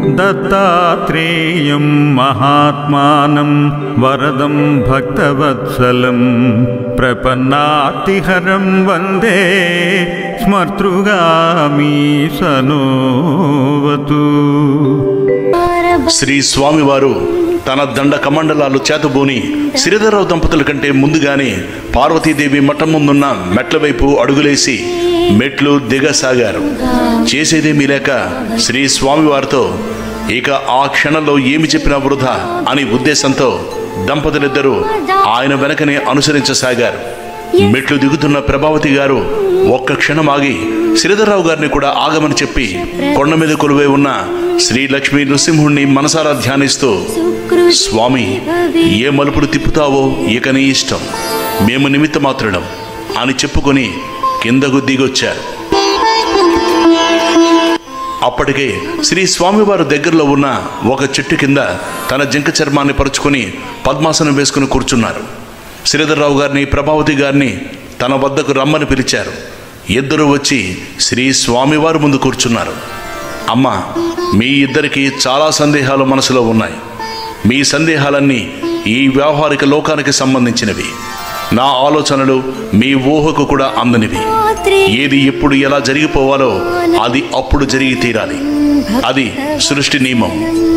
దత్తాత్రేయం మహాత్మానం వరదం భక్తవత్సలం ప్రపన్నాతిహరం వందే స్మర్తృగామి సనోవతు శ్రీ స్వామివారు తన దండ కమండలాలు చేతబూని శ్రీధరరావు దంపతుల కంటే ముందుగానే పార్వతీదేవి మఠం ముందున్న మెట్ల వైపు అడుగులేసి మెట్లు దిగసాగారు చేసేదేమీ లేక శ్రీ స్వామివారితో ఇక ఆ క్షణంలో ఏమి చెప్పినా వృధా అని ఉద్దేశంతో దంపతులిద్దరూ ఆయన వెనకనే అనుసరించసాగారు మెట్లు దిగుతున్న ప్రభావతి గారు ఒక్క క్షణం ఆగి శ్రీధర్రావు గారిని కూడా ఆగమని చెప్పి కొండ మీద కొలువై ఉన్న శ్రీ లక్ష్మీ నృసింహుణ్ణి మనసారా ధ్యానిస్తూ స్వామి ఏ మలుపులు తిప్పుతావో ఇక నీ ఇష్టం మేము నిమిత్త మాత్రుడం అని చెప్పుకొని కిందకు దిగొచ్చారు అప్పటికే శ్రీ స్వామివారు దగ్గరలో ఉన్న ఒక చెట్టు కింద తన జింక చర్మాన్ని పరుచుకొని పద్మాసనం వేసుకుని కూర్చున్నారు శ్రీధర్రావు గారిని ప్రభావతి గారిని తన వద్దకు రమ్మని పిలిచారు ఇద్దరు వచ్చి శ్రీ స్వామివారు ముందు కూర్చున్నారు అమ్మ మీ ఇద్దరికి చాలా సందేహాలు మనసులో ఉన్నాయి మీ సందేహాలన్నీ ఈ వ్యావహారిక లోకానికి సంబంధించినవి నా ఆలోచనలు మీ ఊహకు కూడా అందనివి ఏది ఎప్పుడు ఎలా జరిగిపోవాలో అది అప్పుడు జరిగి తీరాలి అది సృష్టి నియమం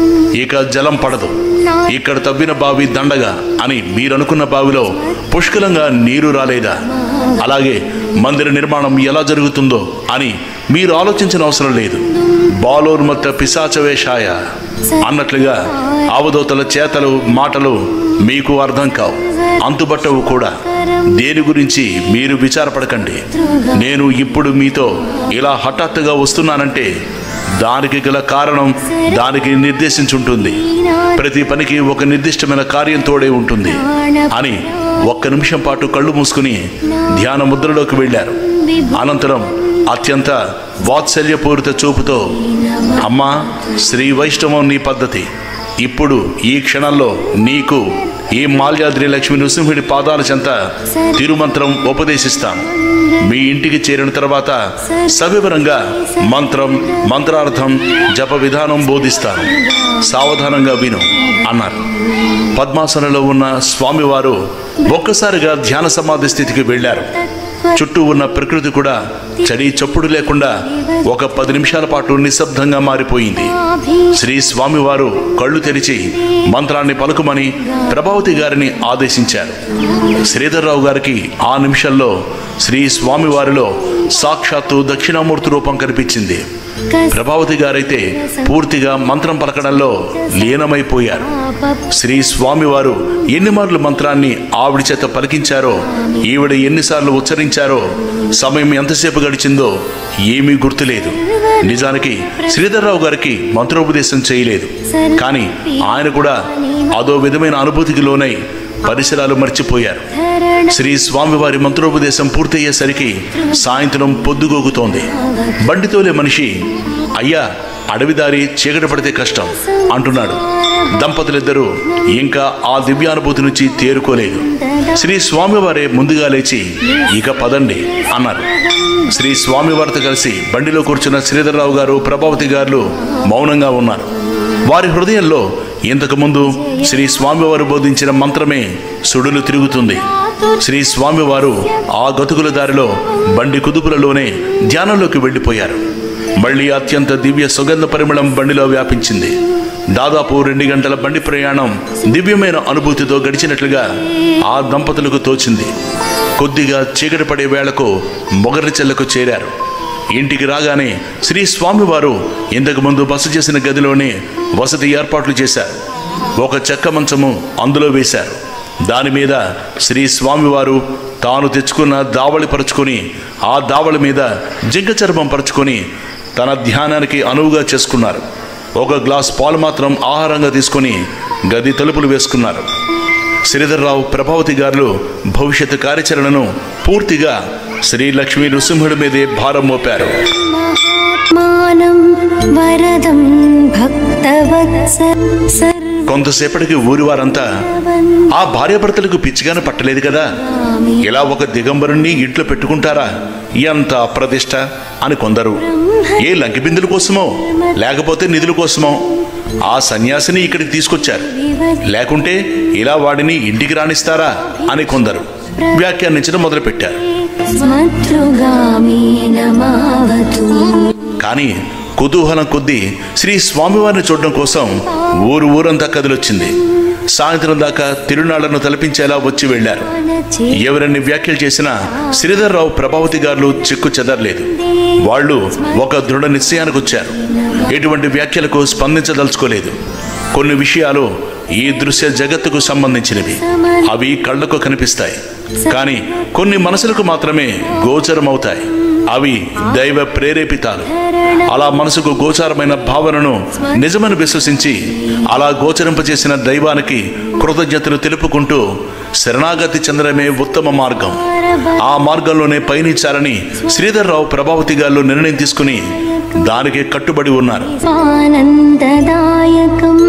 ఇక జలం పడదు ఇక్కడ తవ్విన బావి దండగా అని మీరనుకున్న బావిలో పుష్కలంగా నీరు రాలేదా అలాగే మందిర నిర్మాణం ఎలా జరుగుతుందో అని మీరు ఆలోచించిన అవసరం లేదు బాలోన్మత్త పిశాచవేషాయ అన్నట్లుగా అవధూతల చేతలు మాటలు మీకు అర్థం కావు అంతుబట్టవు కూడా దేని గురించి మీరు విచారపడకండి నేను ఇప్పుడు మీతో ఇలా హఠాత్తుగా వస్తున్నానంటే దానికి గల కారణం దానికి నిర్దేశించుంటుంది ప్రతి పనికి ఒక నిర్దిష్టమైన కార్యం తోడే ఉంటుంది అని ఒక్క నిమిషం పాటు కళ్ళు మూసుకుని ధ్యాన ముద్రలోకి వెళ్ళారు అనంతరం అత్యంత వాత్సల్యపూరిత చూపుతో అమ్మా శ్రీ వైష్ణవం నీ పద్ధతి ఇప్పుడు ఈ క్షణంలో నీకు ఈ మాల్యాద్రి లక్ష్మి నృసింహుడి పాదాల చెంత తిరుమంత్రం ఉపదేశిస్తాను మీ ఇంటికి చేరిన తర్వాత సవివరంగా మంత్రం మంత్రార్థం జప విధానం బోధిస్తాను సావధానంగా విను అన్నారు పద్మాసనంలో ఉన్న స్వామివారు ఒక్కసారిగా ధ్యాన సమాధి స్థితికి వెళ్ళారు చుట్టూ ఉన్న ప్రకృతి కూడా చడి చప్పుడు లేకుండా ఒక పది నిమిషాల పాటు నిశ్శబ్దంగా మారిపోయింది శ్రీ స్వామివారు కళ్ళు తెరిచి మంత్రాన్ని పలుకుమని ప్రభావతి గారిని ఆదేశించారు శ్రీధర్రావు గారికి ఆ నిమిషంలో శ్రీ స్వామివారిలో సాక్షాత్తు దక్షిణామూర్తి రూపం కనిపించింది ప్రభావతి గారైతే పూర్తిగా మంత్రం పలకడంలో లీనమైపోయారు శ్రీ స్వామివారు ఎన్ని మార్లు మంత్రాన్ని ఆవిడ చేత పలికించారో ఈవిడ ఎన్నిసార్లు ఉచ్చరించారో సమయం ఎంతసేపు గడిచిందో ఏమీ గుర్తులేదు నిజానికి శ్రీధర్రావు గారికి మంత్రోపదేశం చేయలేదు కానీ ఆయన కూడా అదో విధమైన అనుభూతికి లోనై పరిసరాలు మర్చిపోయారు శ్రీ స్వామివారి మంత్రోపదేశం పూర్తయ్యేసరికి సాయంత్రం పొద్దుగోగుతోంది బండితోలే మనిషి అయ్యా అడవిదారి చీకటి పడితే కష్టం అంటున్నాడు దంపతులిద్దరూ ఇంకా ఆ దివ్యానుభూతి నుంచి తేరుకోలేదు శ్రీ స్వామివారే ముందుగా లేచి ఇక పదండి అన్నారు శ్రీ స్వామివారితో కలిసి బండిలో కూర్చున్న శ్రీధర్రావు గారు ప్రభావతి గారు మౌనంగా ఉన్నారు వారి హృదయంలో ఇంతకుముందు శ్రీ స్వామివారు బోధించిన మంత్రమే సుడులు తిరుగుతుంది శ్రీ స్వామివారు ఆ గతుకుల దారిలో బండి కుదుపులలోనే ధ్యానంలోకి వెళ్ళిపోయారు మళ్ళీ అత్యంత దివ్య సుగంధ పరిమళం బండిలో వ్యాపించింది దాదాపు రెండు గంటల బండి ప్రయాణం దివ్యమైన అనుభూతితో గడిచినట్లుగా ఆ దంపతులకు తోచింది కొద్దిగా చీకటి పడే వేళకు మొగరి చెల్లకు చేరారు ఇంటికి రాగానే శ్రీ స్వామివారు ఇంతకు ముందు బస చేసిన గదిలోనే వసతి ఏర్పాట్లు చేశారు ఒక చెక్క మంచము అందులో వేశారు దాని మీద శ్రీ స్వామివారు తాను తెచ్చుకున్న దావళి పరుచుకొని ఆ దావళి మీద జింక చర్మం పరుచుకొని తన ధ్యానానికి అనువుగా చేసుకున్నారు ఒక గ్లాస్ పాలు మాత్రం ఆహారంగా తీసుకొని గది తలుపులు వేసుకున్నారు శ్రీధర్రావు ప్రభావతి గారు భవిష్యత్తు కార్యాచరణను పూర్తిగా శ్రీ లక్ష్మీ నృసింహుడి మీదే భారం మోపారు మానం వరదం భక్తవత్స కొంతసేపటికి ఊరి వారంతా ఆ భార్యాభర్తలకు పిచ్చిగానే పట్టలేదు కదా ఇలా ఒక దిగంబరుణ్ణి ఇంట్లో పెట్టుకుంటారా ఎంత అప్రతిష్ట అని కొందరు ఏ లంకి బిందుల కోసమో లేకపోతే నిధుల కోసమో ఆ సన్యాసిని ఇక్కడికి తీసుకొచ్చారు లేకుంటే ఇలా వాడిని ఇంటికి రాణిస్తారా అని కొందరు వ్యాఖ్యానించడం మొదలుపెట్టారు స్మతృగామేన మావతు కానీ కుతూహలం కొద్దీ శ్రీ స్వామివారిని చూడడం కోసం ఊరు ఊరంతా కదిలొచ్చింది సాయంత్రం దాకా తిరునాళ్లను తలపించేలా వచ్చి వెళ్లారు ఎవరన్ని వ్యాఖ్యలు చేసినా శ్రీధర్రావు ప్రభావతి గారు చిక్కు చెదరలేదు వాళ్ళు ఒక దృఢ నిశ్చయానికి వచ్చారు ఎటువంటి వ్యాఖ్యలకు స్పందించదలుచుకోలేదు కొన్ని విషయాలు ఈ దృశ్య జగత్తుకు సంబంధించినవి అవి కళ్ళకు కనిపిస్తాయి కానీ కొన్ని మనసులకు మాత్రమే గోచరమవుతాయి అవి దైవ ప్రేరేపితాలు అలా మనసుకు గోచారమైన భావనను నిజమని విశ్వసించి అలా గోచరింపజేసిన దైవానికి కృతజ్ఞతలు తెలుపుకుంటూ శరణాగతి చెందడమే ఉత్తమ మార్గం ఆ మార్గంలోనే పయనించాలని శ్రీధర్రావు ప్రభావతి గారు నిర్ణయం తీసుకుని దానికి కట్టుబడి ఉన్నారు ఆనందదాయకం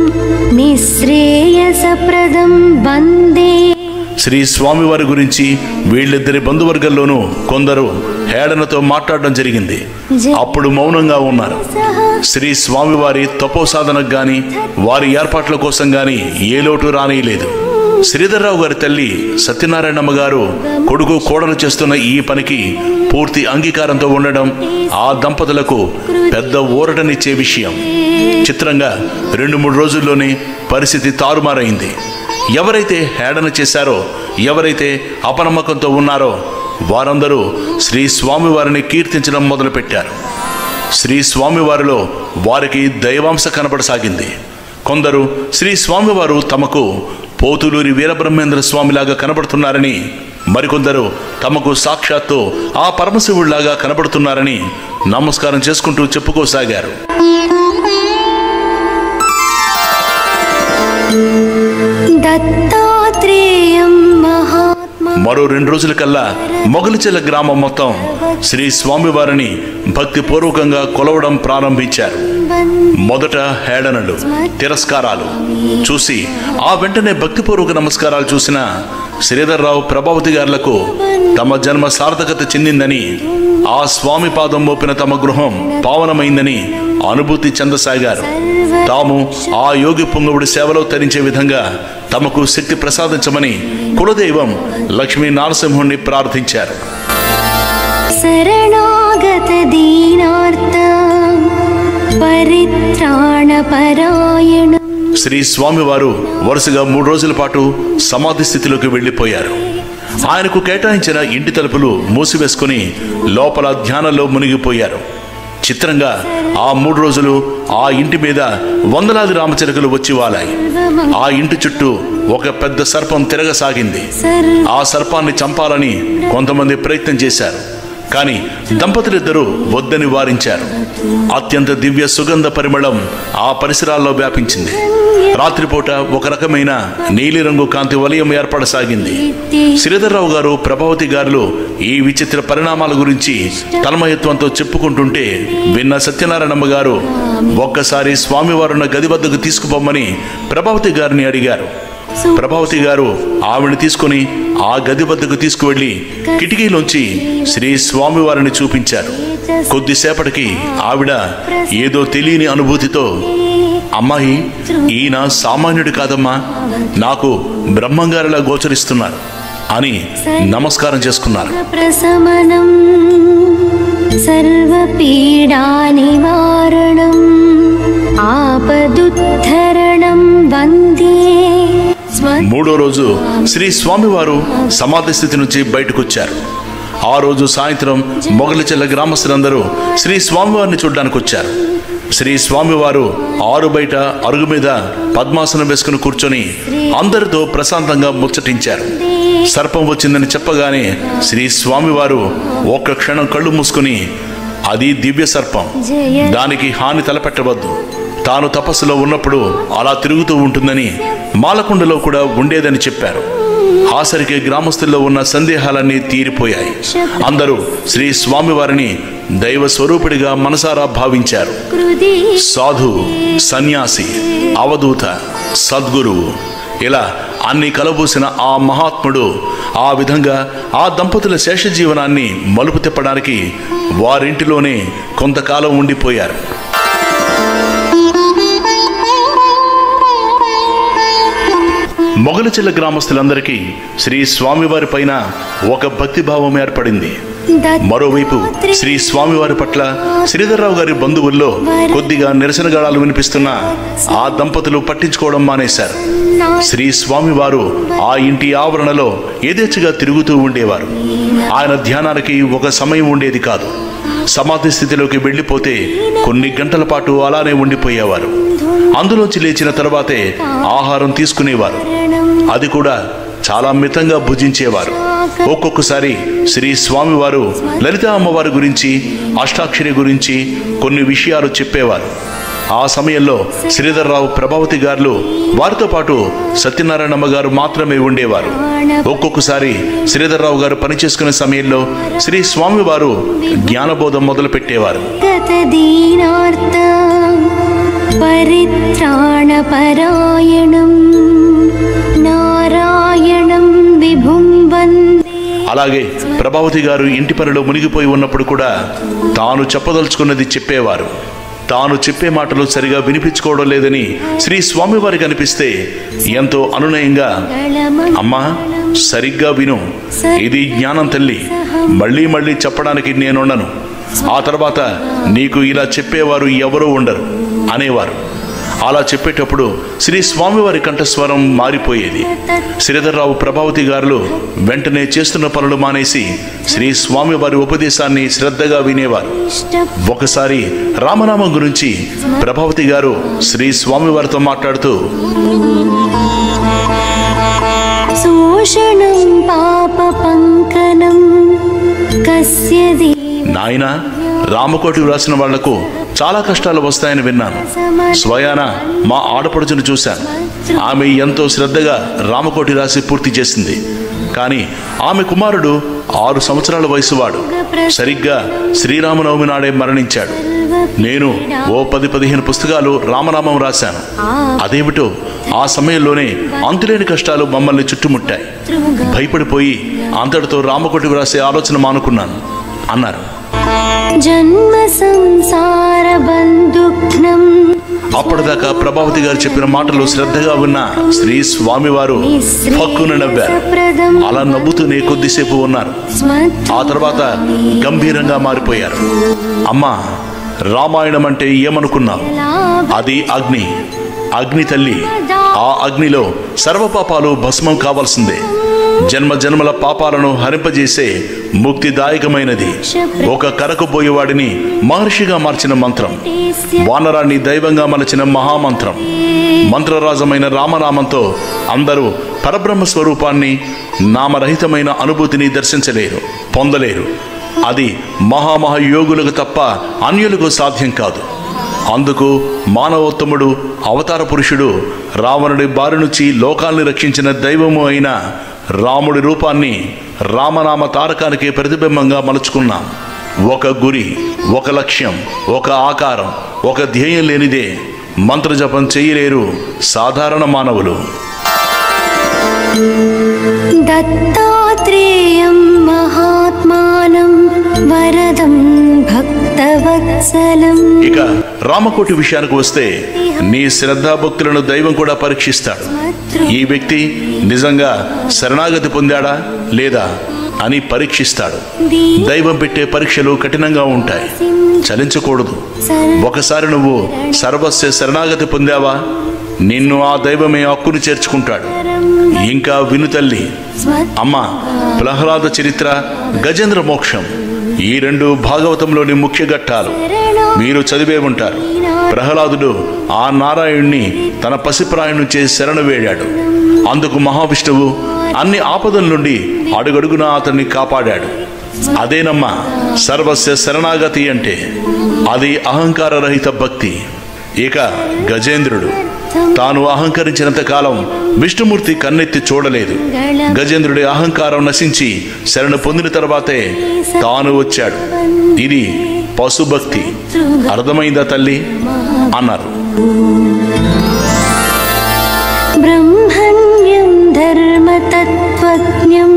నిశ్రేయసప్రదం వందే శ్రీ స్వామివారి గురించి వీళ్ళిద్దరి బంధువర్గంలోనూ కొందరు హేళనతో మాట్లాడడం జరిగింది అప్పుడు మౌనంగా ఉన్నారు శ్రీ స్వామివారి తపోసాధనకు గాని వారి ఏర్పాట్ల కోసం గాని ఏ లోటు రానియలేదు శ్రీధర్రావు గారి తల్లి సత్యనారాయణమ్మ గారు కొడుకు కోడలు చేస్తున్న ఈ పనికి పూర్తి అంగీకారంతో ఉండడం ఆ దంపతులకు పెద్ద ఊరటనిచ్చే విషయం చిత్రంగా రెండు మూడు రోజుల్లోనే పరిస్థితి తారుమారైంది ఎవరైతే హేళన చేశారో ఎవరైతే అపనమ్మకంతో ఉన్నారో వారందరూ శ్రీ స్వామివారిని కీర్తించడం మొదలుపెట్టారు శ్రీ స్వామివారిలో వారికి దైవాంశ కనపడసాగింది కొందరు శ్రీ స్వామివారు తమకు పోతులూరి వీరబ్రహ్మేంద్ర స్వామిలాగా కనబడుతున్నారని మరికొందరు తమకు సాక్షాత్తు ఆ పరమశివుడిలాగా కనబడుతున్నారని నమస్కారం చేసుకుంటూ చెప్పుకోసాగారు దత్తాత్రేయం మహాత్మా మరో రెండు రోజుల కల్లా మొగలిచెల గ్రామం మొత్తం శ్రీ స్వామివారిని భక్తిపూర్వకంగా కొలవడం ప్రారంభించారు మొదట హేళనలు తిరస్కారాలు చూసి ఆ వెంటనే భక్తిపూర్వక నమస్కారాలు చూసిన శ్రీధర్రావు ప్రభావతి గారులకు తమ జన్మ సార్థకత చెందిందని ఆ స్వామి పాదం మోపిన తమ గృహం పావనమైందని అనుభూతి చెందసాగారు తాము ఆ యోగి పుంగవుడి సేవలో తరించే విధంగా తమకు శక్తి ప్రసాదించమని కులదైవం లక్ష్మీ నారసింహుణ్ణి ప్రార్థించారు శరణాగత దీనార్త పరిత్రాణపరాయణ శ్రీ స్వామివారు వరుసగా మూడు రోజుల పాటు సమాధి స్థితిలోకి వెళ్ళిపోయారు ఆయనకు కేటాయించిన ఇంటి తలుపులు మూసివేసుకుని లోపల ధ్యానంలో మునిగిపోయారు చిత్రంగా ఆ మూడు రోజులు ఆ ఇంటి మీద వందలాది రామచిలకలు వచ్చి వాలాయి ఆ ఇంటి చుట్టూ ఒక పెద్ద సర్పం తిరగసాగింది ఆ సర్పాన్ని చంపాలని కొంతమంది ప్రయత్నం చేశారు కానీ దంపతులిద్దరూ వద్దని వారించారు అత్యంత దివ్య సుగంధ పరిమళం ఆ పరిసరాల్లో వ్యాపించింది రాత్రిపూట ఒక రకమైన నీలిరంగు కాంతి వలయం ఏర్పడసాగింది శ్రీధర్రావు గారు ప్రభావతి గారులు ఈ విచిత్ర పరిణామాల గురించి తన్మయత్వంతో చెప్పుకుంటుంటే విన్న సత్యనారాయణమ్మ గారు ఒక్కసారి స్వామివారున్న గది వద్దకు తీసుకుపోమ్మని ప్రభావతి గారిని అడిగారు ప్రభావతి గారు ఆవిడని తీసుకొని ఆ గది వద్దకు తీసుకువెళ్లి కిటికీలోంచి శ్రీ స్వామివారిని చూపించారు కొద్దిసేపటికి ఆవిడ ఏదో తెలియని అనుభూతితో అమ్మాయి ఈయన సామాన్యుడు కాదమ్మా నాకు బ్రహ్మంగారిలా గోచరిస్తున్నారు అని నమస్కారం చేసుకున్నారు ప్రశమనం సర్వపీడా నివారణం ఆపదుద్ధరణం వందే స్మ మూడో రోజు శ్రీ స్వామివారు సమాధి స్థితి నుంచి బయటకొచ్చారు ఆ రోజు సాయంత్రం మొగలిచెల్ల గ్రామస్తులందరూ శ్రీ స్వామివారిని చూడడానికి వచ్చారు శ్రీ స్వామివారు ఆరు బయట అరుగు మీద పద్మాసనం వేసుకుని కూర్చొని అందరితో ప్రశాంతంగా ముచ్చటించారు సర్పం వచ్చిందని చెప్పగానే శ్రీ స్వామివారు ఒక్క క్షణం కళ్ళు మూసుకుని అది దివ్య సర్పం దానికి హాని తలపెట్టవద్దు తాను తపస్సులో ఉన్నప్పుడు అలా తిరుగుతూ ఉంటుందని మాలకొండలో కూడా ఉండేదని చెప్పారు ఆసరికి గ్రామస్తుల్లో ఉన్న సందేహాలన్నీ తీరిపోయాయి అందరూ శ్రీ స్వామివారిని దైవ స్వరూపుడిగా మనసారా భావించారు కృది సాధు సన్యాసి అవధూత సద్గురువు ఇలా అన్ని కలబూసిన ఆ మహాత్ముడు ఆ విధంగా ఆ దంపతుల శేష జీవనాన్ని మలుపు తిప్పడానికి వారింటిలోనే కొంతకాలం ఉండిపోయారు మొగలచిల్ల గ్రామస్తులందరికీ శ్రీ స్వామివారి పైన ఒక భక్తిభావం ఏర్పడింది మరోవైపు శ్రీ స్వామివారి పట్ల శ్రీధర్రావు గారి బంధువుల్లో కొద్దిగా నిరసన గళాలు వినిపిస్తున్న ఆ దంపతులు పట్టించుకోవడం మానేశారు శ్రీ స్వామివారు ఆ ఇంటి ఆవరణలో యథేచ్ఛగా తిరుగుతూ ఉండేవారు ఆయన ధ్యానానికి ఒక సమయం ఉండేది కాదు సమాధి స్థితిలోకి వెళ్ళిపోతే కొన్ని గంటల పాటు అలానే ఉండిపోయేవారు అందులోంచి లేచిన తర్వాతే ఆహారం తీసుకునేవారు అది కూడా చాలా మితంగా భుజించేవారు ఒక్కొక్కసారి శ్రీ స్వామివారు లలిత అమ్మవారి గురించి అష్టాక్షరి గురించి కొన్ని విషయాలు చెప్పేవారు ఆ సమయంలో శ్రీధర్రావు ప్రభావతి గారు వారితో పాటు సత్యనారాయణమ్మ గారు మాత్రమే ఉండేవారు ఒక్కొక్కసారి శ్రీధర్రావు గారు పనిచేసుకునే సమయంలో శ్రీ స్వామివారు జ్ఞానబోధం మొదలు పెట్టేవారు गतदीनार्त परित्राणपरायणं नारायणं विभुं वन्दे అలాగే ప్రభావతి గారు ఇంటి పనిలో మునిగిపోయి ఉన్నప్పుడు కూడా తాను చెప్పదలుచుకున్నది చెప్పేవారు తాను చెప్పే మాటలు సరిగా వినిపించుకోవడం లేదని శ్రీ స్వామివారికి అనిపిస్తే ఎంతో అనునయంగా అమ్మా సరిగ్గా విను ఇది జ్ఞానం తల్లి మళ్ళీ మళ్ళీ చెప్పడానికి నేనుండను ఆ తర్వాత నీకు ఇలా చెప్పేవారు ఎవరూ ఉండరు అనేవారు అలా చెప్పేటప్పుడు శ్రీ స్వామివారి కంఠస్వరం మారిపోయేది శ్రీధర్రావు ప్రభావతి గారు వెంటనే చేస్తున్న పనులు మానేసి శ్రీ స్వామివారి ఉపదేశాన్ని శ్రద్ధగా వినేవారు ఒకసారి రామనామం గురించి ప్రభావతి గారు శ్రీ స్వామివారితో మాట్లాడుతూ शोषणं पापपङ्कनं कस्य दी నాయన రామకోటి వ్రాసిన వాళ్లకు చాలా కష్టాలు వస్తాయని విన్నాను స్వయాన మా ఆడపడుచును చూశాను ఆమె ఎంతో శ్రద్ధగా రామకోటి రాసి పూర్తి చేసింది కానీ ఆమె కుమారుడు ఆరు సంవత్సరాల వయసువాడు సరిగ్గా శ్రీరామనవమి నాడే మరణించాడు నేను ఓ పది పదిహేను పుస్తకాలు రామనామం రాశాను అదేమిటో ఆ సమయంలోనే అంతులేని కష్టాలు మమ్మల్ని చుట్టుముట్టాయి భయపడిపోయి అంతటితో రామకోటి వ్రాసే ఆలోచన మానుకున్నాను అన్నారు జన్మ సంసార బంధుఘ్నం అప్పటిదాకా ప్రభావతి గారు చెప్పిన మాటలు శ్రద్ధగా విన్న శ్రీ స్వామివారు పక్కున నవ్వారు అలా నవ్వుతూనే కొద్దిసేపు ఉన్నారు ఆ తర్వాత గంభీరంగా మారిపోయారు అమ్మా రామాయణం అంటే ఏమనుకున్నావు అది అగ్ని అగ్ని తల్లి ఆ అగ్నిలో సర్వపాపాలు భస్మం కావాల్సిందే జన్మ జన్మల పాపాలను హరింపజేసే ముక్తిదాయకమైనది ఒక కరకు పోయేవాడిని మహర్షిగా మార్చిన మంత్రం వానరాన్ని దైవంగా మలచిన మహామంత్రం మంత్రరాజమైన రామనామంతో అందరూ పరబ్రహ్మ స్వరూపాన్ని నామరహితమైన అనుభూతిని దర్శించలేరు పొందలేరు అది మహామహయోగులకు తప్ప అన్యులకు సాధ్యం కాదు అందుకు మానవోత్తముడు అవతార పురుషుడు రావణుడి బారి నుంచి లోకాల్ని రక్షించిన దైవము అయిన రాముడి రూపాన్ని రామనామ తారకానికి ప్రతిబింబంగా మలుచుకున్నాం ఒక గురి ఒక లక్ష్యం ఒక ఆకారం ఒక ధ్యేయం లేనిదే మంత్రజపం చేయలేరు సాధారణ మానవులు దత్తాత్రేయం మహాత్మానం వరదం భక్తవత్సలం ఇక రామకోటి విషయానికి వస్తే నీ శ్రద్ధాభక్తులను దైవం కూడా పరీక్షిస్తాడు ఈ వ్యక్తి నిజంగా శరణాగతి పొందాడా లేదా అని పరీక్షిస్తాడు దైవం పెట్టే పరీక్షలు కఠినంగా ఉంటాయి చలించకూడదు ఒకసారి నువ్వు సర్వస్వ శరణాగతి పొందావా నిన్ను ఆ దైవమే హక్కుని చేర్చుకుంటాడు ఇంకా విను తల్లి అమ్మ ప్రహ్లాద చరిత్ర గజేంద్ర మోక్షం ఈ రెండు భాగవతంలోని ముఖ్య ఘట్టాలు మీరు చదివే ఉంటారు ప్రహ్లాదుడు ఆ నారాయణ్ణి తన పసిప్రాయం నుంచి శరణు వేడాడు అందుకు మహావిష్ణువు అన్ని ఆపదల నుండి అడుగడుగునా అతన్ని కాపాడాడు అదేనమ్మా సర్వస్య శరణాగతి అంటే అది అహంకార రహిత భక్తి ఇక గజేంద్రుడు తాను అహంకరించినంత కాలం విష్ణుమూర్తి కన్నెత్తి చూడలేదు గజేంద్రుడి అహంకారం నశించి శరణు పొందిన తర్వాతే తాను వచ్చాడు ఇది పశుభక్తి అర్థమైందా తల్లి అన్నారు బ్రహ్మణ్యం ధర్మతత్వజ్ఞానం महात्म्यं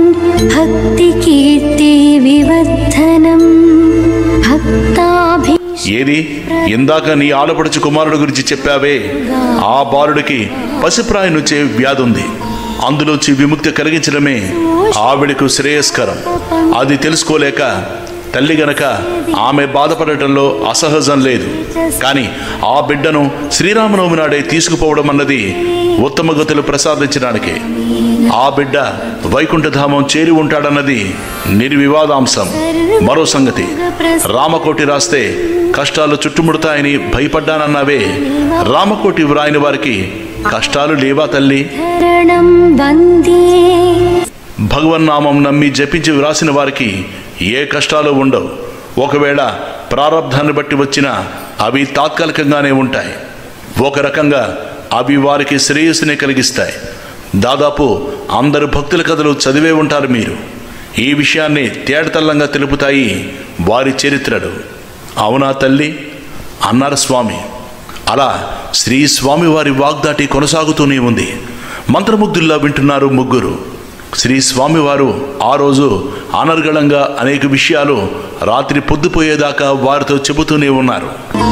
भक्तिकीर्तिविवर्धनं भक्ताभि ఏది ఇందాక నీ ఆడపడుచు కుమారుడు గురించి చెప్పావే ఆ బాలుడికి పసిప్రాయం నుంచే వ్యాధి ఉంది అందులోంచి విముక్తి కలిగించడమే ఆవిడకు శ్రేయస్కరం అది తెలుసుకోలేక తల్లి గనక ఆమె బాధపడటంలో అసహజం లేదు కానీ ఆ బిడ్డను శ్రీరామనవమి నాడే తీసుకుపోవడం అన్నది ఉత్తమ గతులు ప్రసాదించడానికే ఆ బిడ్డ వైకుంఠధామం చేరి ఉంటాడన్నది నిర్వివాదాంశం మరో సంగతి రామకోటి రాస్తే కష్టాలు చుట్టుముడతాయని భయపడ్డానన్నావే రామకోటి వ్రాయని వారికి కష్టాలు లేవా తల్లి शरणं वन्दे భగవన్నామం నమ్మి జపించి వ్రాసిన వారికి ఏ కష్టాలు ఉండవు ఒకవేళ ప్రారంధాన్ని బట్టి వచ్చినా అవి తాత్కాలికంగానే ఉంటాయి ఒక రకంగా అవి వారికి శ్రేయస్సునే కలిగిస్తాయి దాదాపు అందరు భక్తుల కథలు చదివే ఉంటారు మీరు ఈ విషయాన్ని తేటతల్లంగా తెలుపుతాయి వారి చరిత్రలు అవునా తల్లి అన్నారు స్వామి అలా శ్రీ స్వామి వారి వాగ్దాటి కొనసాగుతూనే ఉంది మంత్రముగ్ధుల్లా వింటున్నారు ముగ్గురు శ్రీ స్వామివారు ఆ రోజు అనర్గళంగా అనేక విషయాలు రాత్రి పొద్దుపోయేదాకా వారితో చెబుతూనే ఉన్నారు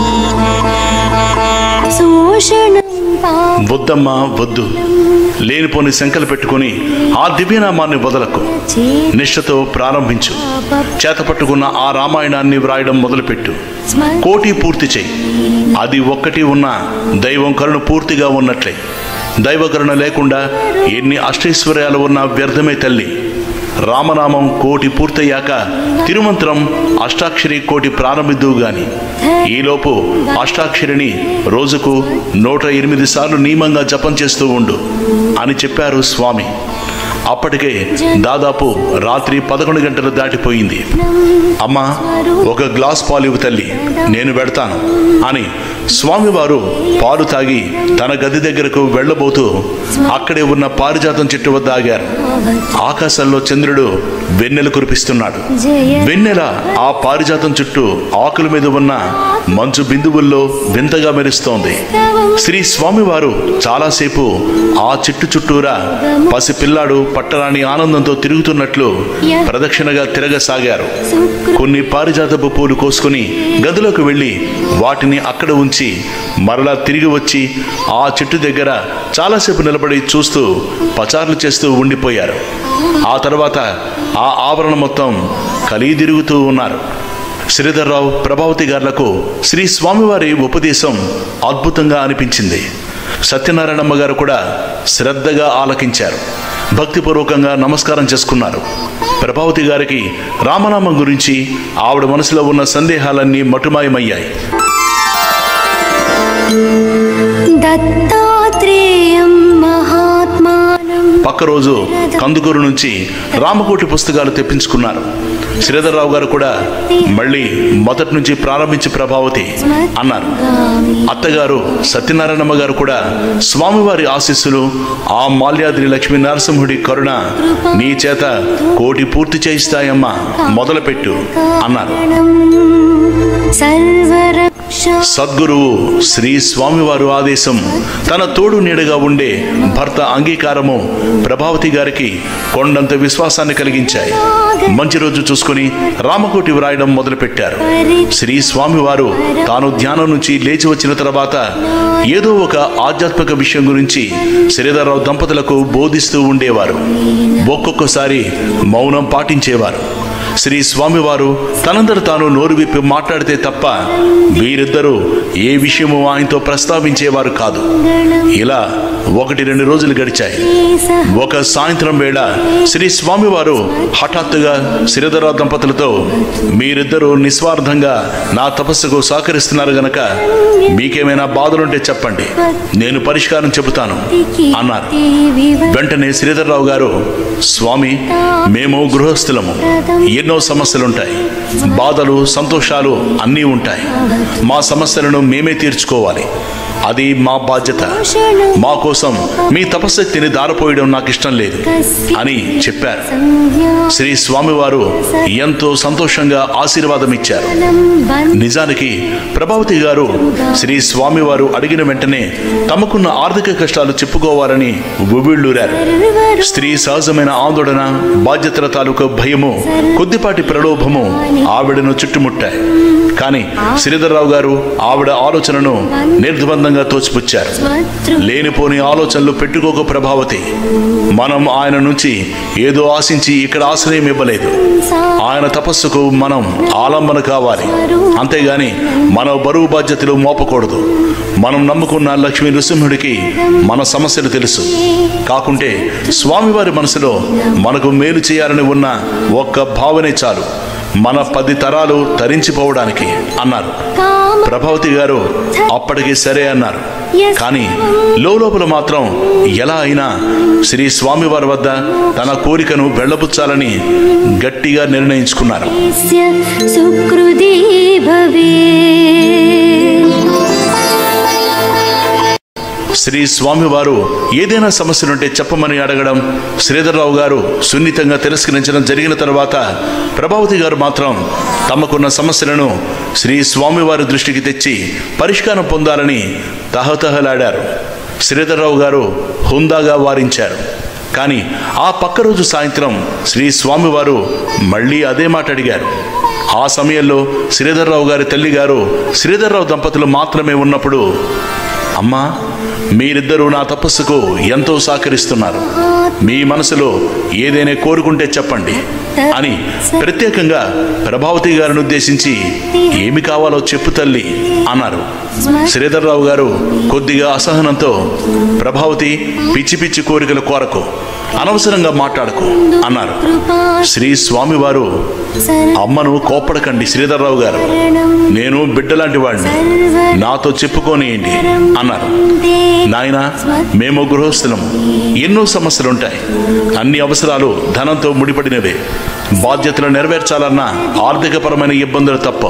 శోషణం పాప వద్దమ్మా వద్దు లేనిపోని శంకలు పెట్టుకుని ఆ దివ్యనామాన్ని వదలకు నిష్ఠతో ప్రారంభించు చేతపట్టుకున్న ఆ రామాయణాన్ని వ్రాయడం మొదలుపెట్టు కోటి పూర్తి చెయ్యి అది ఒక్కటి ఉన్నా దైవం కరుణ పూర్తిగా ఉన్నట్లే దైవ కరుణ లేకుండా ఎన్ని అష్టైశ్వర్యాలు ఉన్నా వ్యర్థమే తల్లి రామనామం కోటి పూర్తయ్యాక తిరుమంత్రం అష్టాక్షరి కోటి ప్రారంభిద్దువు గాని ఈలోపు అష్టాక్షరిని రోజుకు నూట ఎనిమిది సార్లు నియమంగా జపం చేస్తూ ఉండు అని చెప్పారు స్వామి అప్పటికే దాదాపు రాత్రి పదకొండు గంటలు దాటిపోయింది అమ్మా ఒక గ్లాస్ పాలు ఇవ్వు తల్లి నేను పెడతాను అని స్వామివారు పాలు తాగి తన గది దగ్గరకు వెళ్ళబోతూ అక్కడే ఉన్న పారిజాతం చెట్టు వద్ద ఆగారు ఆకాశంలో చంద్రుడు వెన్నెలు కురిపిస్తున్నాడు జయ వెన్నెల ఆ పారిజాతం చుట్టూ ఆకుల మీద ఉన్న మంచు బిందువుల్లో వింతగా మెరుస్తోంది శ్రీ స్వామివారు చాలాసేపు ఆ చెట్టు చుట్టూరా పసి పిల్లాడు పట్టరాని ఆనందంతో తిరుగుతున్నట్లు ప్రదక్షిణగా తిరగసాగారు కొన్ని పారిజాతపు పూలు కోసుకుని గదిలోకి వెళ్ళి వాటిని అక్కడ ఉంచి మరలా తిరిగి వచ్చి ఆ చెట్టు దగ్గర చాలాసేపు నిలబడి చూస్తూ పచార్లు చేస్తూ ఉండిపోయారు ఆ తర్వాత ఆ ఆవరణ మొత్తం కలిదిరుగుతూ ఉన్నారు శ్రీధర్రావు ప్రభావతి గారులకు శ్రీ స్వామివారి ఉపదేశం అద్భుతంగా అనిపించింది సత్యనారాయణమ్మ గారు కూడా శ్రద్ధగా ఆలకించారు భక్తిపూర్వకంగా నమస్కారం చేసుకున్నారు ప్రభావతి గారికి రామనామం గురించి ఆవిడ మనసులో ఉన్న సందేహాలన్నీ మటుమాయమయ్యాయి दत्तात्रेयं महात्मानं పక్క రోజు కందుకూరు నుంచి రామకోటి పుస్తకాలు తెప్పించుకున్నారు శ్రీధర్రావు గారు కూడా మళ్ళీ మొదటి నుంచి ప్రారంభించి ప్రభావతి అన్నారు అత్తగారు సత్యనారాయణమ్మ గారు కూడా స్వామివారి ఆశీస్సులు ఆ మాల్యాద్రి లక్ష్మీ నరసింహుడి కరుణ నీ చేత కోటి పూర్తి చేయిస్తాయమ్మా మొదలుపెట్టు అన్నారు सर्वरक्षा సద్గురువు శ్రీ స్వామివారు ఆదేశం తన తోడు నీడగా ఉండే భర్త అంగీకారము ప్రభావతి గారికి కొండంత విశ్వాసాన్ని కలిగించాయి మంచి రోజు చూసుకుని రామకోటి వ్రాయడం మొదలుపెట్టారు శ్రీ స్వామివారు తాను ధ్యానం నుంచి లేచి వచ్చిన తర్వాత ఏదో ఒక ఆధ్యాత్మిక విషయం గురించి శ్రీధరరావు దంపతులకు బోధిస్తూ ఉండేవారు ఒక్కొక్కసారి మౌనం పాటించేవారు శ్రీ స్వామివారు తనందరు తాను నోరు విప్పి మాట్లాడితే తప్ప వీరిద్దరూ ఏ విషయము ఆయనతో ప్రస్తావించేవారు కాదు ఇలా ఒకటి రెండు రోజులు గడిచాయి ఒక సాయంత్రం వేళ శ్రీ స్వామివారు హఠాత్తుగా శ్రీధర దంపతులతో మీరిద్దరూ నిస్వార్థంగా నా తపస్సుకు సహకరిస్తున్నారు గనక మీకేమైనా బాధలుంటే చెప్పండి నేను పరిష్కారం చెబుతాను అన్నారు వెంటనే శ్రీధర్రావు గారు స్వామి మేము గృహస్థులము ఎన్నో సమస్యలుంటాయి బాధలు సంతోషాలు అన్నీ ఉంటాయి మా సమస్యలను మేమే తీర్చుకోవాలి అది మా బాధ్యత పోషణం మా కోసం మీ తపశక్తిని దారపోయడం నాకు ఇష్టం లేదు అని చెప్పారు సంధ్యా శ్రీ స్వామివారు ఎంతో సంతోషంగా ఆశీర్వాదం ఇచ్చారు బంధి నిజానికి ప్రభావతి గారు శ్రీ స్వామివారు అడిగిన వెంటనే తమకున్న ఆర్థిక కష్టాలు చెప్పుకోవాలని ఉవ్విళ్ళూరారు సర్వరు స్త్రీ సహజమైన ఆందోళన బాధ్యతల తాలూకు భయము కొద్దిపాటి ప్రలోభము ఆవిడను చుట్టుముట్టాయి కానీ శ్రీధర్రావు గారు ఆవిడ ఆలోచనను నిర్ద్వందంగా తోచిపుచ్చారు స్వతృ లేనిపోని ఆలోచనలు పెట్టుకోక ప్రభావతి మనం ఆయన నుంచి ఏదో ఆశించి ఇక్కడ ఆశ్రయం ఇవ్వలేదు ఆయన తపస్సుకు మనం ఆలంబన కావాలి అంతేగాని మన బరువు బాధ్యతలు మోపకూడదు మనం నమ్ముకున్న లక్ష్మీ నృసింహుడికి మన సమస్యలు తెలుసు కాకుంటే స్వామివారి మనసులో మనకు మేలు చేయాలని ఉన్న ఒక్క భావనే చాలు మన పది తరాలు తరించిపోవడానికి అన్నారు కామ ప్రభావతి గారు అప్పటికి సరే అన్నారు కానీ లోపల మాత్రం ఎలా అయినా శ్రీ స్వామివారి వద్ద తన కోరికను వెళ్ళబుచ్చాలని గట్టిగా నిర్ణయించుకున్నారు यस्य सुकृती भवे శ్రీ స్వామివారు ఏదైనా సమస్యలుంటే చెప్పమని అడగడం శ్రీధర్రావు గారు సున్నితంగా తిరస్కరించడం జరిగిన తర్వాత ప్రభావతి గారు మాత్రం తమకున్న సమస్యలను శ్రీ స్వామివారి దృష్టికి తెచ్చి పరిష్కారం పొందాలని తహతహలాడారు శ్రీధర్రావు గారు హుందాగా వారించారు కానీ ఆ పక్క రోజు సాయంత్రం శ్రీ స్వామివారు మళ్ళీ అదే మాట అడిగారు ఆ సమయంలో శ్రీధర్రావు గారి తల్లి గారు శ్రీధర్రావు దంపతులు మాత్రమే ఉన్నప్పుడు అమ్మా మీరిద్దరూ నా తపస్సుకు ఎంతో సహకరిస్తున్నారు మీ మనసులో ఏదైనా కోరుకుంటే చెప్పండి అని ప్రత్యేకంగా ప్రభావతి గారిని ఉద్దేశించి ఏమి కావాలో చెప్పు తల్లి అన్నారు శ్రీధర్రావు గారు కొద్దిగా అసహనంతో ప్రభావతి పిచ్చి పిచ్చి కోరికలు కోరకు అనవసరంగా మాట్లాడకు అన్నారు कृपा శ్రీ స్వామివారు అమ్మను కోప్పడకండి శ్రీధర్రావు గారు शरणं నేను బిడ్డలాంటి వాడిని నాతో చెప్పుకోనియండి అన్నారు ते నాయన మేము గృహస్థులము ఎన్నో సమస్యలుంటాయి అన్ని అవసరాలు ధనంతో ముడిపడినవే బాధ్యతలు నెరవేర్చాలన్న ఆర్థికపరమైన ఇబ్బందులు తప్ప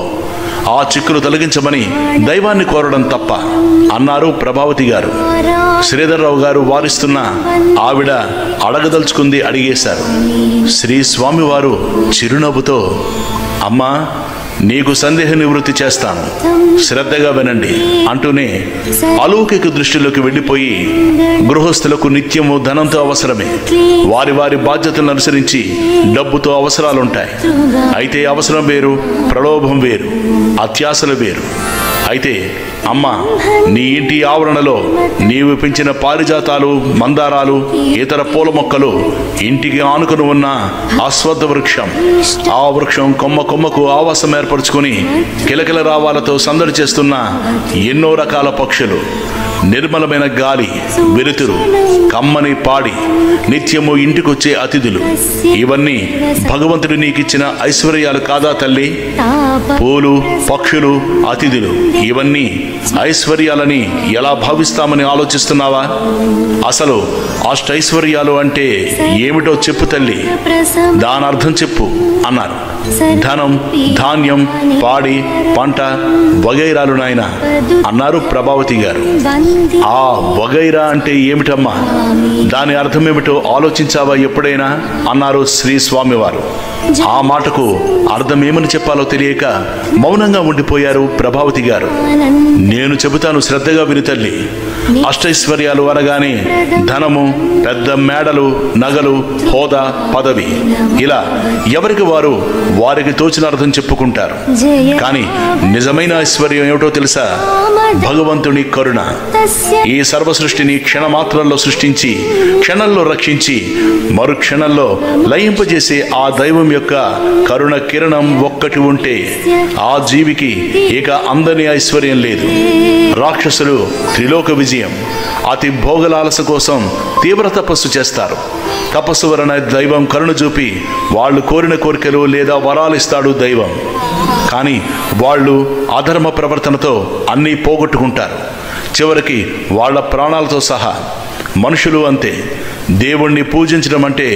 ఆ చిక్కులు తొలగించమని దైవాన్ని కోరడం తప్ప అన్నారు ప్రభావతి గారు శ్రీధర్రావు గారు వారిస్తున్న ఆవిడ అడగదలుచుకుంది అడిగేశారు శ్రీ స్వామివారు చిరునవ్వుతో అమ్మా నీకు సందేహ నివృత్తి చేస్తాను శ్రద్ధగా వినండి అంటూనే అలౌకిక దృష్టిలోకి వెళ్ళిపోయి గృహస్థులకు నిత్యము ధనంతో అవసరమే వారి వారి బాధ్యతలను అనుసరించి డబ్బుతో అవసరాలుంటాయి అయితే అవసరం వేరు ప్రలోభం వేరు అత్యాశలు వేరు అయితే అమ్మ నీ ఇంటి ఆవరణలో నీవు పెంచిన పారిజాతాలు మందారాలు ఇతర పూల మొక్కలు ఇంటికి ఆనుకుని ఉన్న అశ్వత్థ వృక్షం ఆ వృక్షం కొమ్మ కొమ్మకు ఆవాసం ఏర్పరచుకుని కిలకిల రావాలతో సందడి చేస్తున్న ఎన్నో రకాల పక్షులు నిర్మలమైన గాలి వెలుతురు కమ్మని పాడి నిత్యము ఇంటికొచ్చే అతిథులు ఇవన్నీ భగవంతుడు నీకిచ్చిన ఐశ్వర్యాలు కాదా తల్లి ताप పూలు పక్షులు అతిథులు ఇవన్నీ ఐశ్వర్యాలని ఎలా భావిస్తామని ఆలోచిస్తున్నావా అసలు అష్టైశ్వర్యాలు అంటే ఏమిటో చెప్పు తల్లి प्रसम దాని అర్థం చెప్పు అన్నారు ధనం ధాన్యం పాడి పంట వగైరాలు నాయన అన్నారు ప్రభావతి గారు बन्धि ఆ వగైరా అంటే ఏమిటమ్మా దాని అర్థం ఏమిటో ఆలోచించావా ఎప్పుడైనా అన్నారు శ్రీ స్వామివారు ఆ మాటకు అర్థం ఏమని చెప్పాలో తెలియక మౌనంగా ఉండిపోయారు ప్రభావతి గారు నేను చెబుతాను శ్రద్ధగా విను తల్లి అష్టైశ్వర్యాలు అనగానే ధనము పెద్ద మేడలు నగలు హోదా పదవి ఇలా ఎవరికి వారు వారికి తోచిన అర్థం చెప్పుకుంటారు जय కానీ నిజమైన ఐశ్వర్యం ఏమిటో తెలుసా భగవంతుని కరుణ तस्य ఈ సర్వ సృష్టిని క్షణమాత్రంలో సృష్టించి క్షణంలో రక్షించి మరు క్షణంలో లయింపజేసే ఆ దైవం యొక్క కరుణ కిరణం ఒక్కటి ఉంటే ఆ జీవికి ఇక అందని ఐశ్వర్యం లేదు రాక్షసులు త్రిలోక విజయం అతి భోగలాలస కోసం తీవ్ర తపస్సు చేస్తారు తపస్సు వలన దైవం కరుణ చూపి వాళ్ళు కోరిన కోరికలు లేదా వరాలు ఇస్తాడు దైవం కానీ వాళ్ళు అధర్మ ప్రవర్తనతో అన్నీ పోగొట్టుకుంటారు చివరికి వాళ్ళ ప్రాణాలతో సహా మనుషులు అంతే దేవుణ్ణి పూజించడం అంటే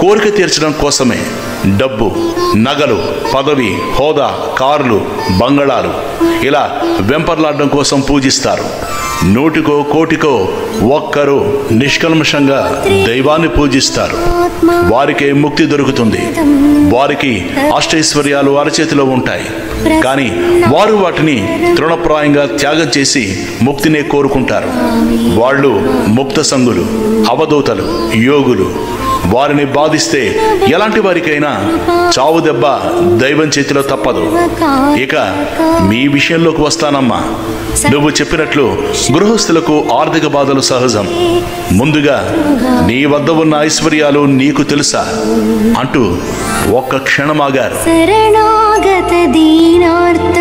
కోరిక తీర్చడం కోసమే డబ్బు నగలు పదవి హోదా కార్లు బంగళాలు ఇలా వెంపర్లాడడం కోసం పూజిస్తారు నూటికో కోటికో ఒక్కరు నిష్కల్మషంగా దైవాన్ని పూజిస్తారు వారికే ముక్తి దొరుకుతుంది వారికి అష్టైశ్వర్యాలు అరచేతిలో ఉంటాయి కానీ వారు వాటిని తృణప్రాయంగా త్యాగం చేసి ముక్తినే కోరుకుంటారు వాళ్ళు ముక్త సంగులు అవధూతలు యోగులు వారిని బాధిస్తే ఎలాంటి వారికైనా చావు దెబ్బ దైవం చేతిలో తప్పదు ఇక మీ విషయంలోకి వస్తానమ్మా నువ్వు చెప్పినట్లు గృహస్థులకు ఆర్థిక బాధలు సహజం ముందుగా నీ వద్ద ఉన్న ఐశ్వర్యాలు నీకు తెలుసా అంటూ ఒక్క క్షణమాగారు శరణాగత దీనార్త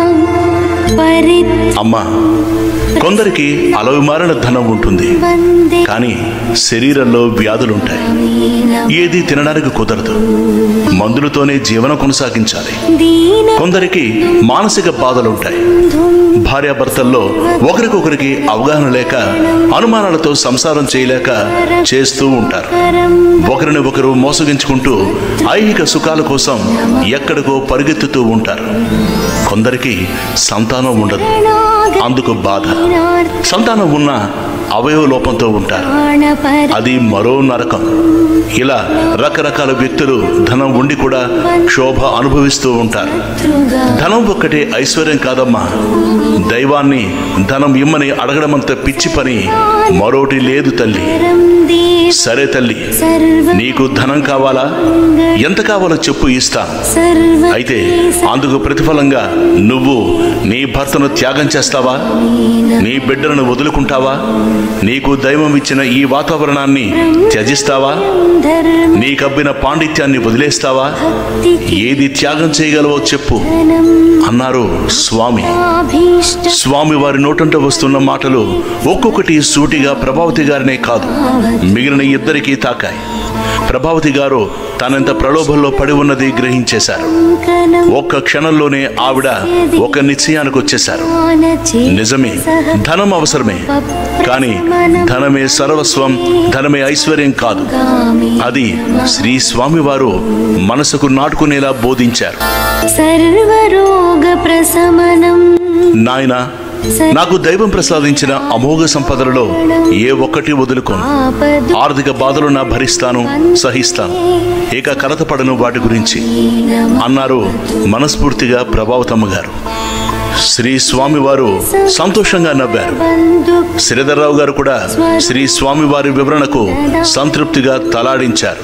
పరిత్ అమ్మా కొందరికి అలవిమారిన ధనం ఉంటుంది వందే కానీ శరీరంలో వ్యాధులుంటాయి ఏది తినడానికి కుదరదు మందులతోనే జీవనం కొనసాగించాలి దీన కొందరికి మానసిక బాధలుంటాయి భార్యాభర్తల్లో ఒకరికొకరికి అవగాహన లేక అనుమానాలతో సంసారం చేయలేక చేస్తూ ఉంటారు ఒకరిని ఒకరు మోసగించుకుంటూ ఐహిక సుఖాల కోసం ఎక్కడికో పరిగెత్తుతూ ఉంటారు కొందరికి సంతానం ఉండదు అందుకు బాధ సంతానం ఉన్న అవయవ లోపంతో ఉంటారు అది మరో నరకం ఇలా రకరకాల వ్యక్తులు ధనం ఉండి కూడా క్షోభ అనుభవిస్తూ ఉంటారు ధనం ఒక్కటే ఐశ్వర్యం కాదమ్మా దైవాన్ని ధనం ఇమ్మని అడగడమంత పిచ్చి పని మరోటి లేదు తల్లి సరే తల్లి నీకు ధనం కావాలా ఎంత కావాలో చెప్పు ఇస్తాను అయితే అందుకు ప్రతిఫలంగా నువ్వు నీ భర్తను త్యాగం చేస్తావా నీ బిడ్డలను వదులుకుంటావా నీకు దైవం ఇచ్చిన ఈ వాతావరణాన్ని త్యజిస్తావా నీ కబ్బిన పాండిత్యాన్ని వదిలేస్తావా ఏది త్యాగం చేయగలవో చెప్పు అన్నారు స్వామి స్వామి వారి నోటంట వస్తున్న మాటలు ఒక్కొక్కటి సూటిగా ప్రభావతి గారినే కాదు మిగిలిన ఇద్దరికీ తాకాయి ప్రభావతి గారు తనంత ప్రలోభంలో పడి ఉన్నది గ్రహించేశారు ఒక్క క్షణంలోనే ఆవిడ ఒక నిశ్చయానికి వచ్చేశారు నిజమే ధనం అవసరమే కానీ ధనమే సర్వస్వం ధనమే ఐశ్వర్యం కాదు అది శ్రీ స్వామివారు మనసుకు నాటుకునేలా బోధించారు సర్వరోగ ప్రశమనం నాయన నాకు దైవం ప్రసాదించిన అమోఘ సంపదలలో ఏ ఒక్కటి వదులుకోను ఆపద ఆర్థిక బాధలు నా భరిస్తాను సహిస్తాను ఇక కలతపడను వాటి గురించి అన్నారు మనస్ఫూర్తిగా ప్రభావతమ్మ గారు శ్రీ స్వామివారు సంతోషంగా నవ్వారు బంధు శ్రీధర్రావు గారు కూడా శ్రీ స్వామివారి వివరణకు సంతృప్తిగా తలాడించారు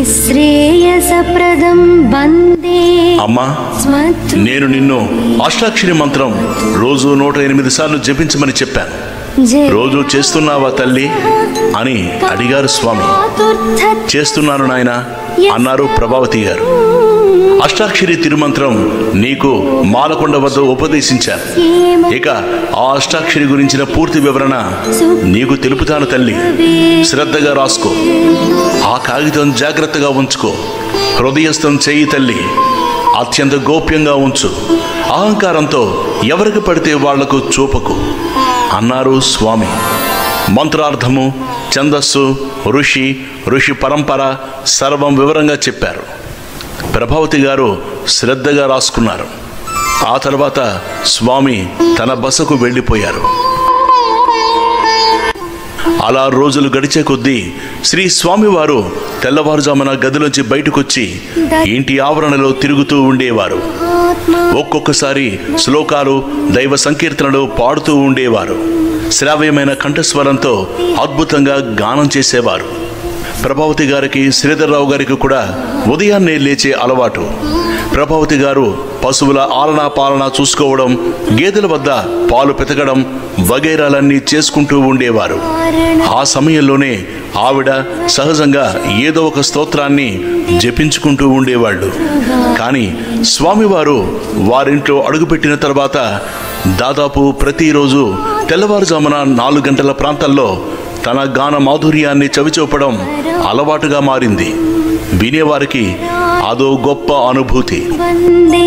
నిశ్రేయసప్రదం వందే అమ్మా స్మతృ నేను నిన్ను అష్టాక్షరి మంత్రం రోజు నూట ఎనిమిది సార్లు జపించమని చెప్పాను రోజు చేస్తున్నావా తల్లి అని అడిగారు స్వామి చేస్తున్నాను నాయన అన్నారు ప్రభావతి గారు అష్టాక్షరి తిరుమంత్రం నీకు మాలకొండ వద్ద ఉపదేశించాను ఇక ఆ అష్టాక్షరి గురించిన పూర్తి వివరణ నీకు తెలుపుతాను తల్లి శ్రద్ధగా రాసుకో ఆ కాగితం జాగ్రత్తగా ఉంచుకో హృదయస్థం చేయి తల్లి అత్యంత గోప్యంగా ఉంచు అహంకారంతో ఎవరికి పడితే వాళ్లకు చూపకు అన్నారు స్వామి మంత్రార్థము ఛందస్సు ఋషి ఋషి పరంపర సర్వం వివరంగా చెప్పారు ప్రభావతి గారు శ్రద్ధగా రాసుకున్నారు ఆ తర్వాత స్వామి తన బసకు వెళ్ళిపోయారు అలా రోజులు గడిచే కొద్దీ శ్రీ స్వామివారు తెల్లవారుజామున గదిలోంచి బయటకొచ్చి ఇంటి ఆవరణలో తిరుగుతూ ఉండేవారు ఒక్కొక్కసారి శ్లోకాలు దైవ సంకీర్తనలు పాడుతూ ఉండేవారు శ్రావ్యమైన కంఠస్వరంతో అద్భుతంగా గానం చేసేవారు ప్రభావతి గారికి శ్రీధర్రావు గారికి కూడా ఉదయాన్నే లేచే అలవాటు ప్రభావతి గారు పశువుల ఆలనా పాలన చూసుకోవడం గేదెల వద్ద పాలు పెతకడం వగైరాలన్నీ చేసుకుంటూ ఉండేవారు ఆ సమయంలోనే ఆవిడ సహజంగా ఏదో ఒక స్తోత్రాన్ని జపించుకుంటూ ఉండేవాళ్ళు కానీ స్వామివారు వారింట్లో అడుగుపెట్టిన తర్వాత దాదాపు ప్రతిరోజు తెల్లవారుజామున నాలుగు గంటల ప్రాంతాల్లో తన గాన మాధుర్యాన్ని చవిచూపడం అలవాటుగా మారింది వినేవారికి అదో గొప్ప అనుభూతి వందే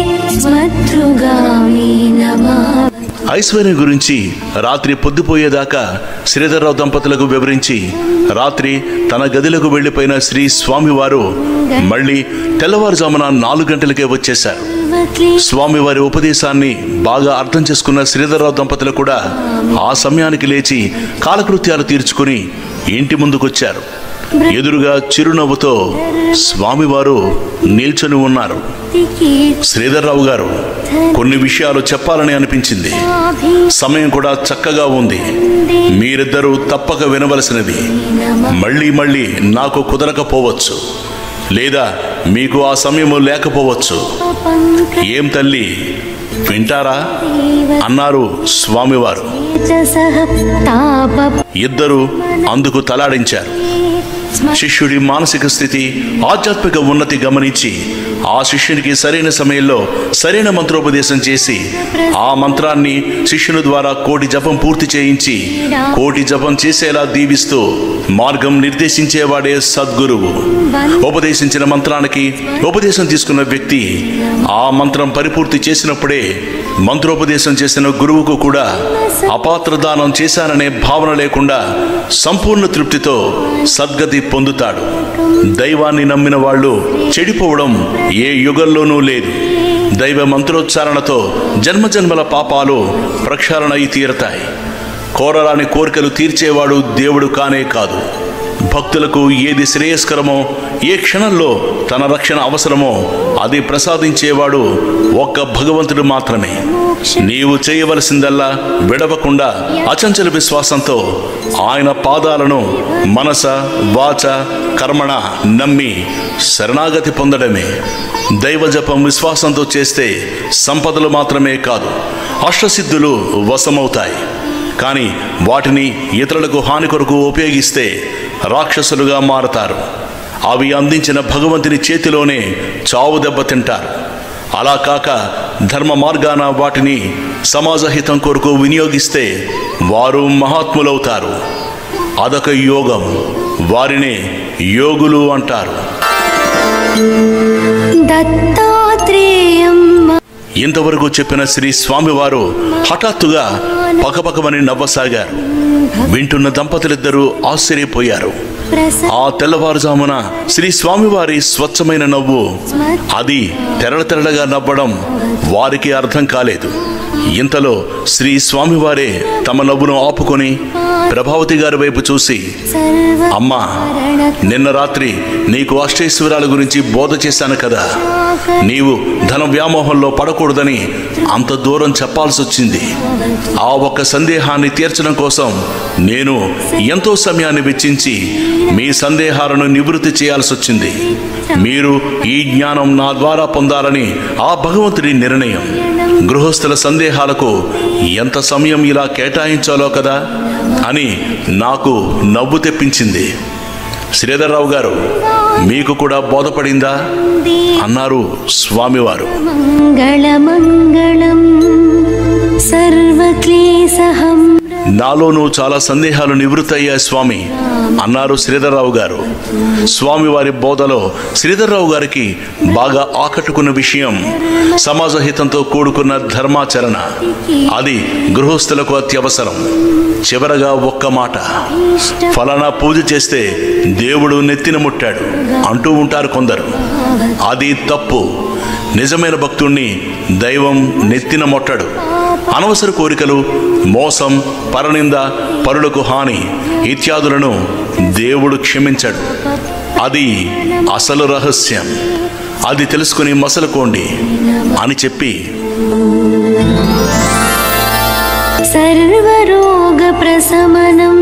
స్మతృగామి నమా ఐశ్వర్యం గురించి రాత్రి పొద్దుపోయేదాకా శ్రీధర్రావు దంపతులకు వివరించి రాత్రి తన గదిలకు వెళ్లిపోయిన శ్రీ స్వామివారు మళ్ళీ తెల్లవారుజామున నాలుగు గంటలకే వచ్చేశారు స్వామివారి ఉపదేశాన్ని బాగా అర్థం చేసుకున్న శ్రీధర్రావు దంపతులు కూడా ఆ సమయానికి లేచి కాలకృత్యాలు తీర్చుకుని ఇంటి ముందుకొచ్చారు ఎదురుగా చిరునవ్వుతో స్వామివారు నిల్చొని ఉన్నారు శ్రీధర్రావు గారు కొన్ని విషయాలు చెప్పాలని అనిపించింది సమయం కూడా చక్కగా ఉంది మీరిద్దరూ తప్పక వినవలసినది మళ్ళీ మళ్ళీ నాకు కుదరకపోవచ్చు లేదా మీకు ఆ సమయము లేకపోవచ్చు ఏం తల్లి వింటారా అన్నారు స్వామివారు తాప ఇద్దరు అందుకు తలాడించారు శిష్యుడి మానసిక స్థితి ఆధ్యాత్మిక ఉన్నతి గమనించి ఆ శిష్యునికి సరైన సమయంలో సరైన మంత్రోపదేశం చేసి ఆ మంత్రాన్ని శిష్యుని ద్వారా కోటి జపం పూర్తి చేయించి కోటి జపం చేసేలా దీవిస్తూ మార్గం నిర్దేశించేవాడే సద్గురువు ఉపదేశించిన మంత్రానికి ఉపదేశం తీసుకున్న వ్యక్తి ఆ మంత్రం పరిపూర్తి చేసినప్పుడే మంత్రోపదేశం చేసిన గురువుకు కూడా అపాత్రదానం చేశాననే భావన లేకుండా సంపూర్ణ తృప్తితో సద్గతి పొందుతాడు దైవాన్ని నమ్మిన వాళ్ళు చెడిపోవడం ఏ యుగంలోనూ లేదు దైవ మంత్రోచ్చారణతో జన్మజన్మల పాపాలు ప్రక్షాళన అయి తీరతాయి కోరరాని కోరికలు తీర్చేవాడు దేవుడు కానే కాదు భక్తులకు ఏది శ్రేయస్కరమో ఏ క్షణంలో తన రక్షణ అవసరమో అది ప్రసాదించేవాడు ఒక్క భగవంతుడు మాత్రమే నీవు చేయవలసిందల్లా విడవకుండా అచంచల విశ్వాసంతో ఆయన పాదాలను మనస వాచ కర్మణ నమ్మి శరణాగతి పొందడమే దైవజపం విశ్వాసంతో చేస్తే సంపదలు మాత్రమే కాదు అష్టసిద్ధులు వశమవుతాయి కానీ వాటిని ఇతరులకు హాని కొరకు ఉపయోగిస్తే రాక్షసులుగా మారతారు అవి అందించిన భగవంతుని చేతిలోనే చావు దెబ్బ తింటారు అలా కాక ధర్మ మార్గాన వాటిని సమాజహితం కొరకు వినియోగిస్తే వారు మహాత్ములవుతారు అదొక యోగం వారినే యోగులు అంటారు దత్తాత్రేయం ఇంతవరకు చెప్పిన శ్రీ స్వామివారు హఠాత్తుగా పకపకమని నవ్వసాగారు వింటున్న దంపతులిద్దరూ ఆశ్చర్యపోయారు ప్రస ఆ తెల్లవారుజామున శ్రీ స్వామివారి స్వచ్ఛమైన నవ్వు అది తెరల తెరలగా నవ్వడం వారికి అర్థం కాలేదు ఇంతలో శ్రీ స్వామివారే తమ నవ్వును ఆపుకొని ప్రభావతి గారి వైపు చూసి సర్వ అమ్మా నిన్న రాత్రి నీకు అష్టైశ్వర్యాల గురించి బోధ చేశాను కదా నీవు ధన వ్యామోహంలో పడకూడదని అంత దూరం చెప్పాల్సి వచ్చింది ఆ ఒక్క సందేహాన్ని తీర్చడం కోసం నేను ఎంతో సమయాన్ని వెచ్చించి మీ సందేహాలను నివృత్తి చేయాల్సి వచ్చింది మీరు ఈ జ్ఞానం నా ద్వారా పొందాలని ఆ భగవంతుడి నిర్ణయం గృహస్థుల సందేహాలకు ఎంత సమయం ఇలా కేటాయించాలో కదా అని నాకు నవ్వు తెప్పించింది శ్రీధర్రావు గారు మీకు కూడా బోధపడిందా అన్నారు స్వామివారు మంగళమంగళం సర్వక్లేశహం నాలోనూ చాలా సందేహాలు నివృత్తయ్యాయి స్వామి అన్నారు శ్రీధర్రావు గారు స్వామివారి బోధలో శ్రీధర్రావు గారికి బాగా ఆకట్టుకున్న విషయం సమాజహితంతో కూడుకున్న ధర్మాచరణ అది గృహస్థులకు అత్యవసరం చివరగా ఒక్క మాట ఫలానా పూజ చేస్తే దేవుడు నెత్తిన ముట్టాడు అంటూ ఉంటారు కొందరు అది తప్పు నిజమైన భక్తుణ్ణి దైవం నెత్తిన మొట్టడు అనవసర కోరికలు మోసం పరనింద పరులకు హాని ఇత్యాదులను దేవుడు క్షమించడు అది అసలు రహస్యం అది తెలుసుకుని మసలుకోండి అని చెప్పి సర్వరోగ ప్రశమనం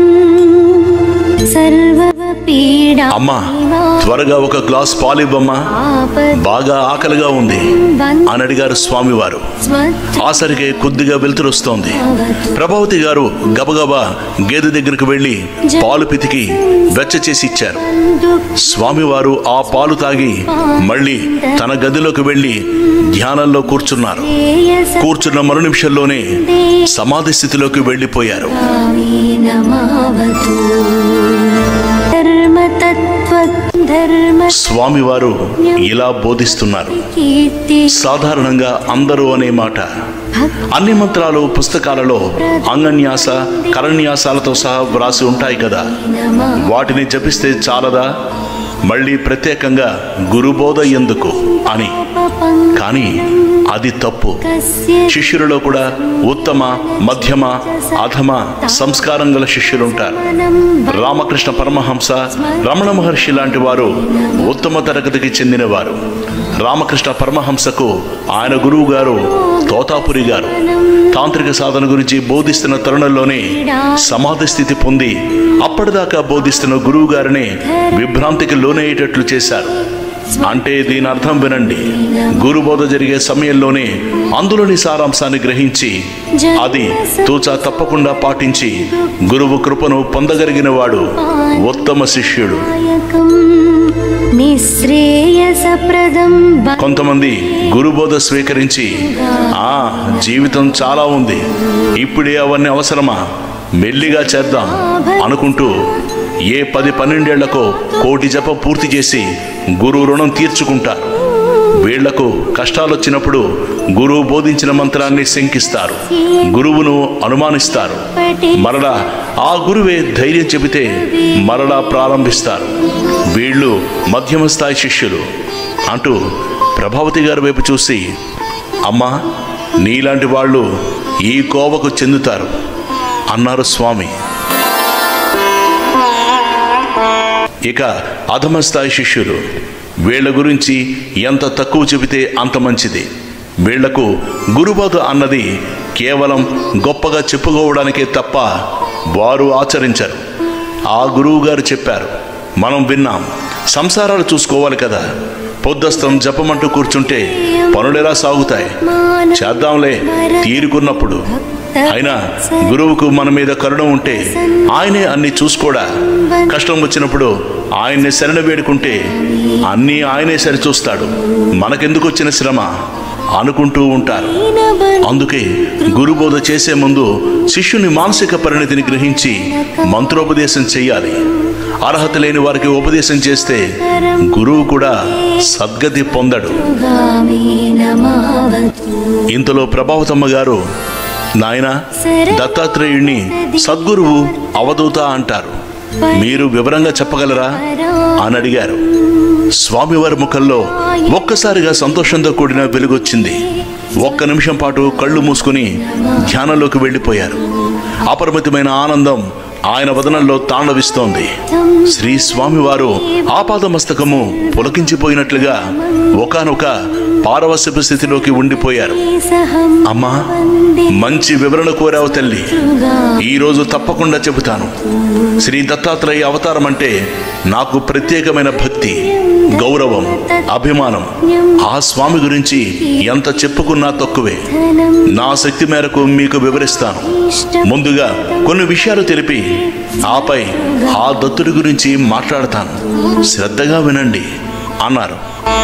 సర్వపీడా అమ్మా త్వరగా ఒక గ్లాస్ పాలు ఇవ్వమ్మా బాగా ఆకలిగా ఉంది అని అడిగారు స్వామివారు ఆసరికే కొద్దిగా వెలుతురొస్తోంది ప్రభావతి గారు గబగబా గేదె దగ్గరికి వెళ్ళి పాలు పితికి వెచ్చ చేసి ఇచ్చారు స్వామివారు ఆ పాలు తాగి మళ్ళీ తన గదిలోకి వెళ్ళి ధ్యానంలో కూర్చున్నారు కూర్చున్న మరు నిమిషంలోనే సమాధి స్థితిలోకి వెళ్ళిపోయారు నమావతు ధర్మతత్వ ధర్మ స్వామివారు ఇలా బోధిస్తున్నారు కీర్తి సాధారణంగా అందరూ అనే మాట అన్ని మంత్రాలు పుస్తకాలలో అంగన్యాస కరన్యాసాలతో సహా వ్రాసి ఉంటాయి కదా వాటిని జపిస్తే చాలదా మళ్ళీ ప్రత్యేకంగా గురుబోధ ఎందుకు అని కానీ అది తప్పు శిష్యులలో కూడా ఉత్తమ మధ్యమ అధమ సంస్కారం గల శిష్యులుంటారు రామకృష్ణ పరమహంస రమణ మహర్షి లాంటి వారు ఉత్తమ తరగతికి చెందినవారు రామకృష్ణ పరమహంసకు ఆయన గురువు గారు తోతాపురి గారు తాంత్రిక సాధన గురించి బోధిస్తున్న తరుణంలోనే సమాధి స్థితి పొంది అప్పటిదాకా బోధిస్తున్న గురువు గారిని విభ్రాంతికి లోనయ్యేటట్లు చేశారు అంటే దీని అర్థం వినండి గురుబోధ జరిగే సమయంలోనే అందులోని సారాంశాన్ని గ్రహించి అది తూచా తప్పకుండా పాటించి గురువు కృపను పొందగలిగిన వాడు ఉత్తమ శిష్యుడు దాయకం నిశ్రేయసప్రదం బ- కొంతమంది గురుబోధ స్వీకరించి ఆ జీవితం చాలా ఉంది ఇప్పుడే అవన్నీ అవసరమా మెల్లిగా చేద్దాం అనుకుంటూ ఏ పది పన్నెండేళ్లకో కోటి జపం పూర్తి చేసి గురువు రుణం తీర్చుకుంటారు వీళ్లకు కష్టాలు వచ్చినప్పుడు గురువు బోధించిన మంత్రాన్ని శంకిస్తారు గురువును అనుమానిస్తారు మరలా ఆ గురువే ధైర్యం చెబితే మరలా ప్రారంభిస్తారు వీళ్ళు మధ్యమ స్థాయి శిష్యులు అంటూ ప్రభావతి గారి వైపు చూసి అమ్మా నీలాంటి వాళ్ళు ఈ కోవకు చెందుతారు అన్నారు స్వామి ఇక అధమ స్థాయి శిష్యులు వీళ్ళ గురించి ఎంత తక్కువ చెబితే అంత మంచిది వీళ్లకు గురుబోధ అన్నది కేవలం గొప్పగా చెప్పుకోవడానికే తప్ప వారు ఆచరించరు ఆ గురువు గారు చెప్పారు మనం విన్నాం సంసారాలు చూసుకోవాలి కదా పొద్దస్తం జపమంటూ కూర్చుంటే పనులెలా సాగుతాయి చేద్దాంలే తీరుకున్నప్పుడు అయినా గురువుకు మన మీద కరుణ ఉంటే ఆయనే అన్ని చూసుకోడా కష్టం వచ్చినప్పుడు ఆయన్ని శరణ వేడుకుంటే అన్నీ ఆయనే సరిచూస్తాడు మనకెందుకు వచ్చిన శ్రమ అనుకుంటూ ఉంటారు అందుకే గురుబోధ చేసే ముందు శిష్యుని మానసిక పరిణతిని గ్రహించి మంత్రోపదేశం చెయ్యాలి అర్హత లేని వారికి ఉపదేశం చేస్తే గురువు కూడా సద్గతి పొందడు గామి నమావతు ఇంతలో ప్రభావతమ్మ గారు నాయన దత్తాత్రేయుణ్ణి సద్గురువు అవధూత అంటారు మీరు వివరంగా చెప్పగలరా అని అడిగారు స్వామివారి ముఖంలో ఒక్కసారిగా సంతోషంతో కూడిన వెలుగొచ్చింది ఒక్క నిమిషం పాటు కళ్ళు మూసుకుని ధ్యానంలోకి వెళ్ళిపోయారు అపరిమితమైన ఆనందం ఆయన వదనంలో తాండవిస్తోంది శ్రీ స్వామివారు ఆపాదమస్తకము పులకించిపోయినట్లుగా ఒకానొక పారవశ్యపు స్థితిలోకి ఉండిపోయారు సహం అమ్మా మంచి వివరణ కోరావు తల్లి ఈ రోజు తప్పకుండా చెబుతాను శ్రీ దత్తాత్రేయ అవతారం అంటే నాకు ప్రత్యేకమైన భక్తి గౌరవం అభిమానం ఆ స్వామి గురించి ఎంత చెప్పుకున్నా తక్కువే ధనం నా శక్తి మేరకు మీకు వివరిస్తాను ముందుగా కొన్ని విషయాలు తెలిపి ఆపై ఆ దత్తుడి గురించి మాట్లాడతాను శ్రద్ధగా వినండి అన్నారు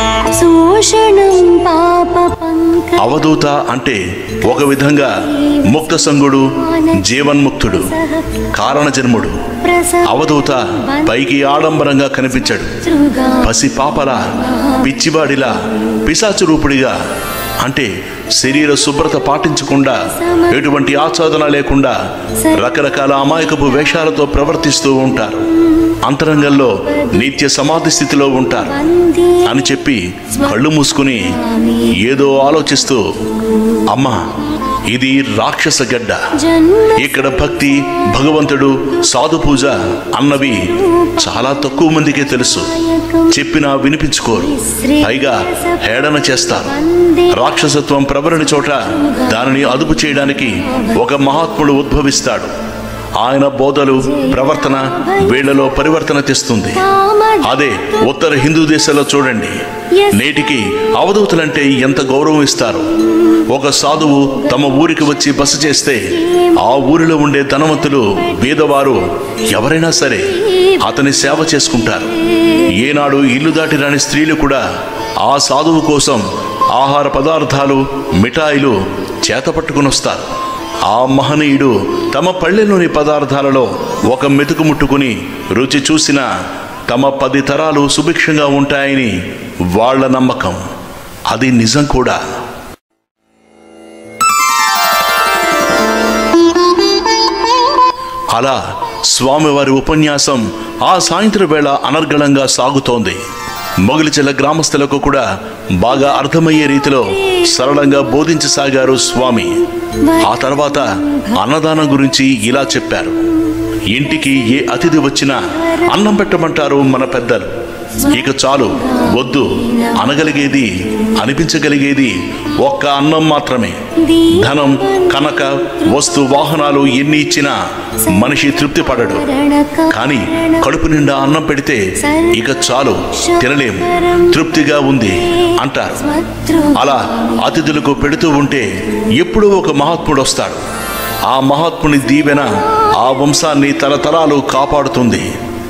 శోషణం పాప పంక అవధూత అంటే ఒక విధంగా ముక్త సంగుడు జీవన్ముక్తుడు కారణజన్ముడు అవధూత పైకి ఆడంబరంగా కనిపించాడు పసి పాపలా పిచ్చివాడిలా పిశాచు రూపుడిగా అంటే శరీర శుభ్రత పాటించకుండా ఎటువంటి ఆచ్ఛాదన లేకుండా రకరకాల అమాయకపు వేషాలతో ప్రవర్తిస్తూ ఉంటారు అంతరంగంలో నిత్య సమాధి స్థితిలో ఉంటారు అని చెప్పి కళ్ళు మూసుకుని ఏదో ఆలోచిస్తూ అమ్మా ఇది రాక్షస గడ్డ ఇక్కడ భక్తి భగవంతుడు సాధు పూజ అన్నవి చాలా తక్కువ మందికే తెలుసు చెప్పినా వినిపించుకోరు పైగా హేళన చేస్తారు రాక్షసత్వం ప్రబలని చోట దానిని అదుపు చేయడానికి ఒక మహాత్ముడు ఉద్భవిస్తాడు ఆయన బోధలు ప్రవర్తన వీళ్లలో పరివర్తన తెస్తుంది అదే ఉత్తర హిందూ దేశాల్లో చూడండి నేటికి అవధూతులంటే ఎంత గౌరవం ఇస్తారు ఒక సాధువు తమ ఊరికి వచ్చి బస చేస్తే ఆ ఊరిలో ఉండే ధనవంతులు బీదవారు ఎవరైనా సరే అతని సేవ చేసుకుంటారు ఏనాడు ఇల్లు దాటి రాని స్త్రీలు కూడా ఆ సాధువు కోసం ఆహార పదార్థాలు మిఠాయిలు చేతపట్టుకుని వస్తారు ఆ మహనీయుడు తమ పళ్ళెలోని పదార్థాలలో ఒక మెతుకు ముట్టుకుని రుచి చూసిన తమ పది తరాలు సుభిక్షంగా ఉంటాయని వాళ్ళ నమ్మకం అది నిజం కూడా అలా స్వామివారి ఉపన్యాసం ఆ సాయంత్రం వేళ అనర్గళంగా సాగుతోంది మొగిలిచెల గ్రామస్తులకు కూడా బాగా అర్థమయ్యే రీతిలో సరళంగా బోధించసాగారు స్వామి ఆ తర్వాత అన్నదానం గురించి ఇలా చెప్పారు ఇంటికి ఏ అతిథి వచ్చినా అన్నం పెట్టమంటారు మన పెద్దలు ఇక చాలు వద్దు అనగలిగేది అనిపించగలిగేది ఒక్క అన్నం మాత్రమే ధనం కనక వస్తు వాహనాలు ఎన్ని ఇచ్చినా మనిషి తృప్తి పడడు కానీ కడుపు నిండా అన్నం పెడితే ఇక చాలు తినలేము తృప్తిగా ఉంది అంటారు అలా అతిథులకు పెడుతూ ఉంటే ఎప్పుడూ ఒక మహాత్ముడు వస్తాడు ఆ మహాత్ముని దీవెన ఆ వంశాన్ని తరతరాలు కాపాడుతుంది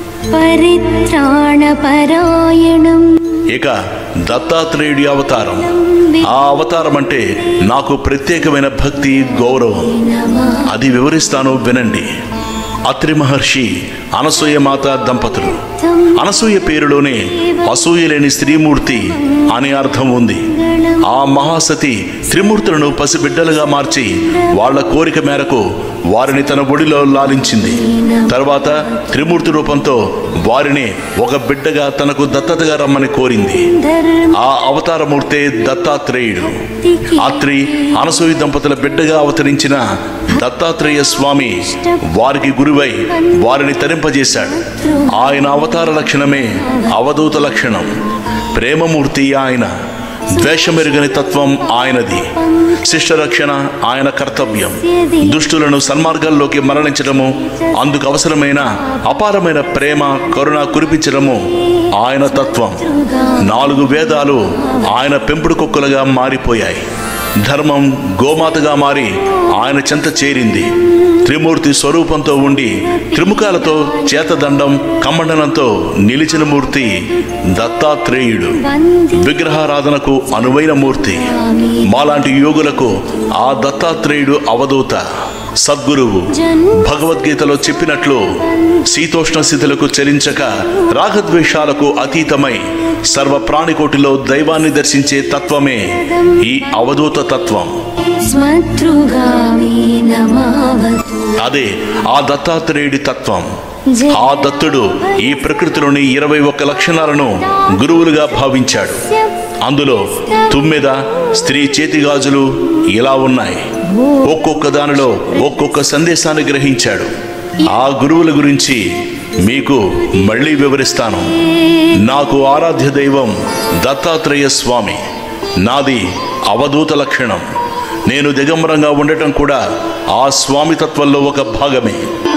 పరిత్రాణపరాయణం ఇక దత్తాత్రేయుడి అవతారం ఆ అవతారం అంటే నాకు ప్రత్యేకమైన భక్తి గౌరవం అది వివరిస్తాను వినండి అత్రి మహర్షి అనసూయ మాత దంపతులు అనసూయ పేరులోనే అసూయ లేని స్త్రీమూర్తి అనే అర్థం ఉంది ఆ మహాసతి త్రిమూర్తులను పసిబిడ్డలుగా మార్చి వాళ్ళ కోరిక మేరకు వారిని తన ఒడిలో లాలించింది తర్వాత త్రిమూర్తి రూపంతో వారిని ఒక బిడ్డగా తనకు దత్తతగా రమ్మని కోరింది ఆ అవతారమూర్తే దత్తాత్రేయుడు అత్రి అనసూయ దంపతుల బిడ్డగా అవతరించిన దత్తాత్రేయ స్వామి వారికి గురువై వారిని తరింపజేశాడు ఆయన అవతార లక్షణమే అవధూత లక్షణం ప్రేమమూర్తి ఆయన ద్వేషమెరుగని తత్వం ఆయనది శిష్టరక్షణ ఆయన కర్తవ్యం దుష్టులను సన్మార్గాల్లోకి మరణించడము అందుకు అవసరమైన అపారమైన ప్రేమ కరుణ కురిపించడము ఆయన తత్వం నాలుగు వేదాలు ఆయన పెంపుడు కుక్కలుగా మారిపోయాయి ధర్మం గోమాతగా మారి ఆయన చెంత చేరింది త్రిమూర్తి స్వరూపంతో ఉండి త్రిముఖాలతో చేతదండం కమండనంతో నిలిచిన మూర్తి దత్తాత్రేయుడు విగ్రహారాధనకు అనువైన మూర్తి మాలాంటి యోగులకు ఆ దత్తాత్రేయుడు అవధూత సద్గురువు భగవద్గీతలో చెప్పినట్లు శీతోష్ణ స్థితులకు చలించక రాగద్వేషాలకు అతీతమై సర్వ ప్రాణికోటిలో దైవాన్ని దర్శించే తత్వమే ఈ అవధూత తత్వం స్మతృగామి నమావతు అదే ఆ దత్తాత్రేయుడి తత్వం ఆ దత్తుడు ఈ ప్రకృతిలోని ఇరవై ఒక్క లక్షణాలను గురువులుగా భావించాడు అందులో తుమ్మెద స్త్రీ చేతిగాజులు ఇలా ఉన్నాయి ఒక్కొక్క దానిలో ఒక్కొక్క సందేశాన్ని గ్రహించాడు ఆ గురువుల గురించి మీకు మళ్ళీ వివరిస్తాను నాకు ఆరాధ్య దైవం దత్తాత్రేయ స్వామి నాది అవధూత లక్షణం నేను దిగంబరంగా ఉండటం కూడా ఆ స్వామి తత్వంలో ఒక భాగమే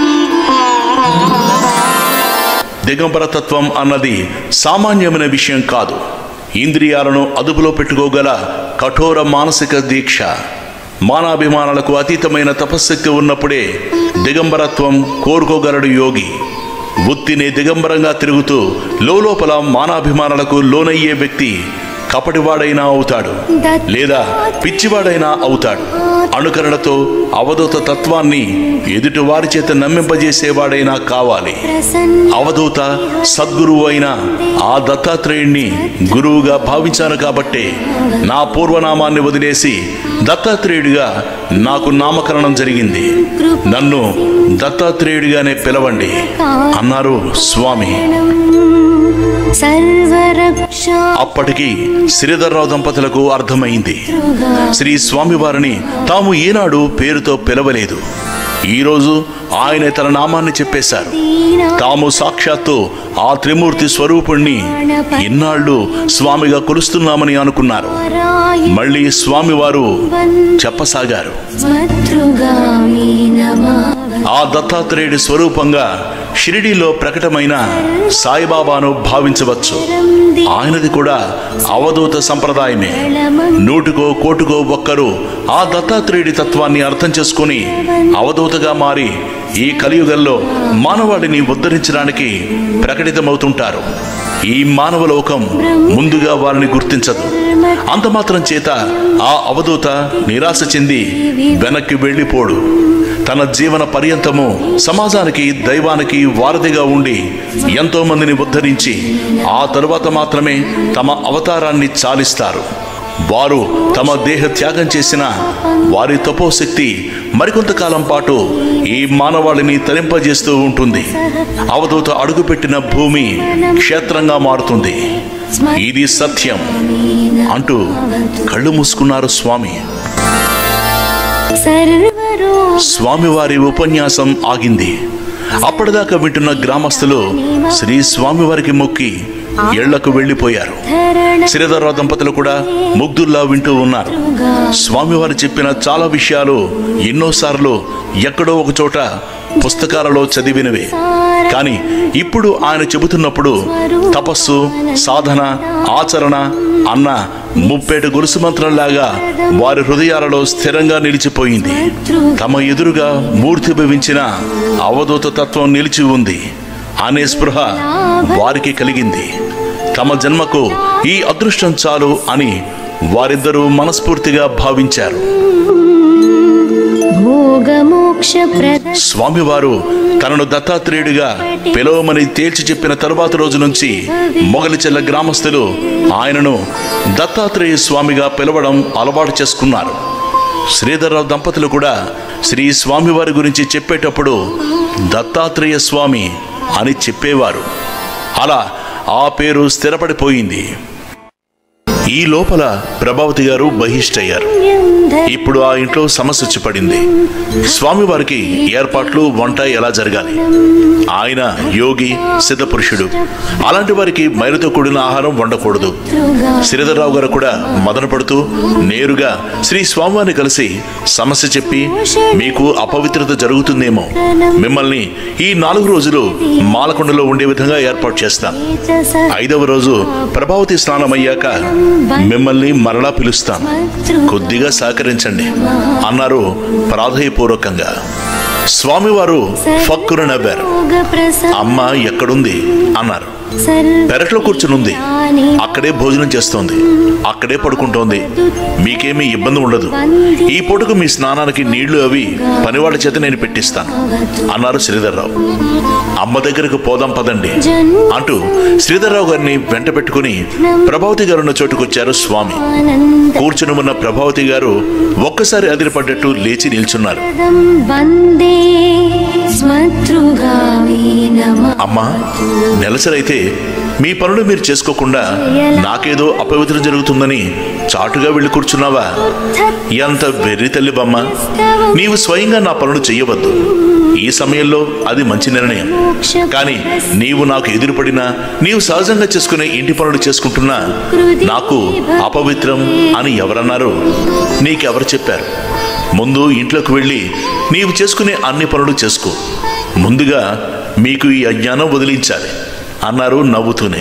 దిగంబర తత్వం అన్నది సామాన్యమైన విషయం కాదు ఇంద్రియాలను అదుపులో పెట్టుకోగల కఠోర మానసిక దీక్ష మానాభిమానాలకు అతీతమైన తపశ్శక్తి ఉన్నప్పుడే దిగంబరత్వం కోరుకోగలడు యోగి ఉత్తిని దిగంబరంగా తిరుగుతూ లోపల మానాభిమానాలకు లోనయ్యే వ్యక్తి కపటివాడైనా అవుతాడు లేదా పిచ్చివాడైనా అవుతాడు అనుకరణతో అవధూత తత్వాన్ని ఎదుటి వారి చేత నమ్మింపజేసేవాడైనా కావాలి ప్రసన్న అవధూత సద్గురువు అయిన ఆ దత్తాత్రేయుణ్ణి గురువుగా భావించాను కాబట్టే నా పూర్వనామాన్ని వదిలేసి దత్తాత్రేయుడిగా నాకు నామకరణం జరిగింది నన్ను దత్తాత్రేయుడిగానే పిలవండి అన్నారు స్వామి సర్వరక్షా అప్పటికి శ్రీధర్రావు దంపతులకు అర్థమైంది శ్రీ స్వామివారిని తాము ఈనాడు పేరుతో పిలవలేదు ఈరోజు ఆయన తన నామాన్ని చెప్పేశారు తాము సాక్షాత్తు ఆ త్రిమూర్తి స్వరూపుణ్ణి ఇన్నాళ్ళు స్వామిగా కొలుస్తున్నామని అనుకున్నారు మళ్ళీ స్వామివారు చెప్పసాగారు స్మతృగామి నమా ఆ దత్తాత్రేయుడి స్వరూపంగా షిరిడీలో ప్రకటమైన సాయిబాబాను భావించవచ్చు ఆయనది కూడా అవధూత సంప్రదాయమే నూటికో కోటుకో ఒక్కరు ఆ దత్తాత్రేయుడి తత్వాన్ని అర్థం చేసుకుని అవధూతగా మారి ఈ కలియుగంలో మానవాళిని ఉద్ధరించడానికి ప్రకటితమవుతుంటారు ఈ మానవలోకం ముందుగా వారిని గుర్తించదు అంత మాత్రం చేత ఆ అవధూత నిరాశ చెంది వెనక్కి వెళ్ళిపోడు తన జీవన పర్యంతము సమాజానికి దైవానికి వారధిగా ఉండి ఎంతో మందిని ఉద్ధరించి ఆ తరువాత మాత్రమే తమ అవతారాన్ని చాలిస్తారు వారు తమ దేహ త్యాగం చేసిన వారి తపోశక్తి మరికొంతకాలం పాటు ఈ మానవాళిని తరింపజేస్తూ ఉంటుంది అవధూత అడుగుపెట్టిన భూమి క్షేత్రంగా మారుతుంది ఇది సత్యం అంటూ కళ్ళు మూసుకున్నారు స్వామి సర్వరో స్వామివారి ఉపన్యాసం ఆగింది అప్పటిదాకా వింటున్న గ్రామస్తులు శ్రీ స్వామివారికి మొక్కి ఇళ్లకు వెళ్ళిపోయారు ధరణ శ్రీధర దంపతులు కూడా ముగ్ధుల్లా వింటూ ఉన్నారు స్వామివారు చెప్పిన చాలా విషయాలు ఎన్నోసార్లు ఎక్కడో ఒక చోట పుస్తకాలలో చదివినవే కానీ ఇప్పుడు ఆయన చెబుతున్నప్పుడు తపస్సు సాధన ఆచరణ అన్న ముప్పేట గొలుసు మంత్రంలాగా వారి హృదయాలలో స్థిరంగా నిలిచిపోయింది తమ ఎదురుగా మూర్తి భవించిన అవధూత తత్వం నిలిచి ఉంది అనే స్పృహ వారికి కలిగింది తమ జన్మకు ఈ అదృష్టం చాలు అని వారిద్దరూ మనస్ఫూర్తిగా భావించారు భోగమోక్ష ప్రద స్వామివారు తనను దత్తాత్రేయుడిగా పిలవమని తేల్చి చెప్పిన తరువాత రోజు నుంచి మొగలిచెల్ల గ్రామస్తులు ఆయనను దత్తాత్రేయ స్వామిగా పిలవడం అలవాటు చేసుకున్నారు శ్రీధరరావు దంపతులు కూడా శ్రీ స్వామివారి గురించి చెప్పేటప్పుడు దత్తాత్రేయ స్వామి అని చెప్పేవారు అలా ఆ పేరు స్థిరపడిపోయింది ఈ లోపల ప్రభావతి గారు బహిష్టయ్యారు ఇప్పుడు ఆ ఇంట్లో సమస్య వచ్చి పడింది స్వామివారికి ఏర్పాట్లు వంట ఎలా జరగాలి ఆయన యోగి సిద్ధపురుషుడు అలాంటి వారికి మైలుతో కూడిన ఆహారం వండకూడదు శ్రీధర్రావు గారు కూడా మదన పడుతూ నేరుగా శ్రీ స్వామివారిని కలిసి సమస్య చెప్పి మీకు అపవిత్రత జరుగుతుందేమో మిమ్మల్ని ఈ నాలుగు రోజులు మాలకొండలో ఉండే విధంగా ఏర్పాటు చేస్తాం ఐదవ రోజు ప్రభావతి స్నానం అయ్యాక మిమ్మల్ని మరలా పిలుస్తాను కొద్దిగా సహకరించండి అన్నారు ప్రాధేయపూర్వకంగా స్వామివారు ఫక్కున నవ్వారు అమ్మ ఎక్కడుంది అన్నారు పెరట్లో కూర్చునుంది అక్కడే భోజనం చేస్తోంది అక్కడే పడుకుంటోంది మీకేమీ ఇబ్బంది ఉండదు ఈ పూటకు మీ స్నానానికి నీళ్లు అవి పనివాళ్ళ చేత నేను పెట్టిస్తాను అన్నారు శ్రీధర్రావు అమ్మ దగ్గరకు పోదాం పదండి అంటూ శ్రీధర్రావు గారిని వెంట పెట్టుకుని ప్రభావతి గారు ఉన్న చోటుకొచ్చారు స్వామి కూర్చుని ఉన్న ప్రభావతి గారు ఒక్కసారి అదిరిపడ్డట్టు లేచి నిల్చున్నారు వందే స్మతృగామి నమ అమ్మా నెలసరైతే మీ పనులు మీరు చేసుకోకుండా నాకేదో అపవిత్రం జరుగుతుందని చాటుగా వెళ్ళి కూర్చున్నావా ఎంత వెర్రి తల్లి బమ్మ నీవు స్వయంగా నా పనులు చెయ్యవద్దు ఈ సమయంలో అది మంచి నిర్ణయం కానీ నీవు నాకు ఎదురుపడినా నీవు సహజంగా చేసుకునే ఇంటి పనులు చేసుకుంటున్నా నాకు అపవిత్రం అని ఎవరన్నారు నీకెవరు చెప్పారు ముందు ఇంట్లోకి వెళ్ళి నీవు చేసుకునే అన్ని పనులు చేసుకో ముందుగా మీకు ఈ అజ్ఞానం వదిలించాలి అన్నారు నవ్వుతూనే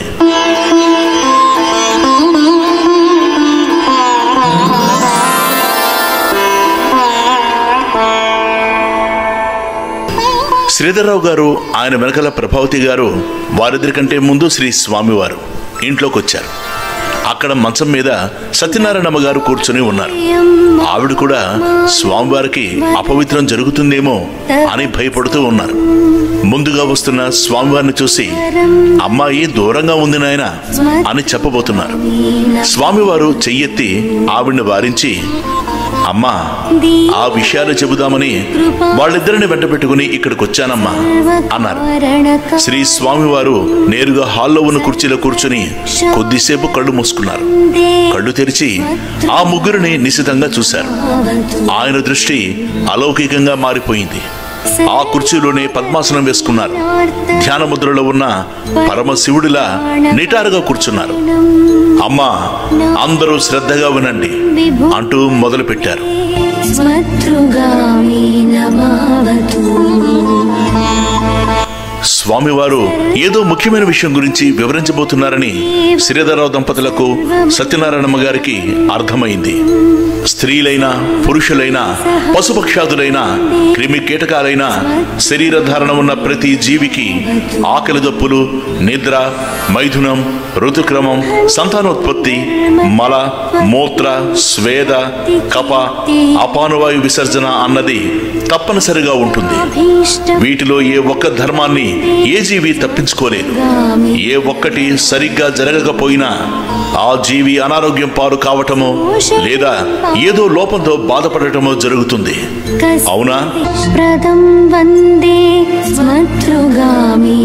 శ్రీధర్రావు గారు ఆయన వెనకల ప్రభావతి గారు వారిద్దరి కంటే ముందు శ్రీ స్వామివారు ఇంట్లోకి వచ్చారు అక్కడ మంచం మీద సత్యనారాయణమ్మ గారు కూర్చుని ఉన్నారు ఆవిడ కూడా స్వామివారికి అపవిత్రం జరుగుతుందేమో అని భయపడుతూ ఉన్నారు ముందుగా వస్తున్న స్వామివారిని చూసి అమ్మాయి దూరంగా ఉంది నాయన అని చెప్పబోతున్నారు స్వామివారు చెయ్యెత్తి ఆవిడ్ని వారించి అమ్మా ఆ విషయాలు చెబుదామని వాళ్ళిద్దరిని వెంట పెట్టుకుని ఇక్కడికి వచ్చానమ్మా అన్నారు శ్రీ స్వామివారు నేరుగా హాల్లో ఉన్న కుర్చీలో కూర్చుని కొద్దిసేపు కళ్ళు మూసుకున్నారు కళ్ళు తెరిచి ఆ ముగ్గురిని నిశితంగా చూశారు ఆయన దృష్టి అలౌకికంగా మారిపోయింది ఆ కుర్చీలోనే పద్మాసనం వేసుకున్నారు ధ్యాన ముద్రలో ఉన్న పరమశివుడిలా నిటారుగా కూర్చున్నారు అమ్మా అందరూ శ్రద్ధగా వినండి అంటూ మొదలు పెట్టారు స్మతృగామి నమావతు స్వామివారు ఏదో ముఖ్యమైన విషయం గురించి వివరించబోతున్నారని శ్రీధరరావు దంపతులకు సత్యనారాయణమ్మ గారికి అర్థమైంది స్త్రీలైన పురుషులైన పశుపక్షాదులైన క్రిమి కీటకాలైన శరీర ధారణ ఉన్న ప్రతి జీవికి ఆకలి దప్పులు నిద్ర మైథునం ఋతుక్రమం సంతానోత్పత్తి మల మూత్ర స్వేద కప అపానువాయు విసర్జన అన్నది తప్పనిసరిగా ఉంటుంది అభీష్టం వీటిలో ఏ ఒక్క ధర్మాన్ని ఏ జీవి తప్పించుకోలేదు ఏ ఒక్కటి సరిగ్గా జరగకపోయినా ఆ జీవి అనారోగ్యం పాలు కావటమో లేదా ఏదో లోపంతో బాధపడటమో జరుగుతుంది అవునా? ప్రదం వందే స్మతృగామి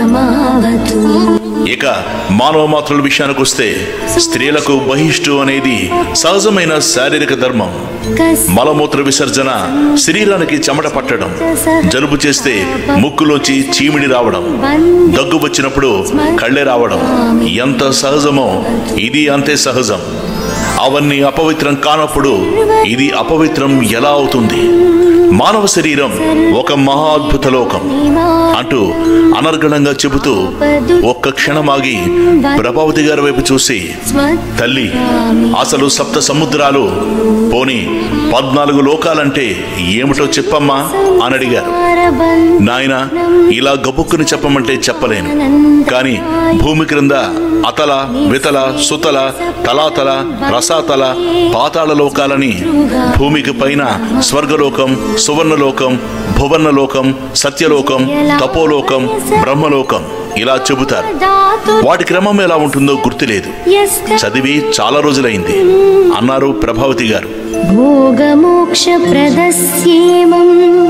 నమావతు ఇక మానవ మాత్రుల విషయానికి వస్తే స్త్రీలకు బహిష్టు అనేది సహజమైన శారీరక ధర్మం మలమూత్ర విసర్జన శరీరానికి చెమట పట్టడం జలుబు చేస్తే ముక్కులోంచి చీమిడి రావడం దగ్గు వచ్చినప్పుడు కళ్ళే రావడం ఎంత సహజమో ఇది అంతే సహజం అవన్నీ అపవిత్రం కానప్పుడు ఇది అపవిత్రం ఎలా అవుతుంది మానవ శరీరం ఒక మహా అద్భుత లోకం అంటూ అనర్గళంగా చెబుతూ ఒక్క క్షణమాగి ప్రభావతి గారి వైపు చూసి తల్లి అసలు సప్త సముద్రాలు పోని పద్నాలుగు లోకాలంటే ఏమిటో చెప్పమ్మా అని అడిగారు నాయన ఇలా గబుక్కుని చెప్పమంటే చెప్పలేను కానీ భూమి క్రింద అతల వితల సుతల తలాతల రసాతల పాతాళ లోకాలని భూమికి పైన స్వర్గలోకం సువర్ణలోకం భువర్ణలోకం సత్యలోకం తపోలోకం బ్రహ్మలోకం ఇలా చెబుతారు వాటి క్రమం ఎలా ఉంటుందో గుర్తులేదు చదివి చాలా రోజులైంది అన్నారు ప్రభావతి గారు భోగమోక్ష ప్రదస్యేమం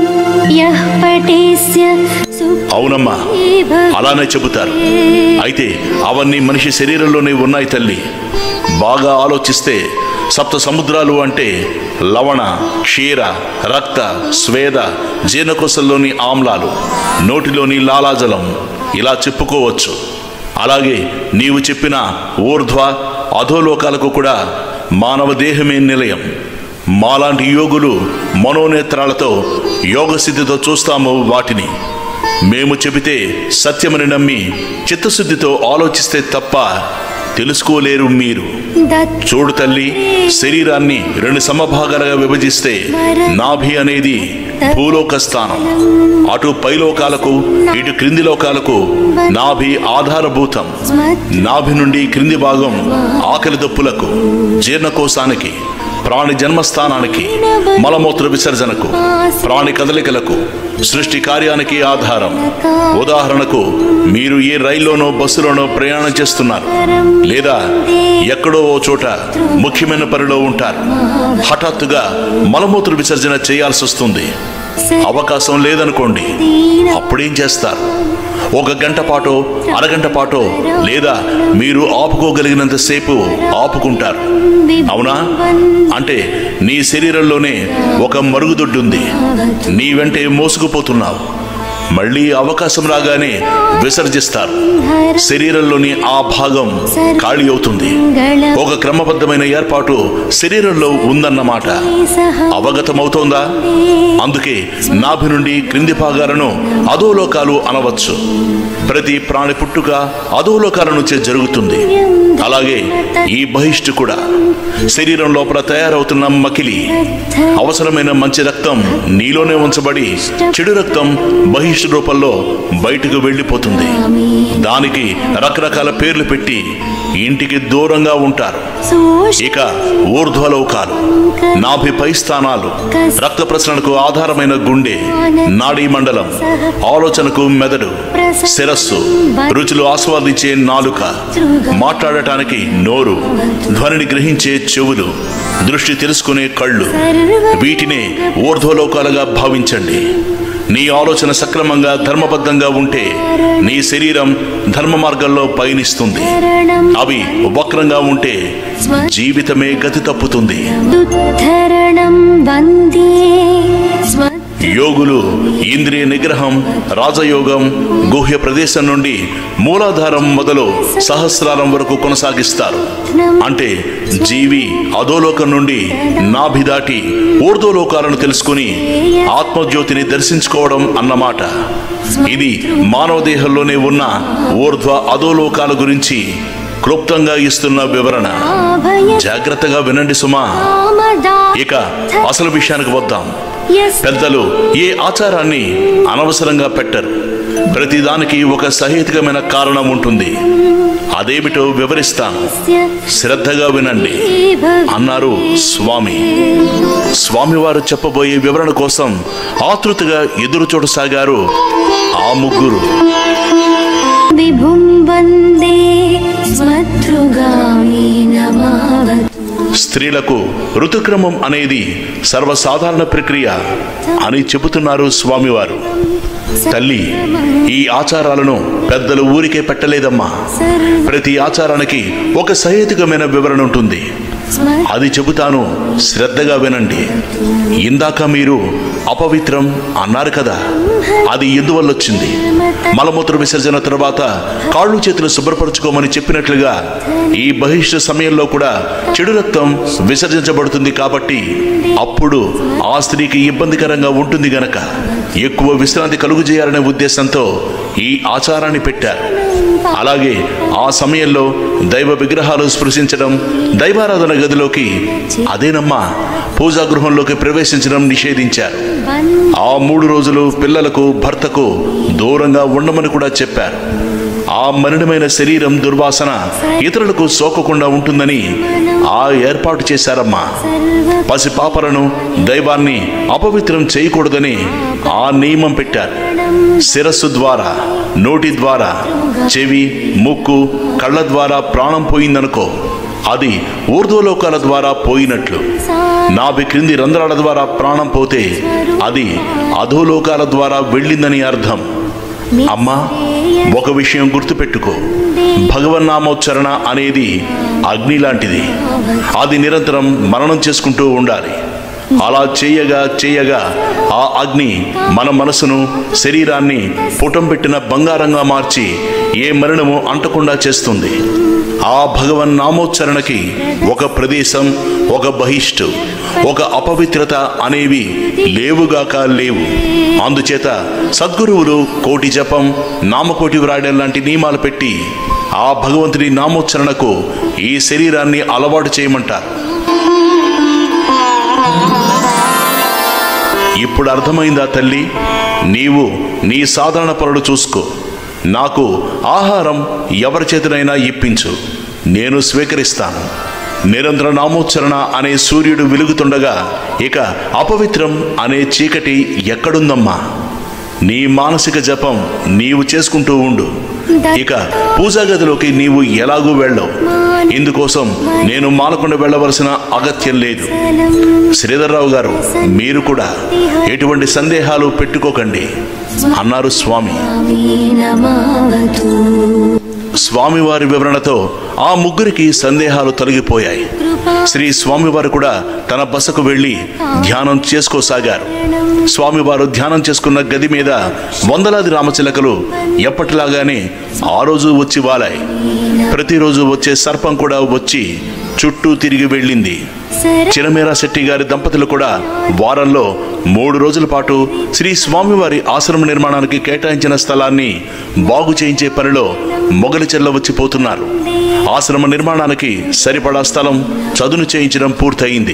యః పటేస్య అవునమ్మా అలానే చెబుతారు అయితే అవన్నీ మనిషి శరీరంలోనే ఉన్నాయి తల్లి బాగా ఆలోచిస్తే సప్త సముద్రాలు అంటే లవణ క్షీర రక్త స్వేద జీర్ణకోశంలోని ఆమ్లాలు నోటిలోని లాలాజలం ఇలా చెప్పుకోవచ్చు అలాగే నీవు చెప్పిన ఊర్ధ్వ అధోలోకాలకు కూడా మానవ దేహమే నిలయం మాలాంటి యోగులు మనోనేత్రాలతో యోగసిద్ధితో చూస్తాము వాటిని మేము చెబితే సత్యమని నమ్మి చిత్తశుద్ధితో ఆలోచిస్తే తప్ప తెలుసుకోలేరు మీరు దత్ చూడు తల్లి శరీరాన్ని రెండు సమభాగాలుగా విభజిస్తే నాభి అనేది భూలోక స్థానం అటు పైలోకాలకు ఇటు క్రింది లోకాలకు నాభి ఆధారభూతం నాభి నుండి క్రింది భాగం ఆకలి దప్పులకు జీర్ణకోశానికి ప్రాణి జన్మస్థానానికి మలమూత్ర విసర్జనకు ప్రాణి కదలికలకు సృష్టి కార్యానికి ఆధారం ఉదాహరణకు మీరు ఏ రైల్లోనో బస్సులోనో ప్రయాణం చేస్తున్నారు లేదా ఎక్కడో ఓ చోట ముఖ్యమైన పనిలో ఉంటారు హఠాత్తుగా మలమూత్ర విసర్జన చేయాల్సి వస్తుంది అవకాశం లేదనుకోండి అప్పుడేం చేస్తారు ఒక గంట పాటో అరగంట పాటో లేదా మీరు ఆపుకోగలిగినంత సేపు ఆపుకుంటారు అవునా అంటే నీ శరీరంలోనే ఒక మరుగుదొడ్డుంది నీ వెంటే మోసుకుపోతున్నావు మళ్ళీ అవకాశం రాగానే విసర్జిస్తారు శరీరంలోని ఆ భాగం ఖాళీ అవుతుంది ఒక క్రమబద్ధమైన ఏర్పాటు శరీరంలో ఉందన్నమాట అవగతమవుతోందా అందుకే నాభి నుండి క్రింది భాగాలను అధోలోకాలు అనవచ్చు ప్రతి ప్రాణి పుట్టుక అధోలోకాల నుంచే జరుగుతుంది అలాగే ఈ బహిష్టు కూడా శరీరం లోపల తయారవుతున్న మకిలి అవసరమైన మంచి రక్తం నీలోనే ఉంచబడి చెడు రక్తం బహిష్టు రూపంలో బయటకు వెళ్ళిపోతుంది దానికి రకరకాల పేర్లు పెట్టి ఇంటికి దూరంగా ఉంటారు ఇక ఊర్ధ్వలోకాలు నాభి పై స్థానాలు రక్త ప్రసరణకు ఆధారమైన గుండె నాడీ మండలం ఆలోచనకు మెదడు శిరస్సు రుచులు ఆస్వాదించే నాలుక మాట్లాడటానికి నోరు ధ్వనిని గ్రహించే చెవులు దృష్టి తెలుసుకునే కళ్ళు వీటినే ఊర్ధ్వలోకాలుగా భావించండి నీ ఆలోచన సక్రమంగా ధర్మబద్ధంగా ఉంటే నీ శరీరం ధర్మ మార్గంలో పయనిస్తుంది అవి వక్రంగా ఉంటే జీవితమే గతి తప్పుతుంది దుద్ధరణం వందే స్మ యోగులు ఇంద్రియ నిగ్రహం రాజయోగం గుహ్య ప్రదేశం నుండి మూలాధారం మొదలు సహస్రారం వరకు కొనసాగిస్తారు అంటే జీవి అధోలోకం నుండి నాభి దాటి ఊర్ధ్వలోకాలను తెలుసుకుని ఆత్మజ్యోతిని దర్శించుకోవడం అన్నమాట ఇది మానవ దేహంలోనే ఉన్న ఊర్ధ్వ అధోలోకాల గురించి క్లుప్తంగా ఇస్తున్న వివరణ అభయ జాగ్రత్తగా వినండి సుమా కామదా ఇక అసలు విషయానికి వద్దాం పెద్దలు ఏ ఆచారాన్ని అనవసరంగా పెట్టరు ప్రతిదానికి ఒక సహేతుకమైన కారణం ఉంటుంది అదేమిటో వివరిస్తాను శ్రద్ధగా వినండి అన్నారు స్వామి స్వామివారు చెప్పబోయే వివరణ కోసం ఆతృతగా ఎదురు చూడసాగారు ఆ ముగ్గురు विभुं वन्दे स्मतृगामी नमावतु స్త్రీలకు ఋతుక్రమం అనేది సర్వసాధారణ ప్రక్రియ అని చెబుతున్నారు స్వామివారు తల్లి ఈ ఆచారాలను పెద్దలు ఊరికే పెట్టలేదమ్మా ప్రతి ఆచారానికి ఒక సహేతుకమైన వివరణ ఉంటుంది అది చెబుతాను శ్రద్ధగా వినండి ఇందాక మీరు అపవిత్రం అన్నారు కదా అది ఎందువల్ల వచ్చింది మలమూత్ర విసర్జన తర్వాత కాళ్ళు చేతులు శుభ్రపరచుకోమని చెప్పినట్లుగా ఈ బహిష్ట సమయంలో కూడా చెడు రక్తం విసర్జించబడుతుంది కాబట్టి అప్పుడు ఆ స్త్రీకి ఇబ్బందికరంగా ఉంటుంది గనక ఎక్కువ విశ్రాంతి కలుగు చేయాలనే ఉద్దేశంతో ఈ ఆచారాన్ని పెట్టారు అలాగే ఆ సమయంలో దైవ విగ్రహాలు స్పృశించడం దైవారాధన గదిలోకి అదేనమ్మా పూజా గృహంలోకి ప్రవేశించడం నిషేధించారు ఆ మూడు రోజులు పిల్లలకు భర్తకు దూరంగా ఉండమని కూడా చెప్పారు ఆ మరణమైన శరీరం దుర్వాసన ఇతరులకు సోకకుండా ఉంటుందని ఆ ఏర్పాటు చేశారమ్మా పసి పాపలను దైవాన్ని అపవిత్రం చేయకూడదని ఆ నియమం పెట్టారు శిరస్సు ద్వారా నోటి ద్వారా చెవి ముక్కు కళ్ళ ద్వారా ప్రాణం పోయిందనుకో అది ఊర్ధ్వలోకాల ద్వారా పోయినట్లు నాభి క్రింది రంధ్రాల ద్వారా ప్రాణం పోతే అది అధోలోకాల ద్వారా వెళ్ళిందని అర్థం అమ్మా ఒక విషయం గుర్తుపెట్టుకో భగవన్నామోచ్చరణ అనేది అగ్ని లాంటిది అది నిరంతరం మననం చేసుకుంటూ ఉండాలి అలా చేయగా చేయగా ఆ అగ్ని మన మనసును శరీరాన్ని పుటం పెట్టిన బంగారంగా మార్చి ఏ మరణము అంటకుండా చేస్తుంది ఆ భగవన్ నామోచ్చరణకి ఒక ప్రదేశం ఒక బహిష్టు ఒక అపవిత్రత అనేవి లేవుగాక లేవు అందుచేత సద్గురువులు కోటి జపం నామకోటి వ్రాయడం లాంటి నియమాలు పెట్టి ఆ భగవంతుడి నామోచ్చరణకు ఈ శరీరాన్ని అలవాటు చేయమంటారు ఇప్పుడు అర్థమైందా తల్లి నీవు నీ సాధారణ పనులు చూసుకో నాకు ఆహారం ఎవరి చేతనైనా ఇప్పించు నేను స్వీకరిస్తాను నిరంతర నామోచ్చరణ అనే సూర్యుడు వెలుగుతుండగా ఇక అపవిత్రం అనే చీకటి ఎక్కడుందమ్మా నీ మానసిక జపం నీవు చేసుకుంటూ ఉండు ఇక పూజా గదిలోకి నీవు ఎలాగూ వెళ్ళవు ఇందుకోసం నేను మాలకొండ వెళ్ళవలసిన అగత్యం లేదు శ్రీధర్రావు గారు మీరు కూడా ఎటువంటి సందేహాలు పెట్టుకోకండి అన్నారు స్వామి నమావతు స్వామివారి వివరణతో ఆ ముగ్గురికి సందేహాలు తొలగిపోయాయి శ్రీ స్వామివారు కూడా తన బసకు వెళ్ళి ధ్యానం చేసుకోసాగారు స్వామివారు ధ్యానం చేసుకున్న గది మీద వందలాది రామచిలకలు ఎప్పటిలాగానే ఆ రోజు వచ్చి వాలాయి ప్రతిరోజు వచ్చే సర్పం కూడా వచ్చి చుట్టూ తిరిగి వెళ్ళింది చిరమేరా శెట్టి గారి దంపతులు కూడా వారంలో మూడు రోజుల పాటు శ్రీ స్వామివారి ఆశ్రమ నిర్మాణానికి కేటాయించిన స్థలాన్ని బాగు చేయించే పనిలో మొగలి చెల్ల వచ్చిపోతున్నారు ఆశ్రమ నిర్మాణానికి సరిపడా స్థలం చదును చేయించడం పూర్తయింది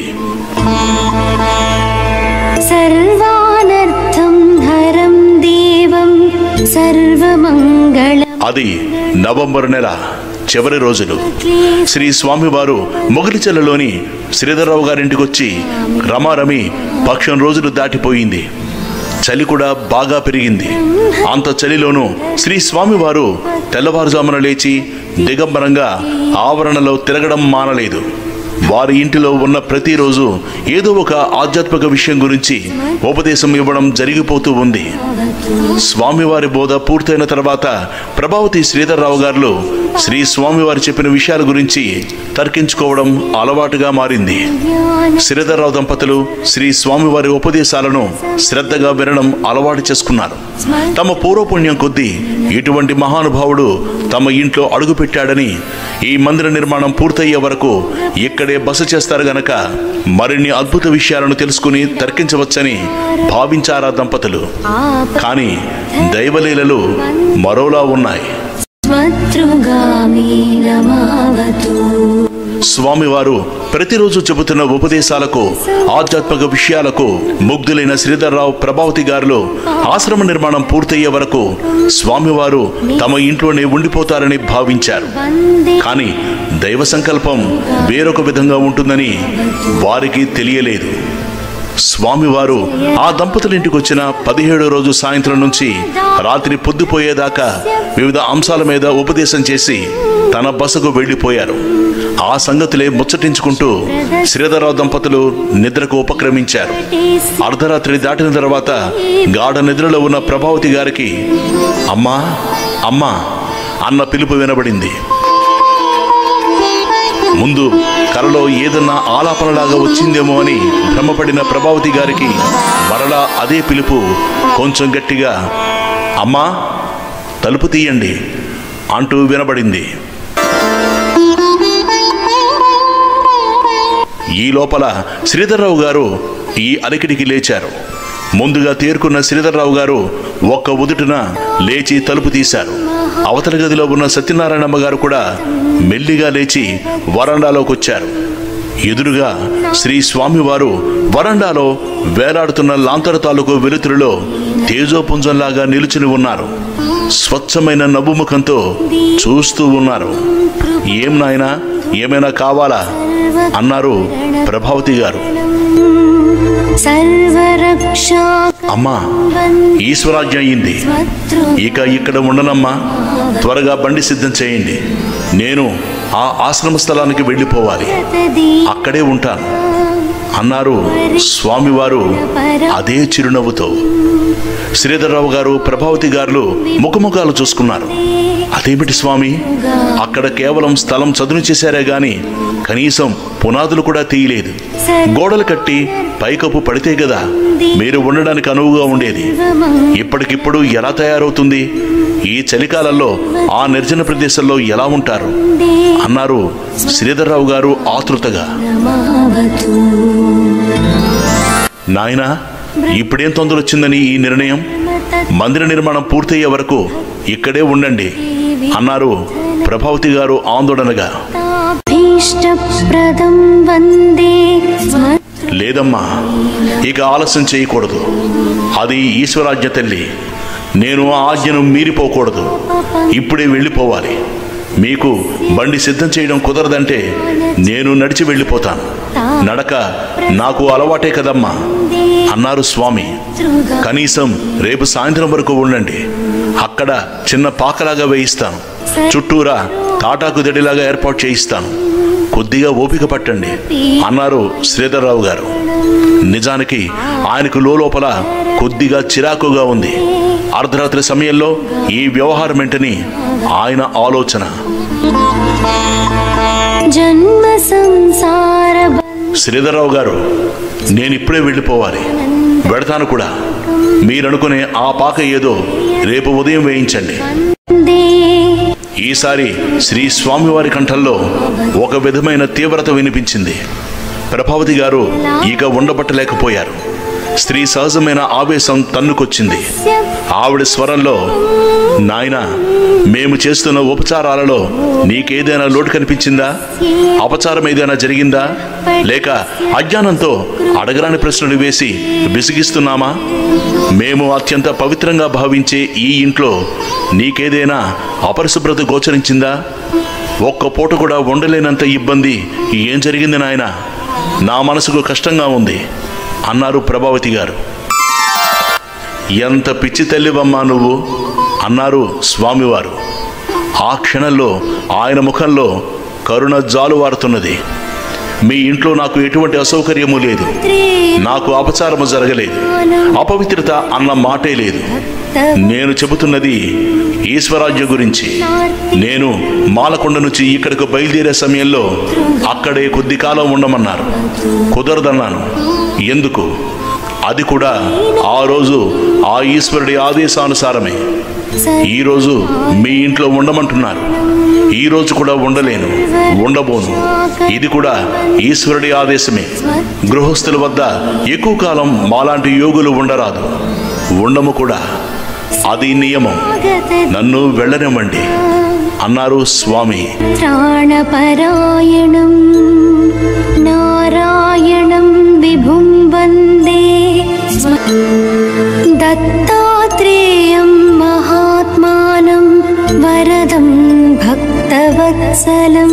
సర్వానర్థం హరం దేవం సర్వమంగళ అది నవంబర్ నెల చివరి రోజులు శ్రీ స్వామివారు మొగలిచెల్లలోని శ్రీధర్రావు గారింటికి వచ్చి రమారమి పక్షం రోజులు దాటిపోయింది చలి కూడా బాగా పెరిగింది అంత చలిలోనూ శ్రీ స్వామివారు తెల్లవారుజామున లేచి దిగంబరంగా ఆవరణలో తిరగడం మానలేదు వారి ఇంటిలో ఉన్న ప్రతిరోజు ఏదో ఒక ఆధ్యాత్మిక విషయం గురించి ఉపదేశం ఇవ్వడం జరిగిపోతూ ఉంది స్వామివారి బోధ పూర్తయిన తర్వాత ప్రభావతి శ్రీధర్రావు గారు శ్రీ స్వామివారు చెప్పిన విషయాల గురించి తర్కించుకోవడం అలవాటుగా మారింది శ్రీధర్రావు దంపతులు శ్రీ స్వామివారి ఉపదేశాలను శ్రద్ధగా వినడం అలవాటు చేసుకున్నారు తమ పూర్వపుణ్యం కొద్దీ ఇటువంటి మహానుభావుడు తమ ఇంట్లో అడుగుపెట్టాడని ఈ మందిర నిర్మాణం పూర్తయ్యే వరకు ఇక్కడే బస చేస్తారు గనక మరిన్ని అద్భుత విషయాలను తెలుసుకుని తర్కించవచ్చని భావించారా దంపతులు కానీ దైవలీలలు మరోలా ఉన్నాయి స్మతృగామి నమావతు స్వామివారు ప్రతిరోజు చెబుతున్న ఉపదేశాలకు ఆధ్యాత్మిక విషయాలకు ముగ్ధులైన శ్రీధర్రావు ప్రభావతి గారిలో ఆశ్రమ నిర్మాణం పూర్తయ్యే వరకు స్వామివారు తమ ఇంట్లోనే ఉండిపోతారని భావించారు వందే కానీ దైవ సంకల్పం వేరొక విధంగా ఉంటుందని వారికి తెలియలేదు స్వామివారు ఆ దంపతుల ఇంటికి వచ్చిన పదిహేడో రోజు సాయంత్రం నుంచి రాత్రి పొద్దుపోయేదాకా వివిధ అంశాల మీద ఉపదేశం చేసి తన బసకు వెళ్ళిపోయారు ఆ సంగతులే ముచ్చటించుకుంటూ శ్రీధరరావు దంపతులు నిద్రకు ఉపక్రమించారు అర్ధరాత్రి దాటిన తర్వాత గాఢ నిద్రలో ఉన్న ప్రభావతి గారికి అమ్మా అమ్మా అన్న పిలుపు వినబడింది ముందు కలలో ఏదన్నా ఆలాపనలాగా వచ్చిందేమో అని భ్రమపడిన ప్రభావతి గారికి మరలా అదే పిలుపు కొంచెం గట్టిగా అమ్మా తలుపు తీయండి అంటూ వినబడింది ఈ లోపల శ్రీధర్రావు గారు ఈ అలికిడికి లేచారు ముందుగా తేరుకున్న శ్రీధర్రావు గారు ఒక్క ఉదుటున లేచి తలుపు తీశారు అవతల గదిలో ఉన్న సత్యనారాయణమ్మ గారు కూడా మెల్లిగా లేచి వరండాలోకి వచ్చారు ఎదురుగా శ్రీ స్వామివారు వరండాలో వేలాడుతున్న లాంతర తాలూకు వెలుతురులో తేజోపుంజంలాగా నిలుచుని ఉన్నారు స్వచ్ఛమైన నవ్వుముఖంతో చూస్తూ ఉన్నారు ఏం నాయనా ఏమైనా కావాలా అన్నారు ప్రభావతి గారు సర్వరక్షా అమ్మా ఈశ్వరాజ్ఞ అయింది ఇక ఇక్కడ ఉండనమ్మా త్వరగా బండి సిద్ధం చేయండి నేను ఆ ఆశ్రమ స్థలానికి వెళ్ళిపోవాలి అక్కడే ఉంటాను అన్నారు స్వామివారు అదే చిరునవ్వుతో శ్రీధర్రావు గారు ప్రభావతి గారు ముఖముఖాలు చూసుకున్నారు అదేమిటి స్వామి అక్కడ కేవలం స్థలం చదును చేశారే గాని కనీసం పునాదులు కూడా తీయలేదు గోడలు కట్టి పైకప్పు పడితే కదా మీరు ఉండడానికి అనువుగా ఉండేది ఇప్పటికిప్పుడు ఎలా తయారవుతుంది ఈ చలికాలంలో ఆ నిర్జన ప్రదేశంలో ఎలా ఉంటారు అన్నారు శ్రీధర్రావు గారు ఆతృతగా నమావతు నాయనా ఇప్పుడేం తొందర వచ్చిందని ఈ నిర్ణయం మందిర నిర్మాణం పూర్తయ్యే వరకు ఇక్కడే ఉండండి అన్నారు ప్రభావతి గారు ఆందోళనగా భీష్టప్రదం వందే లేదమ్మా ఇక ఆలస్యం చేయకూడదు అది ఈశ్వరాజ్ఞ తల్లి నేను ఆ ఆజ్ఞను మీరిపోకూడదు ఇప్పుడే వెళ్ళిపోవాలి మీకు బండి సిద్ధం చేయడం కుదరదంటే నేను నడిచి వెళ్ళిపోతాను నడక నాకు అలవాటే కదమ్మా అన్నారు స్వామి కనీసం రేపు సాయంత్రం వరకు ఉండండి అక్కడ చిన్న పాకలాగా వేయిస్తాను చుట్టూరా తాటాకు దడిలాగా ఏర్పాటు చేయిస్తాను కొద్దిగా ఓపిక పట్టండి అన్నారు శ్రీధర్రావు గారు నిజానికి ఆయనకు లోపల కొద్దిగా చిరాకుగా ఉంది అర్ధరాత్రి సమయంలో ఈ వ్యవహారం ఏంటని ఆయన ఆలోచన జన్మ సంసార శ్రీధర్రావు గారు నేను ఇప్పుడే వెళ్ళిపోవాలి వెడతాను కూడా మీరనుకునే ఆ పాక ఏదో రేపు ఉదయం వేయించండి బందే ఈసారి శ్రీ స్వామివారి కంఠంలో ఒక విధమైన తీవ్రత వినిపించింది ప్రభావతి గారు ఇక ఉండబట్టలేకపోయారు స్త్రీ సహజమైన ఆవేశం తన్నుకొచ్చింది ఆవిడ స్వరంలో నాయనా మేము చేస్తున్న ఉపచారాలలో నీకేదైనా లోటు కనిపించిందా అపచారం ఏదైనా జరిగిందా లేక అజ్ఞానంతో అడగరాని ప్రశ్నలు వేసి విసిగిస్తున్నామా మేము అత్యంత పవిత్రంగా భావించే ఈ ఇంట్లో నీకేదైనా అపరిశుభ్రత గోచరించిందా ఒక్క పూట కూడా ఉండలేనంత ఇబ్బంది ఏం జరిగింది నాయన నా మనసుకు కష్టంగా ఉంది అన్నారు ప్రభావతి గారు ఎంత పిచ్చి తల్లివమ్మా నువ్వు అన్నారు స్వామివారు ఆ క్షణంలో ఆయన ముఖంలో కరుణ జాలువారుతున్నది మీ ఇంట్లో నాకు ఎటువంటి అసౌకర్యము లేదు నాకు అపచారము జరగలేదు అపవిత్రత అన్న మాటే లేదు నేను చెబుతున్నది ఈశ్వరాజ్య గురించి నేను మాలకొండ నుంచి ఇక్కడికి బయలుదేరే సమయంలో అక్కడే కొద్ది కాలం ఉండమన్నారు కుదరదన్నాను ఎందుకు అది కూడా ఆ రోజు ఆ ఈశ్వరుడి ఆదేశానుసారమే ఈ రోజు మీ ఇంట్లో ఉండమంటున్నారు ఈ రోజు కూడా ఉండలేను ఉండబోను ఇది కూడా ఈశ్వరుడి ఆదేశమే గృహస్థుల వద్ద ఎక్కువ కాలం మాలాంటి యోగులు ఉండరాదు ఉండము కూడా అది నియమం నన్ను వెళ్ళనివ్వండి అన్నారు స్వామి त्राणपरायणं नारायणं विभुं वन्दे दत्तात्रेयं महात्मानं वरदं भक्तवत्सलं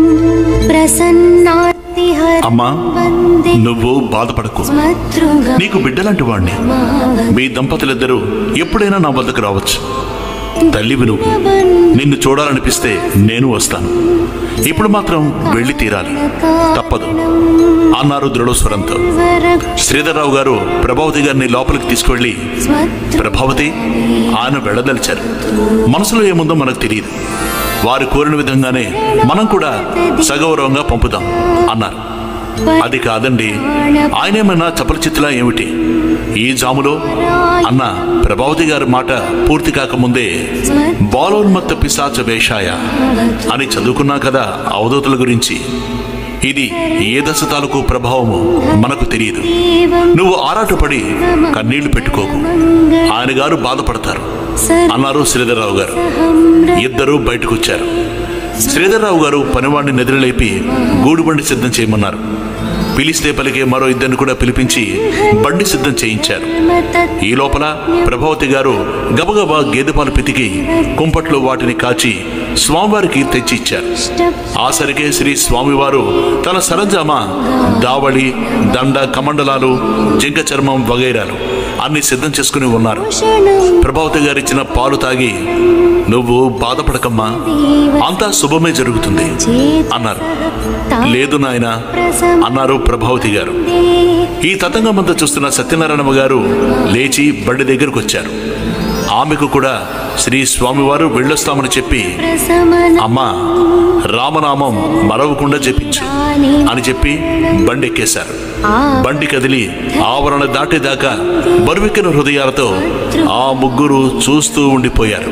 प्रसन्नातिहरं అమ్మా वन्दे నువ్వు బాధపడకు स्मतृगा నీకు బిడ్డలాంటి వాణ్ణి మీ దంపతులిద్దరూ ఎప్పుడైనా నా వద్దకు రావచ్చు తల్లివి నువ్వు నిన్ను చూడాలనిపిస్తే నేను వస్తాను ఇప్పుడు మాత్రం వెళ్ళి తీరాలి తప్పదు అన్నారు దృఢస్వరంతో శ్రీధర్రావు గారు ప్రభావతి గారిని లోపలికి తీసుకువెళ్ళి ప్రభావతి ఆయన వెళ్ళదలిచారు మనసులో ఏముందో మనకు తెలియదు వారు కోరిన విధంగానే మనం కూడా సగౌరవంగా పంపుదాం అన్నారు అది కాదండి ఆయనేమన్నా చపలచిత్తులా ఏమిటి ఈ జాములో అన్న ప్రభావతి గారి మాట పూర్తి కాకముందే బాలోన్మత్త పిశాచ వేషాయ అని చదువుకున్నా కదా అవధూతుల గురించి ఇది ఏ దశ తాలూకు ప్రభావము మనకు తెలియదు నువ్వు ఆరాటపడి కన్నీళ్లు పెట్టుకోకు ఆయన గారు బాధపడతారు అన్నారు శ్రీధర్రావు గారు ఇద్దరూ బయటకు వచ్చారు శ్రీధర్రావు గారు పనివాడిని నిద్రలేపి గూడుబండి సిద్ధం చేయమన్నారు పిలిస్తే పలికే మరో ఇద్దరిని కూడా పిలిపించి బండి సిద్ధం చేయించారు ఈ లోపల ప్రభావతి గారు గబగబా గేదె పాలు పితికి కుంపట్లో వాటిని కాచి స్వామివారికి తెచ్చి ఇచ్చారు ఆసరికే శ్రీ స్వామివారు తన సరంజామా దావళి దండ కమండలాలు జింక చర్మం వగైరాలు అన్ని సిద్ధం చేసుకుని ఉన్నారు ప్రభావతి గారు ఇచ్చిన పాలు తాగి నువ్వు బాధపడకమ్మా అంతా శుభమే జరుగుతుంది అన్నారు లేదు నాయన అన్నారు ప్రభావతి గారు ఈ తతంగమంతా చూస్తున్న సత్యనారాయణ గారు లేచి బండి దగ్గరకు వచ్చారు ఆమెకు కూడా శ్రీ స్వామివారు వెళ్ళొస్తామని చెప్పి అమ్మా రామనామం మరవకుండా జపించు అని చెప్పి బండి ఎక్కేశారు బండి కదిలి ఆవరణ దాటేదాకా బరువెక్కిన హృదయాలతో ఆ ముగ్గురు చూస్తూ ఉండిపోయారు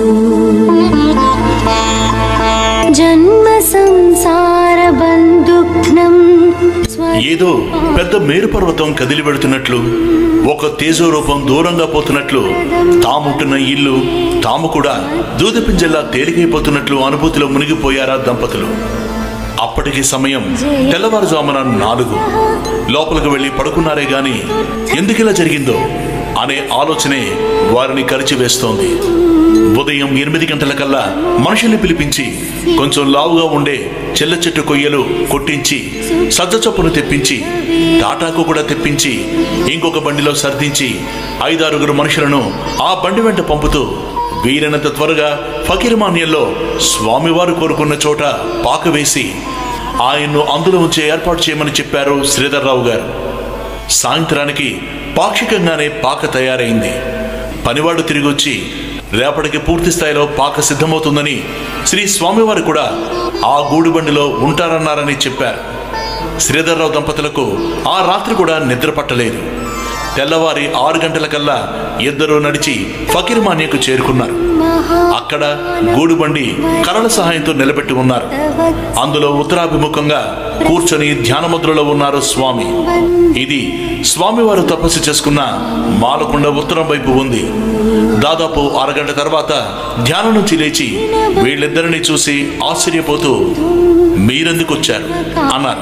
జన్మ సంసార బంధుఘ్నం ఏదో పెద్ద మేరు పర్వతం కదిలి వెళుతున్నట్లు ఒక తేజో రూపం దూరంగా పోతున్నట్లు తాముంటున్న ఇల్లు తాము కూడా దూదపింజల్లా తేలికైపోతున్నట్లు అనుభూతిలో మునిగిపోయారా దంపతులు అప్పటికి సమయం తెల్లవారుజామున నాలుగు లోపలికి వెళ్ళి పడుకున్నారే గాని ఎందుకిలా జరిగిందో అనే ఆలోచనే వారిని కరిచివేస్తోంది ఉదయం ఎనిమిది గంటలకల్లా మనుషుల్ని పిలిపించి కొంచెం లావుగా ఉండే చెల్ల చెట్టు కొయ్యలు కొట్టించి సజ్జ చొప్పును తెప్పించి టాటాకు కూడా తెప్పించి ఇంకొక బండిలో సర్దించి ఐదారుగురు మనుషులను ఆ బండి వెంట పంపుతూ వీలైనంత త్వరగా ఫకీర్మాన్యంలో స్వామివారు కోరుకున్న చోట పాక వేసి ఆయన్ను అందులో ఉంచే ఏర్పాటు చేయమని చెప్పారు శ్రీధర్రావు గారు సాయంత్రానికి పాక్షికంగానే పాక తయారైంది పనివాడు తిరిగి వచ్చి రేపటికి పూర్తి స్థాయిలో పాక సిద్ధమవుతుందని శ్రీ స్వామివారు కూడా ఆ గూడుబండిలో ఉంటారన్నారని చెప్పారు శ్రీధర్రావు దంపతులకు ఆ రాత్రి కూడా నిద్ర పట్టలేదు తెల్లవారి ఆరు గంటలకల్లా ఇద్దరూ నడిచి ఫకీర్మాన్యకు చేరుకున్నారు అక్కడ గూడుబండి కర్రల సహాయంతో నిలబెట్టి ఉన్నారు అందులో ఉత్తరాభిముఖంగా కూర్చొని ధ్యానముద్రలో ఉన్నారు స్వామి ఇది స్వామివారు తపస్సు చేసుకున్న మాలకొండ ఉత్తరం వైపు ఉంది దాదాపు అరగంట తర్వాత ధ్యానం నుంచి లేచి వీళ్ళిద్దరిని చూసి ఆశ్చర్యపోతూ మీరెందుకు వచ్చారు అన్నారు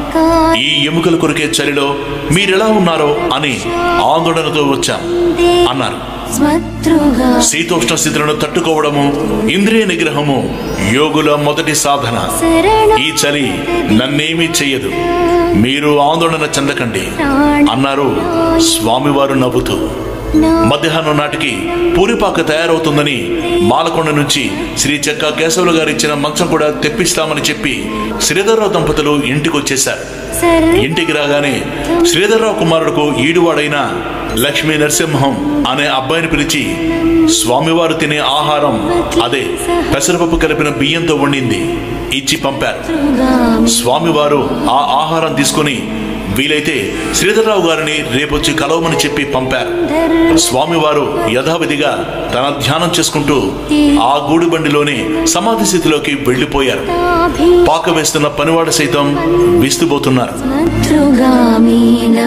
ఈ ఎముకలు కొరికే చలిలో మీరెలా ఉన్నారో అని ఆందోళనతో వచ్చాం అన్నారు స్మతృగా శీతోష్ణ స్థితులను తట్టుకోవడము ఇంద్రియ నిగ్రహము యోగుల మొదటి సాధన ఈ చలి నన్నేమీ చెయ్యదు మీరు ఆందోళన చెందకండి అన్నారు స్వామివారు నవ్వుతూ మధ్యాహ్నం నాటికి పూరిపాక తయారవుతుందని మాలకొండ నుంచి శ్రీ చెక్క కేశవులు గారు ఇచ్చిన మంచం కూడా తెప్పిస్తామని చెప్పి శ్రీధర్రావు దంపతులు ఇంటికి వచ్చేశారు ఇంటికి రాగానే శ్రీధర్రావు కుమారుడుకు ఈడువాడైన లక్ష్మీ నరసింహం అనే అబ్బాయిని పిలిచి స్వామివారు తినే ఆహారం అదే పెసరపప్పు కలిపిన బియ్యంతో వండింది ఇచ్చి పంపారు స్వామివారు ఆ ఆహారం తీసుకొని వీలైతే శ్రీధర్రావు గారిని రేపొచ్చి కలవమని చెప్పి పంపారు స్వామివారు యథావిధిగా తన ధ్యానం చేసుకుంటూ ఆ గూడుబండిలోనే సమాధి స్థితిలోకి వెళ్లిపోయారు పాక వేస్తున్న పనివాడు సైతం విస్తుపోతున్నారు శత్రుగామి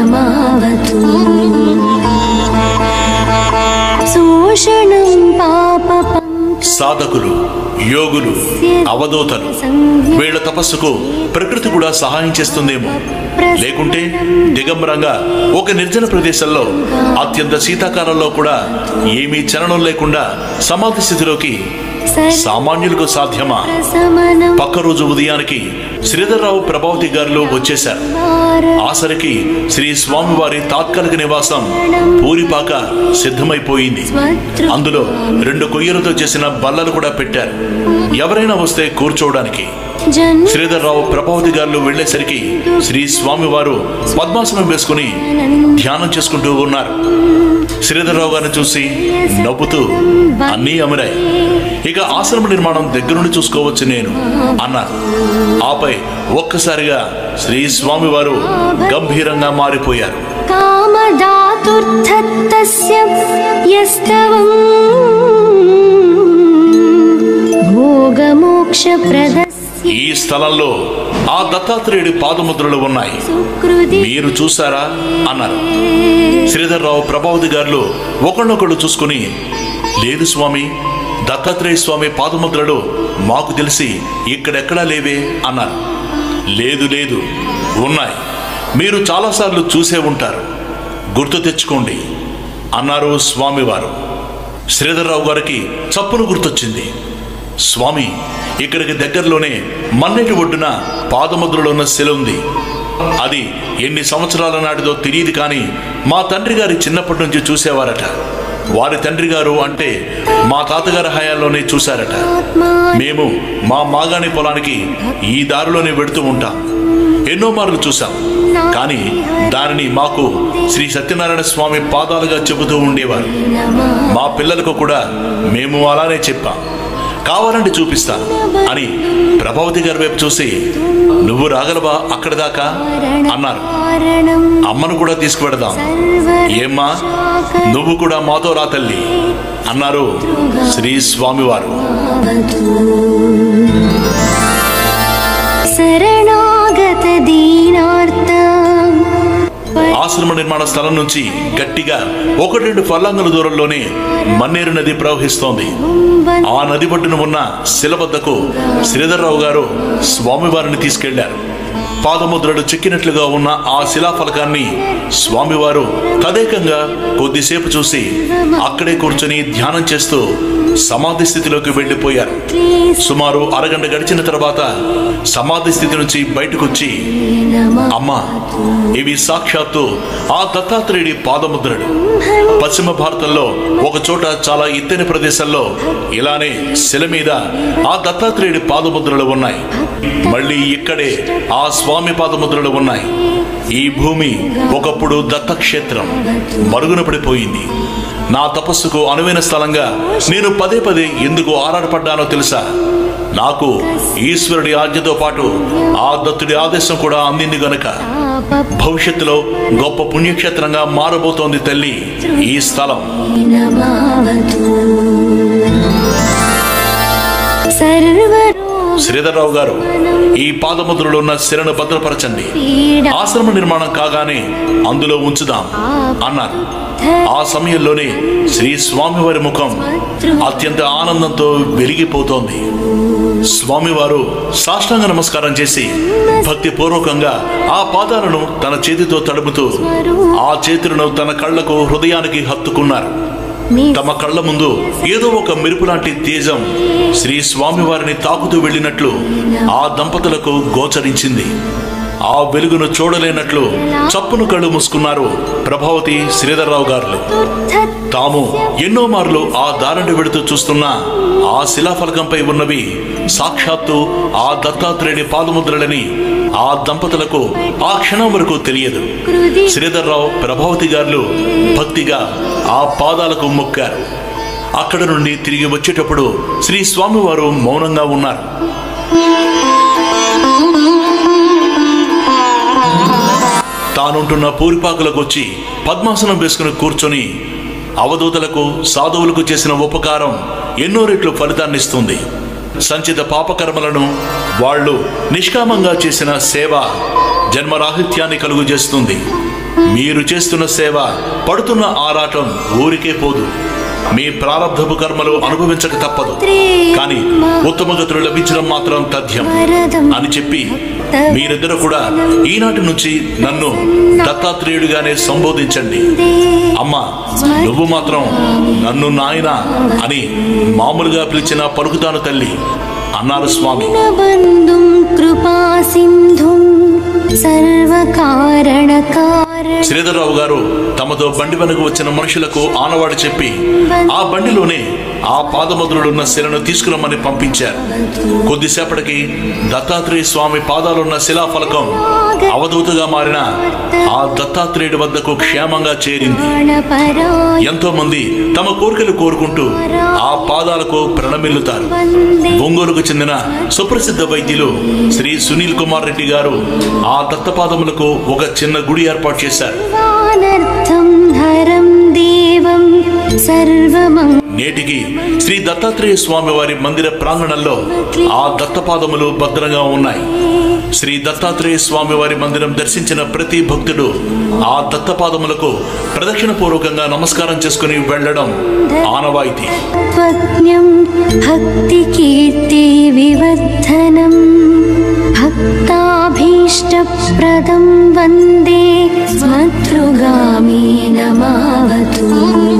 నమావతు శోషణం పాప సాధకులు యోగులు అవధూతలు వీళ్ళ తపస్సుకు ప్రకృతి కూడా సహాయం చేస్తుందేమో లేకుంటే దిగంబరంగా ఒక నిర్జన ప్రదేశంలో అత్యంత శీతాకాలంలో కూడా ఏమీ చలనం లేకుండా సమాధి స్థితిలోకి సామాన్యులకు సాధ్యమా సమనం పక్క రోజు ఉదయానికి శ్రీధర్రావు ప్రభావతి గారులు వచ్చేశారు ఆసరికి శ్రీ స్వామివారి తాత్కాలిక నివాసం పూరిపాక సిద్ధమైపోయింది అందులో రెండు కొయ్యలతో చేసిన బల్లలు కూడా పెట్టారు ఎవరైనా వస్తే కూర్చోవడానికి జన్మ శ్రీధర్రావు ప్రభావతి గారు వెళ్లేసరికి శ్రీ స్వామివారు పద్మాసనం వేసుకుని ధ్యానం చేసుకుంటూ ఉన్నారు శ్రీధర్రావు గారిని చూసి నవ్వుతూ అన్నీ అమరాయి ఇక ఆశ్రమ నిర్మాణం దగ్గరుండి చూసుకోవచ్చు నేను అన్నారు ఆపై ఒక్కసారిగా శ్రీ స్వామివారు గంభీరంగా మారిపోయారు कामदातुर्थत्तस्य यस्तवम् भोगमोक्षप्रदस्य ఈ స్థలంలో ఆ దత్తాత్రేయుడి పాదముద్రలు ఉన్నాయి सुकृति మీరు చూసారా అన్నారు శ్రీధర్రావు ప్రభావతి గారు ఒకళ్ళొకళ్ళు చూసుకుని లేదు స్వామి దత్తాత్రేయ స్వామి పాదముద్రలు మాకు తెలిసి ఇక్కడెక్కడా లేవే అన్నారు లేదు లేదు ఉన్నాయి మీరు చాలాసార్లు చూసే ఉంటారు గుర్తు తెచ్చుకోండి అన్నారు స్వామివారు శ్రీధర్రావు గారికి చప్పును గుర్తొచ్చింది స్వామి ఇక్కడికి దగ్గరలోనే మన్నెటి ఒడ్డున పాదముద్రలో ఉన్న శిల ఉంది అది ఎన్ని సంవత్సరాల నాటిదో తెలియదు కానీ మా తండ్రి గారి చిన్నప్పటి నుంచి చూసేవారట వారి తండ్రి గారు అంటే మా తాతగారి హయాంలోనే చూశారట మేము మా మాగాణి పొలానికి ఈ దారిలోనే వెడుతూ ఉంటాం ఎన్నో మార్లు చూసాం కానీ దానిని మాకు శ్రీ సత్యనారాయణ స్వామి పాదాలుగా చెబుతూ ఉండేవారు మా పిల్లలకు కూడా మేము అలానే చెప్పాం కావాలంటే చూపిస్తా అని ప్రభావతి గారి వైపు చూసి నువ్వు రాగలవా అక్కడి దాకా అన్నారు कारणम् అమ్మను కూడా తీసుకువెడదాం ఏమ్మా నువ్వు కూడా మాతో రా తల్లి అన్నారు శ్రీ స్వామివారు శరణాగతదీనార్త ఆశ్రమ నిర్మాణ స్థలం నుంచి గట్టిగా ఒకటి రెండు ఫర్లాంగుల దూరంలోనే మన్నేరు నది ప్రవహిస్తోంది ఆ నది ఒడ్డున ఉన్న శిల వద్దకు శ్రీధర్రావు గారు స్వామివారిని తీసుకెళ్లారు పాదముద్రలు చెక్కినట్లుగా ఉన్న ఆ శిలాఫలకాన్ని స్వామివారు తదేకంగా కొద్దిసేపు చూసి అక్కడే కూర్చొని ధ్యానం చేస్తూ సమాధి స్థితిలోకి వెళ్లిపోయారు సుమారు అరగంట గడిచిన తర్వాత సమాధి స్థితి నుంచి బయటకొచ్చి అమ్మా ఇవి సాక్షాత్తు ఆ దత్తాత్రేయుడి పాదముద్రలు పశ్చిమ భారతంలో ఒక చోట చాలా ఎత్తైన ప్రదేశంలో ఇలానే శిల మీద ఆ దత్తాత్రేయుడి పాదముద్రలు ఉన్నాయి మళ్ళీ ఇక్కడే ఆ స్వామి పాదముద్రలు ఉన్నాయి ఈ భూమి ఒకప్పుడు దత్తక్షేత్రం మరుగున పడిపోయింది నా తపస్సుకు అనువైన స్థలంగా నేను పదే పదే ఎందుకు ఆరాటపడ్డానో తెలుసా నాకు ఈశ్వరుడి ఆజ్ఞతో పాటు ఆ దత్తుడి ఆదేశం కూడా అందింది గనుక భవిష్యత్తులో గొప్ప పుణ్యక్షేత్రంగా మారబోతోంది తల్లి ఈ స్థలం నమావతు సర్వరో శ్రీధర్రావు గారు ఈ పాదముద్రలో ఉన్న శిలను భద్రపరచండి పీడ ఆశ్రమ నిర్మాణం కాగానే అందులో ఉంచుదాం అన్నారు ఆ సమయంలోనే శ్రీ స్వామివారి ముఖం అత్యంత ఆనందంతో వెలిగిపోతోంది స్వామివారు సాష్టాంగ నమస్కారం చేసి భక్తి పూర్వకంగా ఆ పాదాలను తన చేతితో తడుముతూ ఆ చేతులను తన కళ్ళకు హృదయానికి హత్తుకున్నారు మీ తమ కళ్ళ ముందు ఏదో ఒక మెరుపు లాంటి తేజం శ్రీ స్వామివారిని తాకుతూ వెళ్ళినట్లు ఆ దంపతులకు గోచరించింది ఆ వెలుగును చూడలేనట్లు చప్పును కళ్ళు మూసుకున్నారు ప్రభావతి శ్రీధర్రావు గారు తాము ఎన్నో మార్లు ఆ దారిని వెడుతూ చూస్తున్న ఆ శిలాఫలకంపై ఉన్నవి సాక్షాత్తు ఆ దత్తాత్రేయుడి పాదముద్రలని ఆ దంపతులకు ఆ క్షణం వరకు తెలియదు శ్రీధర్రావు ప్రభావతి గారు భక్తిగా ఆ పాదాలకు మొక్కారు అక్కడ నుండి తిరిగి వచ్చేటప్పుడు శ్రీ స్వామివారు మౌనంగా ఉన్నారు తానుంటున్న పూరిపాకులకు వచ్చి పద్మాసనం వేసుకుని కూర్చొని అవధూతలకు సాధువులకు చేసిన ఉపకారం ఎన్నో రెట్లు ఫలితాన్నిస్తుంది సంచిత పాపకర్మలను వాళ్ళు నిష్కామంగా చేసిన సేవ జన్మరాహిత్యాన్ని కలుగు చేస్తుంది మీరు చేస్తున్న సేవ పడుతున్న ఆరాటం ఊరికే పోదు మీ ప్రారంభపు కర్మలు అనుభవించక తప్పదు కానీ ఉత్తమ గతులు లభించడం మాత్రం తథ్యం అని చెప్పి మీరిద్దరు కూడా ఈనాటి నుంచి నన్ను దత్తాత్రేయుడిగానే సంబోధించండి అమ్మా నువ్వు మాత్రం నన్ను నాయన అని మామూలుగా పిలిచిన పలుకుతాను తల్లి అన్నారు స్వామి బంధుం కృపా సింధుం సర్వకారణ కారణ శ్రీధర్రావు గారు తమతో బండి వెనక వచ్చిన మనుషులకు ఆనవాడు చెప్పి ఆ బండిలోనే ఆ పాదముద్రులున్న శిలను తీసుకురమ్మని పంపించారు కొద్దిసేపటికి దత్తాత్రేయ స్వామి పాదాలున్న శిలాఫలకం అవధూతగా మారిన ఆ దత్తాత్రేయుడి వద్దకు క్షేమంగా చేరింది పరాయ ఎంతో మంది తమ కోరికలు కోరుకుంటూ ఆ పాదాలకు ప్రణమిల్లుతారు ఒంగోలుకు చెందిన సుప్రసిద్ధ వైద్యులు శ్రీ సునీల్ కుమార్ రెడ్డి గారు ఆ దత్తపాదములకు ఒక చిన్న గుడి ఏర్పాటు చేశారు వానర్థం హరం దేవం సర్వమంగ నేటికి శ్రీ దత్తాత్రేయ స్వామి వారి మందిర ప్రాంగణంలో ఆ దత్తపాదములు భద్రంగా ఉన్నాయి శ్రీ దత్తాత్రేయ స్వామి వారి మందిరం దర్శించిన ప్రతి భక్తుడు ఆ దత్తపాదములకు ప్రదక్షిణ పూర్వకంగా నమస్కారం చేసుకుని వెళ్ళడం ఆనవాయితీ त्वज्ञं भक्तिकीर्ति विवर्धनं भक्ताभीष्टप्रदं वन्दे स्मतृगामी नमावतु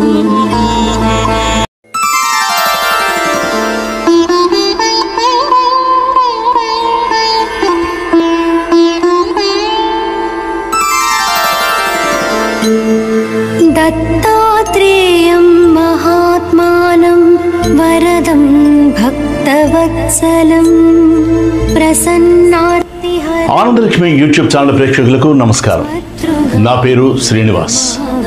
दत्तात्रेयं महात्मानं वरदं भक्तवत्सलं प्रसन्नार्तिहरं ఆనందలక్ష్మి యూట్యూబ్ ఛానల్ ప్రేక్షకులకు నమస్కారం నా పేరు శ్రీనివాస్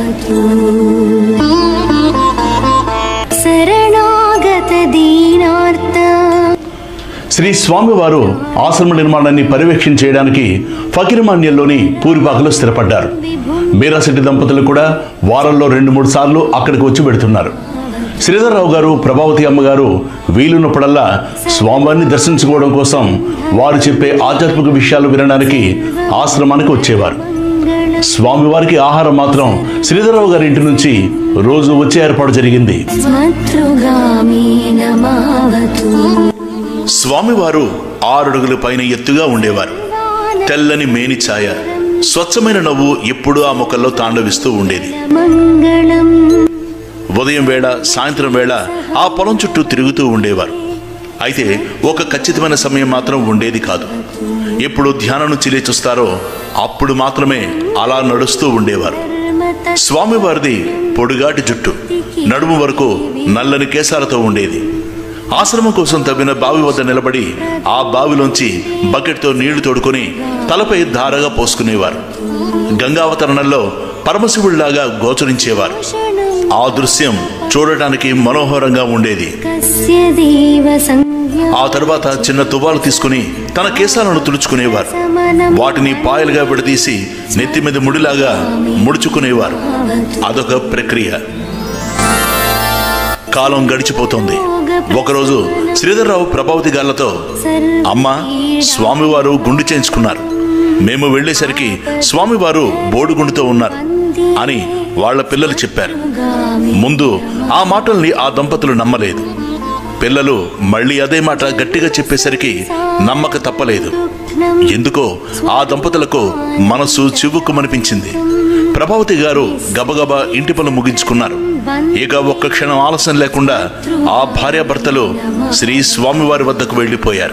शरणागतदीनार्त శ్రీ స్వామివారు ఆశ్రమ నిర్మాణాన్ని పర్యవేక్షణ చేయడానికి ఫకీరమాన్యంలోని పూరిపాకలో స్థిరపడ్డారు మీరాశెట్టి దంపతులు కూడా వారంలో రెండు మూడు సార్లు అక్కడికి వచ్చి పెడుతున్నారు శ్రీధర్రావు గారు ప్రభావతి అమ్మగారు వీలున్నప్పుడల్లా స్వామివారిని దర్శించుకోవడం కోసం వారు చెప్పే ఆధ్యాత్మిక విషయాలు వినడానికి ఆశ్రమానికి వచ్చేవారు స్వామివారికి ఆహారం మాత్రం శ్రీధర్రావు గారి ఇంటి నుంచి రోజు వచ్చే ఏర్పాటు జరిగింది స్మతృగామి నమావతు స్వామివారు ఆరడుగుల పైన ఎత్తుగా ఉండేవారు తెల్లని మేని ఛాయ స్వచ్ఛమైన నవ్వు ఎప్పుడూ ఆ ముఖంలో తాండవిస్తూ ఉండేది మంగళం ఉదయం వేళ సాయంత్రం వేళ ఆ పొలం చుట్టూ తిరుగుతూ ఉండేవారు అయితే ఒక ఖచ్చితమైన సమయం మాత్రం ఉండేది కాదు ఎప్పుడు ధ్యానం నుంచి లేచొస్తారో అప్పుడు మాత్రమే అలా నడుస్తూ ఉండేవారు స్వామివారిది పొడుగాటి జుట్టు నడుము వరకు నల్లని కేశాలతో ఉండేది ఆశ్రమం కోసం తవ్విన బావి వద్ద నిలబడి ఆ బావిలోంచి బకెట్తో నీళ్లు తోడుకొని తలపై ధారగా పోసుకునేవారు గంగావతరణంలో పరమశివుడిలాగా గోచరించేవారు ఆ దృశ్యం చూడటానికి మనోహరంగా ఉండేది కస్య దేవ సంజ్ఞా ఆ తర్వాత చిన్న తువ్వాలు తీసుకుని తన కేశాలను తుడుచుకునేవారు వాటిని పాయలుగా విడదీసి నెత్తి మీద ముడిలాగా ముడుచుకునేవారు అదొక ప్రక్రియ కాలం గడిచిపోతోంది ఒకరోజు శ్రీధర్రావు ప్రభావతి గాళ్లతో అమ్మ స్వామివారు గుండు చేయించుకున్నారు మేము వెళ్ళేసరికి స్వామివారు బోడుగుండుతో ఉన్నారు అని వాళ్ళ పిల్లలు చెప్పారు ముందు ఆ మాటల్ని ఆ దంపతులు నమ్మలేదు పిల్లలు మళ్ళీ అదే మాట గట్టిగా చెప్పేసరికి నమ్మక తప్పలేదు ఎందుకో ఆ దంపతులకు మనసు చివుక్కుమనిపించింది ప్రభావతి గారు గబగబా ఇంటి పనులు ముగించుకున్నారు ఇక ఒక్క క్షణం ఆలస్యం లేకుండా ఆ భార్యాభర్తలు శ్రీ స్వామివారి వద్దకు వెళ్ళిపోయారు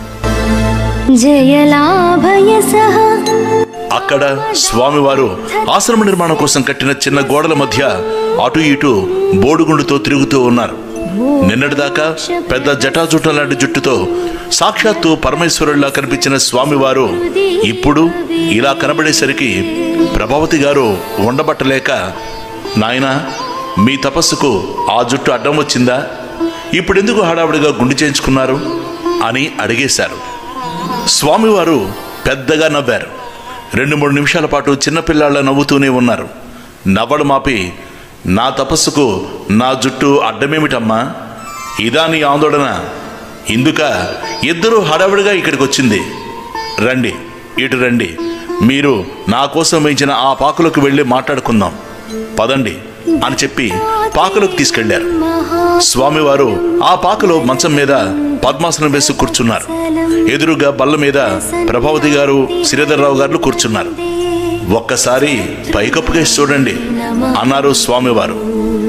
జయలాభయ సహ అక్కడ స్వామివారు ఆశ్రమ నిర్మాణం కోసం కట్టిన చిన్న గోడల మధ్య అటు ఇటు బోడుగుండుతో తిరుగుతూ ఉన్నారు నిన్నటిదాకా పెద్ద జటాజుట లాంటి జుట్టుతో సాక్షాత్తు పరమేశ్వరుడిలా కనిపించిన స్వామివారు ఇప్పుడు ఇలా కనబడేసరికి ప్రభావతి గారు ఉండబట్టలేక నాయనా మీ తపస్సుకు ఆ జుట్టు అడ్డం వచ్చిందా ఇప్పుడెందుకు హడావుడిగా గుండు చేయించుకున్నారు అని అడిగేశారు స్వామివారు పెద్దగా నవ్వారు రెండు మూడు నిమిషాల పాటు చిన్నపిల్లాళ్ళ నవ్వుతూనే ఉన్నారు నవ్వడం ఆపి నా తపస్సుకు నా జుట్టు అడ్డమేమిటమ్మా ఇదా నీ ఆందోళన ఇందుక ఇద్దరూ హడావిడిగా ఇక్కడికి వచ్చింది రండి ఇటు రండి మీరు నా కోసం వేయించిన ఆ పాకులకు వెళ్ళి మాట్లాడుకుందాం పదండి అని చెప్పి పాకలోకి తీసుకెళ్లారు స్వామివారు ఆ పాకలో మంచం మీద పద్మాసనం వేసి కూర్చున్నారు ఎదురుగా బల్ల మీద ప్రభావతి గారు శ్రీధర్రావు గారు కూర్చున్నారు ఒక్కసారి పైకప్పుకేసి చూడండి అన్నారు స్వామివారు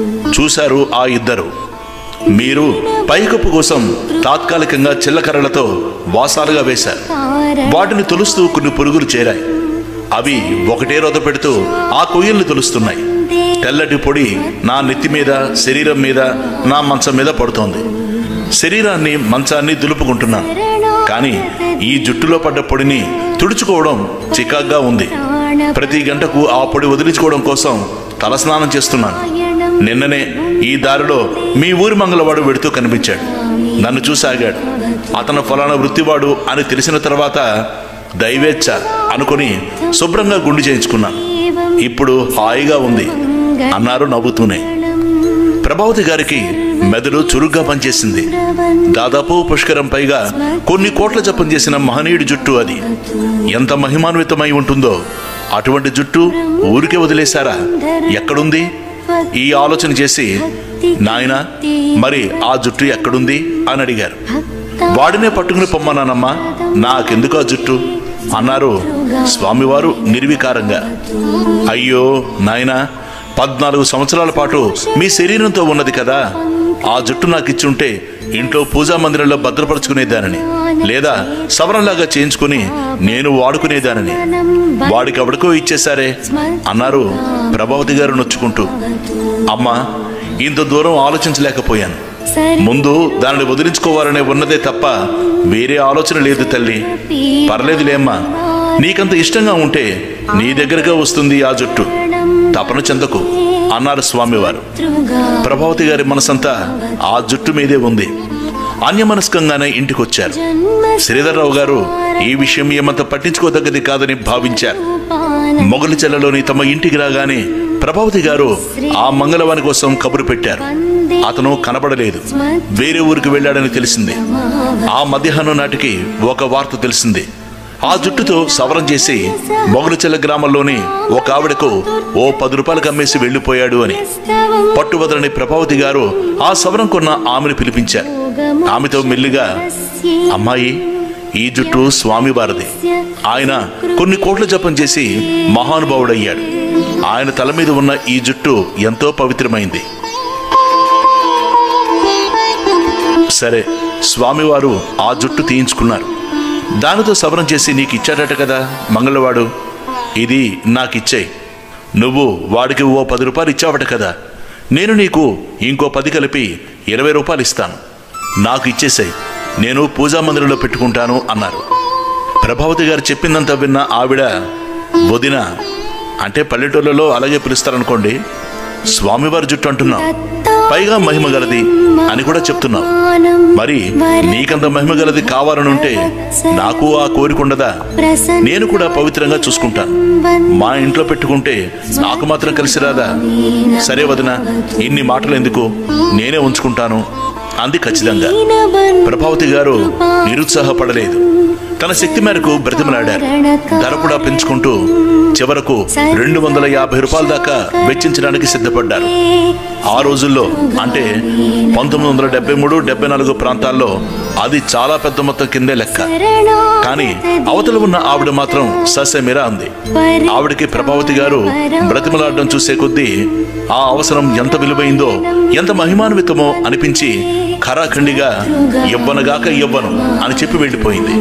చూశారు ఆ ఇద్దరు మీరు పైకప్పు కోసం తాత్కాలికంగా చిల్లకర్రలతో వాసాలుగా వేశారు వాటిని తొలుస్తూ కొన్ని పురుగులు చేరాయి అవి ఒకటే రొద పెడుతూ ఆ కొయ్యల్ని తొలుస్తున్నాయి తెల్లటి పొడి నా నెత్తి మీద శరీరం మీద నా మంచం మీద పడుతోంది శరీరాన్ని మంచాన్ని దులుపుకుంటున్నాను కానీ ఈ జుట్టులో పడ్డ పొడిని తుడుచుకోవడం చికాగ్గా ఉంది ప్రతి గంటకు ఆ పొడి వదిలించుకోవడం కోసం తలస్నానం చేస్తున్నాను నిన్ననే ఈ దారిలో మీ ఊరి మంగళవాడు వెడుతూ కనిపించాడు నన్ను చూసాగాడు అతను ఫలానా వృత్తివాడు అని తెలిసిన తర్వాత దైవేచ్ఛ అనుకుని శుభ్రంగా గుండు చేయించుకున్నాను ఇప్పుడు హాయిగా ఉంది అన్నారు నవ్వుతూనే ప్రభావతి గారికి మెదడు చురుగ్గా పనిచేసింది దాదాపు పుష్కరం పైగా కొన్ని కోట్ల జపం చేసిన మహనీయుడి జుట్టు అది ఎంత మహిమాన్వితమై ఉంటుందో అటువంటి జుట్టు ఊరికే వదిలేశారా ఎక్కడుంది ఈ ఆలోచన చేసి నాయనా మరి ఆ జుట్టు ఎక్కడుంది అని అడిగారు వాడినే పట్టుకుని పొమ్మన్నానమ్మా నాకెందుకు ఆ జుట్టు అన్నారు స్వామివారు నిర్వికారంగా అయ్యో నాయనా పద్నాలుగు సంవత్సరాల పాటు మీ శరీరంతో ఉన్నది కదా ఆ జుట్టు నాకు ఇచ్చుంటే ఇంట్లో పూజా మందిరంలో భద్రపరుచుకునేదానని లేదా సవరంలాగా చేయించుకుని నేను వాడుకునేదానని వాడికి ఎవడికో ఇచ్చేశారే అన్నారు ప్రభావతి గారు నొచ్చుకుంటూ అమ్మా ఇంత దూరం ఆలోచించలేకపోయాను ముందు దానిని వదిలించుకోవాలనే ఉన్నదే తప్ప వేరే ఆలోచన లేదు తల్లి పర్లేదులేమ్మా నీకంత ఇష్టంగా ఉంటే నీ దగ్గరగా వస్తుంది ఆ జుట్టు తపన చెందకు అన్నారు స్వామివారు ప్రభావతి గారి మనసంతా ఆ జుట్టు మీదే ఉంది అన్యమనస్కంగానే ఇంటికొచ్చారు శ్రీధర్రావు గారు ఈ విషయం ఏమంత పట్టించుకోదగ్గది కాదని భావించారు మొగలి చెల్లలోని తమ ఇంటికి రాగానే ప్రభావతి గారు ఆ మంగళవాని కోసం కబురు పెట్టారు అతను కనబడలేదు వేరే ఊరికి వెళ్ళాడని తెలిసింది ఆ మధ్యాహ్నం నాటికి ఒక వార్త తెలిసింది ఆ జుట్టుతో సవరం చేసి మొగలిచెల్ల గ్రామంలోని ఒక ఆవిడకు ఓ పది రూపాయలకు అమ్మేసి వెళ్ళిపోయాడు అని పట్టువదలని ప్రభావతి గారు ఆ సవరం కొన్న ఆమెను పిలిపించారు ఆమెతో మెల్లిగా అమ్మాయి ఈ జుట్టు స్వామివారిది ఆయన కొన్ని కోట్ల జపం చేసి మహానుభావుడయ్యాడు ఆయన తల మీద ఉన్న ఈ జుట్టు ఎంతో పవిత్రమైంది సరే స్వామివారు ఆ జుట్టు తీయించుకున్నారు దానితో సవరం చేసి నీకు ఇచ్చాడట కదా మంగళవాడు ఇది నాకిచ్చేయి నువ్వు వాడికి ఓ పది రూపాయలు ఇచ్చావట కదా నేను నీకు ఇంకో పది కలిపి ఇరవై రూపాయలు ఇస్తాను నాకు ఇచ్చేసాయి నేను పూజా మందిరంలో పెట్టుకుంటాను అన్నారు ప్రభావతి గారు చెప్పిందంతా విన్న ఆవిడ వదిన అంటే పల్లెటూళ్ళలో అలాగే పిలుస్తారనుకోండి స్వామివారి జుట్టు అంటున్నాం పైగా మహిమ గలది అని కూడా చెప్తున్నావు మరి నీకంత మహిమ గలది కావాలనుంటే నాకు ఆ కోరిక ఉండదా నేను కూడా పవిత్రంగా చూసుకుంటాను మా ఇంట్లో పెట్టుకుంటే నాకు మాత్రం కలిసి రాదా సరే వదిన ఇన్ని మాటలు ఎందుకు నేనే ఉంచుకుంటాను అంది ఖచ్చితంగా ప్రభావతి గారు నిరుత్సాహపడలేదు తన శక్తి మేరకు బ్రతిమలాడారు ధర కూడా పెంచుకుంటూ చివరకు రెండు వందల యాభై రూపాయల దాకా వెచ్చించడానికి సిద్ధపడ్డారు ఆ రోజుల్లో అంటే పంతొమ్మిది వందల డెబ్బై మూడు డెబ్బై నాలుగు ప్రాంతాల్లో అది చాలా పెద్ద మొత్తం కిందే లెక్క కానీ అవతల ఉన్న ఆవిడ మాత్రం సస్యమిరా అంది ఆవిడకి ప్రభావతి గారు బ్రతిమలాడడం చూసే కొద్దీ ఆ అవసరం ఎంత విలువైందో ఎంత మహిమాన్వితమో అనిపించి ఖరాఖండిగా ఇవ్వనగాక ఇవ్వను అని చెప్పి వెళ్ళిపోయింది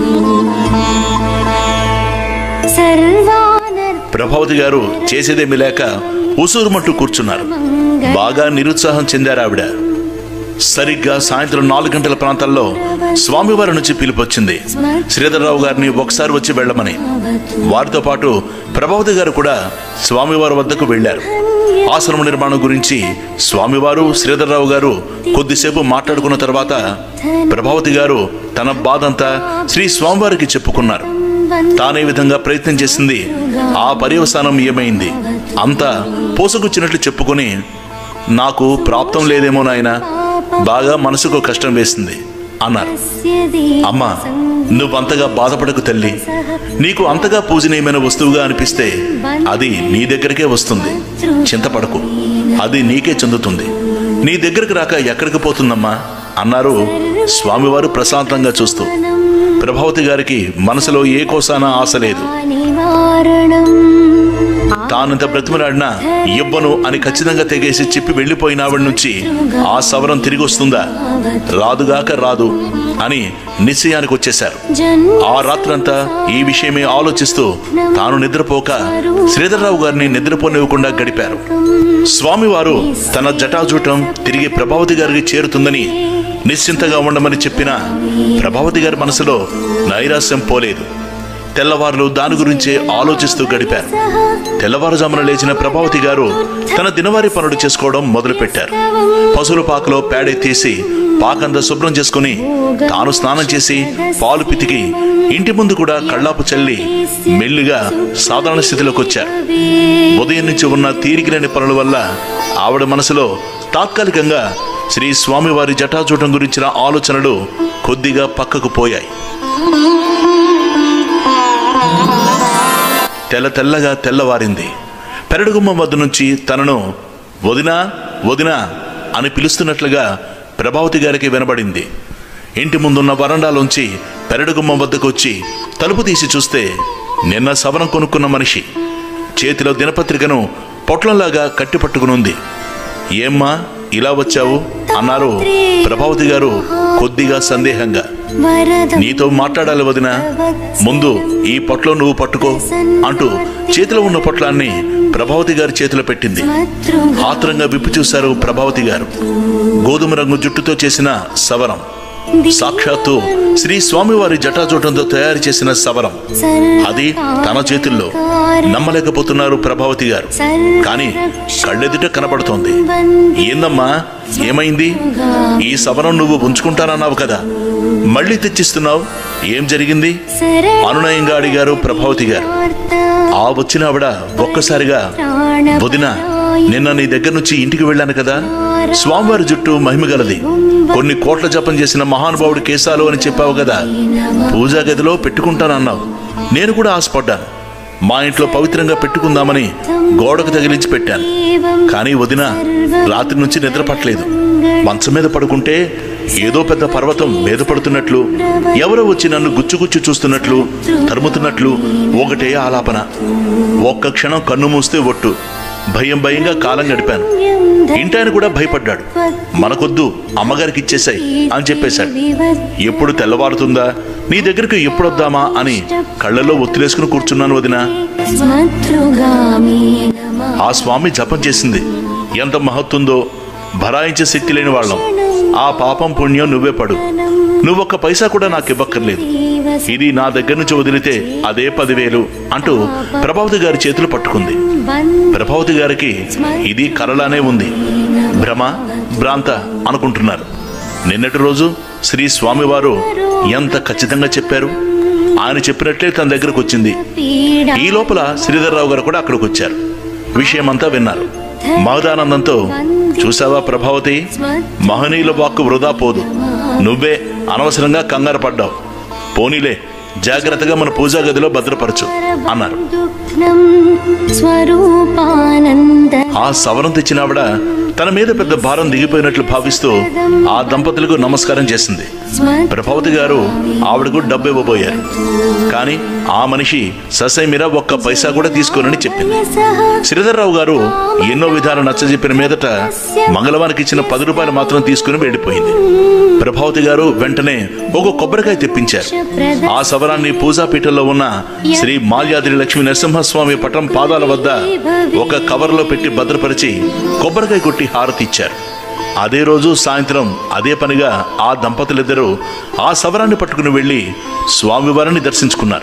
ప్రభావతి గారు చేసేదేమి లేక ఉసూరుమంటూ కూర్చున్నారు బాగా నిరుత్సాహం చెందారు ఆవిడ సరిగ్గా సాయంత్రం నాలుగు గంటల ప్రాంతాల్లో స్వామివారి నుంచి పిలుపొచ్చింది శ్రీధర్రావు గారిని ఒకసారి వచ్చి వెళ్ళమని వారితో పాటు ప్రభావతి గారు కూడా స్వామివారి వద్దకు వెళ్లారు ఆశ్రమ నిర్మాణం గురించి స్వామివారు శ్రీధర్రావు గారు కొద్దిసేపు మాట్లాడుకున్న తర్వాత ప్రభావతి గారు తన బాధంతా శ్రీ స్వామివారికి చెప్పుకున్నారు తానే విధంగా ప్రయత్నం చేసింది ఆ పర్యవసానం ఏమైంది అంతా పోసగుచ్చినట్లు చెప్పుకొని నాకు ప్రాప్తం లేదేమో నాయన బాగా మనసుకు కష్టం వేసింది అన్నారు అమ్మా నువ్వంతగా బాధపడకు తల్లి నీకు అంతగా పూజనీయమైన వస్తువుగా అనిపిస్తే అది నీ దగ్గరికే వస్తుంది చింతపడకు అది నీకే చెందుతుంది నీ దగ్గరికి రాక ఎక్కడికి పోతుందమ్మా అన్నారు స్వామివారు ప్రశాంతంగా చూస్తూ ప్రభావతి గారికి మనసులో ఏ కోసాన ఆశ లేదు నివారణం తానంత బ్రతిమలాడినా ఇవ్వను అని ఖచ్చితంగా తెగేసి చెప్పి వెళ్ళిపోయినావిడ నుంచి ఆ సవరం తిరిగి వస్తుందా రాదుగాక రాదు అని నిశ్చయానికి వచ్చేశారు ఆ రాత్రంతా ఈ విషయమే ఆలోచిస్తూ తాను నిద్రపోక శ్రీధర్రావు గారిని నిద్రపోనివ్వకుండా గడిపారు స్వామివారు తన జటాజూటం తిరిగి ప్రభావతి గారికి చేరుతుందని నిశ్చింతగా ఉండమని చెప్పినా ప్రభావతి గారి మనసులో నైరాశ్యం పోలేదు తెల్లవారులు దాని గురించే ఆలోచిస్తూ గడిపారు తెల్లవారుజామున లేచిన ప్రభావతి గారు తన దినవారీ పనులు చేసుకోవడం మొదలుపెట్టారు పశువుల పాకలో పేడ తీసి పాకంతా శుభ్రం చేసుకుని తాను స్నానం చేసి పాలు పితికి ఇంటి ముందు కూడా కళ్ళాపు చల్లి మెల్లిగా సాధారణ స్థితిలోకి వచ్చారు ఉదయం నుంచి ఉన్న తీరికలేని పనుల వల్ల ఆవిడ మనసులో తాత్కాలికంగా శ్రీ స్వామివారి జటాజూటం గురించిన ఆలోచనలు కొద్దిగా పక్కకు పోయాయి తెల్ల తెల్లగా తెల్లవారింది పెరడుగుమ్మం వద్ద నుంచి తనను వదినా వదినా అని పిలుస్తున్నట్లుగా ప్రభావతి గారికి వినబడింది ఇంటి ముందున్న వరండాలోంచి పెరడుగుమ్మం వద్దకు వచ్చి తలుపు తీసి చూస్తే నిన్న సవరం కొనుక్కున్న మనిషి చేతిలో దినపత్రికను పొట్లంలాగా కట్టిపట్టుకునుంది ఏమ్మా ఇలా వచ్చావు అన్నారు ప్రభావతి గారు కొద్దిగా సందేహంగా వరదం నీతో మాట్లాడాలి వదినా ముందు ఈ పొట్లో నువ్వు పట్టుకో అంటూ చేతిలో ఉన్న పొట్లాన్ని ప్రభావతి గారి చేతిలో పెట్టింది మతృగా ఆత్రంగా విప్పి చూశారు ప్రభావతి గారు గోధుమ రంగు జుట్టుతో చేసిన సవరం సాక్షాత్తు శ్రీ స్వామివారి జటాజూటంతో తయారు చేసిన సవరం అది తన చేతుల్లో నమ్మలేకపోతున్నారు ప్రభావతి గారు కానీ కళ్ళెదుట కనపడుతోంది ఏందమ్మా ఏమైంది ఈ సవరం నువ్వు ఉంచుకుంటానన్నావు కదా మళ్ళీ తెచ్చిస్తున్నావు ఏం జరిగింది అనునయంగా అడిగారు ప్రభావతి గారు ఆ వచ్చిన ఆవిడ ఒక్కసారిగా వదిన నిన్న నీ దగ్గర నుంచి ఇంటికి వెళ్ళాను కదా స్వామివారి జుట్టు మహిమగలది కొన్ని కోట్ల జపం చేసిన మహానుభావుడి కేశాలు అని చెప్పావు కదా పూజా గదిలో పెట్టుకుంటానన్నావు నేను కూడా ఆశపడ్డాను మా ఇంట్లో పవిత్రంగా పెట్టుకుందామని గోడకు తగిలించి పెట్టాను కానీ వదిన రాత్రి నుంచి నిద్ర పట్టలేదు మంచం మీద పడుకుంటే ఏదో పెద్ద పర్వతం మీద పడుతున్నట్లు ఎవరో వచ్చి నన్ను గుచ్చుగుచ్చు చూస్తున్నట్లు తరుముతున్నట్లు ఒకటే ఆలాపన ఒక్క క్షణం కన్ను మూస్తే ఒట్టు భయం భయంగా కాలం గడిపాను ఇంటాయన కూడా భయపడ్డాడు మనకొద్దు అమ్మగారికి ఇచ్చేసాయి అని చెప్పేశాడు ఎప్పుడు తెల్లవారుతుందా నీ దగ్గరికి ఎప్పుడొద్దామా అని కళ్ళల్లో ఒత్తిలేసుకుని కూర్చున్నాను వదినా స్మతృగామి నమః ఆ స్వామి జపం చేసింది ఎంత మహత్తుందో భరాయించే శక్తి లేని వాళ్ళం ఆ పాపం పుణ్యం నువ్వే పడు నువ్వొక్క పైసా కూడా నాకు ఇవ్వక్కర్లేదు ఇది నా దగ్గర నుంచి వదిలితే అదే పదివేలు అంటూ ప్రభావతి గారి చేతులు పట్టుకుంది ప్రభావతి గారికి ఇది కలలానే ఉంది భ్రమ భ్రాంత అనుకుంటున్నారు నిన్నటి రోజు శ్రీ స్వామివారు ఎంత ఖచ్చితంగా చెప్పారు ఆయన చెప్పినట్లే తన దగ్గరకు వచ్చింది పీడ ఈ లోపల శ్రీధర్రావు గారు కూడా అక్కడికి వచ్చారు విషయమంతా విన్నారు మహదానందంతో చూసావా ప్రభావతి మహనీయుల వాక్కు వృధా పోదు నువ్వే అనవసరంగా కంగారు పడ్డావు పోనీలే జాగ్రత్తగా మన పూజా గదిలో భద్రపరచు అన్నారు దుఃఖం స్వరూపానంద ఆ సవరం తెచ్చినావిడ తన మీద పెద్ద భారం దిగిపోయినట్లు భావిస్తూ ఆ దంపతులకు నమస్కారం చేసింది ప్రభావతి గారు ఆవిడకు డబ్బు ఇవ్వబోయారు కానీ ఆ మనిషి ససైమిర ఒక్క పైసా కూడా తీసుకోనని చెప్పింది శ్రీధర్రావు గారు ఎన్నో విధాలు నచ్చజెప్పిన మీదట మంగళవారికి ఇచ్చిన పది రూపాయలు మాత్రం తీసుకుని వెళ్ళిపోయింది ప్రభావతి గారు వెంటనే ఒక కొబ్బరికాయ తెప్పించారు ఆ సవరాన్ని పూజాపీఠంలో ఉన్న శ్రీ మాల్యాద్రి లక్ష్మీ నరసింహస్వామి పటం పాదాల వద్ద ఒక కవర్లో పెట్టి భద్రపరిచి కొబ్బరికాయ కొట్టి హారతి ఇచ్చారు అదే రోజు సాయంత్రం అదే పనిగా ఆ దంపతులిద్దరూ ఆ సవరాన్ని పట్టుకుని వెళ్లి స్వామివారిని దర్శించుకున్నారు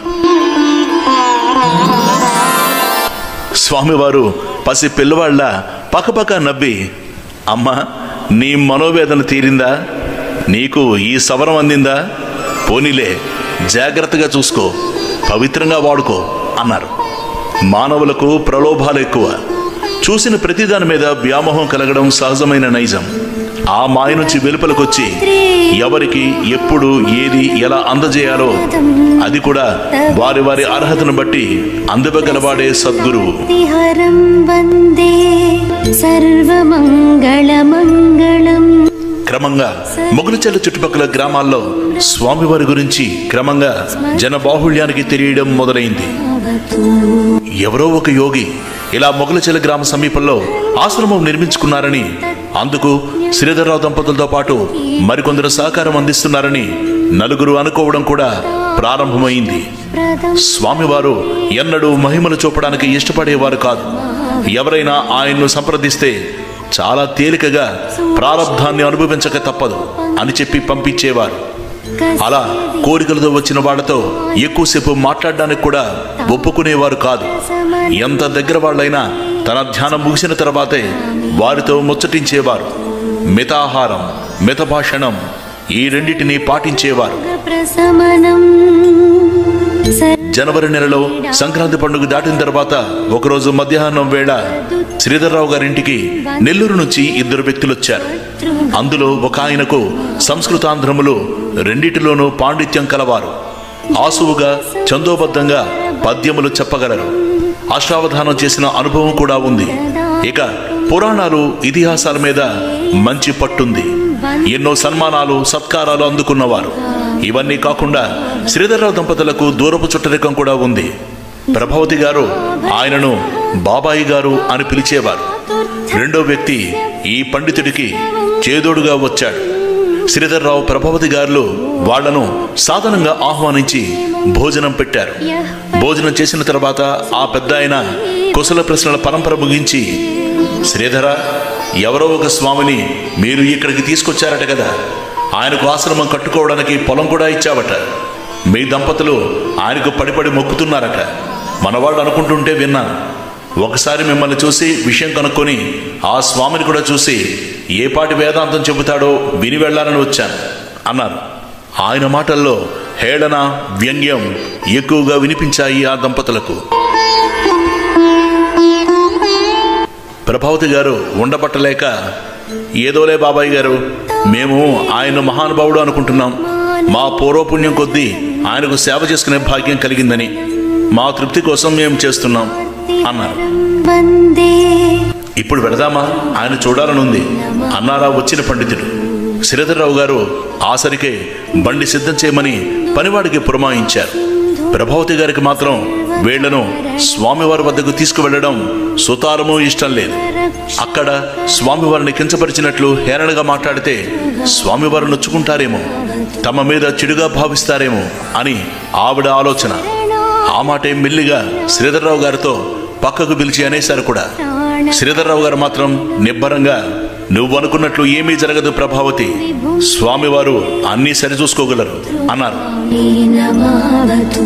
స్వామివారు పసి పిల్లవాళ్ళ పక్కపక్క నవ్వి అమ్మా నీ మనోవేదన తీరిందా నీకు ఈ సవరం అందిందా పోనీలే జాగ్రత్తగా చూసుకో పవిత్రంగా వాడుకో అన్నారు మానవులకు ప్రలోభాలు ఎక్కువ చూసిన ప్రతిదాని మీద వ్యామోహం కలగడం సహజమైన నైజం ఆ మాయ నుంచి వెలుపలకొచ్చి ఎవరికి ఎప్పుడు ఏది ఎలా అందజేయాలో అది కూడా వారి వారి అర్హతను బట్టి అందవగలవాడే సద్గురువు హరం వందే సర్వమంగళమంగళం క్రమంగా మొగలిచెల్ల చుట్టుపక్కల గ్రామాల్లో స్వామివారి గురించి క్రమంగా జనబాహుళ్యానికి తెలియడం మొదలైంది భవతు ఎవరో ఒక యోగి ఇలా మొగలచెల గ్రామ సమీపంలో ఆశ్రమం నిర్మించుకున్నారని అందుకు శ్రీధర్రావు దంపతులతో పాటు మరికొందరు సహకారం అందిస్తున్నారని నలుగురు అనుకోవడం కూడా ప్రారంభమైంది ప్రదం స్వామివారు ఎన్నడూ మహిమలు చూపడానికి ఇష్టపడేవారు కాదు ఎవరైనా ఆయన్ను సంప్రదిస్తే చాలా తేలికగా ప్రారంధాన్ని అనుభవించక తప్పదు అని చెప్పి పంపించేవారు అలా కోరికలతో వచ్చిన వాళ్ళతో ఎక్కువసేపు మాట్లాడడానికి కూడా ఒప్పుకునేవారు కాదు ఎంత దగ్గర వాళ్ళైనా తన ధ్యానం ముగిసిన తర్వాతే వారితో ముచ్చటించేవారు మితాహారం మితభాషణం ఈ రెండిటిని పాటించేవారు ప్రశమనం జనవరి నెలలో సంక్రాంతి పండుగ దాటిన తర్వాత ఒకరోజు మధ్యాహ్నం వేళ శ్రీధర్రావు గారింటికి నెల్లూరు నుంచి ఇద్దరు వ్యక్తులు వచ్చారు అందులో ఒక ఆయనకు సంస్కృతాంధ్రములు రెండిటిలోనూ పాండిత్యం కలవారు ఆసువుగా చందోబద్ధంగా పద్యములు చెప్పగలరు అష్టావధానం చేసిన అనుభవం కూడా ఉంది ఇక పురాణాలు ఇతిహాసాల మీద మంచి పట్టుంది ఎన్నో సన్మానాలు సత్కారాలు అందుకున్నవారు ఇవన్నీ కాకుండా శ్రీధర్రావు దంపతులకు దూరపు చుట్టరికం కూడా ఉంది ప్రభావతి గారు ఆయనను బాబాయి గారు అని పిలిచేవారు రెండో వ్యక్తి ఈ పండితుడికి చేదోడుగా వచ్చాడు శ్రీధర్రావు ప్రభావతి గారులు వాళ్లను సాధనంగా ఆహ్వానించి భోజనం పెట్టారు భోజనం చేసిన తర్వాత ఆ పెద్ద ఆయన కుశల ప్రశ్నల పరంపర ముగించి శ్రీధర ఎవరో ఒక స్వామిని మీరు ఇక్కడికి తీసుకొచ్చారట కదా ఆయనకు ఆశ్రమం కట్టుకోవడానికి పొలం కూడా ఇచ్చావట మీ దంపతులు ఆయనకు పడిపడి మొక్కుతున్నారట మనవాళ్ళు అనుకుంటుంటే విన్నాను ఒకసారి మిమ్మల్ని చూసి విషయం కనుక్కొని ఆ స్వామిని కూడా చూసి ఏ పాటి వేదాంతం చెబుతాడో విని వెళ్ళాలని వచ్చాను అన్నారు ఆయన మాటల్లో హేళన వ్యంగ్యం ఎక్కువగా వినిపించాయి ఆ దంపతులకు ప్రభావతి గారు ఉండబట్టలేక ఏదోలే బాబాయ్ గారు మేము ఆయన మహానుభావుడు అనుకుంటున్నాం మా పూర్వపుణ్యం కొద్దీ ఆయనకు సేవ చేసుకునే భాగ్యం కలిగిందని మా తృప్తి కోసం మేము చేస్తున్నాం అన్నారు వందే ఇప్పుడు వెళదామా ఆయన చూడాలనుంది అన్నారా వచ్చిన పండితుడు శ్రీధర్రావు గారు ఆసరికే బండి సిద్ధం చేయమని పనివాడికి పురమాయించారు ప్రభావతి గారికి మాత్రం వీళ్లను స్వామివారి వద్దకు తీసుకువెళ్లడం సుతారము ఇష్టం లేదు అక్కడ స్వామివారిని కించపరిచినట్లు హేళనగా మాట్లాడితే స్వామివారు నొచ్చుకుంటారేమో తమ మీద చెడుగా భావిస్తారేమో అని ఆవిడ ఆలోచన ఆ మాటే మెల్లిగా శ్రీధర్రావు గారితో పక్కకు పిలిచి అనేశారు కూడా శ్రీధర్రావు గారు మాత్రం నిబ్బరంగా నువ్వు అనుకున్నట్లు ఏమీ జరగదు ప్రభావతి స్వామివారు అన్నీ సరిచూసుకోగలరు అన్నారు నమావతు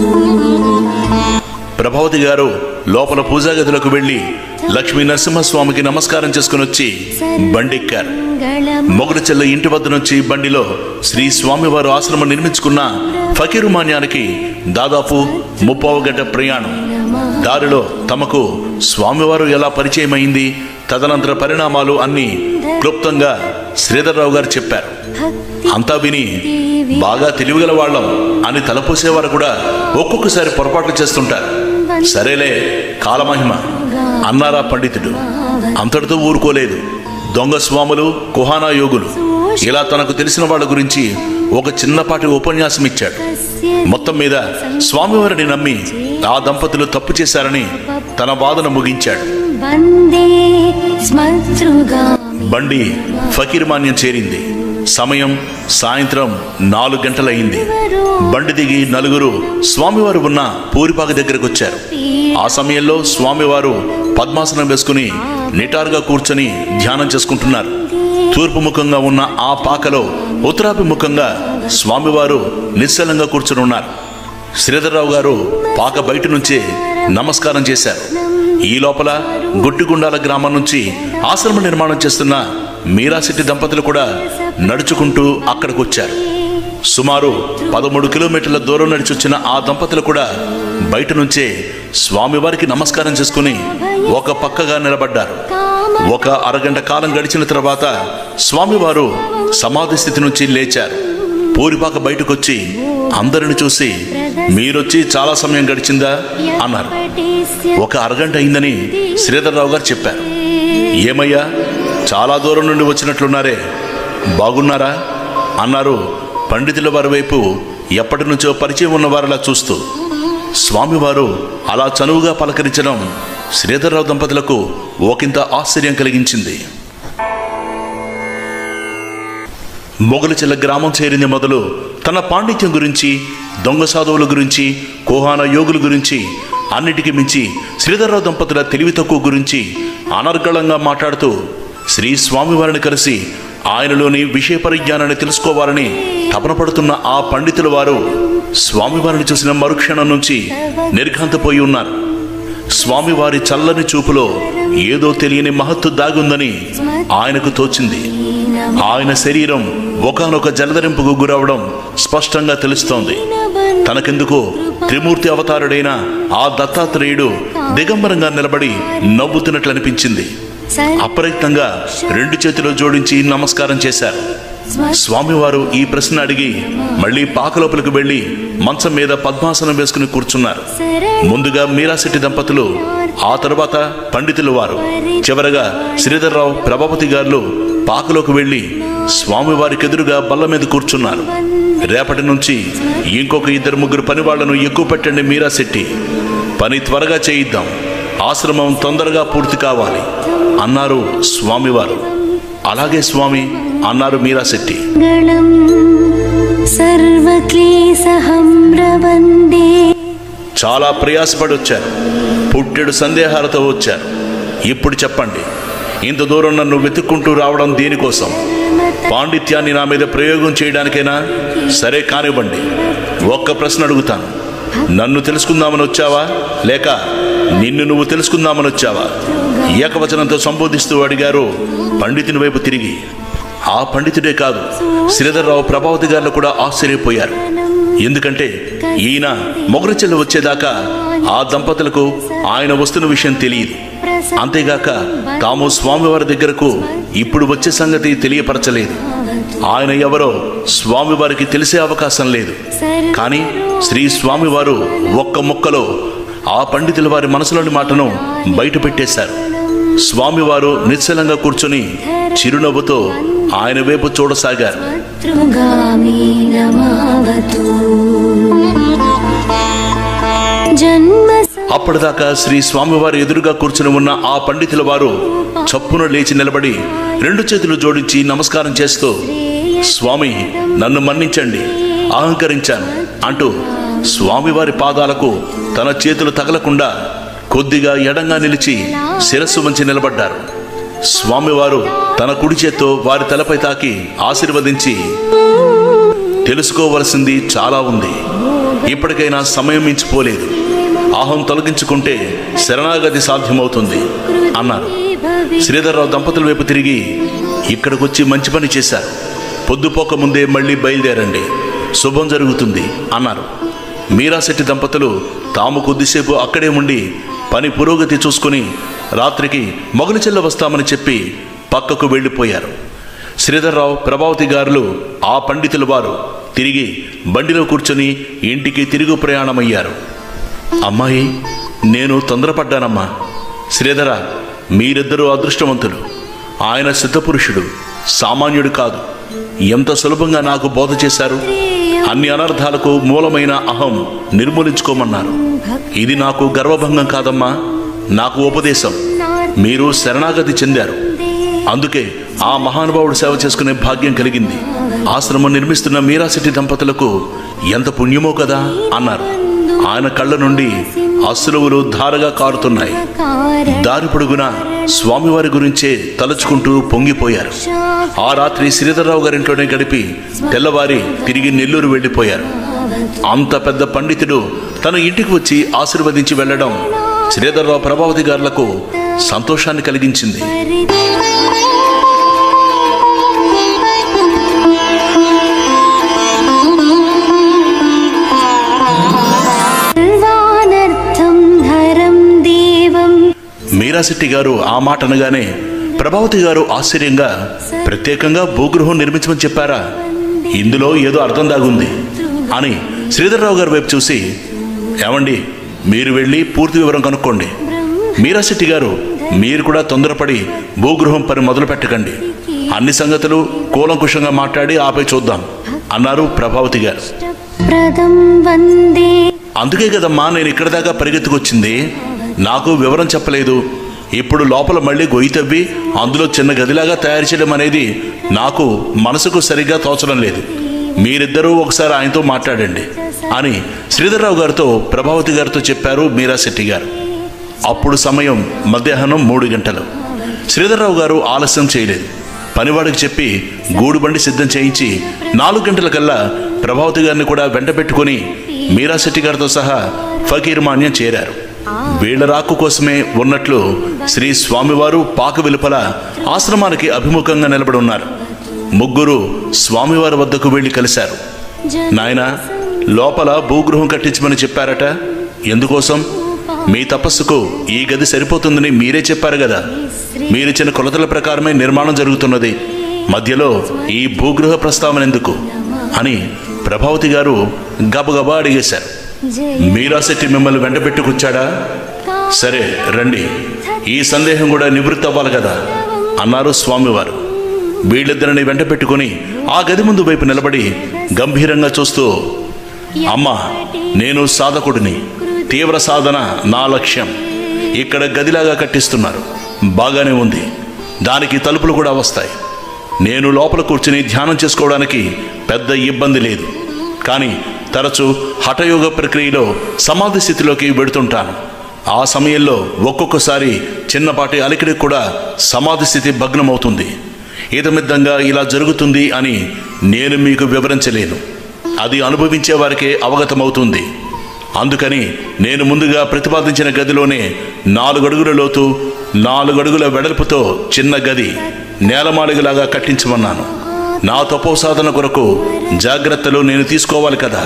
ప్రభావతి గారు లోపల పూజా గదిలోకి వెళ్లి లక్ష్మీ నరసింహస్వామికి నమస్కారం చేసుకుని వచ్చి బండెక్కారు మంగళం మొగుడు చెల్ల ఇంటి వద్ద నుంచి బండిలో శ్రీ స్వామివారు ఆశ్రమం నిర్మించుకున్న ఫకీరు మాన్యానికి దాదాపు ముప్పావు గంట ప్రయాణం దారిలో తమకు స్వామివారు ఎలా పరిచయమైంది తదనంతర పరిణామాలు అన్ని క్లుప్తంగా శ్రీధర్రావు గారు చెప్పారు భక్తి అంతా విని బాగా తెలివిగల వాళ్ళం అని తలపోసేవారు కూడా ఒక్కొక్కసారి పొరపాట్లు చేస్తుంటారు సరేలే కాలమహిమ అన్నారా పండితుడు అంతటితో ఊరుకోలేదు దొంగ స్వాములు కుహానా యోగులు ఇలా తనకు తెలిసిన వాళ్ళ గురించి ఒక చిన్నపాటి ఉపన్యాసం ఇచ్చాడు మొత్తం మీద స్వామివారిని నమ్మి ఆ దంపతులు తప్పు చేశారని తన వాదన ముగించాడు వందే స్మృతృగామి బండి ఫకీర్మాన్యం చేరింది సమయం సాయంత్రం నాలుగు గంటలయింది బండి దిగి నలుగురు స్వామివారు ఉన్న పూరిపాక దగ్గరకు వచ్చారు ఆ సమయంలో స్వామివారు పద్మాసనం వేసుకుని నిటారుగా కూర్చొని ధ్యానం చేసుకుంటున్నారు తూర్పు ముఖంగా ఉన్న ఆ పాకలో ఉత్తరాభిముఖంగా స్వామివారు నిశ్చలంగా కూర్చుని ఉన్నారు శ్రీధర్రావు గారు పాక బయట నుంచే నమస్కారం చేశారు ఈ లోపల గుట్టిగుండాల గ్రామం నుంచి ఆశ్రమ నిర్మాణం చేస్తున్న మీరాశెట్టి దంపతులు కూడా నడుచుకుంటూ అక్కడికి వచ్చారు సుమారు పదమూడు కిలోమీటర్ల దూరం నడిచి వచ్చిన ఆ దంపతులు కూడా బయట నుంచే స్వామివారికి నమస్కారం చేసుకుని ఒక పక్కగా నిలబడ్డారు ఒక అరగంట కాలం గడిచిన తర్వాత స్వామివారు సమాధి స్థితి నుంచి లేచారు పూరిపాక బయటకొచ్చి అందరిని చూసి మీరొచ్చి చాలా సమయం గడిచిందా అన్నారు ఒక అరగంట అయిందని శ్రీధర్రావు గారు చెప్పారు ఏమయ్యా చాలా దూరం నుండి వచ్చినట్లున్నారే బాగున్నారా అన్నారు పండితుల వారి వైపు ఎప్పటి నుంచో పరిచయం ఉన్న వారిలా చూస్తూ స్వామివారు అలా చనువుగా పలకరించడం శ్రీధర్రావు దంపతులకు ఒకంత ఆశ్చర్యం కలిగించింది మొగలిచెల్ల గ్రామం చేరింది మొదలు తన పాండిత్యం గురించి దొంగ సాధువుల గురించి కోహాన యోగుల గురించి అన్నిటికీ మించి శ్రీధర్రావు దంపతుల తెలివి తక్కువ గురించి అనర్గళంగా మాట్లాడుతూ శ్రీ స్వామివారిని కలిసి ఆయనలోని విషయ పరిజ్ఞానాన్ని తెలుసుకోవాలని తపన పడుతున్న ఆ పండితుల వారు స్వామివారిని చూసిన మరుక్షణం నుంచి నిర్ఘాంతపోయి ఉన్నారు స్వామివారి చల్లని చూపులో ఏదో తెలియని మహత్తు దాగుందని ఆయనకు తోచింది ఆయన శరీరం ఒకనొక జలధరింపుకు గురవడం స్పష్టంగా తెలుస్తోంది తనకెందుకో త్రిమూర్తి అవతారుడైన ఆ దత్తాత్రేయుడు దిగంబరంగా నిలబడి నవ్వుతున్నట్లు అనిపించింది అప్రయత్నంగా రెండు చేతులు జోడించి నమస్కారం చేశారు స్వామివారు ఈ ప్రశ్న అడిగి మళ్ళీ పాకలోపలికి వెళ్లి మంచం మీద పద్మాసనం వేసుకుని కూర్చున్నారు ముందుగా మీరాశెట్టి దంపతులు ఆ తరువాత పండితులు వారు చివరగా శ్రీధర్రావు ప్రభావతి గారు పాకలోకి వెళ్లి స్వామివారికి ఎదురుగా బల్ల మీద కూర్చున్నారు రేపటి నుంచి ఇంకొక ఇద్దరు ముగ్గురు పని వాళ్లను ఎక్కువ పెట్టండి మీరాశెట్టి పని త్వరగా చేయిద్దాం ఆశ్రమం తొందరగా పూర్తి కావాలి అన్నారు స్వామివారు అలాగే స్వామి అన్నారు మీరాశెట్టి गणं सर्वक्लेशहं प्रवन्दे చాలా ప్రయాసపడి వచ్చారు పుట్టెడు సందేహాలతో వచ్చారు ఇప్పుడు చెప్పండి ఇంత దూరం నన్ను వెతుక్కుంటూ రావడం దేనికోసం పాండిత్యాన్ని నా మీద ప్రయోగం చేయడానికైనా సరే కానివ్వండి ఒక్క ప్రశ్న అడుగుతాను నన్ను తెలుసుకుందామని వచ్చావా లేక నిన్ను నువ్వు తెలుసుకుందామని వచ్చావా ఏకవచనంతో సంబోధిస్తూ అడిగారు పండితుని వైపు తిరిగి ఆ పండితుడే కాదు శ్రీధర్రావు ప్రభావతి గారు కూడా ఆశ్చర్యపోయారు ఎందుకంటే ఈయన మొగరచెల్లు వచ్చేదాకా ఆ దంపతులకు ఆయన వస్తున్న విషయం తెలియదు అంతేగాక తాము స్వామివారి దగ్గరకు ఇప్పుడు వచ్చే సంగతి తెలియపరచలేదు ఆయన ఎవరో స్వామివారికి తెలిసే అవకాశం లేదు కానీ శ్రీ స్వామివారు ఒక్క ముక్కలో ఆ పండితుల వారి మనసులోని మాటను బయట పెట్టేశారు స్వామివారు నిశ్చలంగా కూర్చొని చిరునవ్వుతో ఆయన వైపు చూడసాగారు शत्रुगामी नमावतु जन्म అప్పటిదాకా శ్రీ స్వామివారి ఎదురుగా కూర్చుని ఉన్న ఆ పండితుల వారు చప్పున లేచి నిలబడి రెండు చేతులు జోడించి నమస్కారం చేస్తూ స్వామి నన్ను మన్నించండి అహంకరించాను అంటూ స్వామివారి పాదాలకు తన చేతులు తగలకుండా కొద్దిగా ఎడంగా నిలిచి శిరస్సు వంచి నిలబడ్డారు స్వామివారు తన కుడి చేత్తో వారి తలపై తాకి ఆశీర్వదించి తెలుసుకోవలసింది చాలా ఉంది ఇప్పటికైనా సమయం మించిపోలేదు అహం తొలగించుకుంటే శరణాగతి సాధ్యమవుతుంది అన్నారు శ్రీధర్రావు దంపతుల వైపు తిరిగి ఇక్కడికొచ్చి మంచి పని చేశారు పొద్దుపోక ముందే మళ్ళీ బయలుదేరండి శుభం జరుగుతుంది అన్నారు మీరాశెట్టి దంపతులు తాము కొద్దిసేపు అక్కడే ఉండి పని పురోగతి చూసుకుని రాత్రికి మొగలి చెల్ల వస్తామని చెప్పి పక్కకు వెళ్ళిపోయారు శ్రీధర్రావు ప్రభావతి గారులు ఆ పండితుల వారు తిరిగి బండిలో కూర్చొని ఇంటికి తిరుగు ప్రయాణమయ్యారు అమ్మాయి నేను తొందరపడ్డానమ్మా శ్రీధర మీరిద్దరూ అదృష్టవంతులు ఆయన సిద్ధపురుషుడు సామాన్యుడు కాదు ఎంత సులభంగా నాకు బోధ చేశారు అన్ని అనర్థాలకు మూలమైన అహం నిర్మూలించుకోమన్నారు ఇది నాకు గర్వభంగం కాదమ్మా నాకు ఉపదేశం మీరు శరణాగతి చెందారు అందుకే ఆ మహానుభావుడు సేవ చేసుకునే భాగ్యం కలిగింది ఆశ్రమం నిర్మిస్తున్న మీరాశెట్టి దంపతులకు ఎంత పుణ్యమో కదా అన్నారు ఆయన కళ్ళ నుండి అశ్రువులు ధారగా కారుతున్నాయి దారి పొడుగునా స్వామివారి గురించే తలుచుకుంటూ పొంగిపోయారు ఆ రాత్రి శ్రీధర్రావు గారింట్లోనే గడిపి తెల్లవారి తిరిగి నెల్లూరు వెళ్ళిపోయారు అంత పెద్ద పండితుడు తన ఇంటికి వచ్చి ఆశీర్వదించి వెళ్ళడం శ్రీధర్రావు ప్రభావతి గారులకు సంతోషాన్ని కలిగించింది మీరాశెట్టి గారు ఆ మాట అనగానే ప్రభావతి గారు ఆశ్చర్యంగా ప్రత్యేకంగా భూగృహం నిర్మించమని చెప్పారా ఇందులో ఏదో అర్థం దాగుంది అని శ్రీధర్రావు గారి వైపు చూసి ఏమండి మీరు వెళ్ళి పూర్తి వివరం కనుక్కోండి మీరాశెట్టి గారు మీరు కూడా తొందరపడి భూగృహం పని మొదలు పెట్టకండి అన్ని సంగతులు కూలంకుషంగా మాట్లాడి ఆపై చూద్దాం అన్నారు ప్రభావతి గారు ప్రదం వందే అందుకే కదమ్మా నేను ఇక్కడి దాకా పరిగెత్తుకొచ్చింది నాకు వివరం చెప్పలేదు ఇప్పుడు లోపల మళ్ళీ గొయ్యి తవ్వి అందులో చిన్న గదిలాగా తయారు చేయడం అనేది నాకు మనసుకు సరిగ్గా తోచడం లేదు మీరిద్దరూ ఒకసారి ఆయనతో మాట్లాడండి అని శ్రీధర్రావు గారితో ప్రభావతి గారితో చెప్పారు మీరా శెట్టి గారు అప్పుడు సమయం మధ్యాహ్నం మూడు గంటలు శ్రీధర్రావు గారు ఆలస్యం చేయలేదు పనివాడికి చెప్పి గూడుబండి సిద్ధం చేయించి నాలుగు గంటల కల్లా ప్రభావతి గారిని కూడా వెంట పెట్టుకుని మీరా శెట్టి గారితో సహా ఫకీర్ మాన్యం చేరారు వీళ్ల రాకు కోసమే ఉన్నట్లు శ్రీ స్వామివారు పాక వెలుపల ఆశ్రమానికి అభిముఖంగా నిలబడి ఉన్నారు ముగ్గురు స్వామివారి వద్దకు వెళ్లి కలిశారు నాయనా లోపల భూగృహం కట్టించమని చెప్పారట ఎందుకోసం మీ తపస్సుకు ఈ గది సరిపోతుందని మీరే చెప్పారు కదా మీరిచ్చిన కొలతల ప్రకారమే నిర్మాణం జరుగుతున్నది మధ్యలో ఈ భూగృహ ప్రస్తావన ఎందుకు అని ప్రభావతి గారు గబగబా అడిగేశారు మీరాశెట్టి మిమ్మల్ని వెంట పెట్టుకొచ్చాడా సరే రండి ఈ సందేహం కూడా నివృత్తి అవ్వాలి కదా అన్నారు స్వామివారు వీళ్ళిద్దరిని వెంట పెట్టుకుని ఆ గది ముందు వైపు నిలబడి గంభీరంగా చూస్తూ అమ్మా నేను సాధకుడిని తీవ్ర సాధన నా లక్ష్యం ఇక్కడ గదిలాగా కట్టిస్తున్నారు బాగానే ఉంది దానికి తలుపులు కూడా వస్తాయి నేను లోపల కూర్చుని ధ్యానం చేసుకోవడానికి పెద్ద ఇబ్బంది లేదు కానీ తరచూ హఠయోగ ప్రక్రియలో సమాధి స్థితిలోకి వెడుతుంటాను ఆ సమయంలో ఒక్కొక్కసారి చిన్నపాటి అలికిడి కూడా సమాధి స్థితి భగ్నమవుతుంది ఇతమిద్దంగా ఇలా జరుగుతుంది అని నేను మీకు వివరించలేను అది అనుభవించే వారికే అవగతమవుతుంది అందుకని నేను ముందుగా ప్రతిపాదించిన గదిలోనే నాలుగడుగుల లోతు నాలుగడుగుల వెడల్పుతో చిన్న గది నేలమాళిగలాగా కట్టించమన్నాను నా తపోసాధన కొరకు జాగ్రత్తలు నేను తీసుకోవాలి కదా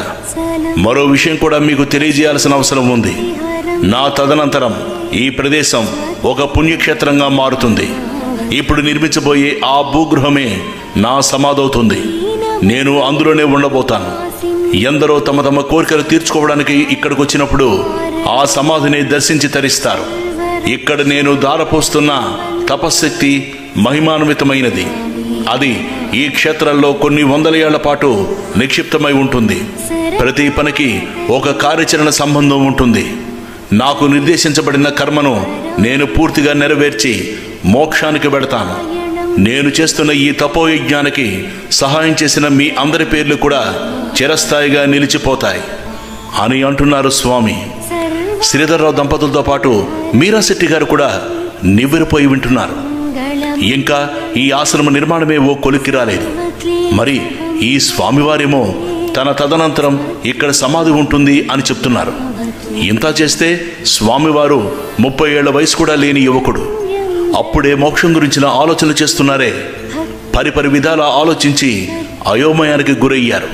మరో విషయం కూడా మీకు తెలియజేయాల్సిన అవసరం ఉంది నా తదనంతరం ఈ ప్రదేశం ఒక పుణ్యక్షేత్రంగా మారుతుంది ఇప్పుడు నిర్మించబోయే ఆ భూగృహమే నా సమాధవుతుంది నేను అందులోనే ఉండబోతాను ఎందరో తమ తమ కోరికలు తీర్చుకోవడానికి ఇక్కడికి వచ్చినప్పుడు ఆ సమాధిని దర్శించి తరిస్తారు ఇక్కడ నేను దారపోస్తున్న తపశ్శక్తి మహిమాన్వితమైనది అది ఈ క్షేత్రంలో కొన్ని వందల ఏళ్ల పాటు నిక్షిప్తమై ఉంటుంది ప్రతి పనికి ఒక కార్యాచరణ సంబంధం ఉంటుంది నాకు నిర్దేశించబడిన కర్మను నేను పూర్తిగా నెరవేర్చి మోక్షానికి వెడతాను నేను చేస్తున్న ఈ తపోయజ్ఞానికి సహాయం చేసిన మీ అందరి పేర్లు కూడా చిరస్థాయిగా నిలిచిపోతాయి అని అంటున్నారు స్వామి శ్రీధర్రావు దంపతులతో పాటు మీరాశెట్టి గారు కూడా నివ్వెరపోయి వింటున్నారు ఇంకా ఈ ఆశ్రమ నిర్మాణమే ఓ కొలిక్కి రాలేదు మరి ఈ స్వామివారేమో తన తదనంతరం ఇక్కడ సమాధి ఉంటుంది అని చెప్తున్నారు ఇంత చేస్తే స్వామివారు ముప్పై ఏళ్ల వయసు కూడా లేని యువకుడు అప్పుడే మోక్షం గురించిన ఆలోచన చేస్తున్నారే పరిపరి విధాలా ఆలోచించి అయోమయానికి గురయ్యారు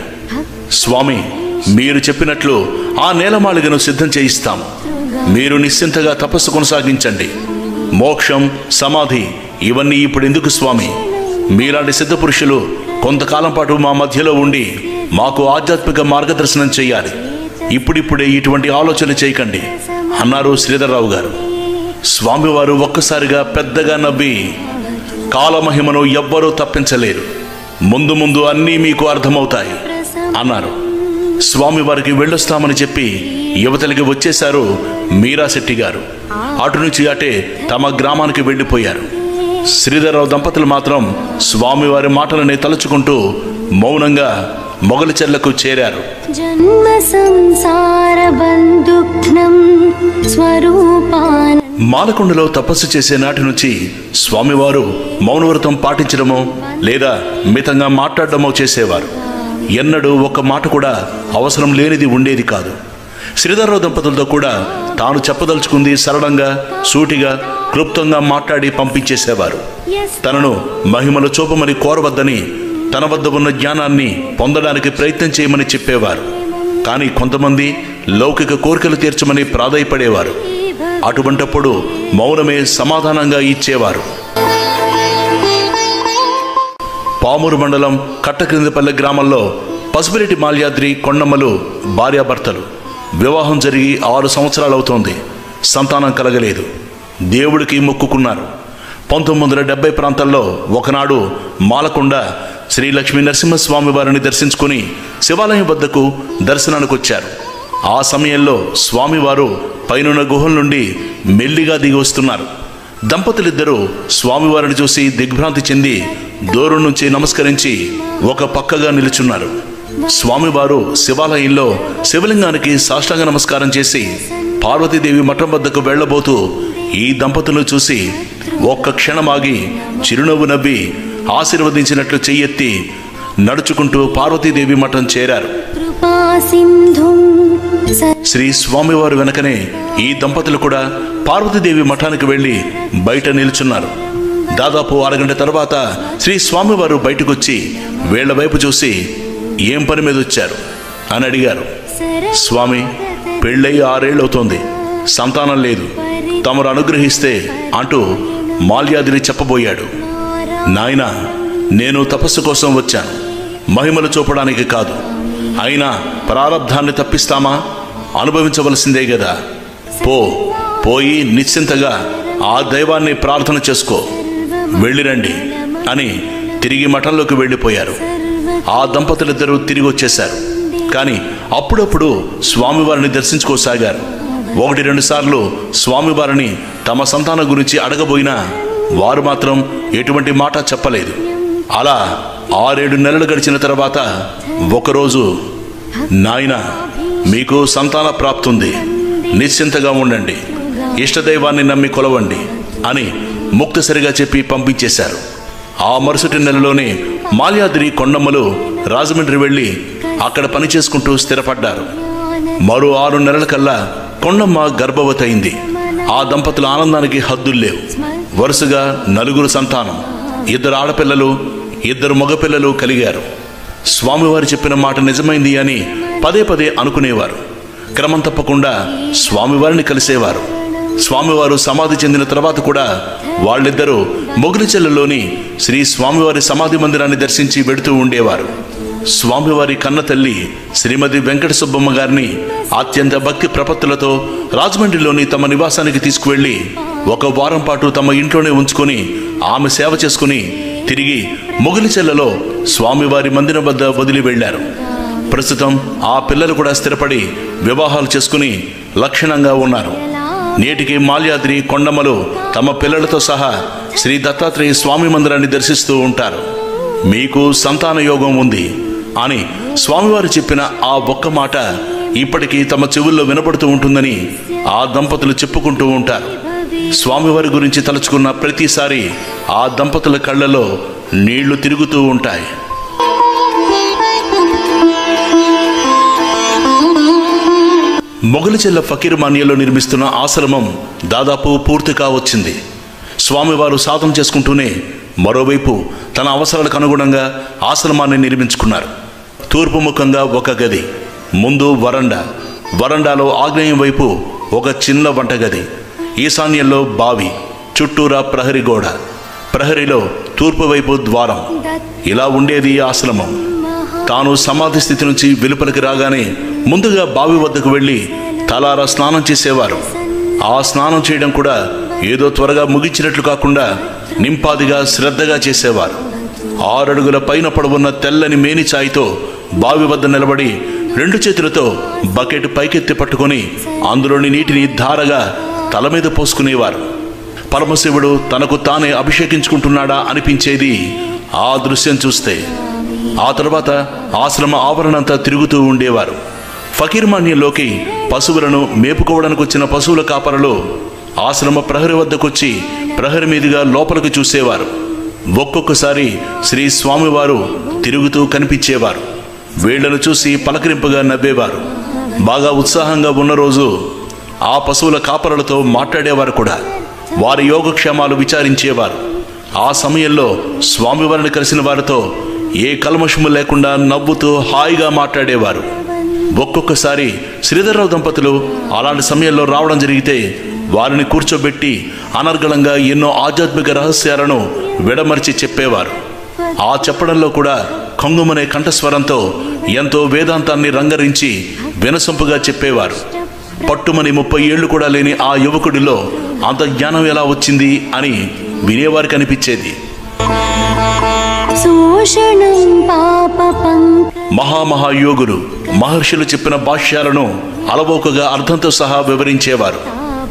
స్వామి మీరు చెప్పినట్లు ఆ నేలమాళిగను సిద్ధం చేయిస్తాం మీరు నిశ్చింతగా తపస్సు కొనసాగించండి మోక్షం సమాధి ఇవన్నీ ఇప్పుడు ఎందుకు స్వామి మీలాంటి సిద్ధ పురుషులు కొంతకాలం పాటు మా మధ్యలో ఉండి మాకు ఆధ్యాత్మిక మార్గదర్శనం చేయాలి ఇప్పుడిప్పుడే ఇటువంటి ఆలోచన చేయకండి అన్నారు శ్రీధర్రావు గారు స్వామివారు ఒక్కసారిగా పెద్దగా నవ్వి కాలమహిమను ఎవ్వరూ తప్పించలేరు ముందు ముందు అన్నీ మీకు అర్థమవుతాయి అన్నారు స్వామివారికి వెళ్ళొస్తామని చెప్పి యువతలకి వచ్చేశారు మీరాశెట్టి గారు అటు నుంచి అటే తమ గ్రామానికి వెళ్ళిపోయారు శ్రీధరరావు దంపతులు మాత్రం స్వామివారి మాటలని తలుచుకుంటూ మౌనంగా మొగలిచెర్లకు చేరారు జన్మ సంసార బంధుఘ్నం స్వరూపాన మాలకొండలో తపస్సు చేసే నాటి నుంచి స్వామివారు మౌనవ్రతం పాటించడమో లేదా మితంగా మాట్లాడడమో చేసేవారు ఎన్నడూ ఒక మాట కూడా అవసరం లేనిది ఉండేది కాదు శ్రీధర్రావు దంపతులతో కూడా తాను చెప్పదలుచుకుంది సరళంగా సూటిగా క్లుప్తంగా మాట్లాడి పంపించేసేవారు తనను మహిమలు చూపమని కోరవద్దని తన వద్ద ఉన్న జ్ఞానాన్ని పొందడానికి ప్రయత్నం చేయమని చెప్పేవారు కానీ కొంతమంది లౌకిక కోరికలు తీర్చమని ప్రాధాయపడేవారు అటువంటప్పుడు మౌనమే సమాధానంగా ఇచ్చేవారు పామూరు మండలం కట్టక్రిందపల్లె గ్రామంలో పసుపురెడ్డి మాల్యాద్రి కొండమ్మలు భార్యాభర్తలు వివాహం జరిగి ఆరు సంవత్సరాలవుతోంది సంతానం కలగలేదు దేవుడికి మొక్కుకున్నారు పంతొమ్మిది వందల డెబ్బై ప్రాంతాల్లో ఒకనాడు మాలకొండ శ్రీ లక్ష్మీ నరసింహస్వామి వారిని దర్శించుకుని శివాలయం వద్దకు దర్శనానికి వచ్చారు ఆ సమయంలో స్వామివారు పైనున్న గుహల నుండి మెల్లిగా దిగి వస్తున్నారు దంపతులిద్దరూ స్వామివారిని చూసి దిగ్భ్రాంతి చెంది దూరం నుంచి నమస్కరించి ఒక పక్కగా నిలుచున్నారు స్వామివారు శివాలయంలో శివలింగానికి సాష్టాంగ నమస్కారం చేసి పార్వతీదేవి మఠం వద్దకు వెళ్ళబోతూ ఈ దంపతులను చూసి ఒక్క క్షణమాగి చిరునవ్వు నవ్వి ఆశీర్వదించినట్లు చెయ్యెత్తి నడుచుకుంటూ పార్వతీదేవి మఠం చేరారు कृपा सिन्धुं स శ్రీ స్వామివారు వెనకనే ఈ దంపతులు కూడా పార్వతీదేవి మఠానికి వెళ్ళి బయట నిల్చున్నారు దాదాపు అరగంట తర్వాత శ్రీ స్వామివారు బయటకొచ్చి వీళ్ల వైపు చూసి ఏం పని మీద వచ్చారు అని అడిగారు స్వామి పెళ్ళై ఆరేళ్ళవుతోంది సంతానం లేదు తమరు అనుగ్రహిస్తే అంటూ మాల్యాదిని చెప్పబోయాడు నాయనా నేను తపస్సు కోసం వచ్చాను మహిమలు చూపడానికి కాదు అయినా ప్రారంధాన్ని తప్పిస్తామా అనుభవించవలసిందే కదా పో పోయి నిశ్చింతగా ఆ దైవాన్ని ప్రార్థన చేసుకో వెళ్ళిరండి అని తిరిగి మఠంలోకి వెళ్ళిపోయారు ఆ దంపతులిద్దరూ తిరిగి వచ్చేశారు కానీ అప్పుడప్పుడు స్వామివారిని దర్శించుకోసాగారు ఒకటి రెండు సార్లు స్వామివారిని తమ సంతానం గురించి అడగబోయినా వారు మాత్రం ఎటువంటి మాట చెప్పలేదు అలా ఆరేడు నెలలు గడిచిన తర్వాత ఒకరోజు నాయన మీకు సంతాన ప్రాప్తుంది నిశ్చింతగా ఉండండి ఇష్టదైవాన్ని నమ్మి కొలవండి అని ముక్తసరిగా చెప్పి పంపించేశారు ఆ మరుసటి నెలలోనే మాల్యాద్రి కొండమ్మలు రాజమండ్రి వెళ్ళి అక్కడ పని చేసుకుంటూ స్థిరపడ్డారు మరో ఆరు నెలల కల్లా కొండమ్మ గర్భవతి అయింది ఆ దంపతుల ఆనందానికి హద్దులు లేవు వరుసగా నలుగురు సంతానం ఇద్దరు ఆడపిల్లలు ఇద్దరు మగపిల్లలు కలిగారు స్వామివారు చెప్పిన మాట నిజమైంది అని పదే పదే అనుకునేవారు క్రమం తప్పకుండా స్వామివారిని కలిసేవారు స్వామివారు సమాధి చెందిన తర్వాత కూడా వాళ్ళిద్దరూ మొగిలిచెల్లలోని శ్రీ స్వామివారి సమాధి మందిరాన్ని దర్శించి వెడుతూ ఉండేవారు స్వామివారి కన్న తల్లి శ్రీమతి వెంకట సుబ్బమ్మ గారిని అత్యంత భక్తి ప్రపత్తులతో రాజమండ్రిలోని తమ నివాసానికి తీసుకువెళ్లి ఒక వారం పాటు తమ ఇంట్లోనే ఉంచుకొని ఆమె సేవ చేసుకుని తిరిగి మొగిలిచెల్లలో స్వామివారి మందిరం వద్ద వదిలి వెళ్లారు ప్రస్తుతం ఆ పిల్లలు కూడా స్థిరపడి వివాహాలు చేసుకుని లక్షణంగా ఉన్నారు నేటికి మాల్యాద్రి కొండమ్మలు తమ పిల్లలతో సహా శ్రీ దత్తాత్రేయ స్వామి మందిరాన్ని దర్శిస్తూ ఉంటారు మీకు సంతాన యోగం ఉంది అని స్వామివారు చెప్పిన ఆ ఒక్క మాట ఇప్పటికీ తమ చెవుల్లో వినపడుతూ ఉంటుందని ఆ దంపతులు చెప్పుకుంటూ ఉంటారు స్వామివారి గురించి తలుచుకున్న ప్రతిసారి ఆ దంపతుల కళ్ళలో నీళ్లు తిరుగుతూ ఉంటాయి మొగలిచెల్ల ఫకీర్ మాన్యలో నిర్మిస్తున్న ఆశ్రమం దాదాపు పూర్తి కావచ్చింది స్వామివారు సాధన చేసుకుంటూనే మరోవైపు తన అవసరాలకు అనుగుణంగా ఆశ్రమాన్ని నిర్మించుకున్నారు తూర్పు ముఖంగా ఒక గది ముందు వరండా వరండాలో ఆగ్నేయం వైపు ఒక చిన్న వంటగది ఈశాన్యంలో బావి చుట్టూరా ప్రహరీ గోడ ప్రహరీలో తూర్పు వైపు ద్వారం ఇలా ఉండేది ఈ ఆశ్రమం తాను సమాధి స్థితి నుంచి వెలుపలికి రాగానే ముందుగా బావి వద్దకు వెళ్ళి తలారా స్నానం చేసేవారు ఆ స్నానం చేయడం కూడా ఏదో త్వరగా ముగించినట్లు కాకుండా నింపాదిగా శ్రద్ధగా చేసేవారు ఆరడుగుల పైన పడున్న తెల్లని మేని ఛాయితో బావి వద్ద నిలబడి రెండు చేతులతో బకెట్ పైకెత్తి పట్టుకొని అందులోని నీటిని ధారగా తల మీద పోసుకునేవారు పరమశివుడు తనకు తానే అభిషేకించుకుంటున్నాడా అనిపించేది ఆ దృశ్యం చూస్తే ఆ తర్వాత ఆశ్రమ ఆవరణంతా తిరుగుతూ ఉండేవారు ఫకీర్మాన్యంలోకి పశువులను మేపుకోవడానికి వచ్చిన పశువుల కాపరలు ఆశ్రమ ప్రహరి వద్దకొచ్చి ప్రహరి మీదుగా లోపలికి చూసేవారు ఒక్కొక్కసారి శ్రీ స్వామివారు తిరుగుతూ కనిపించేవారు వీళ్లను చూసి పలకరింపుగా నవ్వేవారు బాగా ఉత్సాహంగా ఉన్న రోజు ఆ పశువుల కాపరులతో మాట్లాడేవారు కూడా వారి యోగక్షేమాలు విచారించేవారు ఆ సమయంలో స్వామివారిని కలిసిన వారితో ఏ కల్మషము లేకుండా నవ్వుతూ హాయిగా మాట్లాడేవారు ఒక్కొక్కసారి శ్రీధర్రావు దంపతులు అలాంటి సమయంలో రావడం జరిగితే వారిని కూర్చోబెట్టి అనర్గళంగా ఎన్నో ఆధ్యాత్మిక రహస్యాలను విడమర్చి చెప్పేవారు ఆ చెప్పడంలో కూడా కొంగుమనే కంఠస్వరంతో ఎంతో వేదాంతాన్ని రంగరించి వినసొంపుగా చెప్పేవారు పట్టుమని ముప్పై ఏళ్లు కూడా లేని ఆ యువకుడిలో అంత జ్ఞానం ఎలా వచ్చింది అని వినేవారికి అనిపించేది శోషణం పాపపం మహామహాయోగులు మహర్షులు చెప్పిన భాష్యాలను అలవోకగా అర్థంతో సహా వివరించేవారు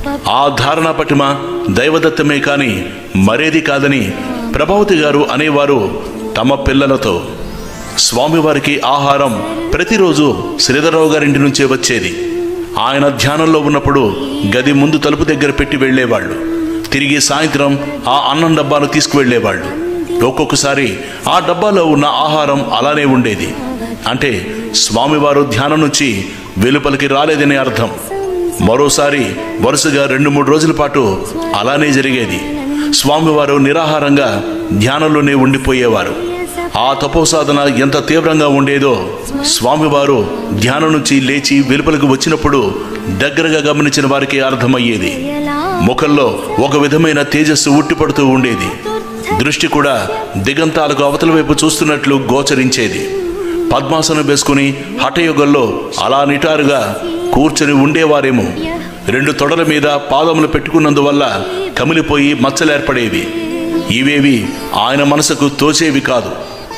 ఆ ధారణ పటిమ దైవదత్తమే కాని మరేది కాదని ప్రభావతి గారు అనేవారు తమ పిల్లలతో స్వామివారికి ఆహారం ప్రతిరోజు శ్రీధరరావు గారింటి నుంచే వచ్చేది ఆయన ధ్యానంలో ఉన్నప్పుడు గది ముందు తలుపు దగ్గర పెట్టి వెళ్ళేవాళ్ళు తిరిగి సాయంత్రం ఆ అన్నం డబ్బాను తీసుకువెళ్ళేవాళ్ళు ఒక్కొక్కసారి ఆ డబ్బాలో ఉన్న ఆహారం అలానే ఉండేది అంటే స్వామివారు ధ్యానం నుంచి వెలుపలికి రాలేదని అర్థం మరోసారి వరుసగా రెండు మూడు రోజుల పాటు అలానే జరిగేది స్వామివారు నిరాహారంగా ధ్యానంలోనే ఉండిపోయేవారు ఆ తపోసాధన ఎంత తీవ్రంగా ఉండేదో స్వామివారు ధ్యానం నుంచి లేచి వెలుపలకు వచ్చినప్పుడు దగ్గరగా గమనించిన వారికి అర్థమయ్యేది ముఖంలో ఒక విధమైన తేజస్సు ఉట్టిపడుతూ ఉండేది దృష్టి కూడా దిగంతాలకు అవతల వైపు చూస్తున్నట్లు గోచరించేది పద్మాసనం వేసుకుని హఠయోగంలో అలా నిటారుగా కూర్చొని ఉండేవారేమో రెండు తొడల మీద పాదములు పెట్టుకున్నందువల్ల కమిలిపోయి మచ్చలేర్పడేవి ఇవేవి ఆయన మనసుకు తోచేవి కాదు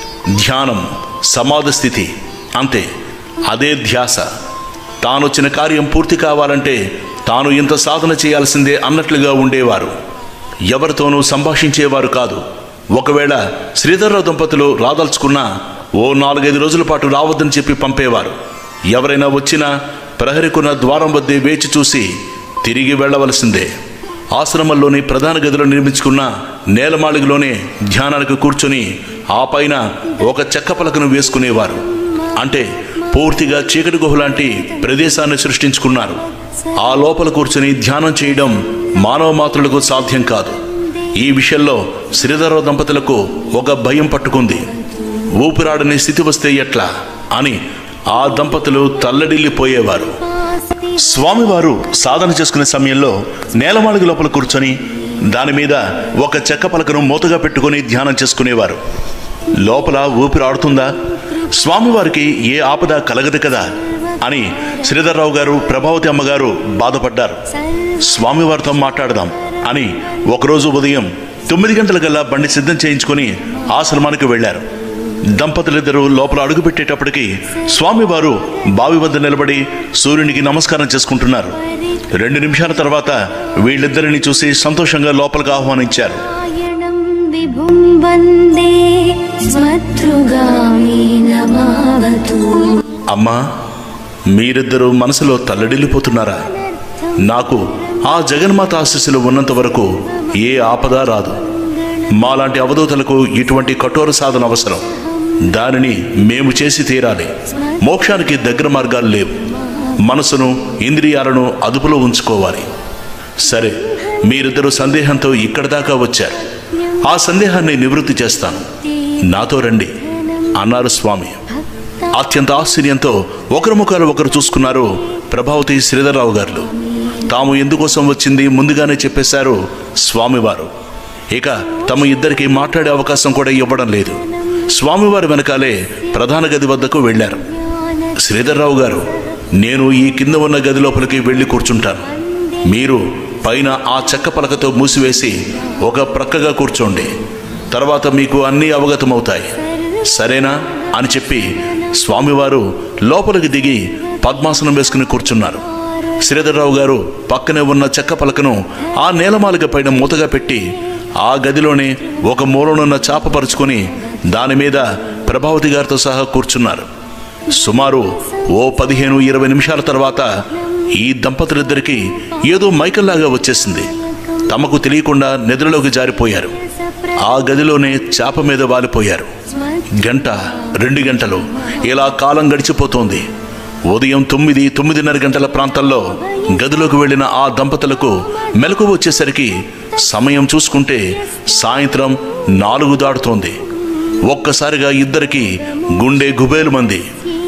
ధ్యానం సమాధి స్థితి అంతే అదే ధ్యాస తానొచ్చిన కార్యం పూర్తి కావాలంటే తాను ఇంత సాధన చేయాల్సిందే అన్నట్లుగా ఉండేవారు ఎవరితోనూ సంభాషించేవారు కాదు ఒకవేళ శ్రీధర్రావు దంపతులు రాదలుచుకున్నా ఓ నాలుగైదు రోజుల పాటు రావద్దని చెప్పి పంపేవారు ఎవరైనా వచ్చినా ప్రహరికున్న ద్వారం వద్దే వేచి చూసి తిరిగి వెళ్ళవలసిందే ఆశ్రమంలోని ప్రధాన గదిలో నిర్మించుకున్న నేలమాళిగలోనే ధ్యానానికి కూర్చొని ఆ పైన ఒక చెక్క పలకను వేసుకునేవారు అంటే పూర్తిగా చీకటి గుహ లాంటి ప్రదేశాన్ని సృష్టించుకున్నారు ఆ లోపల కూర్చొని ధ్యానం చేయడం మానవ మాత్రులకు సాధ్యం కాదు ఈ విషయంలో శ్రీధరరావు దంపతులకు ఒక భయం పట్టుకుంది ఊపిరాడని స్థితి వస్తే ఎట్లా అని ఆ దంపతులు తల్లడిల్లిపోయేవారు స్వామివారు సాధన చేసుకునే సమయంలో నేలమాళిగ లోపల కూర్చొని దాని మీద ఒక చెక్క పలకను మూతగా పెట్టుకొని ధ్యానం చేసుకునేవారు లోపల ఊపిరి ఆడుతుందా స్వామివారికి ఏ ఆపద కలగదు కదా అని శ్రీధర్రావు గారు ప్రభావతి అమ్మగారు బాధపడ్డారు స్వామివారితో మాట్లాడదాం అని ఒకరోజు ఉదయం తొమ్మిది గంటలకల్లా బండి సిద్ధం చేయించుకొని ఆశ్రమానికి వెళ్లారు దంపతులిద్దరూ లోపల అడుగుపెట్టేటప్పటికి స్వామివారు బావి వద్ద నిలబడి సూర్యునికి నమస్కారం చేసుకుంటున్నారు రెండు నిమిషాల తర్వాత వీళ్ళిద్దరిని చూసి సంతోషంగా లోపలికి ఆహ్వానించారు నారాయణం విభుం వందే స్మతృగామి నమావతు అమ్మా మీరిద్దరూ మనసులో తల్లడిల్లిపోతున్నారా నాకు ఆ జగన్మాత ఆశీస్సులు ఉన్నంత వరకు ఏ ఆపద రాదు మాలాంటి అవధూతలకు ఇటువంటి కఠోర సాధన అవసరం దానిని మేము చేసి తీరాలి మోక్షానికి దగ్గర మార్గాలు లేవు మనసును ఇంద్రియాలను అదుపులో ఉంచుకోవాలి సరే మీరిద్దరూ సందేహంతో ఇక్కడి దాకా వచ్చారు ఆ సందేహాన్ని నివృత్తి చేస్తాను నాతో రండి అన్నారు స్వామి అత్యంత ఆశ్చర్యంతో ఒకరి ముఖాలు ఒకరు చూసుకున్నారు ప్రభావతి శ్రీధర్రావు గారు తాము ఎందుకోసం వచ్చింది ముందుగానే చెప్పేశారు స్వామివారు ఇక తమ ఇద్దరికి మాట్లాడే అవకాశం కూడా ఇవ్వడం లేదు స్వామివారి వెనకాలే ప్రధాన గది వద్దకు వెళ్ళారు శ్రీధర్రావు గారు నేను ఈ కింద ఉన్న గది లోపలికి వెళ్ళి కూర్చుంటాను మీరు పైన ఆ చెక్క పలకతో మూసివేసి ఒక ప్రక్కగా కూర్చోండి తర్వాత మీకు అన్నీ అవగతమవుతాయి సరేనా అని చెప్పి స్వామివారు లోపలికి దిగి పద్మాసనం వేసుకుని కూర్చున్నారు శ్రీధర్రావు గారు పక్కనే ఉన్న చెక్క పలకను ఆ నేలమాలిక పైన మూతగా పెట్టి ఆ గదిలోనే ఒక మూలనున్న చాప పరుచుకొని దాని మీద ప్రభావతి గారితో సహా కూర్చున్నారు సుమారు ఓ పదిహేను ఇరవై నిమిషాల తర్వాత ఈ దంపతులిద్దరికీ ఏదో మైకల్లాగా వచ్చేసింది తమకు తెలియకుండా నిద్రలోకి జారిపోయారు ఆ గదిలోనే చాప మీద వాలిపోయారు గంట రెండు గంటలు ఇలా కాలం గడిచిపోతోంది ఉదయం తొమ్మిది తొమ్మిదిన్నర గంటల ప్రాంతంలో గదిలోకి వెళ్ళిన ఆ దంపతులకు మెలకు వచ్చేసరికి సమయం చూసుకుంటే సాయంత్రం నాలుగు దాటుతోంది ఒక్కసారిగా ఇద్దరికి గుండె గుబేలు మంది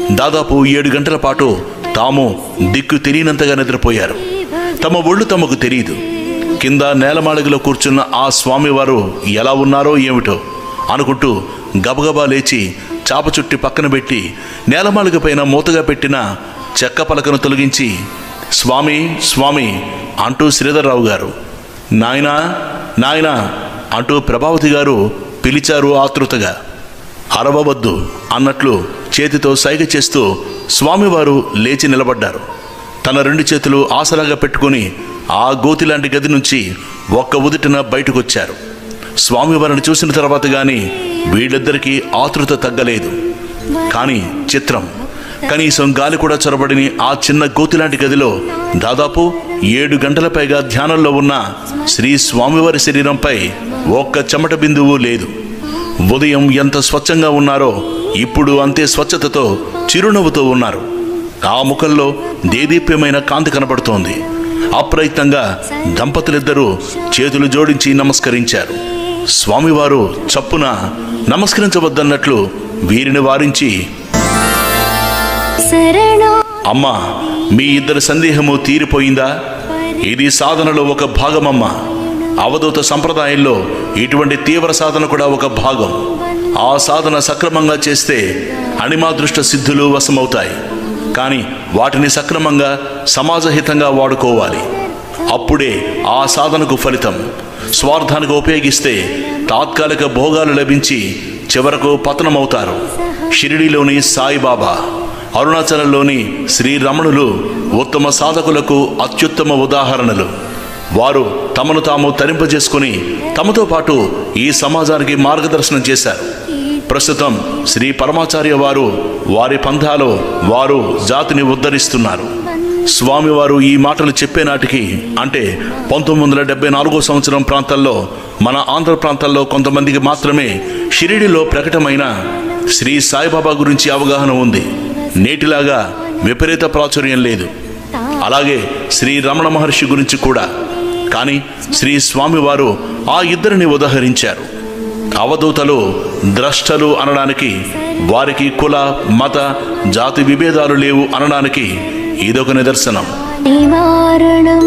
దాదాపు ఏడు గంటల పాటు తాము దిక్కు తెలియనంతగా నిద్రపోయారు తమ ఒళ్ళు తమకు తెలియదు కింద నేలమాళిగలో కూర్చున్న ఆ స్వామివారు ఎలా ఉన్నారో ఏమిటో అనుకుంటూ గబగబా లేచి చాప చుట్టి పక్కన పెట్టి నేలమాళిగ పైన మూతగా పెట్టిన చెక్క పలకను తొలగించి స్వామి స్వామి అంటూ శ్రీధర్రావు గారు నాయనా నాయనా అంటూ ప్రభావతి గారు పిలిచారు ఆతృతగా అరవవద్దు అన్నట్లు చేతితో సైగ చేస్తూ స్వామివారు లేచి నిలబడ్డారు తన రెండు చేతులు ఆసరాగా పెట్టుకుని ఆ గోతి లాంటి గది నుంచి ఒక్క ఉదుటిన బయటకొచ్చారు స్వామివారిని చూసిన తర్వాత గాని వీళ్ళిద్దరికీ ఆతృత తగ్గలేదు కానీ చిత్రం కనీసం గాలి కూడా చొరబడిని ఆ చిన్న గోతిలాంటి గదిలో దాదాపు ఏడు గంటల పైగా ధ్యానంలో ఉన్న శ్రీ స్వామివారి శరీరంపై ఒక్క చెమట బిందువు లేదు ఉదయం ఎంత స్వచ్ఛంగా ఉన్నారో ఇప్పుడు అంతే స్వచ్ఛతతో చిరునవ్వుతో ఉన్నారు ఆ ముఖంలో దేదీప్యమైన కాంతి కనబడుతోంది అప్రయత్నంగా దంపతులిద్దరూ చేతులు జోడించి నమస్కరించారు స్వామివారు చప్పున నమస్కరించవద్దన్నట్లు వీరిని వారించి శరణా అమ్మా మీ ఇద్దరి సందేహము తీరిపోయిందా ఇది సాధనలో ఒక భాగమమ్మా అవధూత సంప్రదాయంలో ఇటువంటి తీవ్ర సాధన కూడా ఒక భాగం ఆ సాధన సక్రమంగా చేస్తే అణిమాదృష్ట సిద్ధులు వశమవుతాయి కానీ వాటిని సక్రమంగా సమాజహితంగా వాడుకోవాలి అప్పుడే ఆ సాధనకు ఫలితం స్వార్థానికి ఉపయోగిస్తే తాత్కాలిక భోగాలు లభించి చివరకు పతనమవుతారు షిరిడిలోని సాయిబాబా అరుణాచలంలోని శ్రీరమణులు ఉత్తమ సాధకులకు అత్యుత్తమ ఉదాహరణలు వారు తమను తాము తరింపజేసుకుని తమతో పాటు ఈ సమాజానికి మార్గదర్శనం చేశారు ప్రస్తుతం శ్రీ పరమాచార్య వారు వారి పంథాలో వారు జాతిని ఉద్ధరిస్తున్నారు స్వామివారు ఈ మాటలు చెప్పే నాటికి అంటే పంతొమ్మిది వందల డెబ్బై నాలుగో సంవత్సరం ప్రాంతాల్లో మన ఆంధ్ర ప్రాంతాల్లో కొంతమందికి మాత్రమే షిరిడిలో ప్రకటమైన శ్రీ సాయిబాబా గురించి అవగాహన ఉంది నేటిలాగా విపరీత ప్రాచుర్యం లేదు అలాగే శ్రీ రమణ మహర్షి గురించి కూడా కానీ శ్రీ స్వామివారు ఆ ఇద్దరిని ఉదహరించారు అవధూతలు ద్రష్టలు అనడానికి వారికి కుల మత జాతి విభేదాలు లేవు అనడానికి ఇదొక నిదర్శనం నివారణం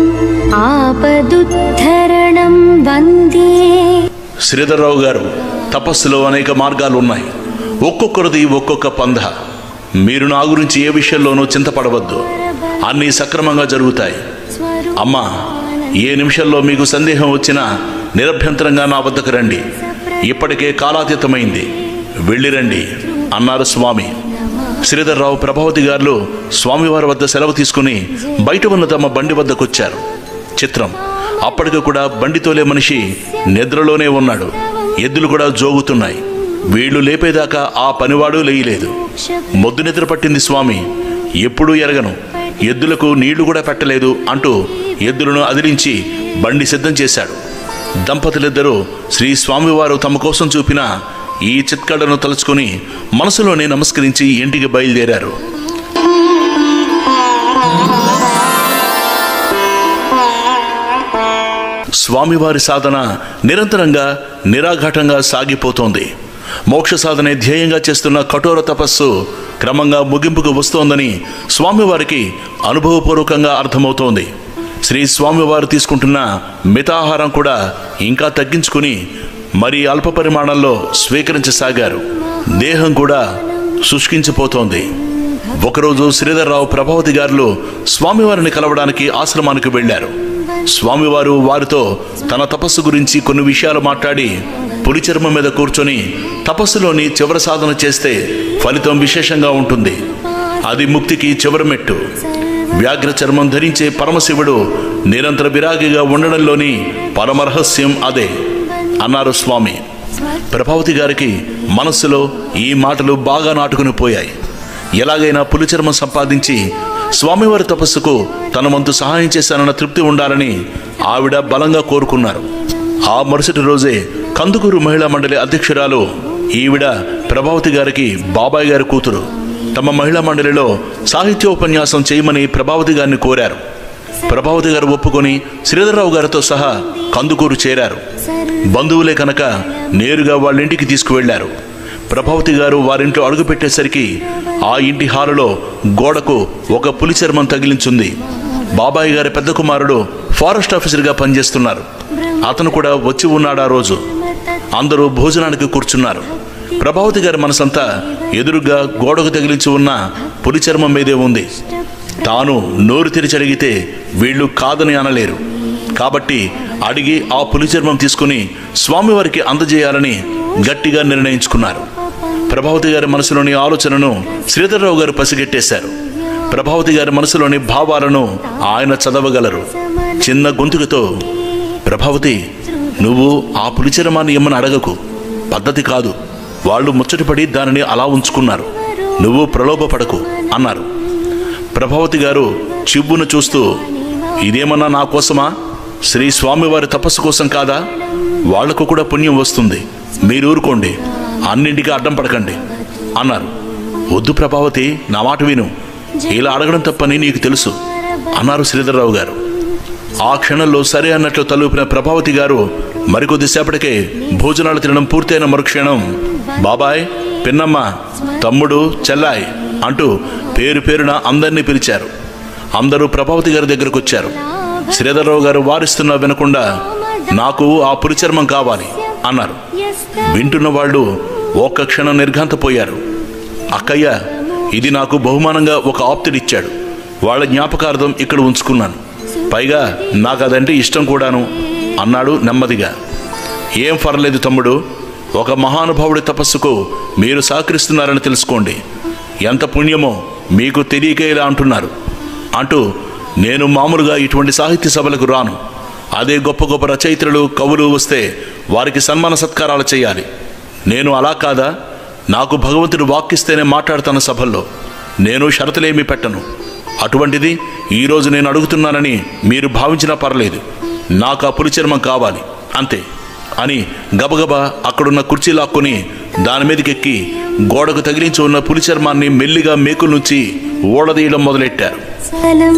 ఆపదుద్ధరణం వందే శ్రీధర్రావు గారు తపస్సులో అనేక మార్గాలు ఉన్నాయి ఒక్కొక్కరిది ఒక్కొక్క పంధ మీరు నా గురించి ఏ విషయంలోనూ చింతపడవద్దు అన్నీ సక్రమంగా జరుగుతాయి అమ్మా ఏ నిమిషంలో మీకు సందేహం వచ్చినా నిరభ్యంతరంగా నా వద్దకు రండి ఇప్పటికే కాలాతీతమైంది వెళ్ళిరండి అన్నారు స్వామి శ్రీధర్రావు ప్రభావతి గారు స్వామివారి వద్ద సెలవు తీసుకుని బయట ఉన్న తమ బండి వద్దకొచ్చారు చిత్రం అప్పటికి కూడా బండి తోలే మనిషి నిద్రలోనే ఉన్నాడు ఎద్దులు కూడా జోగుతున్నాయి వీళ్ళు లేపేదాకా ఆ పనివాడు లేయలేదు మొద్దు నిద్ర పట్టింది స్వామి ఎప్పుడూ ఎరగను ఎద్దులకు నీళ్లు కూడా పెట్టలేదు అంటూ ఎద్దులను అదిలించి బండి సిద్ధం చేశాడు దంపతులిద్దరూ శ్రీ స్వామివారు తమ కోసం చూపిన ఈ చిత్కడను తలుచుకుని మనసులోనే నమస్కరించి ఇంటికి బయలుదేరారు స్వామివారి సాధన నిరంతరంగా నిరాఘాటంగా సాగిపోతోంది మోక్ష సాధనే ధ్యేయంగా చేస్తున్న కఠోర తపస్సు క్రమంగా ముగింపుకు వస్తోందని స్వామివారికి అనుభవపూర్వకంగా అర్థమవుతోంది శ్రీ స్వామివారు తీసుకుంటున్న మితాహారం కూడా ఇంకా తగ్గించుకుని మరి అల్ప పరిమాణంలో స్వీకరించసాగారు దేహం కూడా శుష్కించిపోతోంది ఒకరోజు శ్రీధర్రావు ప్రభావతి గారులు స్వామివారిని కలవడానికి ఆశ్రమానికి వెళ్ళారు స్వామివారు వారితో తన తపస్సు గురించి కొన్ని విషయాలు మాట్లాడి పులి చర్మం మీద కూర్చొని తపస్సులోని చివరి సాధన చేస్తే ఫలితం విశేషంగా ఉంటుంది అది ముక్తికి చివరి మెట్టు వ్యాఘ్ర చర్మం ధరించే పరమశివుడు నిరంతర విరాగిగా ఉండడంలోని పరమరహస్యం అదే అన్నారు స్వామి ప్రభావతి గారికి మనస్సులో ఈ మాటలు బాగా నాటుకుని పోయాయి ఎలాగైనా పులి చర్మం సంపాదించి స్వామివారి తపస్సుకు తన వంతు సహాయం చేశానన్న తృప్తి ఉండాలని ఆవిడ బలంగా కోరుకున్నారు ఆ మరుసటి రోజే కందుకూరు మహిళా మండలి అధ్యక్షురాలు ఈవిడ ప్రభావతి గారికి బాబాయ్ గారి కూతురు తమ మహిళా మండలిలో సాహిత్యోపన్యాసం చేయమని ప్రభావతి గారిని కోరారు ప్రభావతి గారు ఒప్పుకొని శ్రీధర్రావు గారితో సహా కందుకూరు చేరారు బంధువులే కనుక నేరుగా వాళ్ళ ఇంటికి తీసుకువెళ్లారు ప్రభావతి గారు వారింట్లో అడుగుపెట్టేసరికి ఆ ఇంటి హాలులో గోడకు ఒక పులి చర్మం తగిలించుంది బాబాయ్ గారి పెద్ద కుమారుడు ఫారెస్ట్ ఆఫీసర్గా పనిచేస్తున్నారు అతను కూడా వచ్చి ఉన్నాడు ఆ రోజు అందరూ భోజనానికి కూర్చున్నారు ప్రభావతి గారి మనసంతా ఎదురుగా గోడకు తగిలించి ఉన్న పులి చర్మం మీదే ఉంది తాను నోరు తెరిచి అడిగితే వీళ్ళు కాదని అనలేరు కాబట్టి అడిగి ఆ పులి చర్మం తీసుకుని స్వామివారికి అందజేయాలని గట్టిగా నిర్ణయించుకున్నారు ప్రభావతి గారి మనసులోని ఆలోచనను శ్రీధర్రావు గారు పసిగట్టేశారు ప్రభావతి గారి మనసులోని భావాలను ఆయన చదవగలరు చిన్న గొంతుకతో ప్రభావతి నువ్వు ఆ పులిచరమాన్ని ఇమ్మని అడగకు పద్ధతి కాదు వాళ్ళు ముచ్చటపడి దానిని అలా ఉంచుకున్నారు నువ్వు ప్రలోభపడకు అన్నారు ప్రభావతి గారు చివ్వును చూస్తూ ఇదేమన్నా నా కోసమా శ్రీ స్వామివారి తపస్సు కోసం కాదా వాళ్లకు కూడా పుణ్యం వస్తుంది మీరు ఊరుకోండి అన్నింటికి అడ్డం పడకండి అన్నారు వద్దు ప్రభావతి నా మాట విను ఇలా అడగడం తప్పని నీకు తెలుసు అన్నారు శ్రీధర్రావు గారు ఆ క్షణంలో సరే అన్నట్లు తలూపిన ప్రభావతి గారు మరికొద్దిసేపటికే భోజనాలు తినడం పూర్తయిన మరుక్షణం బాబాయ్ పిన్నమ్మ తమ్ముడు చెల్లాయ్ అంటూ పేరు పేరున అందరినీ పిలిచారు అందరూ ప్రభావతి గారి దగ్గరకు వచ్చారు శ్రీధర్రావు గారు వారిస్తున్నా వినకుండా నాకు ఆ పురిచర్మం కావాలి అన్నారు వింటున్న వాళ్ళు ఒక్క క్షణం నిర్ఘాంతపోయారు అక్కయ్య ఇది నాకు బహుమానంగా ఒక ఆప్తుడిచ్చాడు వాళ్ళ జ్ఞాపకార్థం ఇక్కడ ఉంచుకున్నాను పైగా నాకు అదంటే ఇష్టం కూడాను అన్నాడు నెమ్మదిగా ఏం పర్లేదు తమ్ముడు ఒక మహానుభావుడి తపస్సుకు మీరు సహకరిస్తున్నారని తెలుసుకోండి ఎంత పుణ్యమో మీకు తెలియక ఇలా అంటున్నారు అంటూ నేను మామూలుగా ఇటువంటి సాహిత్య సభలకు రాను అదే గొప్ప గొప్ప రచయిత్రులు కవులు వస్తే వారికి సన్మాన సత్కారాలు చేయాలి నేను అలా కాదా నాకు భగవంతుడు వాక్కిస్తేనే మాట్లాడతాను సభల్లో నేను షరతులేమీ పెట్టను అటువంటిది ఈరోజు నేను అడుగుతున్నానని మీరు భావించినా పర్లేదు నాకు ఆ పులిచర్మం కావాలి అంతే అని గబగబా అక్కడున్న కుర్చీ లాక్కొని దాని మీదకెక్కి గోడకు తగిలించి ఉన్న పులిచర్మాన్ని మెల్లిగా మేకుల నుంచి ఓడదీయడం మొదలెట్టారు సలం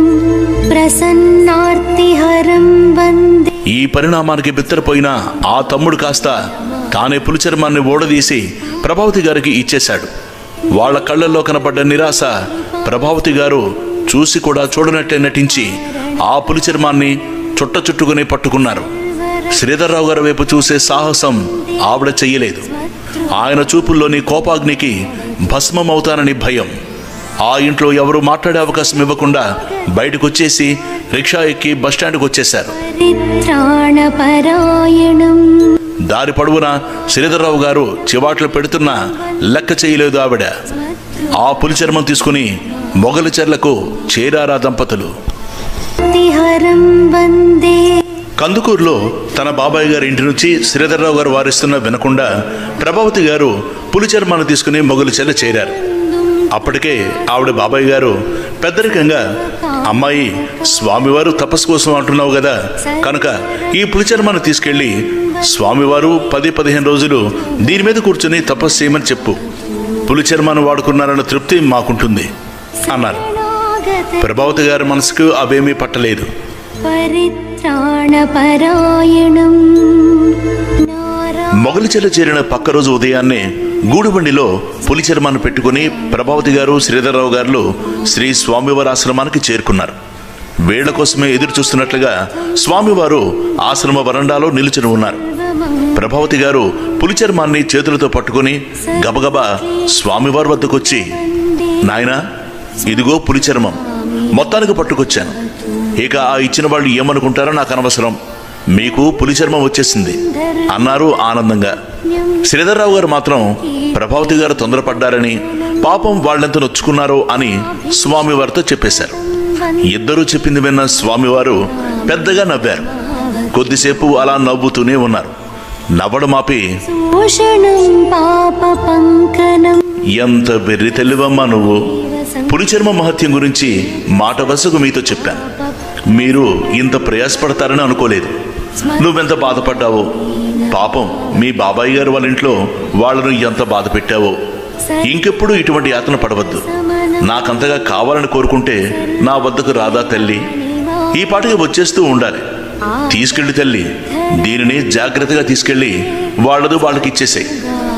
ప్రసన్నార్తిహరం వందే ఈ పరిణామానికి బిత్తరపోయిన ఆ తమ్ముడు కాస్త తానే పులిచర్మాన్ని ఓడదీసి ప్రభావతి గారికి ఇచ్చేశాడు వాళ్ళ కళ్ళల్లో కనపడ్డ నిరాశ ప్రభావతి గారు చూసి కూడా చూడనట్టే నటించి ఆ పులిచర్మాన్ని చుట్ట చుట్టుకుని పట్టుకున్నారు శ్రీధర్రావు గారి వైపు చూసే సాహసం ఆవిడ చెయ్యలేదు ఆయన చూపుల్లోని కోపాగ్నికి భస్మమవుతానని భయం ఆ ఇంట్లో ఎవరు మాట్లాడే అవకాశం ఇవ్వకుండా బయటకు వచ్చేసి రిక్షా ఎక్కి బస్టాండ్కి వచ్చేశారు పరిత్రాణపరాయణం దారి పొడవునా శ్రీధర్రావు గారు చివాట్లు పెడుతున్నా లెక్క చేయలేదు ఆవిడ ఆ పులి చర్మం తీసుకుని మొగలి చెర్లకు చేరారా దంపతులు తిహరం వందే కందుకూరులో తన బాబాయ్ గారి ఇంటి నుంచి శ్రీధర్రావు గారు వారిస్తున్న వినకుండా ప్రభావతి గారు పులి చర్మాన్ని తీసుకుని మొగలి చెల్ల చేరారు అప్పటికే ఆవిడ బాబాయ్ గారు పెద్దరికంగా అమ్మాయి స్వామివారు తపస్సు కోసం అంటున్నావు కదా కనుక ఈ పులి చర్మాన్ని తీసుకెళ్ళి స్వామివారు పది పదిహేను రోజులు దీని మీద కూర్చుని తపస్సు చేయమని చెప్పు పులి చర్మాన్ని వాడుకున్నారన్న తృప్తి మాకుంటుంది అన్నారు ప్రభావతి గారి మనసుకు అవేమీ పట్టలేదు పరిత్రాణపరాయణం నారా మొగలి చెల్ల చేరిన పక్క రోజు ఉదయాన్నే గూడుబండిలో పులి చర్మాన్ని పెట్టుకుని ప్రభావతి గారు శ్రీధర్రావు గారు శ్రీ స్వామివారి ఆశ్రమానికి చేరుకున్నారు వేళ్ల కోసమే ఎదురు చూస్తున్నట్లుగా స్వామివారు ఆశ్రమ వరండాలో నిలుచుని ఉన్నారు ప్రభావతి గారు పులి చర్మాన్ని చేతులతో పట్టుకుని గబగబా స్వామివారి వద్దకొచ్చి నాయనా ఇదిగో పులి చర్మం మొత్తానికి పట్టుకొచ్చాను ఇక ఆ ఇచ్చిన వాళ్ళు ఏమనుకుంటారో నాకు అనవసరం మీకు పులి చర్మం వచ్చేసింది అన్నారు ఆనందంగా శ్రీధర్రావు గారు మాత్రం ప్రభావతి గారు తొందరపడ్డారని పాపం వాళ్ళెంత నొచ్చుకున్నారో అని స్వామివారితో చెప్పేశారు ఇద్దరూ చెప్పింది విన్న స్వామివారు పెద్దగా నవ్వారు కొద్దిసేపు అలా నవ్వుతూనే ఉన్నారు నవ్వడం ఆపి భూషణం పాప పంకనం ఎంత వెర్రి తెలివమ్మా నువ్వు పులిచర్మ మహత్యం గురించి మాట వరుసకు మీతో చెప్పాను మీరు ఇంత ప్రయాసపడతారని అనుకోలేదు నువ్వెంత బాధపడ్డావో పాపం మీ బాబాయ్ గారు వాళ్ళ ఇంట్లో వాళ్ళను ఎంత బాధ పెట్టావో ఇంకెప్పుడు ఇటువంటి యాతన పడవద్దు నాకంతగా కావాలని కోరుకుంటే నా వద్దకు రాదా తల్లి ఈ పాటికి వచ్చేస్తూ ఉండాలి తీసుకెళ్ళి తల్లి దీనిని జాగ్రత్తగా తీసుకెళ్ళి వాళ్ళదు వాళ్ళకి ఇచ్చేసాయి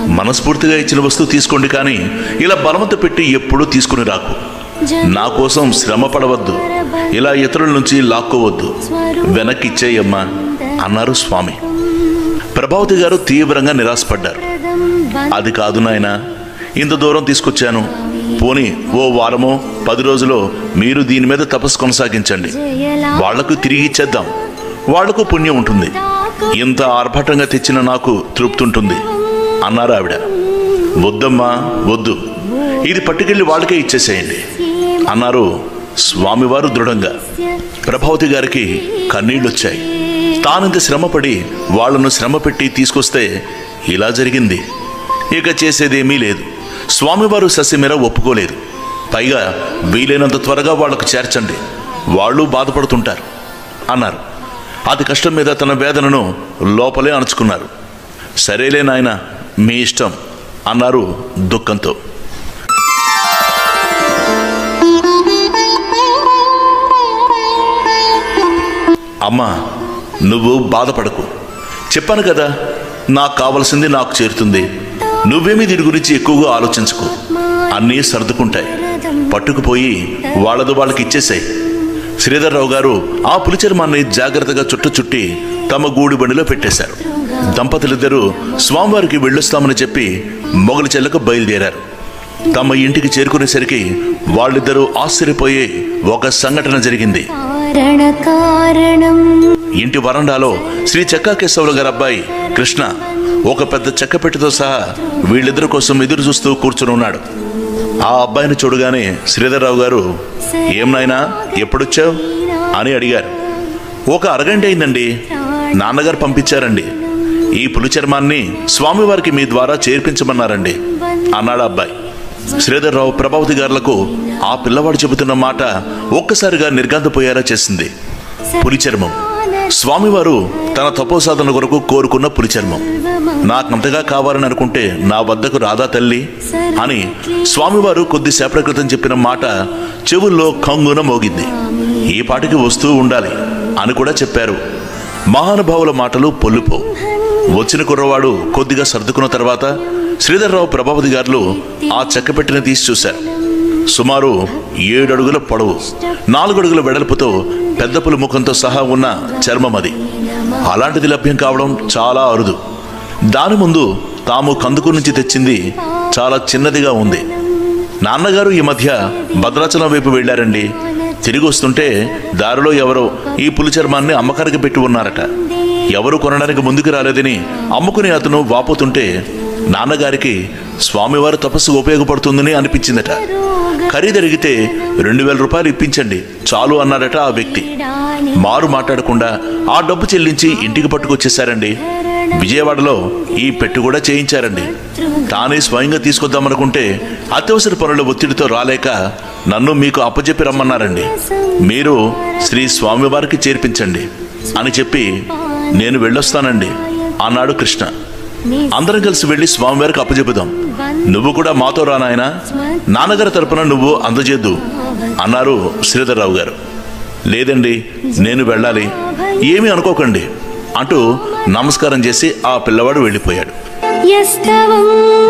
మనస్ఫూర్తిగా ఇచ్చిన వస్తువు తీసుకోండి కానీ ఇలా బలవంత పెట్టి ఎప్పుడూ తీసుకుని రాకు నా కోసం శ్రమ పడవద్దు ఇలా ఇతరుల నుంచి లాక్కోవద్దు వెనక్కి ఇచ్చేయమ్మా అన్నారు స్వామి ప్రభావతి గారు తీవ్రంగా నిరాశపడ్డారు అది కాదు నాయనా ఇంత దూరం తీసుకొచ్చాను పోని ఓ వారమో పది రోజులో మీరు దీని మీద తపస్సు కొనసాగించండి వాళ్లకు తిరిగి ఇచ్చేద్దాం వాళ్లకు పుణ్యం ఉంటుంది ఇంత ఆర్భటంగా తెచ్చిన నాకు తృప్తి ఉంటుంది అన్నారు ఆవిడ వద్దమ్మా వద్దు ఇది పట్టుకెళ్ళి వాళ్ళకే ఇచ్చేసేయండి అన్నారు స్వామివారు దృఢంగా ప్రభావతి గారికి కన్నీళ్ళొచ్చాయి తానింత శ్రమపడి వాళ్లను శ్రమ పెట్టి తీసుకొస్తే ఇలా జరిగింది ఇక చేసేదేమీ లేదు స్వామివారు సస్యమీర ఒప్పుకోలేదు పైగా వీలైనంత త్వరగా వాళ్లకు చేర్చండి వాళ్ళు బాధపడుతుంటారు అన్నారు అతి కష్టం మీద తన వేదనను లోపలే అణుచుకున్నారు సరేలే నాయన మీ ఇష్టం అన్నారు దుఃఖంతో అమ్మా నువ్వు బాధపడకు చెప్పాను కదా నాకు కావలసింది నాకు చేరుతుంది నువ్వేమీ దీని గురించి ఎక్కువగా ఆలోచించుకో అన్నీ సర్దుకుంటాయి పట్టుకుపోయి వాళ్ళదు వాళ్ళకి ఇచ్చేసాయి శ్రీధర్రావు గారు ఆ పులిచర్మాన్ని జాగ్రత్తగా చుట్టు చుట్టి తమ గూడి బండిలో పెట్టేశారు దంపతులిద్దరూ స్వామివారికి వెళ్ళొస్తామని చెప్పి మొగలి చెల్లకు బయలుదేరారు తమ ఇంటికి చేరుకునేసరికి వాళ్ళిద్దరూ ఆశ్చర్యపోయే ఒక సంఘటన జరిగింది కారణ కారణం ఇంటి వరండాలో శ్రీ చెక్కాకేశవుల గారి అబ్బాయి కృష్ణ ఒక పెద్ద చెక్క పెట్టెతో సహా వీళ్ళిద్దరి కోసం ఎదురు చూస్తూ కూర్చుని ఉన్నాడు ఆ అబ్బాయిని చూడగానే శ్రీధర్రావు గారు ఏం నాయనా ఎప్పుడొచ్చావు అని అడిగారు ఒక అరగంట అయిందండి నాన్నగారు పంపించారండి ఈ పులిచర్మాన్ని స్వామివారికి మీ ద్వారా చేర్పించమన్నారండి అన్నాడు ఆ అబ్బాయి శ్రీధర్రావు ప్రభావతి గారులకు ఆ పిల్లవాడు చెబుతున్న మాట ఒక్కసారిగా నిర్గాంతపోయేలా చేసింది పులిచర్మం స్వామివారు తన తపోసాధన కొరకు కోరుకున్న పులిచర్మం నాకంతగా కావాలని అనుకుంటే నా వద్దకు రాదా తల్లి అని స్వామివారు కొద్దిసేపటి క్రితం చెప్పిన మాట చెవుల్లో కంగున మోగింది ఈ పాటికి వస్తూ ఉండాలి అని కూడా చెప్పారు మహానుభావుల మాటలు పొల్లిపో వచ్చిన కుర్రవాడు కొద్దిగా సర్దుకున్న తర్వాత శ్రీధర్రావు ప్రభావతి గారు ఆ చెక్కపెట్టిన తీసి చూశారు సుమారు ఏడు అడుగుల పొడవు నాలుగు అడుగుల వెడల్పుతో పెద్ద పులి ముఖంతో సహా ఉన్న చర్మం అది అలాంటిది లభ్యం కావడం చాలా అరుదు దాని ముందు తాము కందుకు నుంచి తెచ్చింది చాలా చిన్నదిగా ఉంది నాన్నగారు ఈ మధ్య భద్రాచలం వైపు వెళ్ళారండి తిరిగి వస్తుంటే దారిలో ఎవరో ఈ పులి చర్మాన్ని అమ్మకానికి పెట్టి ఉన్నారట ఎవరు కొనడానికి ముందుకు రాలేదని అమ్ముకునే అతను వాపోతుంటే నాన్నగారికి స్వామివారి తపస్సు ఉపయోగపడుతుందని అనిపించిందట ఖరీదడిగితే రెండు వేల రూపాయలు ఇప్పించండి చాలు అన్నాడట ఆ వ్యక్తి మారు మాట్లాడకుండా ఆ డబ్బు చెల్లించి ఇంటికి పట్టుకొచ్చేశారండి విజయవాడలో ఈ పెట్టు కూడా చేయించారండి తానే స్వయంగా తీసుకొద్దామనుకుంటే అత్యవసర పనుల ఒత్తిడితో రాలేక నన్ను మీకు అప్పచెప్పి రమ్మన్నారండి మీరు శ్రీ స్వామివారికి చేర్పించండి అని చెప్పి నేను వెళ్ళొస్తానండి అన్నాడు కృష్ణ అందరం కలిసి వెళ్ళి స్వామివారికి అప్పచెబుదాం నువ్వు కూడా మాతో రా నాయనా నాన్నగారి తరపున నువ్వు అందజేద్దు అన్నారు శ్రీధర్రావు గారు లేదండి నేను వెళ్ళాలి ఏమీ అనుకోకండి అంటూ నమస్కారం చేసి ఆ పిల్లవాడు వెళ్ళిపోయాడు యస్తవం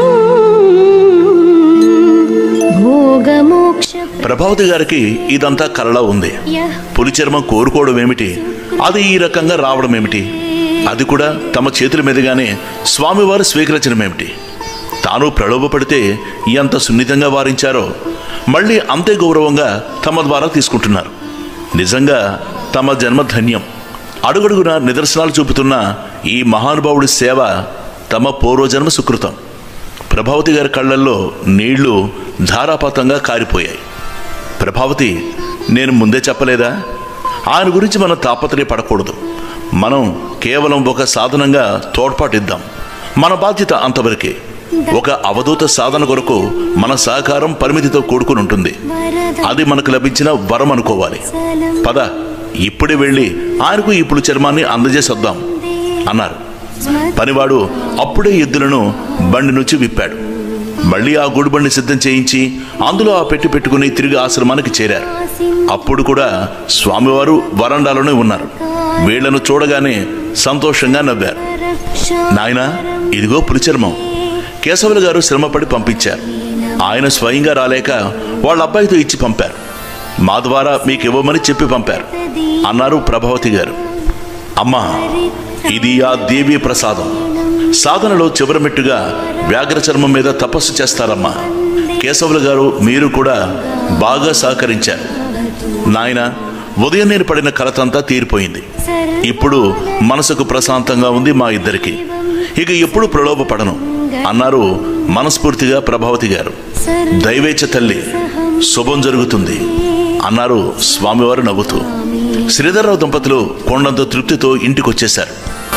భోగమోక్ష ప్రభావతి గారికి ఇదంతా కలలా ఉంది పులి చర్మం కోరుకోవడం ఏమిటి అది ఈ రకంగా రావడం ఏమిటి అది కూడా తమ చేతుల మీదుగానే స్వామివారు స్వీకరించడం ఏమిటి తాను ప్రలోభపడితే ఎంత సున్నితంగా వారించారో మళ్ళీ అంతే గౌరవంగా తమ ద్వారా తీసుకుంటున్నారు నిజంగా తమ జన్మ ధన్యం అడుగడుగున నిదర్శనాలు చూపుతున్న ఈ మహానుభావుడి సేవ తమ పూర్వజన్మ సుకృతం ప్రభావతి గారి కళ్ళల్లో నీళ్లు ధారాపాతంగా కారిపోయాయి ప్రభావతి నేను ముందే చెప్పలేదా ఆయన గురించి మనం తాపత్రయపడకూడదు మనం కేవలం ఒక సాధనంగా తోడ్పాటిద్దాం మన బాధ్యత అంతవరకే ఒక అవధూత సాధన కొరకు మన సహకారం పరిమితితో కూడుకుని ఉంటుంది అది మనకు లభించిన వరం అనుకోవాలి పద ఇప్పుడే వెళ్ళి ఆయనకు ఇప్పుడు చర్మాన్ని అందజేసొద్దాం అన్నారు పనివాడు అప్పుడే ఎద్దులను బండి నుంచి విప్పాడు మళ్ళీ ఆ గూడుబండి సిద్ధం చేయించి అందులో ఆ పెట్టి పెట్టుకుని తిరిగి ఆశ్రమానికి చేరారు అప్పుడు కూడా స్వామివారు వరండాలోనే ఉన్నారు వీళ్లను చూడగానే సంతోషంగా నవ్వారు నాయనా ఇదిగో పులిచర్మం కేశవులు గారు శ్రమపడి పంపించారు ఆయన స్వయంగా రాలేక వాళ్ళ అబ్బాయితో ఇచ్చి పంపారు మా ద్వారా మీకు ఇవ్వమని చెప్పి పంపారు అన్నారు ప్రభావతి గారు అమ్మా ఇది ఆ దేవీ ప్రసాదం సాధనలో చివరి మెట్టుగా వ్యాఘ్ర చర్మం మీద తపస్సు చేస్తారమ్మా కేశవులు గారు మీరు కూడా బాగా సహకరించారు నాయన ఉదయం నేను పడిన కలతంతా తీరిపోయింది ఇప్పుడు మనసుకు ప్రశాంతంగా ఉంది మా ఇద్దరికి ఇక ఎప్పుడు ప్రలోభపడను అన్నారు మనస్ఫూర్తిగా ప్రభావతి గారు దైవేచ్ఛ తల్లి శుభం జరుగుతుంది అన్నారు స్వామివారు నవ్వుతూ శ్రీధర్రావు దంపతులు కొండంత తృప్తితో ఇంటికొచ్చేశారు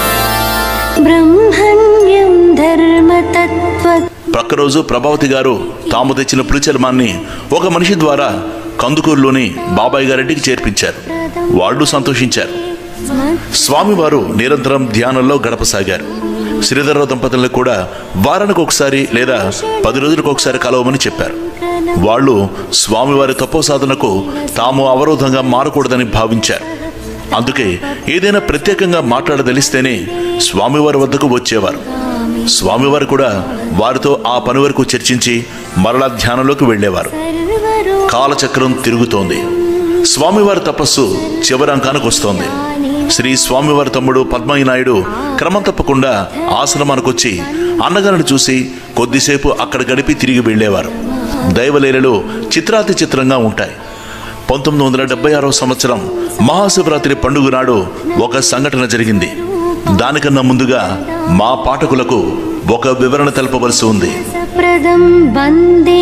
బ్రహ్మణ్యం ధర్మతత్వ ప్రక్క రోజు ప్రభావతి గారు తాము తెచ్చిన పులిచర్మాన్ని ఒక మనిషి ద్వారా కందుకూరులోని బాబాయ్ గారింటికి చేర్పించారు వాళ్ళు సంతోషించారు స్వామివారు నిరంతరం ధ్యానంలో గడపసాగారు శ్రీధర్రావు దంపతులకు కూడా వారానికి ఒకసారి లేదా పది రోజులకు ఒకసారి కలవమని చెప్పారు వాళ్ళు స్వామివారి తపోసాధనకు తాము అవరోధంగా మారకూడదని భావించారు అందుకే ఏదైనా ప్రత్యేకంగా మాట్లాడదలిస్తేనే స్వామివారి వద్దకు వచ్చేవారు స్వామివారు కూడా వారితో ఆ పని వరకు చర్చించి మరలా ధ్యానంలోకి వెళ్ళేవారు సర్వరో కాలచక్రం తిరుగుతోంది స్వామివారి తపస్సు చివరి అంకానికి వస్తోంది శ్రీ స్వామివారి తమ్ముడు పద్మయ్య నాయుడు క్రమం తప్పకుండా ఆశ్రమానికొచ్చి అన్నగారిని చూసి కొద్దిసేపు అక్కడ గడిపి తిరిగి వెళ్ళేవారు దైవలీలలు చిత్రాతి చిత్రంగా ఉంటాయి పంతొమ్మిది వందల డెబ్బై ఆరవ సంవత్సరం మహాశివరాత్రి పండుగ నాడు ఒక సంఘటన జరిగింది దానికన్నా ముందుగా మా పాఠకులకు ఒక వివరణ తెలపవలసి ఉంది సప్రదం వందే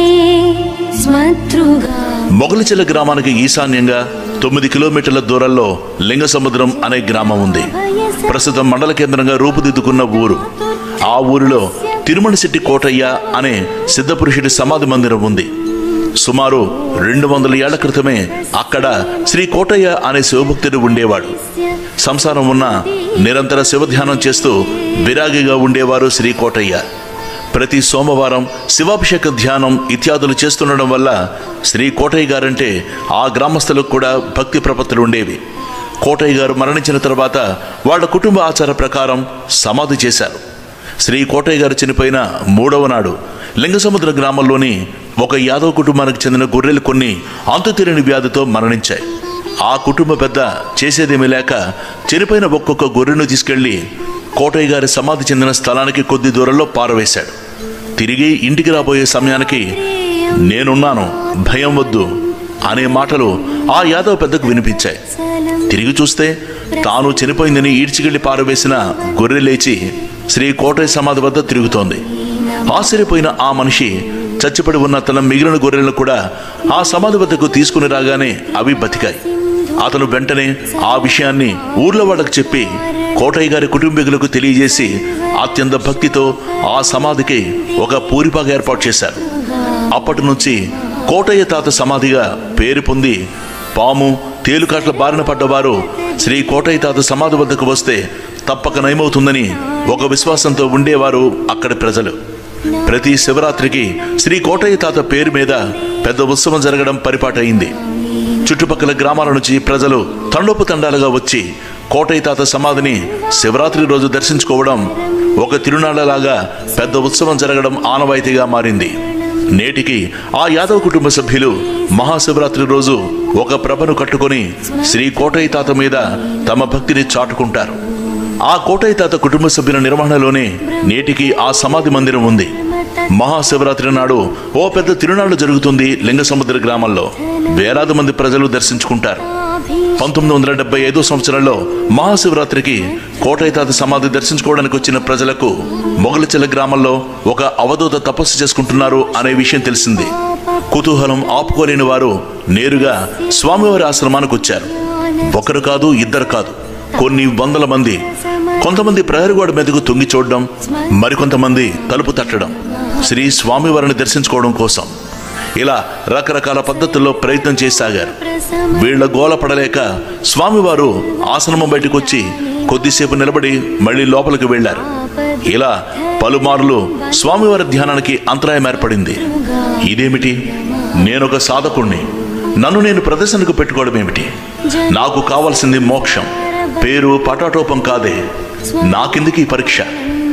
స్మతృగా మొగలిచెల గ్రామానికి ఈశాన్యంగా తొమ్మిది కిలోమీటర్ల దూరంలో లింగసముద్రం అనే గ్రామం ఉంది ప్రస్తుతం మండల కేంద్రంగా రూపుదిద్దుకున్న ఊరు ఆ ఊరిలో తిరుమలశెట్టి కోటయ్య అనే సిద్ధపురుషుడి సమాధి మందిరం ఉంది సుమారు రెండు వందల ఏళ్ల క్రితమే అక్కడ శ్రీ కోటయ్య అనే శివభక్తుడు ఉండేవాడు సంసారం ఉన్న నిరంతర శివధ్యానం చేస్తూ విరాగిగా ఉండేవారు శ్రీ కోటయ్య ప్రతి సోమవారం శివాభిషేక ధ్యానం ఇత్యాదులు చేస్తుండడం వల్ల శ్రీ కోటయ్య గారంటే ఆ గ్రామస్తులకు కూడా భక్తి ప్రపత్తులు ఉండేవి కోటయ్య గారు మరణించిన తర్వాత వాళ్ళ కుటుంబ ఆచార ప్రకారం సమాధి చేశారు శ్రీ కోటయ్య గారు చనిపోయిన మూడవ నాడు లింగసముద్ర గ్రామంలోని ఒక యాదవ కుటుంబానికి చెందిన గొర్రెలు కొన్ని అంతుతీరని వ్యాధితో మరణించాయి ఆ కుటుంబ పెద్ద చేసేదేమీ లేక చనిపోయిన ఒక్కొక్క గొర్రెను తీసుకెళ్లి కోటయ్య గారి సమాధి చెందిన స్థలానికి కొద్ది దూరంలో పారవేశాడు తిరిగి ఇంటికి రాబోయే సమయానికి నేనున్నాను భయం వద్దు అనే మాటలు ఆ యాదవ పెద్దకు వినిపించాయి తిరిగి చూస్తే తాను చనిపోయిందని ఈడ్చికెళ్లి పారవేసిన గొర్రె లేచి శ్రీ కోటయ్య సమాధి వద్ద తిరుగుతోంది ఆశ్చర్యపోయిన ఆ మనిషి చచ్చిపడి ఉన్న తన మిగిలిన గొర్రెలను కూడా ఆ సమాధి వద్దకు తీసుకుని రాగానే అవి బతికాయి అతను వెంటనే ఆ విషయాన్ని ఊర్లో వాళ్ళకు చెప్పి కోటయ్య గారి కుటుంబీకులకు తెలియజేసి అత్యంత భక్తితో ఆ సమాధికి ఒక పూరిపాగా ఏర్పాటు చేశారు అప్పటి నుంచి కోటయ్య తాత సమాధిగా పేరు పొంది పాము తేలుకాట్ల బారిన పడ్డవారు శ్రీ కోటయ్య తాత సమాధి వద్దకు వస్తే తప్పక నయమవుతుందని ఒక విశ్వాసంతో ఉండేవారు అక్కడి ప్రజలు ప్రతి శివరాత్రికి శ్రీ కోటయ్య తాత పేరు మీద పెద్ద ఉత్సవం జరగడం పరిపాటయింది చుట్టుపక్కల గ్రామాల నుంచి ప్రజలు తండోపు తండాలుగా వచ్చి కోటయ్య తాత సమాధిని శివరాత్రి రోజు దర్శించుకోవడం ఒక తిరునాళ్లలాగా పెద్ద ఉత్సవం జరగడం ఆనవాయితీగా మారింది నేటికి ఆ యాదవ్ కుటుంబ సభ్యులు మహాశివరాత్రి రోజు ఒక ప్రభను కట్టుకొని శ్రీ కోటయ్య తాత మీద తమ భక్తిని చాటుకుంటారు ఆ కోటయ్య తాత కుటుంబ సభ్యుల నిర్వహణలోనే నేటికి ఆ సమాధి మందిరం ఉంది మహాశివరాత్రి నాడు ఓ పెద్ద తిరునాళ్లు జరుగుతుంది లింగసముద్ర గ్రామంలో వేలాది మంది ప్రజలు దర్శించుకుంటారు పంతొమ్మిది వందల డెబ్బై ఐదో సంవత్సరంలో మహాశివరాత్రికి కోటయ్య తాత సమాధి దర్శించుకోవడానికి వచ్చిన ప్రజలకు మొగలిచెల గ్రామంలో ఒక అవధూత తపస్సు చేసుకుంటున్నారు అనే విషయం తెలిసింది కుతూహలం ఆపుకోలేని వారు నేరుగా స్వామివారి ఆశ్రమానికి వచ్చారు ఒకరు కాదు ఇద్దరు కాదు కొన్ని వందల మంది కొంతమంది ప్రహరిగోడ మీదకు తొంగి చూడడం మరికొంతమంది తలుపు తట్టడం శ్రీ స్వామివారిని దర్శించుకోవడం కోసం ఇలా రకరకాల పద్ధతుల్లో ప్రయత్నం చేసాగారు వీళ్ల గోల పడలేక స్వామివారు ఆశ్రమం బయటకు వచ్చి కొద్దిసేపు నిలబడి మళ్ళీ లోపలికి వెళ్లారు ఇలా పలుమార్లు స్వామివారి ధ్యానానికి అంతరాయం ఏర్పడింది ఇదేమిటి నేనొక సాధకుణ్ణి నన్ను నేను ప్రదర్శనకు పెట్టుకోవడం ఏమిటి నాకు కావాల్సింది మోక్షం పేరు పటాటోపం కాదే నాకెందుకు ఈ పరీక్ష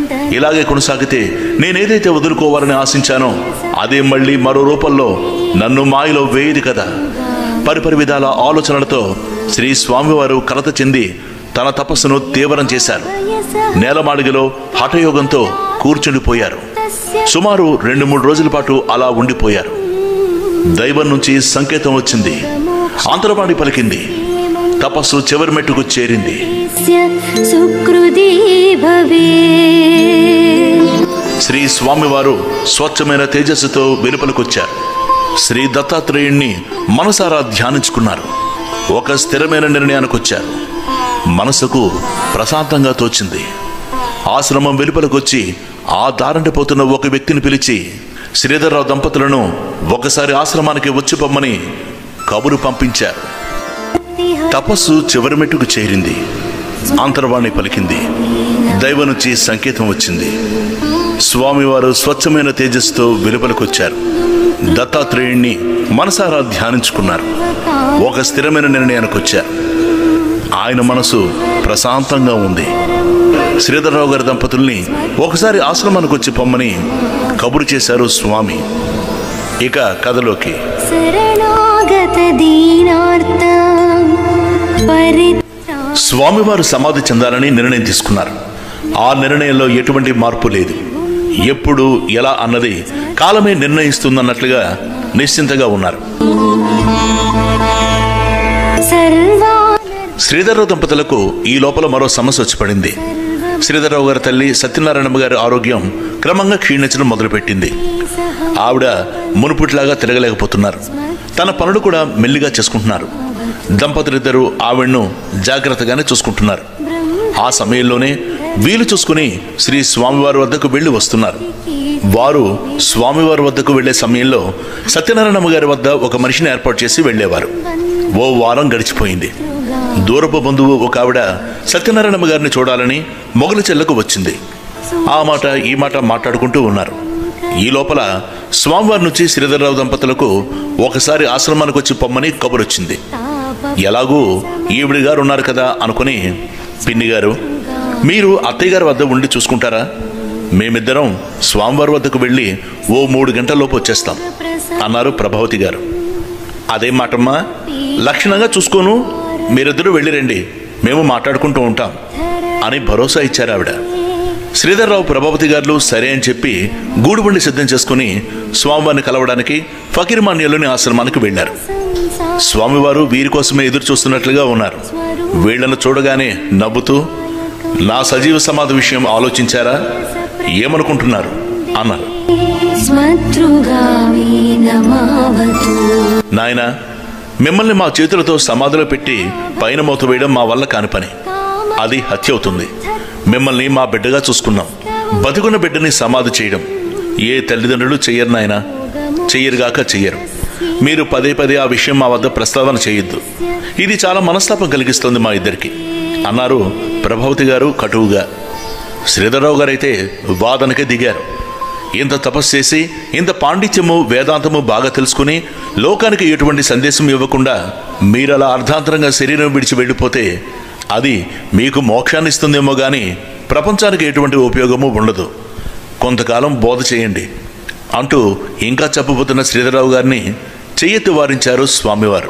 ఇలాగే కొనసాగితే నేనేదైతే వదులుకోవాలని ఆశించానో అదే మళ్ళీ మరో రూపంలో నన్ను మాయలో వేయదు కదా పరిపరి విధాల ఆలోచనలతో శ్రీ స్వామివారు కలత చెంది తన తపస్సును తీవ్రం చేశారు నేలమాళిగలో హఠయోగంతో కూర్చుండిపోయారు సుమారు రెండు మూడు రోజుల పాటు అలా ఉండిపోయారు దైవం నుంచి సంకేతం వచ్చింది అంతరవాణి పలికింది తపస్సు చివరి మెట్టుకు చేరింది సుకృతి భవే శ్రీ స్వామివారు స్వచ్ఛమైన తేజస్సుతో వెలుపలకొచ్చారు శ్రీ దత్తాత్రేయుణ్ణి మనసారా ధ్యానించుకున్నారు ఒక స్థిరమైన నిర్ణయానికి వచ్చారు మనసుకు ప్రశాంతంగా తోచింది ఆశ్రమం వెలుపలకొచ్చి ఆ దారంట పోతున్న ఒక వ్యక్తిని పిలిచి శ్రీధర్రావు దంపతులను ఒకసారి ఆశ్రమానికి వచ్చి పొమ్మని కబురు పంపించారు తపస్సు చివరి మెట్టుకు చేరింది అంతర్వాణి పలికింది దైవ నుంచి సంకేతం వచ్చింది స్వామివారు స్వచ్ఛమైన తేజస్సుతో వెలుపలకొచ్చారు దత్తాత్రేయుణ్ణి మనసారా ధ్యానించుకున్నారు ఒక స్థిరమైన నిర్ణయానికి వచ్చారు ఆయన మనసు ప్రశాంతంగా ఉంది శ్రీధర్రావు గారి దంపతుల్ని ఒకసారి ఆశ్రమానికి వచ్చి పొమ్మని కబురు చేశారు స్వామి ఇక కథలోకి శరణాగత దీనార్త పరిత్రా స్వామివారు సమాధి చెందాలని నిర్ణయం తీసుకున్నారు ఆ నిర్ణయంలో ఎటువంటి మార్పు లేదు ఎప్పుడు ఎలా అన్నది కాలమే నిర్ణయిస్తుందన్నట్లుగా నిశ్చింతగా ఉన్నారు సర్వా శ్రీధర్రావు దంపతులకు ఈ లోపల మరో సమస్య వచ్చి పడింది శ్రీధర్రావు గారి తల్లి సత్యనారాయణమ్మ గారి ఆరోగ్యం క్రమంగా క్షీణించడం మొదలుపెట్టింది ఆవిడ మునుపుట్లాగా తిరగలేకపోతున్నారు తన పనులు కూడా మెల్లిగా చేసుకుంటున్నారు దంపతులిద్దరూ ఆవిడను జాగ్రత్తగానే చూసుకుంటున్నారు ఆ సమయంలోనే వీలు చూసుకుని శ్రీ స్వామివారి వద్దకు వెళ్ళి వస్తున్నారు వారు స్వామివారి వద్దకు వెళ్ళే సమయంలో సత్యనారాయణమ్మ గారి వద్ద ఒక మనిషిని ఏర్పాటు చేసి వెళ్ళేవారు ఓ వారం గడిచిపోయింది దూరపు బంధువు ఒక ఆవిడ సత్యనారాయణమ్మ గారిని చూడాలని మొగలి చెల్లకు వచ్చింది ఆ మాట ఈ మాట మాట్లాడుకుంటూ ఉన్నారు ఈ లోపల స్వామివారి నుంచి శ్రీధర్రావు దంపతులకు ఒకసారి ఆశ్రమానికి వచ్చి పొమ్మని కబురొచ్చింది ఎలాగూ ఈవిడి గారు ఉన్నారు కదా అనుకుని పిన్ని గారు మీరు అత్తయ్య గారి వద్ద ఉండి చూసుకుంటారా మేమిద్దరం స్వామివారి వద్దకు వెళ్ళి ఓ మూడు గంటలలోపు వచ్చేస్తాం అన్నారు ప్రభావతి గారు అదేం మాటమ్మా లక్షణంగా చూసుకోను మీరిద్దరూ వెళ్ళిరండి మేము మాట్లాడుకుంటూ ఉంటాం అని భరోసా ఇచ్చారు ఆవిడ శ్రీధర్రావు ప్రభావతి గారు సరే అని చెప్పి గూడుబండి సిద్ధం చేసుకుని స్వామివారిని కలవడానికి ఫకీర్మాన్యంలోని ఆశ్రమానికి వెళ్ళారు స్వామివారు వీరి కోసమే ఎదురు చూస్తున్నట్లుగా ఉన్నారు వీళ్లను చూడగానే నవ్వుతూ నా సజీవ సమాధి విషయం ఆలోచించారా ఏమనుకుంటున్నారు అన్నారు స్మతృగామి నమావతు నాయనా మిమ్మల్ని మా చేతులతో సమాధిలో పెట్టి పైన మూత వేయడం మా వల్ల కాని పని అది హత్య అవుతుంది మిమ్మల్ని మా బిడ్డగా చూసుకున్నాం బతికున్న బిడ్డని సమాధి చేయడం ఏ తల్లిదండ్రులు చెయ్యరు నాయనా చెయ్యరుగాక చెయ్యరు మీరు పదే పదే ఆ విషయం మా వద్ద ప్రస్తావన చేయొద్దు ఇది చాలా మనస్తాపం కలిగిస్తుంది మా ఇద్దరికి అన్నారు ప్రభావతి గారు కటువుగా శ్రీధరరావు గారైతే వాదనకే దిగారు ఇంత తపస్సు చేసి ఇంత పాండిత్యము వేదాంతము బాగా తెలుసుకుని లోకానికి ఎటువంటి సందేశం ఇవ్వకుండా మీరలా అర్ధాంతరంగా శరీరం విడిచి వెళ్ళిపోతే అది మీకు మోక్షాన్ని ఇస్తుందేమో గాని ప్రపంచానికి ఎటువంటి ఉపయోగము ఉండదు కొంతకాలం బోధ చేయండి అంటూ ఇంకా చెప్పబోతున్న శ్రీధరరావు గారిని చెయ్యెత్తి వారించారు స్వామివారు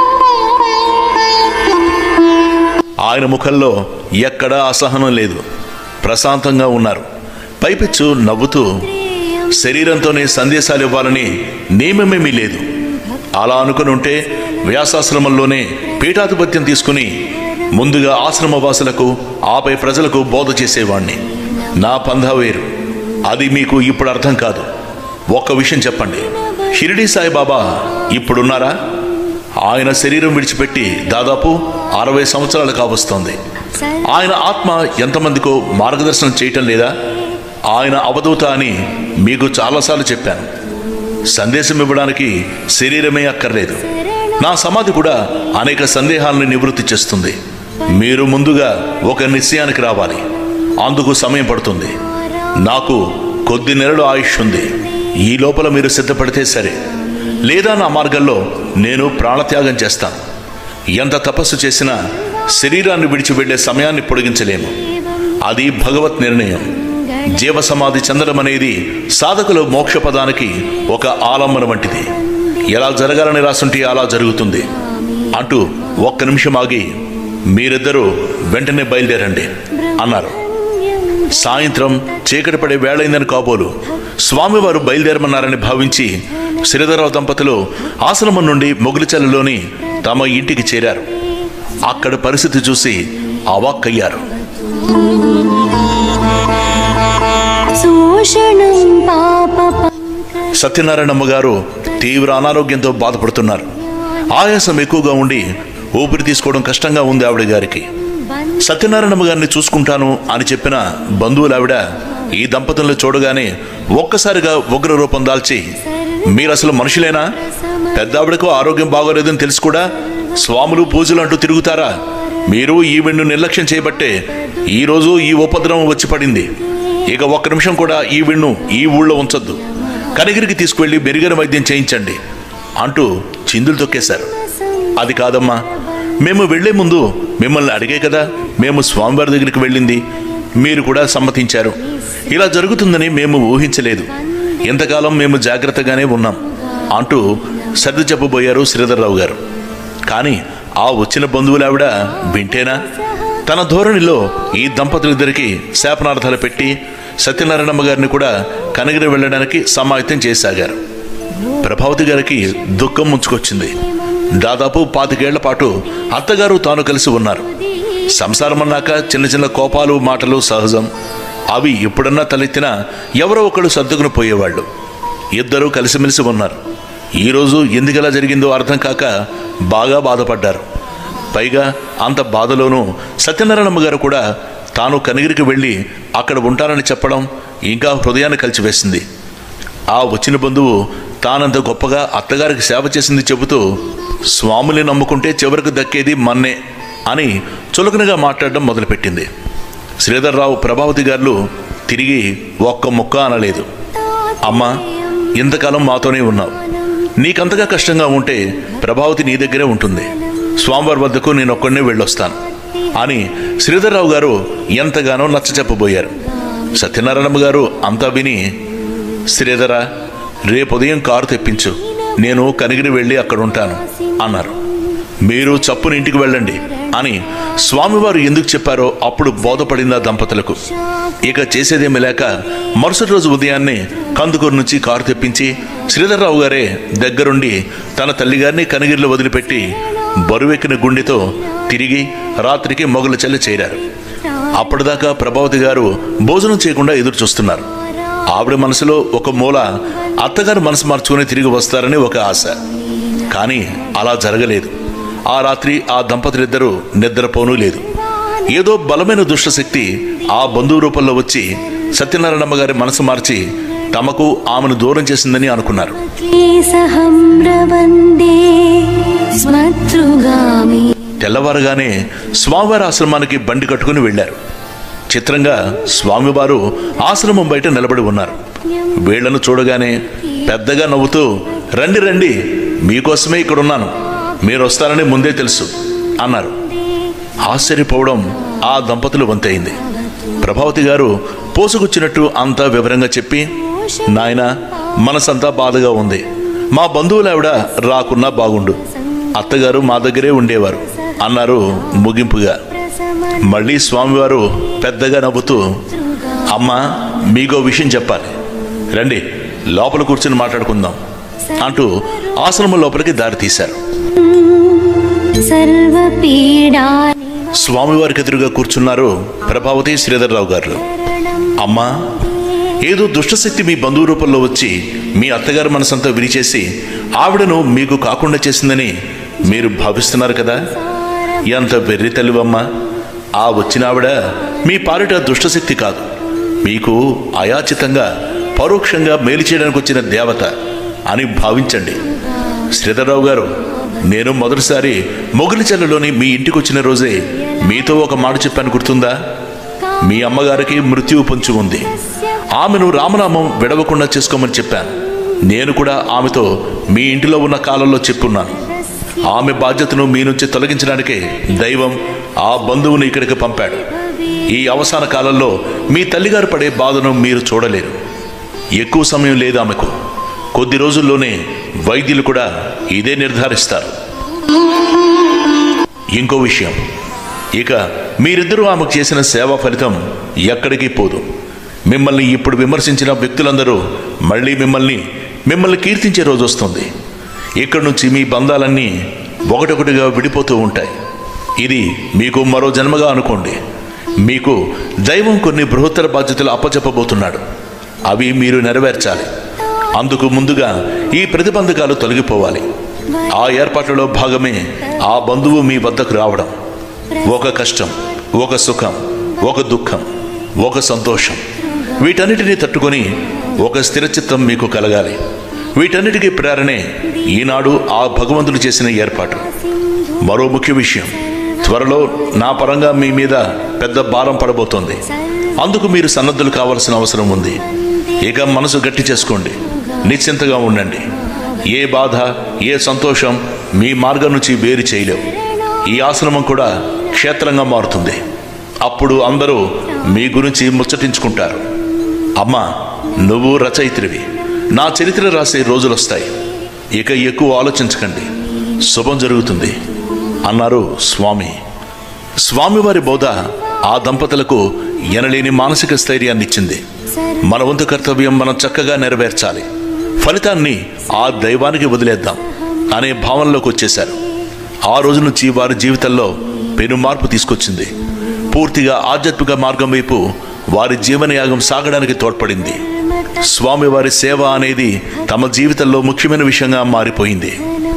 ఆయన ముఖంలో ఎక్కడా అసహనం లేదు ప్రశాంతంగా ఉన్నారు పైపెచ్చు నవ్వుతూ శరీరంతోనే సందేశాలు ఇవ్వాలని నియమమేమీ లేదు అలా అనుకుని ఉంటే వ్యాసాశ్రమంలోనే పీఠాధిపత్యం తీసుకుని ముందుగా ఆశ్రమవాసులకు ఆపై ప్రజలకు బోధ చేసేవాణ్ణి నా పంధా వేరు అది మీకు ఇప్పుడు అర్థం కాదు ఒక్క విషయం చెప్పండి షిరిడి సాయిబాబా ఇప్పుడున్నారా ఆయన శరీరం విడిచిపెట్టి దాదాపు అరవై సంవత్సరాలు కావస్తోంది ఆయన ఆత్మ ఎంతమందికో మార్గదర్శనం చేయటం లేదా ఆయన అవధూత అని మీకు చాలాసార్లు చెప్పాను సందేశం ఇవ్వడానికి శరీరమే అక్కర్లేదు నా సమాధి కూడా అనేక సందేహాలను నివృత్తి చేస్తుంది మీరు ముందుగా ఒక నిశ్చయానికి రావాలి అందుకు సమయం పడుతుంది నాకు కొద్ది నెలలు ఆయుష్ ఉంది ఈ లోపల మీరు సిద్ధపడితే సరే లేదా నా మార్గంలో నేను ప్రాణత్యాగం చేస్తాను ఎంత తపస్సు చేసినా శరీరాన్ని విడిచి వెళ్ళే సమయాన్ని పొడిగించలేము అది భగవత్ నిర్ణయం జీవ సమాధి చెందడం అనేది సాధకుల మోక్ష పదానికి ఒక ఆలంబన వంటిది ఎలా జరగాలని రాసుంటే అలా జరుగుతుంది అంటూ ఒక్క నిమిషం ఆగి మీరిద్దరూ వెంటనే బయలుదేరండి అన్నారు సాయంత్రం చీకటి పడే వేళైందని కాబోలు స్వామివారు బయలుదేరమన్నారని భావించి శ్రీధరరావు దంపతులు ఆశ్రమం నుండి మొగులిచల్లులోని తమ ఇంటికి చేరారు అక్కడ పరిస్థితి చూసి అవాక్కయ్యారు శోషణం పాప సత్యనారాయణమ్మ గారు తీవ్ర అనారోగ్యంతో బాధపడుతున్నారు ఆయాసం ఎక్కువగా ఉండి ఊపిరి తీసుకోవడం కష్టంగా ఉంది ఆవిడ గారికి సత్యనారాయణమ్మ గారిని చూసుకుంటాను అని చెప్పిన బంధువులు ఆవిడ ఈ దంపతులను చూడగానే ఒక్కసారిగా ఉగ్ర రూపం దాల్చి మీరు అసలు మనుషులేనా పెద్ద ఆవిడకు ఆరోగ్యం బాగోలేదని తెలుసు కూడా స్వాములు పూజలు అంటూ తిరుగుతారా మీరు ఈ వెన్ను నిర్లక్ష్యం చేయబట్టే ఈ రోజు ఈ ఉపద్రవం వచ్చి పడింది ఇక ఒక్క నిమిషం కూడా ఈ విన్ను ఈ ఊళ్ళో ఉంచొద్దు కనిగిరికి తీసుకువెళ్ళి మెరుగైన వైద్యం చేయించండి అంటూ చిందులు తొక్కేశారు అది కాదమ్మా మేము వెళ్లే ముందు మిమ్మల్ని అడిగే కదా మేము స్వామివారి దగ్గరికి వెళ్ళింది మీరు కూడా సమ్మతించారు ఇలా జరుగుతుందని మేము ఊహించలేదు ఇంతకాలం మేము జాగ్రత్తగానే ఉన్నాం అంటూ సర్ది చెప్పబోయారు శ్రీధర్రావు గారు కానీ ఆ వచ్చిన బంధువులావిడ వింటేనా తన ధోరణిలో ఈ దంపతులిద్దరికి శాపనార్థాలు పెట్టి సత్యనారాయణమ్మ గారిని కూడా కనగిరి వెళ్ళడానికి సమాయత్తం చేసాగారు ప్రభావతి గారికి దుఃఖం ముంచుకొచ్చింది దాదాపు పాతికేళ్ల పాటు అత్తగారు తాను కలిసి ఉన్నారు సంసారం అన్నాక చిన్న చిన్న కోపాలు మాటలు సహజం అవి ఎప్పుడన్నా తలెత్తినా ఎవరో ఒకళ్ళు సర్దుకుని పోయేవాళ్ళు ఇద్దరూ కలిసిమెలిసి ఉన్నారు ఈరోజు ఎందుకలా జరిగిందో అర్థం కాక బాగా బాధపడ్డారు పైగా అంత బాధలోనూ సత్యనారాయణమ్మ గారు కూడా తాను కనిగిరికి వెళ్ళి అక్కడ ఉంటానని చెప్పడం ఇంకా హృదయాన్ని కలిచివేసింది ఆ వచ్చిన బంధువు తానంత గొప్పగా అత్తగారికి సేవ చేసింది చెబుతూ స్వాముని నమ్ముకుంటే చివరికి దక్కేది మన్నే అని చులకనగా మాట్లాడడం మొదలుపెట్టింది శ్రీధర్రావు ప్రభావతి గారు తిరిగి ఒక్క ముక్క అనలేదు అమ్మా ఇంతకాలం మాతోనే ఉన్నావు నీకంతగా కష్టంగా ఉంటే ప్రభావతి నీ దగ్గరే ఉంటుంది స్వామివారి వద్దకు నేను ఒక్కడనే వెళ్ళొస్తాను అని శ్రీధర్రావు గారు ఎంతగానో నచ్చ చెప్పబోయారు సత్యనారాయణమ్మ గారు అంతా విని శ్రీధర రేపు ఉదయం కారు తెప్పించు నేను కనిగిరి వెళ్ళి అక్కడ ఉంటాను అన్నారు మీరు చప్పున ఇంటికి వెళ్ళండి అని స్వామివారు ఎందుకు చెప్పారో అప్పుడు బోధపడింది ఆ దంపతులకు ఇక చేసేదేమీ లేక మరుసటి రోజు ఉదయాన్నే కందుకూరు నుంచి కారు తెప్పించి శ్రీధర్రావు గారే దగ్గరుండి తన తల్లిగారిని కనిగిరిలో వదిలిపెట్టి బరువెక్కిన గుండెతో తిరిగి రాత్రికి మొగలు చెల్లి చేరారు అప్పటిదాకా ప్రభావతి గారు భోజనం చేయకుండా ఎదురు చూస్తున్నారు ఆవిడ మనసులో ఒక మూల అత్తగారు మనసు మార్చుకుని తిరిగి వస్తారని ఒక ఆశ కానీ అలా జరగలేదు ఆ రాత్రి ఆ దంపతులిద్దరూ నిద్రపోనూ లేదు ఏదో బలమైన దుష్టశక్తి ఆ బంధువు రూపంలో వచ్చి సత్యనారాయణమ్మ గారి మనసు మార్చి తమకు ఆమెను దూరం చేసిందని అనుకున్నారు క్లేశహం రవందే స్మతృగామి తెల్లవారుగానే స్వామివారి ఆశ్రమానికి బండి కట్టుకుని వెళ్ళారు చిత్రంగా స్వామివారు ఆశ్రమం బయట నిలబడి ఉన్నారు వీళ్లను చూడగానే పెద్దగా నవ్వుతూ రండి రండి మీకోసమే ఇక్కడ ఉన్నాను మీరు వస్తారని ముందే తెలుసు అన్నారు ఆశ్చర్యపోవడం ఆ దంపతులు వంతయింది ప్రభావతి గారు పోసుకొచ్చినట్టు అంతా వివరంగా చెప్పి నాయన మనసంతా బాధగా ఉంది మా బంధువులావిడ రాకున్నా బాగుండు అత్తగారు మా దగ్గరే ఉండేవారు అన్నారు ముగింపుగా మళ్ళీ స్వామివారు పెద్దగా నవ్వుతూ అమ్మా మీకో విషయం చెప్పాలి రండి లోపల కూర్చుని మాట్లాడుకుందాం అంటూ ఆశ్రమం లోపలికి దారి తీశారు సర్వపీడా స్వామివారికి ఎదురుగా కూర్చున్నారు ప్రభావతి శ్రీధర్రావు గారు అమ్మా ఏదో దుష్టశక్తి మీ బంధువు రూపంలో వచ్చి మీ అత్తగారి మనసంతా విరిచేసి ఆవిడను మీకు కాకుండా చేసిందని మీరు భావిస్తున్నారు కదా ఎంత వెర్రి తల్లివమ్మా ఆ వచ్చిన ఆవిడ మీ పాలిట దుష్టశక్తి కాదు మీకు అయాచితంగా పరోక్షంగా మేలు చేయడానికి వచ్చిన దేవత అని భావించండి శ్రీధర్రావు గారు నేను మొదటిసారి మొగిలిచెల్లలోని మీ ఇంటికి వచ్చిన రోజే మీతో ఒక మాట చెప్పాను గుర్తుందా మీ అమ్మగారికి మృత్యువు పొంచి ఉంది ఆమెను రామనామం విడవకుండా చేసుకోమని చెప్పాను నేను కూడా ఆమెతో మీ ఇంటిలో ఉన్న కాలంలో చెప్పున్నాను ఆమె బాధ్యతను మీ నుంచి తొలగించడానికే దైవం ఆ బంధువుని ఇక్కడికి పంపాడు ఈ అవసాన కాలంలో మీ తల్లిగారు పడే బాధను మీరు చూడలేరు ఎక్కువ సమయం లేదు ఆమెకు కొద్ది రోజుల్లోనే వైద్యులు కూడా ఇదే నిర్ధారిస్తారు ఇంకో విషయం ఇక మీరిద్దరూ ఆమెకు చేసిన సేవా ఫలితం ఎక్కడికి పోదు మిమ్మల్ని ఇప్పుడు విమర్శించిన వ్యక్తులందరూ మళ్ళీ మిమ్మల్ని మిమ్మల్ని కీర్తించే రోజు వస్తుంది ఇక్కడి నుంచి మీ బంధాలన్నీ ఒకటొకటిగా విడిపోతూ ఉంటాయి ఇది మీకు మరో జన్మగా అనుకోండి మీకు దైవం కొన్ని బృహత్తర బాధ్యతలు అప్పచెప్పబోతున్నాడు అవి మీరు నెరవేర్చాలి అందుకు ముందుగా ఈ ప్రతిబంధకాలు తొలగిపోవాలి ఆ ఏర్పాట్లలో భాగమే ఆ బంధువు మీ వద్దకు రావడం ఒక కష్టం ఒక సుఖం ఒక దుఃఖం ఒక సంతోషం వీటన్నిటినీ తట్టుకొని ఒక స్థిరచిత్తం మీకు కలగాలి వీటన్నిటికీ ప్రేరణే ఈనాడు ఆ భగవంతుడు చేసిన ఏర్పాటు మరో ముఖ్య విషయం త్వరలో నా పరంగా మీ మీద పెద్ద భారం పడబోతోంది అందుకు మీరు సన్నద్ధులు కావాల్సిన అవసరం ఉంది ఇక మనసు గట్టి చేసుకోండి నిశ్చింతగా ఉండండి ఏ బాధ ఏ సంతోషం మీ మార్గం నుంచి వేరు చేయలేవు ఈ ఆశ్రమం కూడా క్షేత్రంగా మారుతుంది అప్పుడు అందరూ మీ గురించి ముచ్చటించుకుంటారు అమ్మా నువ్వు రచయిత్రివి నా చరిత్ర రాసే రోజులొస్తాయి ఇక ఎక్కువ ఆలోచించకండి శుభం జరుగుతుంది అన్నారు స్వామి స్వామివారి బోధ ఆ దంపతులకు ఎనలేని మానసిక స్థైర్యాన్ని ఇచ్చింది మన వంతు కర్తవ్యం మనం చక్కగా నెరవేర్చాలి ఫలితాన్ని ఆ దైవానికి వదిలేద్దాం అనే భావనలోకి వచ్చేశారు ఆ రోజు నుంచి వారి జీవితంలో పెను మార్పు తీసుకొచ్చింది పూర్తిగా ఆధ్యాత్మిక మార్గం వైపు వారి జీవనయాగం సాగడానికి తోడ్పడింది స్వామివారి సేవ అనేది తమ జీవితంలో ముఖ్యమైన విషయంగా మారిపోయింది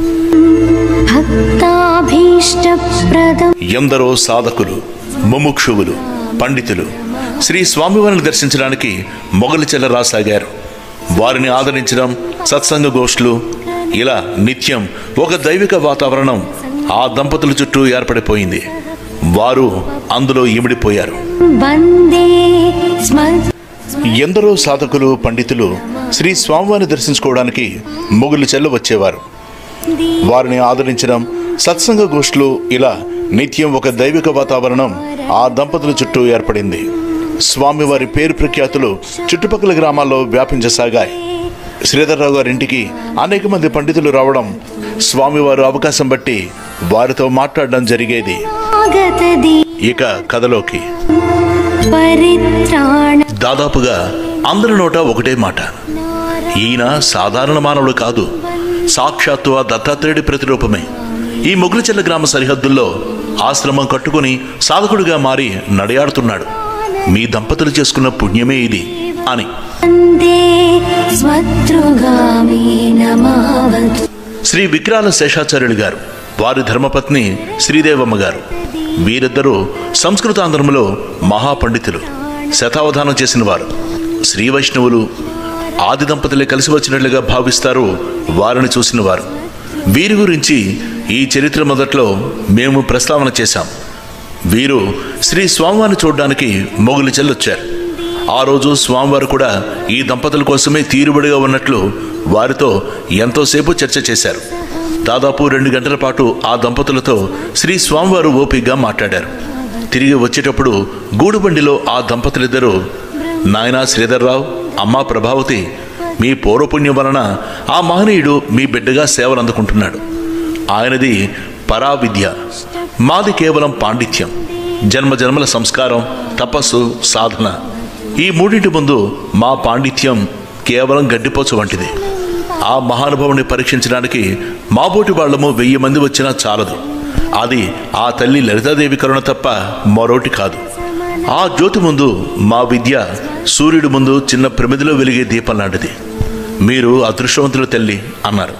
భక్తాభీష్టప్రదం ఎందరో సాధకులు ముముక్షువులు పండితులు శ్రీ స్వామివారిని దర్శించడానికి మొగలి చెల్ల రాసాగారు వారిని ఆదరించడం సత్సంగ గోష్ఠులు ఇలా నిత్యం ఒక దైవిక వాతావరణం ఆ దంపతుల చుట్టూ ఏర్పడిపోయింది వారు అందులో ఇమిడిపోయారు వందే స్మ ఎందరో సాధకులు పండితులు శ్రీ స్వామివారిని దర్శించుకోవడానికి మొగులు చెల్ల వచ్చేవారు వారిని ఆదరించడం సత్సంగ గోష్ఠులు ఇలా నిత్యం ఒక దైవిక వాతావరణం ఆ దంపతుల చుట్టూ ఏర్పడింది స్వామివారి పేరు ప్రఖ్యాతులు చుట్టుపక్కల గ్రామాల్లో వ్యాపించసాగాయి శ్రీధర్రావు గారి ఇంటికి అనేక మంది పండితులు రావడం స్వామివారు అవకాశం బట్టి వారితో మాట్లాడడం జరిగేది ఆగతది ఇక కథలోకి పరిత్రాణ దాదాపుగా అందరి నోట ఒకటే మాట ఈయన సాధారణ మానవుడు కాదు సాక్షాత్తు ఆ దత్తాత్రేయుడి ప్రతిరూపమే ఈ మొగులచెల్ల గ్రామ సరిహద్దుల్లో ఆశ్రమం కట్టుకుని సాధకుడిగా మారి నడయాడుతున్నాడు మీ దంపతులు చేసుకున్న పుణ్యమే ఇది అని వందే స్వతృగామి నమావతు శ్రీ విక్రాల శేషాచార్యులు గారు వారి ధర్మపత్ని శ్రీదేవమ్మ గారు వీరిద్దరూ సంస్కృతాంధ్రములో మహాపండితులు శతావధానం చేసిన వారు శ్రీ వైష్ణవులు ఆది దంపతులే కలిసి వచ్చినట్లుగా భావిస్తారు వారిని చూసిన వారు వీరి గురించి ఈ చరిత్ర మొదట్లో మేము ప్రస్తావన చేశాం వీరు శ్రీ స్వామివారిని చూడడానికి మొగులు చెల్లొచ్చారు ఆ రోజు స్వామివారు కూడా ఈ దంపతుల కోసమే తీరుబడిగా ఉన్నట్లు వారితో ఎంతోసేపు చర్చ చేశారు దాదాపు రెండు గంటల పాటు ఆ దంపతులతో శ్రీ స్వామివారు ఓపిగ్గా మాట్లాడారు తిరిగి వచ్చేటప్పుడు గూడుబండిలో ఆ దంపతులిద్దరూ నాయనా శ్రీధర్రావు అమ్మా ప్రభావతి మీ పూర్వపుణ్యం వలన ఆ మహనీయుడు మీ బిడ్డగా సేవలు అందుకుంటున్నాడు ఆయనది పరావిద్య మాది కేవలం పాండిత్యం జన్మ జన్మల సంస్కారం తపస్సు సాధన ఈ మూడింటి ముందు మా పాండిత్యం కేవలం గడ్డిపోచు వంటిది ఆ మహానుభావుని పరీక్షించడానికి మాబోటి వాళ్ళము వెయ్యి మంది వచ్చినా చాలదు అది ఆ తల్లి లలితాదేవి కరుణ తప్ప మరోటి కాదు ఆ జ్యోతి ముందు మా విద్య సూర్యుడి ముందు చిన్న ప్రమిదిలో వెలిగే దీపం లాంటిది మీరు అదృష్టవంతులు తల్లి అన్నారు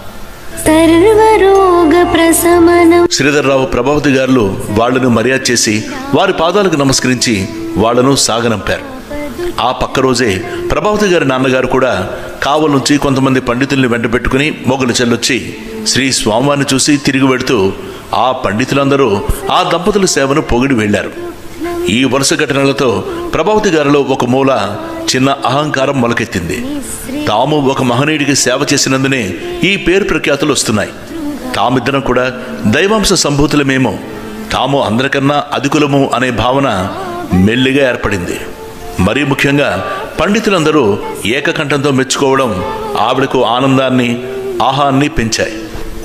సర్వరోగ ప్రశమనం శ్రీధర్రావు ప్రభావతి గారు వాళ్లను మర్యాద చేసి వారి పాదాలకు నమస్కరించి వాళ్లను సాగనంపారు ఆ పక్క రోజే ప్రభావతి గారి నాన్నగారు కూడా కావల నుంచి కొంతమంది పండితుల్ని వెంట పెట్టుకుని మొగలు చెల్లొచ్చి శ్రీ స్వామివారిని చూసి తిరిగి వెడుతూ ఆ పండితులందరూ ఆ దంపతుల సేవను పొగిడి వెళ్లారు ఈ వరుస ఘటనలతో ప్రభావతి గారిలో ఒక మూల చిన్న అహంకారం మొలకెత్తింది తాము ఒక మహనీయుడికి సేవ చేసినందునే ఈ పేరు ప్రఖ్యాతులు వస్తున్నాయి తామిద్దరం కూడా దైవాంశ సంభూతులమేమో తాము అందరికన్నా అధికులము అనే భావన మెల్లిగా ఏర్పడింది మరీ ముఖ్యంగా పండితులందరూ ఏకకంఠంతో మెచ్చుకోవడం ఆవిడకు ఆనందాన్ని ఆహాన్ని పెంచాయి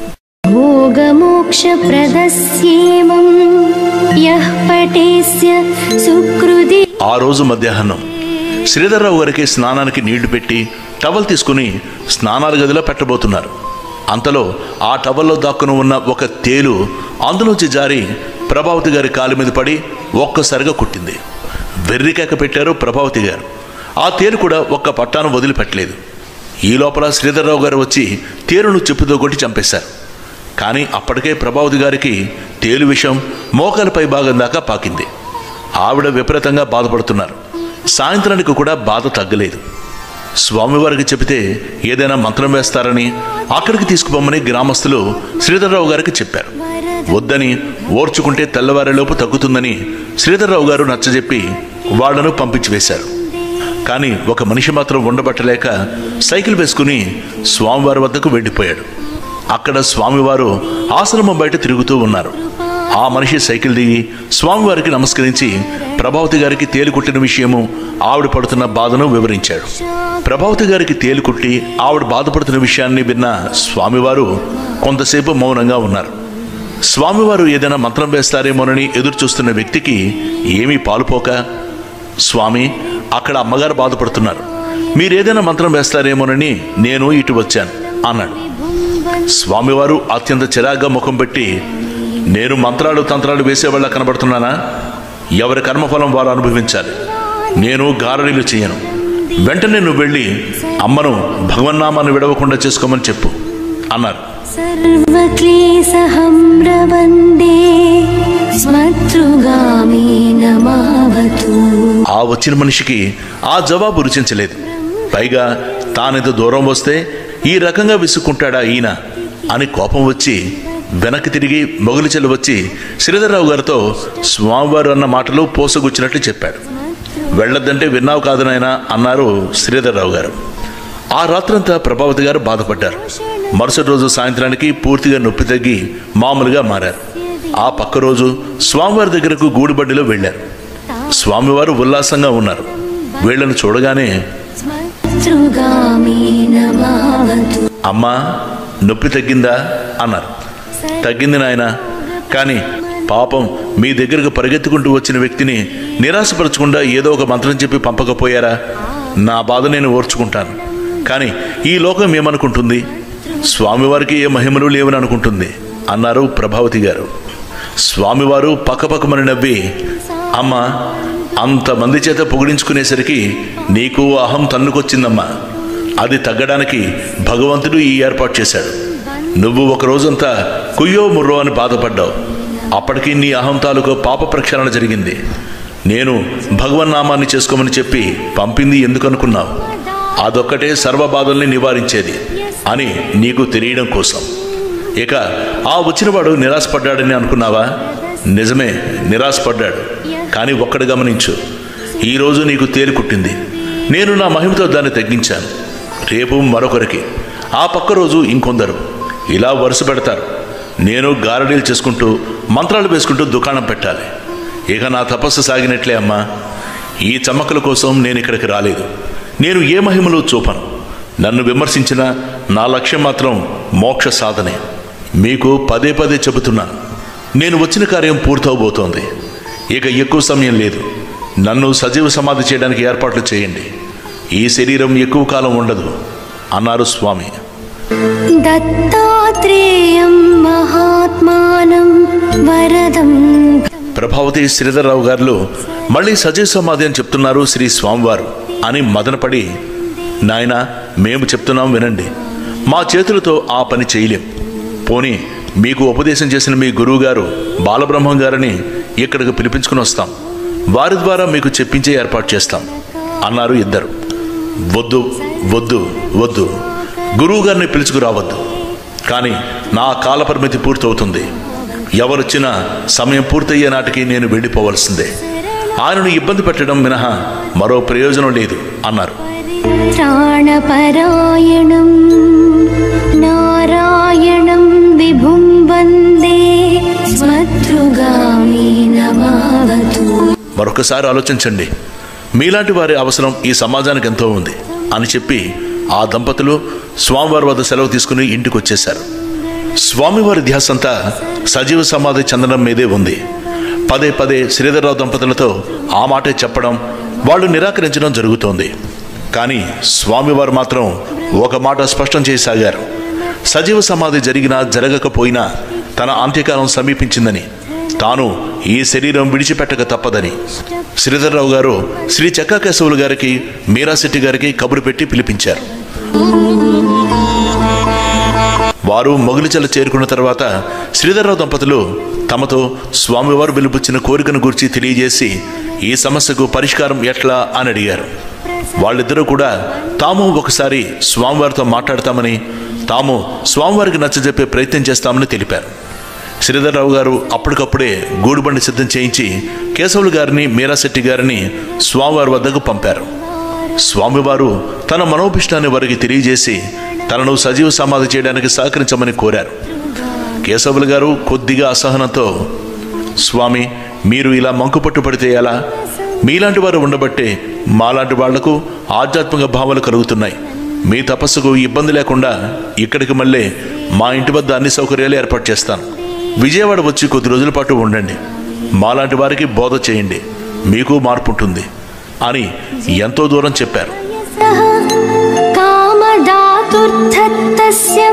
भोगमोक्षप्रदस्येमं यः पटेस्य सुकृति ఆ రోజు మధ్యాహ్నం శ్రీధర్రావు గారికి స్నానానికి నీళ్లు పెట్టి టవల్ తీసుకుని స్నానాల గదిలో పెట్టబోతున్నారు అంతలో ఆ టవల్లో దాక్కుని ఉన్న ఒక తేలు అందులోంచి జారి ప్రభావతి గారి కాలు మీద పడి ఒక్కసారిగా కుట్టింది వెర్రికేక పెట్టారు ప్రభావతి గారు ఆ తేలు కూడా ఒక్క పట్టాను వదిలిపెట్టలేదు ఈ లోపల శ్రీధర్రావు గారు వచ్చి తేలును చెప్పుతో కొట్టి చంపేశారు కానీ అప్పటికే ప్రభావతి గారికి తేలు విషం మోకాలపై భాగం దాకా పాకింది ఆవిడ విపరీతంగా బాధపడుతున్నారు సాయంత్రానికి కూడా బాధ తగ్గలేదు స్వామివారికి చెబితే ఏదైనా మంత్రం వేస్తారని అక్కడికి తీసుకుపోమని గ్రామస్తులు శ్రీధర్రావు గారికి చెప్పారు వద్దని ఓర్చుకుంటే తెల్లవారేలోపు తగ్గుతుందని శ్రీధర్రావు గారు నచ్చజెప్పి వాళ్లను పంపించి వేశారు కానీ ఒక మనిషి మాత్రం ఉండబట్టలేక సైకిల్ వేసుకుని స్వామివారి వద్దకు వెళ్ళిపోయాడు అక్కడ స్వామివారు ఆశ్రమం బయట తిరుగుతూ ఉన్నారు ఆ మనిషి సైకిల్ దిగి స్వామివారికి నమస్కరించి ప్రభావతి గారికి తేలికుట్టిన విషయము ఆవిడ పడుతున్న బాధను వివరించాడు ప్రభావతి గారికి తేలికుట్టి ఆవిడ బాధపడుతున్న విషయాన్ని విన్న స్వామివారు కొంతసేపు మౌనంగా ఉన్నారు స్వామివారు ఏదైనా మంత్రం వేస్తారేమోనని ఎదురు చూస్తున్న వ్యక్తికి ఏమీ పాలుపోక స్వామి అక్కడ అమ్మగారు బాధపడుతున్నారు మీరేదైనా మంత్రం వేస్తారేమోనని నేను ఇటు వచ్చాను అన్నాడు స్వామివారు అత్యంత చిరాగ్గా ముఖం పెట్టి నేను మంత్రాలు తంత్రాలు వేసేవాళ్ళ కనబడుతున్నానా ఎవరి కర్మఫలం వారు అనుభవించాలి నేను గారడీలు చేయను వెంటనే నువ్వు వెళ్ళి అమ్మను భగవన్నామాన్ని విడవకుండా చేసుకోమని చెప్పు అన్నారు सर्वक्लेशहं प्रवन्दे स्मतृगामी नमावतु ఆ వచ్చిన మనిషికి ఆ జవాబు రుచించలేదు పైగా తానేదో దూరం వస్తే ఈ రకంగా విసుక్కుంటాడా ఈయన అని కోపం వచ్చి వెనక్కి తిరిగి మొగలి చెల్లి వచ్చి శ్రీధర్రావు గారితో స్వామివారు అన్న మాటలు పోసగుచ్చినట్లు చెప్పాడు వెళ్ళొద్దంటే విన్నావు కాదు నాయనా అన్నారు శ్రీధర్రావు గారు ఆ రాత్రంతా ప్రభావతి గారు బాధపడ్డారు మరుసటి రోజు సాయంత్రానికి పూర్తిగా నొప్పి తగ్గి మామూలుగా మారారు ఆ పక్క రోజు స్వామివారి దగ్గరకు గూడుబడ్డిలో వెళ్ళారు స్వామివారు ఉల్లాసంగా ఉన్నారు వీళ్ళను చూడగానే స్మతృగామి నమావతు అమ్మా నొప్పి తగ్గిందా అన్నారు తగ్గింది నాయన కానీ పాపం మీ దగ్గరకు పరిగెత్తుకుంటూ వచ్చిన వ్యక్తిని నిరాశపరచకుండా ఏదో ఒక మంత్రం చెప్పి పంపకపోయారా నా బాధ నేను ఓర్చుకుంటాను కానీ ఈ లోకం ఏమనుకుంటుంది స్వామివారికి ఏ మహిమలు లేవని అనుకుంటుంది అన్నారు ప్రభావతి గారు స్వామివారు పక్కపక్కమని నవ్వి అమ్మా అంతమంది చేత పొగిడించుకునేసరికి నీకు అహం తన్నుకొచ్చిందమ్మా అది తగ్గడానికి భగవంతుడు ఈ ఏర్పాటు చేశాడు నువ్వు ఒక రోజంతా కుయ్యో ముర్రో అని బాధపడ్డావు అప్పటికి నీ అహం తాలూకు పాప ప్రక్షాళన జరిగింది నేను భగవన్నామాన్ని చేసుకోమని చెప్పి పంపింది ఎందుకు అనుకున్నావు అదొక్కటే సర్వ బాధల్ని నివారించేది అని నీకు తెలియడం కోసం ఇక ఆ వచ్చినవాడు నిరాశపడ్డాడని అనుకున్నావా నిజమే నిరాశపడ్డాడు కానీ ఒక్కడు గమనించు ఈరోజు నీకు తేలికుట్టింది నేను నా మహిమతో దాన్ని తగ్గించాను రేపు మరొకరికి ఆ పక్క రోజు ఇంకొందరు ఇలా వరుస పెడతారు నేను గారడీలు చేసుకుంటూ మంత్రాలు వేసుకుంటూ దుకాణం పెట్టాలి ఇక నా తపస్సు సాగినట్లే అమ్మా ఈ చమ్మకల కోసం నేను ఇక్కడికి రాలేదు నేను ఏ మహిమలు చూపను నన్ను విమర్శించిన నా లక్ష్యం మాత్రం మోక్ష సాధనే మీకు పదే పదే చెబుతున్నాను నేను వచ్చిన కార్యం పూర్తవబోతోంది ఇక ఎక్కువ సమయం లేదు నన్ను సజీవ సమాధి చేయడానికి ఏర్పాట్లు చేయండి ఈ శరీరం ఎక్కువ కాలం ఉండదు అన్నారు స్వామి दत्तात्रेयं महात्मानं वरदं ప్రభావతి శ్రీధర్రావు గారు మళ్ళీ సజీవ సమాధి అని చెప్తున్నారు శ్రీ స్వామివారు అని మదనపడి నాయన మేము చెప్తున్నాం వినండి మా చేతులతో ఆ పని చేయలేం పోనీ మీకు ఉపదేశం చేసిన మీ గురువు గారు బాలబ్రహ్మం గారిని ఇక్కడికి పిలిపించుకుని వస్తాం వారి ద్వారా మీకు చెప్పించే ఏర్పాటు చేస్తాం అన్నారు ఇద్దరు వద్దు వద్దు వద్దు గురువు గారిని పిలుచుకురావద్దు కానీ నా కాలపరిమితి పూర్తవుతుంది ఎవరొచ్చినా సమయం పూర్తయ్యే నాటికి నేను వెళ్ళిపోవలసిందే ఆయనను ఇబ్బంది పెట్టడం మినహా మరో ప్రయోజనం లేదు అన్నారు त्राणपरायणं नारायणं विभुं वन्दे स्मतृगामी नमावतु మరొకసారి ఆలోచించండి మీలాంటి వారి అవసరం ఈ సమాజానికి ఎంతో ఉంది అని చెప్పి ఆ దంపతులు స్వామివారి వద్ద సెలవు తీసుకుని ఇంటికి వచ్చేశారు స్వామివారి ధ్యాస అంతా సజీవ సమాధి చెందడం మీదే ఉంది పదే పదే శ్రీధర్రావు దంపతులతో ఆ మాటే చెప్పడం వాళ్ళు నిరాకరించడం జరుగుతోంది కానీ స్వామివారు మాత్రం ఒక మాట స్పష్టం చేసాగారు సజీవ సమాధి జరిగినా జరగకపోయినా తన అంత్యకాలం సమీపించిందని తాను ఈ శరీరం విడిచిపెట్టక తప్పదని శ్రీధర్రావు గారు శ్రీ చెక్కా కేశవులు గారికి మీరాశెట్టి గారికి కబురు పెట్టి పిలిపించారు వారు మొగిలిచల చేరుకున్న తర్వాత శ్రీధర్రావు దంపతులు తమతో స్వామివారు వెలుపుచ్చిన కోరికను గురించి తెలియజేసి ఈ సమస్యకు పరిష్కారం ఎట్లా అని అడిగారు వాళ్ళిద్దరూ కూడా తాము ఒకసారి స్వామివారితో మాట్లాడతామని తాము స్వామివారికి నచ్చజెప్పే ప్రయత్నం చేస్తామని తెలిపారు శ్రీధర్రావు గారు అప్పటికప్పుడే గూడుబండి సిద్ధం చేయించి కేశవులు గారిని మీరాశెట్టి గారిని స్వామివారి వద్దకు పంపారు స్వామివారు తన మనోభిష్టాన్ని వారికి తెలియజేసి తనను సజీవ సమాధి చేయడానికి సహకరించమని కోరారు కేశవులు గారు కొద్దిగా అసహనంతో స్వామి మీరు ఇలా మంకుపట్టు పడితే ఎలా మీలాంటి వారు ఉండబట్టే మాలాంటి వాళ్లకు ఆధ్యాత్మిక భావాలు కలుగుతున్నాయి మీ తపస్సుకు ఇబ్బంది లేకుండా ఇక్కడికి మళ్ళీ మా ఇంటి వద్ద అన్ని సౌకర్యాలు ఏర్పాటు చేస్తాను విజయవాడ వచ్చి కొద్ది రోజుల పాటు ఉండండి మాలాంటి వారికి బోధ చేయండి మీకు మార్పు ఉంటుంది అని ఎంతో దూరం చెప్పారు सः कामदातुर्थत्तस्य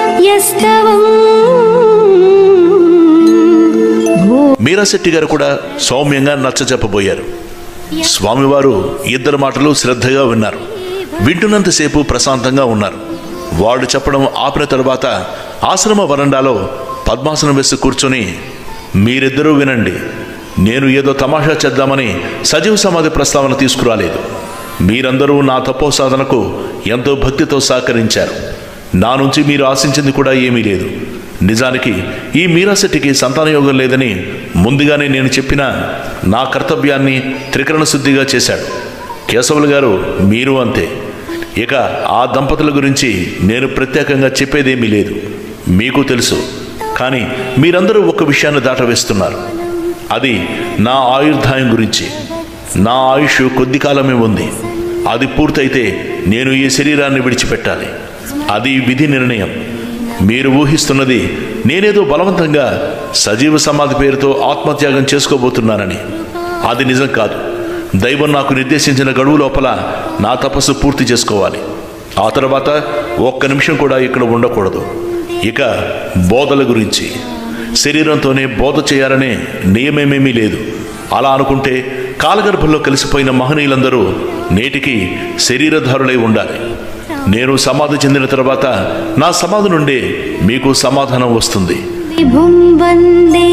यस्तवम् మీరాశెట్టి గారు కూడా సౌమ్యంగా నచ్చ చెప్పబోయారు స్వామివారు ఇద్దరు మాటలు శ్రద్ధగా విన్నారు వింటున్నంతసేపు ప్రశాంతంగా ఉన్నారు వాళ్ళు చెప్పడం ఆపిన తరువాత ఆశ్రమ వరండాలో పద్మాసనం వేసి కూర్చొని మీరిద్దరూ వినండి నేను ఏదో తమాషా చేద్దామని సజీవ సమాధి ప్రస్తావన తీసుకురాలేదు మీరందరూ నా తపో సాధనకు ఎంతో భక్తితో సహకరించారు నా నుంచి మీరు ఆశించింది కూడా ఏమీ లేదు నిజానికి ఈ మీరాశెట్టికి సంతానయోగం లేదని ముందుగానే నేను చెప్పిన నా కర్తవ్యాన్ని త్రికరణ శుద్ధిగా చేశాడు కేశవులు గారు మీరు అంతే ఇక ఆ దంపతుల గురించి నేను ప్రత్యేకంగా చెప్పేదేమీ లేదు మీకు తెలుసు కానీ మీరందరూ ఒక విషయాన్ని దాటవేస్తున్నారు అది నా ఆయుర్దాయం గురించి నా ఆయుష్ కొద్ది కాలమే ఉంది అది పూర్తయితే నేను ఈ శరీరాన్ని విడిచిపెట్టాలి అది విధి నిర్ణయం మీరు ఊహిస్తున్నది నేనేదో బలవంతంగా సజీవ సమాధి పేరుతో ఆత్మత్యాగం చేసుకోబోతున్నానని అది నిజం కాదు దైవం నాకు నిర్దేశించిన గడువు లోపల నా తపస్సు పూర్తి చేసుకోవాలి ఆ తర్వాత ఒక్క నిమిషం కూడా ఇక్కడ ఉండకూడదు ఇక బోధల గురించి శరీరంతోనే బోధ చేయాలనే నియమేమేమీ లేదు అలా అనుకుంటే కాలగర్భంలో కలిసిపోయిన మహనీయులందరూ నేటికి శరీరధారులై ఉండాలి నేను సమాధి చెందిన తర్వాత నా సమాధి నుండే మీకు సమాధానం వస్తుంది विभुं वन्दे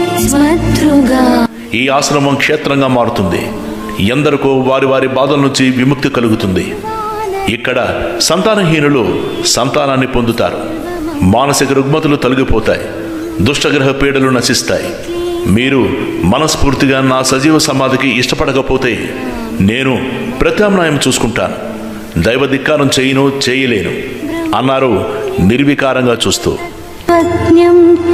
स्वदृगा ఈ ఆశ్రమం క్షేత్రంగా మారుతుంది ఎందరికో వారి వారి బాధల నుంచి విముక్తి కలుగుతుంది ఇక్కడ సంతానహీనులు సంతానాన్ని పొందుతారు మానసిక రుగ్మతులు తొలగిపోతాయి దుష్టగ్రహ పీడలు నశిస్తాయి మీరు మనస్ఫూర్తిగా నా సజీవ సమాధికి ఇష్టపడకపోతే నేను ప్రత్యామ్నాయం చూసుకుంటాను దైవ ధిక్కారం చేయను చేయలేను అన్నారు నిర్వికారంగా చూస్తూ पत्न्यं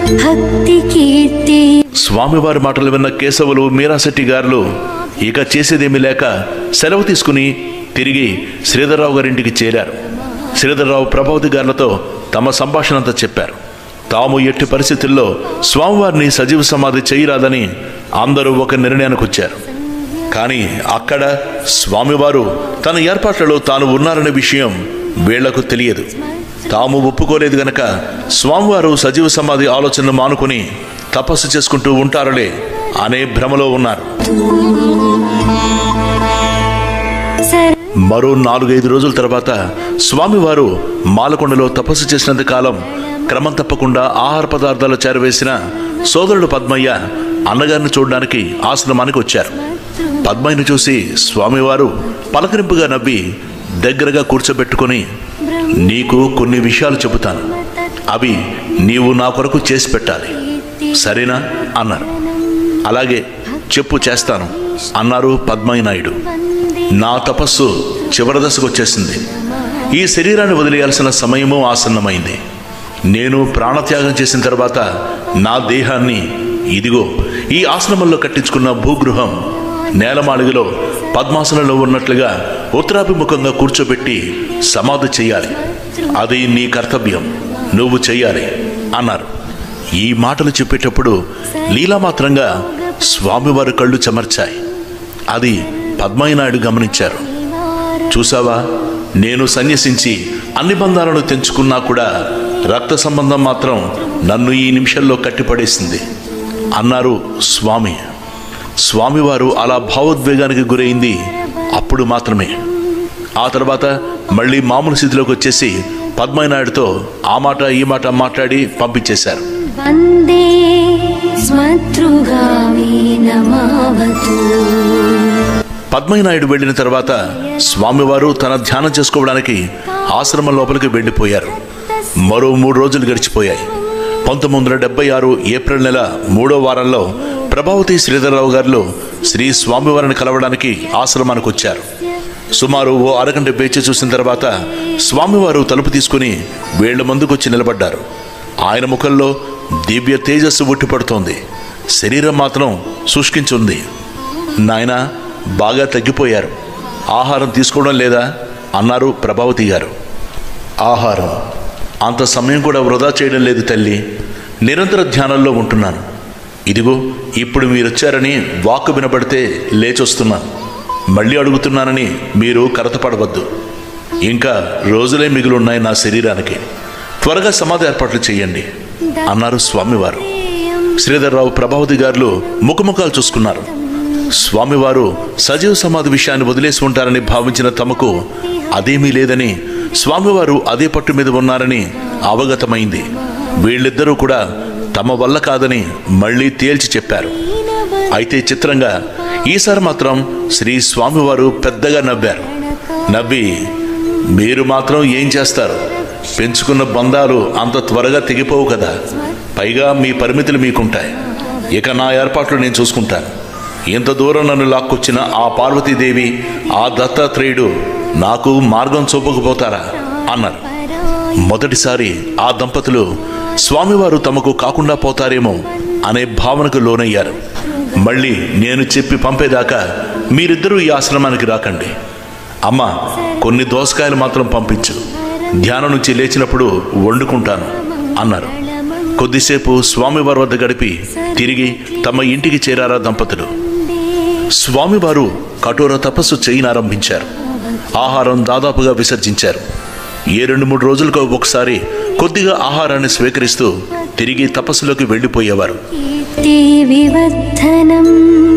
भक्तिकीर्ति స్వామివారి మాటలు విన్న కేశవులు మీరాశెట్టి గారులు ఇక చేసేదేమీ లేక సెలవు తీసుకుని తిరిగి శ్రీధర్రావు గారింటికి చేరారు శ్రీధర్రావు ప్రభావతి గారులతో తమ సంభాషణ అంతా చెప్పారు తాము ఎట్టి పరిస్థితుల్లో స్వామివారిని సజీవ సమాధి చేయరాదని అందరూ ఒక నిర్ణయానికి వచ్చారు కానీ అక్కడ స్వామివారు తన ఏర్పాట్లలో తాను ఉన్నారనే విషయం వీళ్లకు తెలియదు తాము ఒప్పుకోలేదు గనక స్వామివారు సజీవ సమాధి ఆలోచనను మానుకుని తపస్సు చేసుకుంటూ ఉంటారులే అనే భ్రమలో ఉన్నారు सर्व మరో నాలుగైదు రోజుల తర్వాత స్వామివారు మాలకొండలో తపస్సు చేసినంత కాలం క్రమం తప్పకుండా ఆహార పదార్థాలు చేరవేసిన సోదరుడు పద్మయ్య అన్నగారిని చూడడానికి ఆశ్రమానికి వచ్చారు పద్మయ్యను చూసి స్వామివారు పలకరింపుగా నవ్వి దగ్గరగా కూర్చోబెట్టుకొని నీకు కొన్ని విషయాలు చెబుతాను అవి నీవు నా కొరకు చేసి పెట్టాలి సరేనా అన్నారు అలాగే చెప్పు చేస్తాను అన్నారు పద్మయ్య నాయుడు నా తపస్సు చివరి దశకు వచ్చేసింది ఈ శరీరాన్ని వదిలేయాల్సిన సమయము ఆసన్నమైంది నేను ప్రాణత్యాగం చేసిన తర్వాత నా దేహాన్ని ఇదిగో ఈ ఆశ్రమంలో కట్టించుకున్న భూగృహం నేలమాళిగలో పద్మాసనంలో ఉన్నట్లుగా ఉత్తరాభిముఖంగా కూర్చోబెట్టి సమాధి చేయాలి అది నీ కర్తవ్యం నువ్వు చెయ్యాలి అన్నారు ఈ మాటలు చెప్పేటప్పుడు లీలామాత్రంగా స్వామివారి కళ్ళు చెమర్చాయి అది పద్మయ్యనాయుడు గమనించారు చూసావా నేను సన్యసించి అన్ని బంధాలను తెంచుకున్నా కూడా రక్త సంబంధం మాత్రం నన్ను ఈ నిమిషంలో కట్టిపడేసింది అన్నారు స్వామి స్వామివారు అలా భావోద్వేగానికి గురైంది అప్పుడు మాత్రమే ఆ తర్వాత మళ్ళీ మామూలు స్థితిలోకి వచ్చేసి పద్మనాయుడుతో ఆ మాట ఈ మాట మాట్లాడి పంపించేశారు वन्दे स्वतृगामी नमावतु పద్మనాయుడు వెళ్ళిన తర్వాత స్వామివారు తన ధ్యానం చేసుకోవడానికి ఆశ్రమం లోపలికి వెళ్ళిపోయారు మరో మూడు రోజులు గడిచిపోయాయి పంతొమ్మిది వందల డెబ్బై ఆరు ఏప్రిల్ నెల మూడో వారంలో ప్రభావతి శ్రీధరరావు గారు శ్రీ స్వామివారిని కలవడానికి ఆశ్రమానికి వచ్చారు సుమారు ఓ అరగంట వేచి చూసిన తర్వాత స్వామివారు తలుపు తీసుకుని వేళ్ల ముందుకొచ్చి నిలబడ్డారు ఆయన ముఖంలో దివ్య తేజస్సు ఉట్టిపడుతోంది శరీరం మాత్రం శుష్కించుంది నాయనా బాగా తగ్గిపోయారు ఆహారం తీసుకోవడం లేదా అన్నారు ప్రభావతి గారు ఆహారం అంత సమయం కూడా వృధా చేయడం లేదు తల్లి నిరంతర ధ్యానంలో ఉంటున్నాను ఇదిగో ఇప్పుడు మీరు వచ్చారని వాక్కు వినబడితే లేచొస్తున్నాను మళ్ళీ అడుగుతున్నానని మీరు కరతపడవద్దు ఇంకా రోజులే మిగిలిన్నాయి నా శరీరానికి త్వరగా సమాధి ఏర్పాట్లు చేయండి అన్నారు స్వామివారు శ్రీధర్రావు ప్రభావతి గారు ముఖముఖాలు చూసుకున్నారు స్వామివారు సజీవ సమాధి విషయాన్ని వదిలేసి ఉంటారని భావించిన తమకు అదేమీ లేదని స్వామివారు అదే పట్టు మీద ఉన్నారని అవగతమైంది వీళ్ళిద్దరూ కూడా తమ వల్ల కాదని మళ్ళీ తేల్చి చెప్పారు అయితే చిత్రంగా ఈసారి మాత్రం శ్రీ స్వామివారు పెద్దగా నవ్వారు నవ్వి మీరు మాత్రం ఏం చేస్తారు పెంచుకున్న బంధాలు అంత త్వరగా తెగిపోవు కదా పైగా మీ పరిమితులు మీకుంటాయి ఇక నా ఏర్పాట్లు నేను చూసుకుంటాను ఇంత దూరం నన్ను లాక్కొచ్చిన ఆ పార్వతీదేవి ఆ దత్తాత్రేయుడు నాకు మార్గం చూపకపోతారా అన్నారు మొదటిసారి ఆ దంపతులు స్వామివారు తమకు కాకుండా పోతారేమో అనే భావనకు లోనయ్యారు మళ్ళీ నేను చెప్పి పంపేదాకా మీరిద్దరూ ఈ ఆశ్రమానికి రాకండి అమ్మా కొన్ని దోసకాయలు మాత్రం పంపించు ధ్యానం నుంచి లేచినప్పుడు వండుకుంటాను అన్నారు కొద్దిసేపు స్వామివారి వద్ద గడిపి తిరిగి తమ ఇంటికి చేరారా దంపతులు స్వామివారు కఠోర తపస్సు చేయనారంభించారు ఆహారం దాదాపుగా విసర్జించారు ఏ రెండు మూడు రోజులకు ఒకసారి కొద్దిగా ఆహారాన్ని స్వీకరిస్తూ తిరిగి తపస్సులోకి వెళ్ళిపోయేవారు विवर्धनं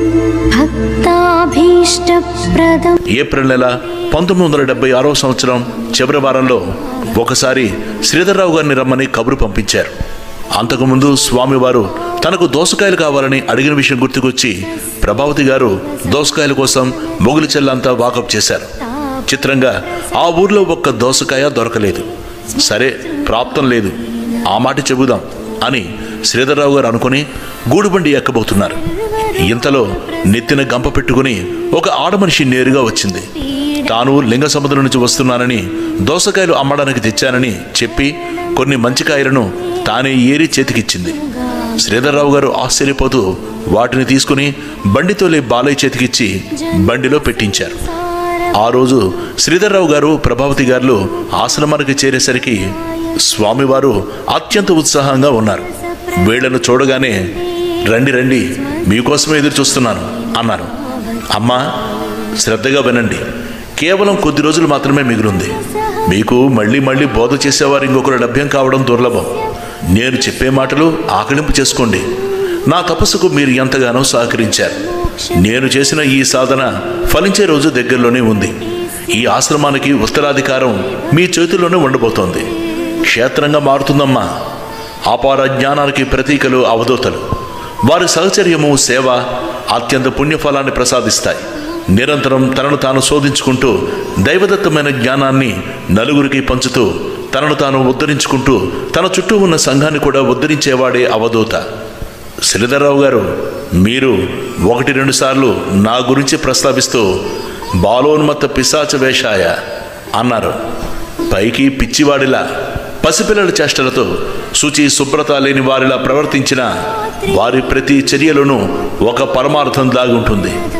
भक्ताभीष्टप्रदम् ఏప్రిల్ నెల పంతొమ్మిది వందల డెబ్బై ఆరో సంవత్సరం చివరి వారంలో ఒకసారి శ్రీధర్రావు గారిని రమ్మని కబురు పంపించారు అంతకుముందు స్వామివారు తనకు దోసకాయలు కావాలని అడిగిన విషయం గుర్తుకొచ్చి ప్రభావతి గారు దోసకాయల కోసం మొగులి చెల్లంతా వాకప్ చేశారు చిత్రంగా ఆ ఊర్లో ఒక్క దోసకాయ దొరకలేదు సరే ప్రాప్తం లేదు ఆ మాట చెబుదాం అని శ్రీధర్రావు గారు అనుకుని గూడుబండి ఎక్కబోతున్నారు ఇంతలో నెత్తిన గంప పెట్టుకుని ఒక ఆడమనిషి నేరుగా వచ్చింది తాను లింగ సముద్రం నుంచి వస్తున్నానని దోసకాయలు అమ్మడానికి తెచ్చానని చెప్పి కొన్ని మంచి కాయలను తానే ఏరి చేతికిచ్చింది శ్రీధర్రావు గారు ఆశ్చర్యపోతూ వాటిని తీసుకుని బండితోలే బాలయ్య చేతికిచ్చి బండిలో పెట్టించారు ఆ రోజు శ్రీధర్రావు గారు ప్రభావతి గారు ఆశ్రమానికి చేరేసరికి స్వామివారు అత్యంత ఉత్సాహంగా ఉన్నారు వీళ్లను చూడగానే రండి రండి మీకోసమే ఎదురు చూస్తున్నాను అన్నారు అమ్మా శ్రద్ధగా వినండి కేవలం కొద్ది రోజులు మాత్రమే మిగిలింది మీకు మళ్ళీ మళ్ళీ బోధ చేసేవారు ఇంకొకరు లభ్యం కావడం దుర్లభం నేను చెప్పే మాటలు ఆకలింపు చేసుకోండి నా తపస్సుకు మీరు ఎంతగానో సహకరించారు నేను చేసిన ఈ సాధన ఫలించే రోజు దగ్గరలోనే ఉంది ఈ ఆశ్రమానికి ఉత్తరాధికారం మీ చేతుల్లోనే ఉండబోతోంది క్షేత్రంగా మారుతుందమ్మా అపార జ్ఞానానికి ప్రతీకలు అవధూతలు వారి సహచర్యము సేవ అత్యంత పుణ్యఫలాన్ని ప్రసాదిస్తాయి నిరంతరం తనను తాను శోధించుకుంటూ దైవదత్తమైన జ్ఞానాన్ని నలుగురికి పంచుతూ తనను తాను ఉద్ధరించుకుంటూ తన చుట్టూ ఉన్న సంఘాన్ని కూడా ఉద్ధరించేవాడే అవధూత శ్రీధర్రావు గారు మీరు ఒకటి రెండు సార్లు నా గురించి ప్రస్తావిస్తూ బాలోన్మత్త పిశాచ వేషాయ అన్నారు పైకి పిచ్చివాడిలా పసిపిల్లల చేష్టలతో శుచి శుభ్రత లేని వారిలా ప్రవర్తించిన వారి ప్రతి చర్యలోనూ ఒక పరమార్థం దాగి ఉంటుంది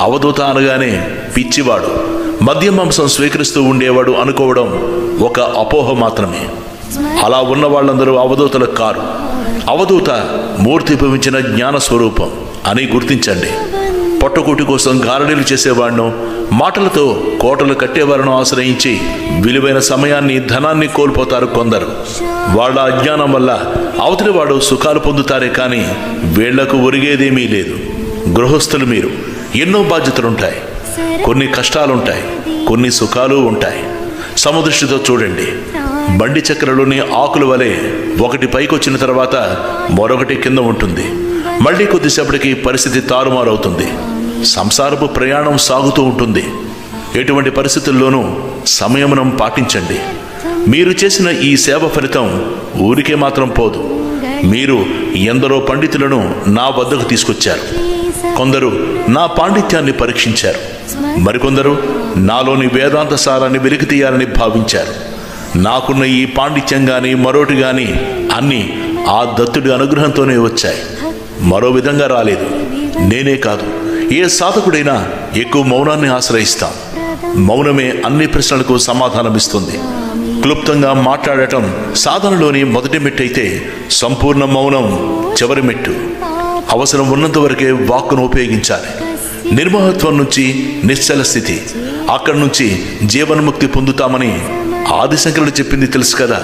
అవధూత అనగానే పిచ్చివాడు మద్య మాంసం స్వీకరిస్తూ ఉండేవాడు అనుకోవడం ఒక అపోహ మాత్రమే అలా ఉన్న వాళ్ళందరూ అవధూతలు కారు అవధూత మూర్తి భవించిన జ్ఞాన స్వరూపం అని గుర్తించండి పొట్టకూటి కోసం గారడీలు చేసేవాడిను మాటలతో కోటలు కట్టేవారిను ఆశ్రయించి విలువైన సమయాన్ని ధనాన్ని కోల్పోతారు కొందరు వాళ్ళ అజ్ఞానం వల్ల అవతలి వాడు సుఖాలు పొందుతారే కానీ వీళ్లకు ఒరిగేదేమీ లేదు గృహస్థులు మీరు ఎన్నో బాధ్యతలుంటాయి కొన్ని కష్టాలుంటాయి కొన్ని సుఖాలు ఉంటాయి సమదృష్టితో చూడండి బండి చక్రలోని ఆకుల వలె ఒకటి పైకొచ్చిన తర్వాత మరొకటి కింద ఉంటుంది మళ్ళీ కొద్దిసేపటికి పరిస్థితి తారుమారవుతుంది సంసారపు ప్రయాణం సాగుతూ ఉంటుంది ఎటువంటి పరిస్థితుల్లోనూ సంయమనం పాటించండి మీరు చేసిన ఈ సేవ ఫలితం ఊరికే మాత్రం పోదు మీరు ఎందరో పండితులను నా వద్దకు తీసుకొచ్చారు కొందరు నా పాండిత్యాన్ని పరీక్షించారు మరికొందరు నాలోని వేదాంత సారాన్ని వెలికి తీయాలని భావించారు నాకున్న ఈ పాండిత్యం గాని మరోటి గాని అన్నీ ఆ దత్తుడి అనుగ్రహంతోనే వచ్చాయి మరో విధంగా రాలేదు నేనే కాదు ఏ సాధకుడైనా ఎక్కువ మౌనాన్ని ఆశ్రయిస్తాం మౌనమే అన్ని ప్రశ్నలకు సమాధానమిస్తుంది క్లుప్తంగా మాట్లాడటం సాధనలోని మొదటి మెట్టయితే సంపూర్ణ మౌనం చివరి మెట్టు అవసరం ఉన్నంత వరకే వాక్కును ఉపయోగించాలి నిర్మోహత్వం నుంచి నిశ్చల స్థితి అక్కడి నుంచి జీవన్ముక్తి పొందుతామని ఆదిశంకరుడు చెప్పింది తెలుసు కదా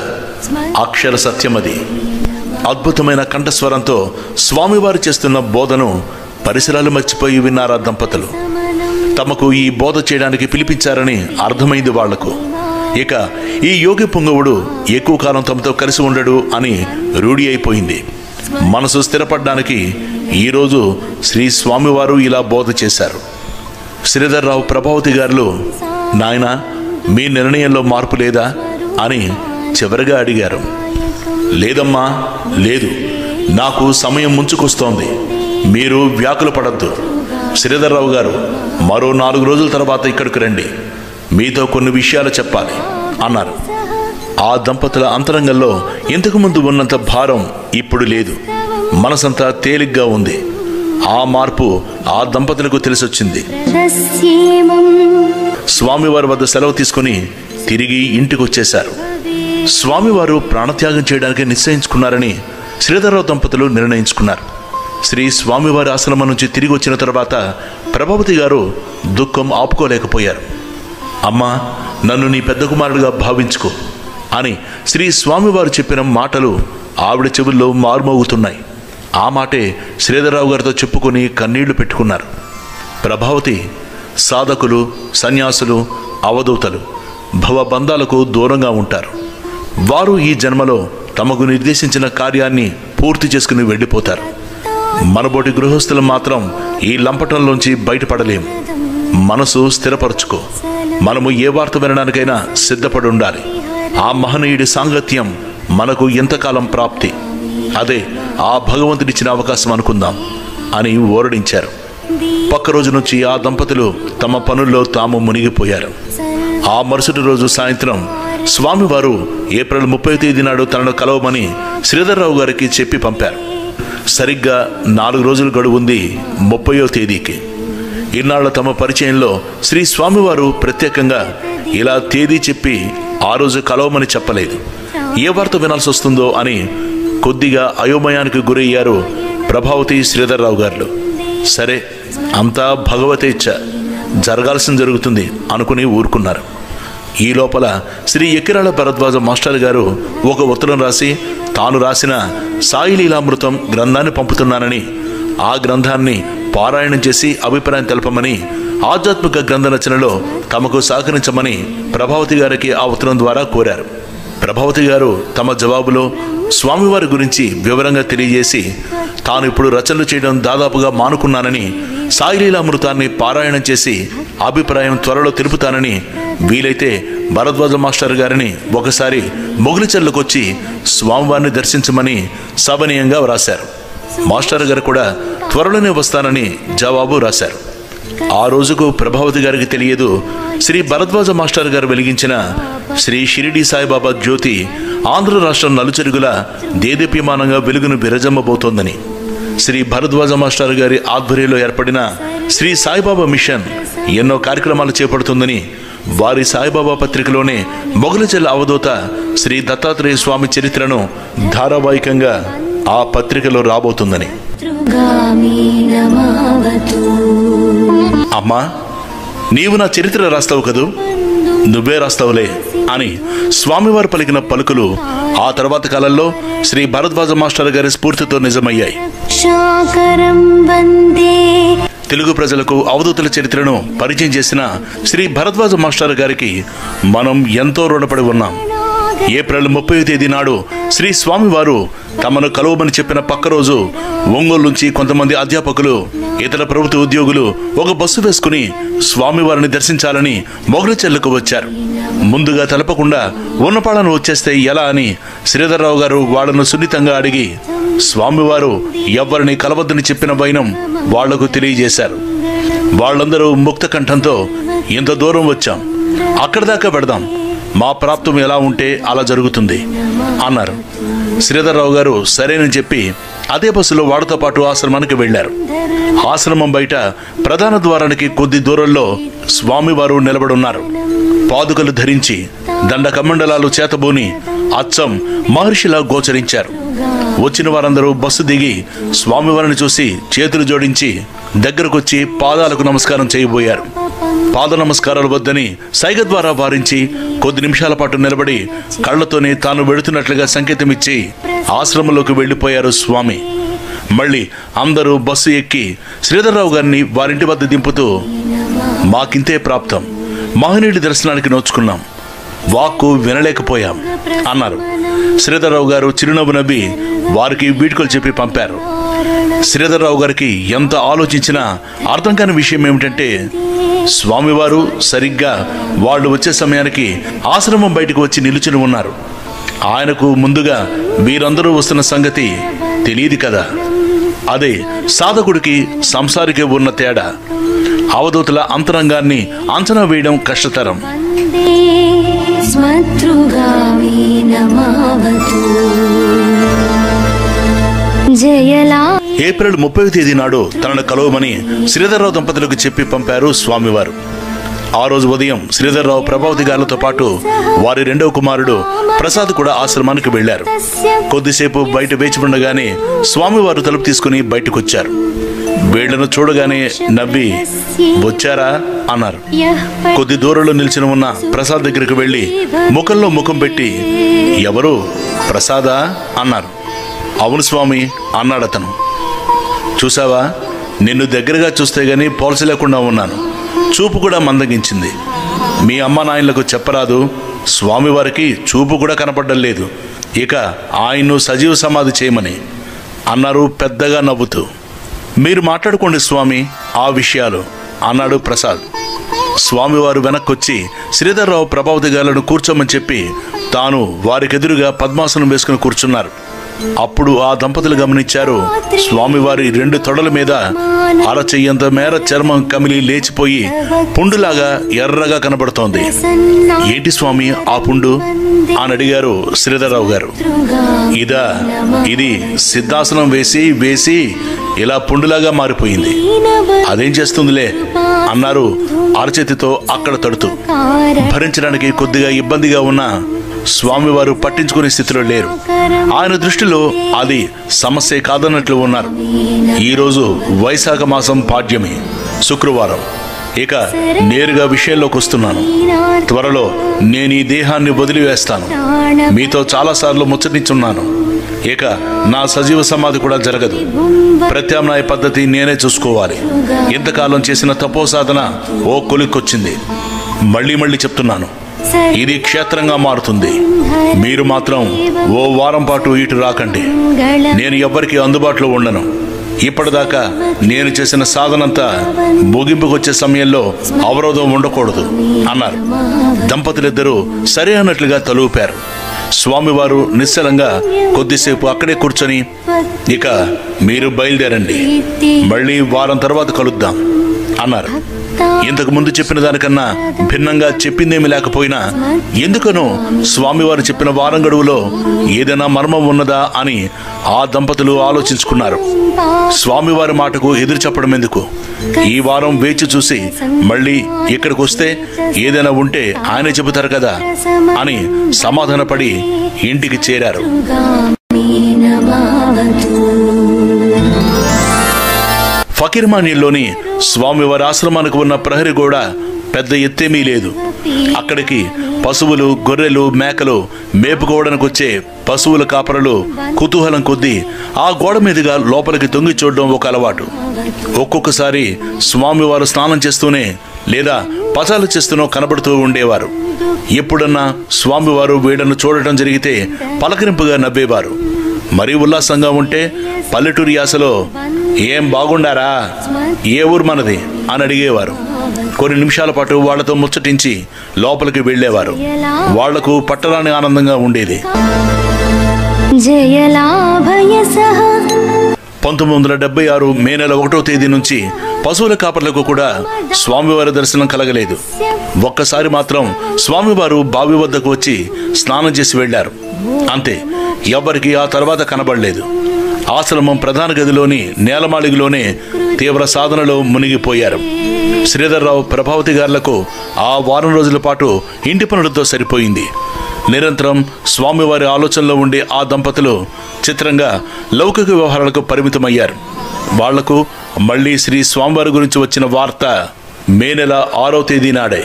అక్షర సత్యం అది అద్భుతమైన కంఠస్వరంతో స్వామివారు చేస్తున్న బోధను పరిసరాలు మర్చిపోయి విన్నారా దంపతులు తమకు ఈ బోధ చేయడానికి పిలిపించారని అర్థమైంది వాళ్లకు ఇక ఈ యోగి పొంగవుడు ఎక్కువ కాలం తమతో కలిసి ఉండడు అని రూఢి అయిపోయింది మనసు స్థిరపడడానికి ఈరోజు శ్రీ స్వామివారు ఇలా బోధ చేశారు శ్రీధర్రావు ప్రభావతి గారు నాయన మీ నిర్ణయంలో మార్పు లేదా అని చివరిగా అడిగారు లేదమ్మా లేదు నాకు సమయం ముంచుకొస్తోంది మీరు వ్యాకుల పడద్దు శ్రీధర్రావు గారు మరో నాలుగు రోజుల తర్వాత ఇక్కడికి రండి మీతో కొన్ని విషయాలు చెప్పాలి అన్నారు ఆ దంపతుల అంతరంగంలో ఇంతకు ముందు ఉన్నంత భారం ఇప్పుడు లేదు మనసంతా తేలిగ్గా ఉంది ఆ మార్పు ఆ దంపతులకు తెలిసొచ్చింది तस्येमं స్వామివారి వద్ద సెలవు తీసుకుని తిరిగి ఇంటికి వచ్చేశారు స్వామివారు ప్రాణత్యాగం చేయడానికి నిశ్చయించుకున్నారని శ్రీధరరావు దంపతులు నిర్ణయించుకున్నారు శ్రీ స్వామివారి ఆశ్రమం నుంచి తిరిగి వచ్చిన తర్వాత ప్రభావతి గారు దుఃఖం ఆపుకోలేకపోయారు అమ్మా నన్ను నీ పెద్ద కుమారుడిగా భావించుకో అని శ్రీ స్వామివారు చెప్పిన మాటలు ఆవిడ చెవుల్లో మారుమోగుతున్నాయి ఆ మాటే శ్రీధరరావు గారితో చెప్పుకొని కన్నీళ్లు పెట్టుకున్నారు ప్రభావతి సాధకులు సన్యాసులు అవధూతలు భవబంధాలకు దూరంగా ఉంటారు వారు ఈ జన్మలో తమకు నిర్దేశించిన కార్యాన్ని పూర్తి చేసుకుని వెళ్ళిపోతారు మనబోటి గృహస్థులు మాత్రం ఈ లంపటంలోంచి బయటపడలేం మనసు స్థిరపరచుకో మనము ఏ వార్త వినడానికైనా సిద్ధపడి ఉండాలి ఆ మహనీయుడి సాంగత్యం మనకు ఎంతకాలం ప్రాప్తి అదే ఆ భగవంతుడిచ్చిన అవకాశం అనుకుందాం అని ఓరడించారు పక్క రోజు నుంచి ఆ దంపతులు తమ పనుల్లో తాము మునిగిపోయారు ఆ మరుసటి రోజు సాయంత్రం స్వామివారు ఏప్రిల్ ముప్పై తేదీ నాడు తనను కలవమని శ్రీధర్రావు గారికి చెప్పి పంపారు సరిగ్గా నాలుగు రోజులు గడువుంది ముప్పయో తేదీకి ఇన్నాళ్ల తమ పరిచయంలో శ్రీ స్వామివారు ప్రత్యేకంగా ఇలా తేదీ చెప్పి ఆ రోజు కలవమని చెప్పలేదు ఏ వార్త వినాల్సి వస్తుందో అని కొద్దిగా అయోమయానికి గురయ్యారు ప్రభావతి శ్రీధర్రావు గారు సరే అంతా భగవతేచ్ఛ జరగాల్సింది జరుగుతుంది అనుకుని ఊరుకున్నారు ఈ లోపల శ్రీ ఎక్కిరాల భరద్వాజ మాస్టర్ గారు ఒక ఉత్తరం రాసి తాను రాసిన సాయి లీలామృతం గ్రంథాన్ని పంపుతున్నానని ఆ గ్రంథాన్ని పారాయణం చేసి అభిప్రాయం తెలపమని ఆధ్యాత్మిక గ్రంథ రచనలో తమకు సహకరించమని ప్రభావతి గారికి ఆ ఉత్తరం ద్వారా కోరారు ప్రభావతి గారు తమ జవాబులో స్వామివారి గురించి వివరంగా తెలియజేసి తాను ఇప్పుడు రచనలు చేయడం దాదాపుగా మానుకున్నానని సాయిలీలామృతాన్ని పారాయణం చేసి అభిప్రాయం త్వరలో తెలుపుతానని వీలైతే భరద్వాజ మాస్టర్ గారిని ఒకసారి మొగులిచెర్లకొచ్చి స్వామివారిని దర్శించమని సభనీయంగా వ్రాశారు మాస్టర్ గారు కూడా త్వరలోనే వస్తానని జవాబు రాశారు ఆ రోజుకు ప్రభావతి గారికి తెలియదు శ్రీ భరద్వాజ మాస్టర్ గారు వెలిగించిన శ్రీ షిరిడి సాయిబాబా జ్యోతి ఆంధ్ర రాష్ట్రం నలుచెరుగుల దేదీప్యమానంగా వెలుగును విరజమ్మబోతోందని శ్రీ భరద్వాజ మాస్టర్ గారి ఆధ్వర్యంలో ఏర్పడిన శ్రీ సాయిబాబా మిషన్ ఎన్నో కార్యక్రమాలు చేపడుతుందని వారి సాయిబాబా పత్రికలోనే మొగలచెల్ల అవధూత శ్రీ దత్తాత్రేయ స్వామి చరిత్రను ధారావాహికంగా ఆ పత్రికలో రాబోతుందని శత్రుగామి నమావతు అమ్మా నీవు నా చరిత్ర రాస్తావు కదూ నువ్వే రాస్తావులే అని స్వామివారు పలికిన పలుకులు ఆ తర్వాత కాలంలో శ్రీ భరద్వాజ మాస్టర్ గారి స్ఫూర్తితో నిజమయ్యాయి శాకరం వందే తెలుగు ప్రజలకు అవధూతుల చరిత్రను పరిచయం చేసిన శ్రీ భరద్వాజ మాస్టర్ గారికి మనం ఎంతో రుణపడి ఉన్నాం ఏప్రిల్ ముప్పై తేదీ నాడు శ్రీ స్వామివారు తమను కలవమని చెప్పిన పక్క రోజు ఒంగోలు నుంచి కొంతమంది అధ్యాపకులు ఇతర ప్రభుత్వ ఉద్యోగులు ఒక బస్సు వేసుకుని స్వామివారిని దర్శించాలని మొగలచెల్లకు వచ్చారు ముందుగా తెలపకుండా ఉన్నపాలను వచ్చేస్తే ఎలా అని శ్రీధర్రావు గారు వాళ్ళను సున్నితంగా అడిగి స్వామివారు ఎవరిని కలవద్దని చెప్పిన వైనం వాళ్లకు తెలియజేశారు వాళ్ళందరూ ముక్త కంఠంతో ఇంత దూరం వచ్చాం అక్కడి దాకా పెడదాం మా ప్రాప్తం ఎలా ఉంటే అలా జరుగుతుంది అన్నారు శ్రీధర్రావు గారు సరేనని చెప్పి అదే బస్సులో వాడితో పాటు ఆశ్రమానికి వెళ్లారు ఆశ్రమం బయట ప్రధాన ద్వారానికి కొద్ది దూరంలో స్వామివారు నిలబడున్నారు పాదుకలు ధరించి దండ కమండలాలు చేతబూని అచ్చం మహర్షిలా గోచరించారు వచ్చిన వారందరూ బస్సు దిగి స్వామివారిని చూసి చేతులు జోడించి దగ్గరకొచ్చి పాదాలకు నమస్కారం చేయబోయారు పాద నమస్కారాలు వద్దని సైగ ద్వారా వారించి కొద్ది నిమిషాల పాటు నిలబడి కళ్ళతోనే తాను వెళుతున్నట్లుగా సంకేతమిచ్చి ఆశ్రమంలోకి వెళ్ళిపోయారు స్వామి మళ్ళీ అందరూ బస్సు ఎక్కి శ్రీధర్రావు గారిని వారింటి వద్ద దింపుతూ మాకింతే ప్రాప్తం మహనీయుడి దర్శనానికి నోచుకున్నాం వాక్కు వినలేకపోయాం అన్నారు శ్రీధర్రావు గారు చిరునవ్వు నవ్వి వారికి వీడ్కోలు చెప్పి పంపారు శ్రీధర్రావు గారికి ఎంత ఆలోచించినా అర్థం కాని విషయం ఏమిటంటే స్వామివారు సరిగ్గా వాళ్ళు వచ్చే సమయానికి ఆశ్రమం బయటకు వచ్చి నిలుచుని ఉన్నారు ఆయనకు ముందుగా వీరందరూ వస్తున్న సంగతి తెలియదు కదా అదే సాధకుడికి సంసారికి ఉన్న తేడా అవధూతుల అంతరంగాన్ని అంచనా వేయడం కష్టతరం వందే స్మతృగామి నమావతు జయలా ఏప్రిల్ ముప్పై తేదీ నాడు తనను కలవమని శ్రీధర్రావు దంపతులకు చెప్పి పంపారు స్వామివారు ఆ రోజు ఉదయం శ్రీధర్రావు ప్రభావతి గారులతో పాటు వారి రెండవ కుమారుడు ప్రసాద్ కూడా ఆశ్రమానికి వెళ్లారు కొద్దిసేపు బయట వేచి ఉండగానే స్వామివారు తలుపు తీసుకుని బయటకొచ్చారు వీళ్లను చూడగానే నవ్వి వచ్చారా అన్నారు యః కొద్ది దూరంలో నిల్చుని ఉన్న ప్రసాద్ దగ్గరికి వెళ్లి ముఖంలో ముఖం పెట్టి ఎవరు ప్రసాదా అన్నారు అవును స్వామి అన్నాడు అతను చూసావా నిన్ను దగ్గరగా చూస్తే గాని పోల్చలేకుండా ఉన్నాను చూపు కూడా మందగించింది మీ అమ్మ నాయనలకు చెప్పరాదు స్వామివారికి చూపు కూడా కనపడడం లేదు ఇక ఆయన్ను సజీవ సమాధి చేయమని అన్నారు పెద్దగా నవ్వుతూ మీరు మాట్లాడుకోండి స్వామి ఆ విషయాలు అన్నాడు ప్రసాద్ స్వామివారు వెనక్కొచ్చి శ్రీధర్రావు ప్రభావతి గారులను కూర్చోమని చెప్పి తాను వారికెదురుగా పద్మాసనం వేసుకుని కూర్చున్నారు అప్పుడు ఆ దంపతులు గమనించారు స్వామివారి రెండు తొడల మీద అరచెయ్యంత మేర చర్మం కమిలి లేచిపోయి పుండులాగా ఎర్రగా కనబడుతోంది ప్రసన్నా ఏంటి స్వామి ఆ పుండు అని అడిగారు శ్రీధర్రావు గారు ఇదా ఇది సిద్ధాసనం వేసి వేసి ఇలా పుండులాగా మారిపోయింది అదేం చేస్తుందిలే అన్నారు అరచేతితో అక్కడ తడుతూ భరించడానికి కొద్దిగా ఇబ్బందిగా ఉన్న స్వామివారు పట్టించుకునే స్థితిలో లేరు ఆయన దృష్టిలో అది సమస్య కాదన్నట్లు ఉన్నారు ఈరోజు వైశాఖ మాసం పాడ్యమి శుక్రవారం ఇక నేరుగా విషయంలోకి వస్తున్నాను త్వరలో నేను ఈ దేహాన్ని వదిలివేస్తాను మీతో చాలాసార్లు ముచ్చటించున్నాను ఇక నా సజీవ సమాధి కూడా జరగదు ప్రత్యామ్నాయ పద్ధతి నేనే చూసుకోవాలి ఇంతకాలం చేసిన తపో సాధన ఓ కొలిక్కొచ్చింది మళ్ళీ మళ్ళీ చెప్తున్నాను ఇది క్షేత్రంగా మారుతుంది మీరు మాత్రం ఓ వారం పాటు ఇటు రాకండి నేను ఎవ్వరికీ అందుబాటులో ఉండను ఇప్పటిదాకా నేను చేసిన సాధనంతా ముగింపుకొచ్చే సమయంలో అవరోధం ఉండకూడదు అన్నారు దంపతులిద్దరూ సరే అన్నట్లుగా తలూపారు స్వామివారు నిశ్చలంగా కొద్దిసేపు అక్కడే కూర్చొని ఇక మీరు బయలుదేరండి మళ్ళీ వారం తర్వాత కలుద్దాం అన్నారు ఇంతకు ముందు చెప్పిన దానికన్నా భిన్నంగా చెప్పిందేమీ లేకపోయినా ఎందుకనో స్వామివారు చెప్పిన వారం గడువులో ఏదైనా మర్మం ఉన్నదా అని ఆ దంపతులు ఆలోచించుకున్నారు స్వామివారి మాటకు ఎదురు చెప్పడం ఎందుకు ఈ వారం వేచి చూసి మళ్ళీ ఇక్కడికి వస్తే ఏదైనా ఉంటే ఆయనే చెబుతారు కదా అని సమాధానపడి ఇంటికి చేరారు ఫకీర్మాన్యంలోని స్వామివారి ఆశ్రమానికి ఉన్న ప్రహరి గోడ పెద్ద ఎత్తేమీ లేదు అక్కడికి పశువులు గొర్రెలు మేకలు మేపుకోవడానికి వచ్చే పశువుల కాపరలు కుతూహలం కొద్దీ ఆ గోడ మీదుగా లోపలికి తొంగి చూడడం ఒక అలవాటు ఒక్కొక్కసారి స్వామివారు స్నానం చేస్తూనే లేదా పచాలు చేస్తూనో కనబడుతూ ఉండేవారు ఎప్పుడన్నా స్వామివారు వీడను చూడటం జరిగితే పలకరింపుగా నవ్వేవారు మరీ ఉల్లాసంగా ఉంటే పల్లెటూరి యాసలో ఏం బాగుండారా ఏ ఊరు మనది అని అడిగేవారు కొన్ని నిమిషాల పాటు వాళ్లతో ముచ్చటించి లోపలికి వెళ్ళేవారు వాళ్లకు పట్టరాని ఆనందంగా ఉండేది జయలాభయ సహ పంతొమ్మిది వందల డెబ్బై ఆరు మే నెల ఒకటో తేదీ నుంచి పశువుల కాపర్లకు కూడా స్వామివారి దర్శనం కలగలేదు ఒక్కసారి మాత్రం స్వామివారు బావి వద్దకు వచ్చి స్నానం చేసి వెళ్ళారు అంతే ఎవ్వరికి ఆ తర్వాత కనబడలేదు ఆశ్రమం ప్రధాన గదిలోని నేలమాళిగలోనే తీవ్ర సాధనలో మునిగిపోయారు శ్రీధర్రావు ప్రభావతి గారులకు ఆ వారం రోజుల పాటు ఇంటి పనులతో సరిపోయింది నిరంతరం స్వామివారి ఆలోచనలో ఉండే ఆ దంపతులు చిత్రంగా లౌకిక వ్యవహారాలకు పరిమితమయ్యారు వాళ్లకు మళ్ళీ శ్రీ స్వామివారి గురించి వచ్చిన వార్త మే నెల ఆరో తేదీ నాడే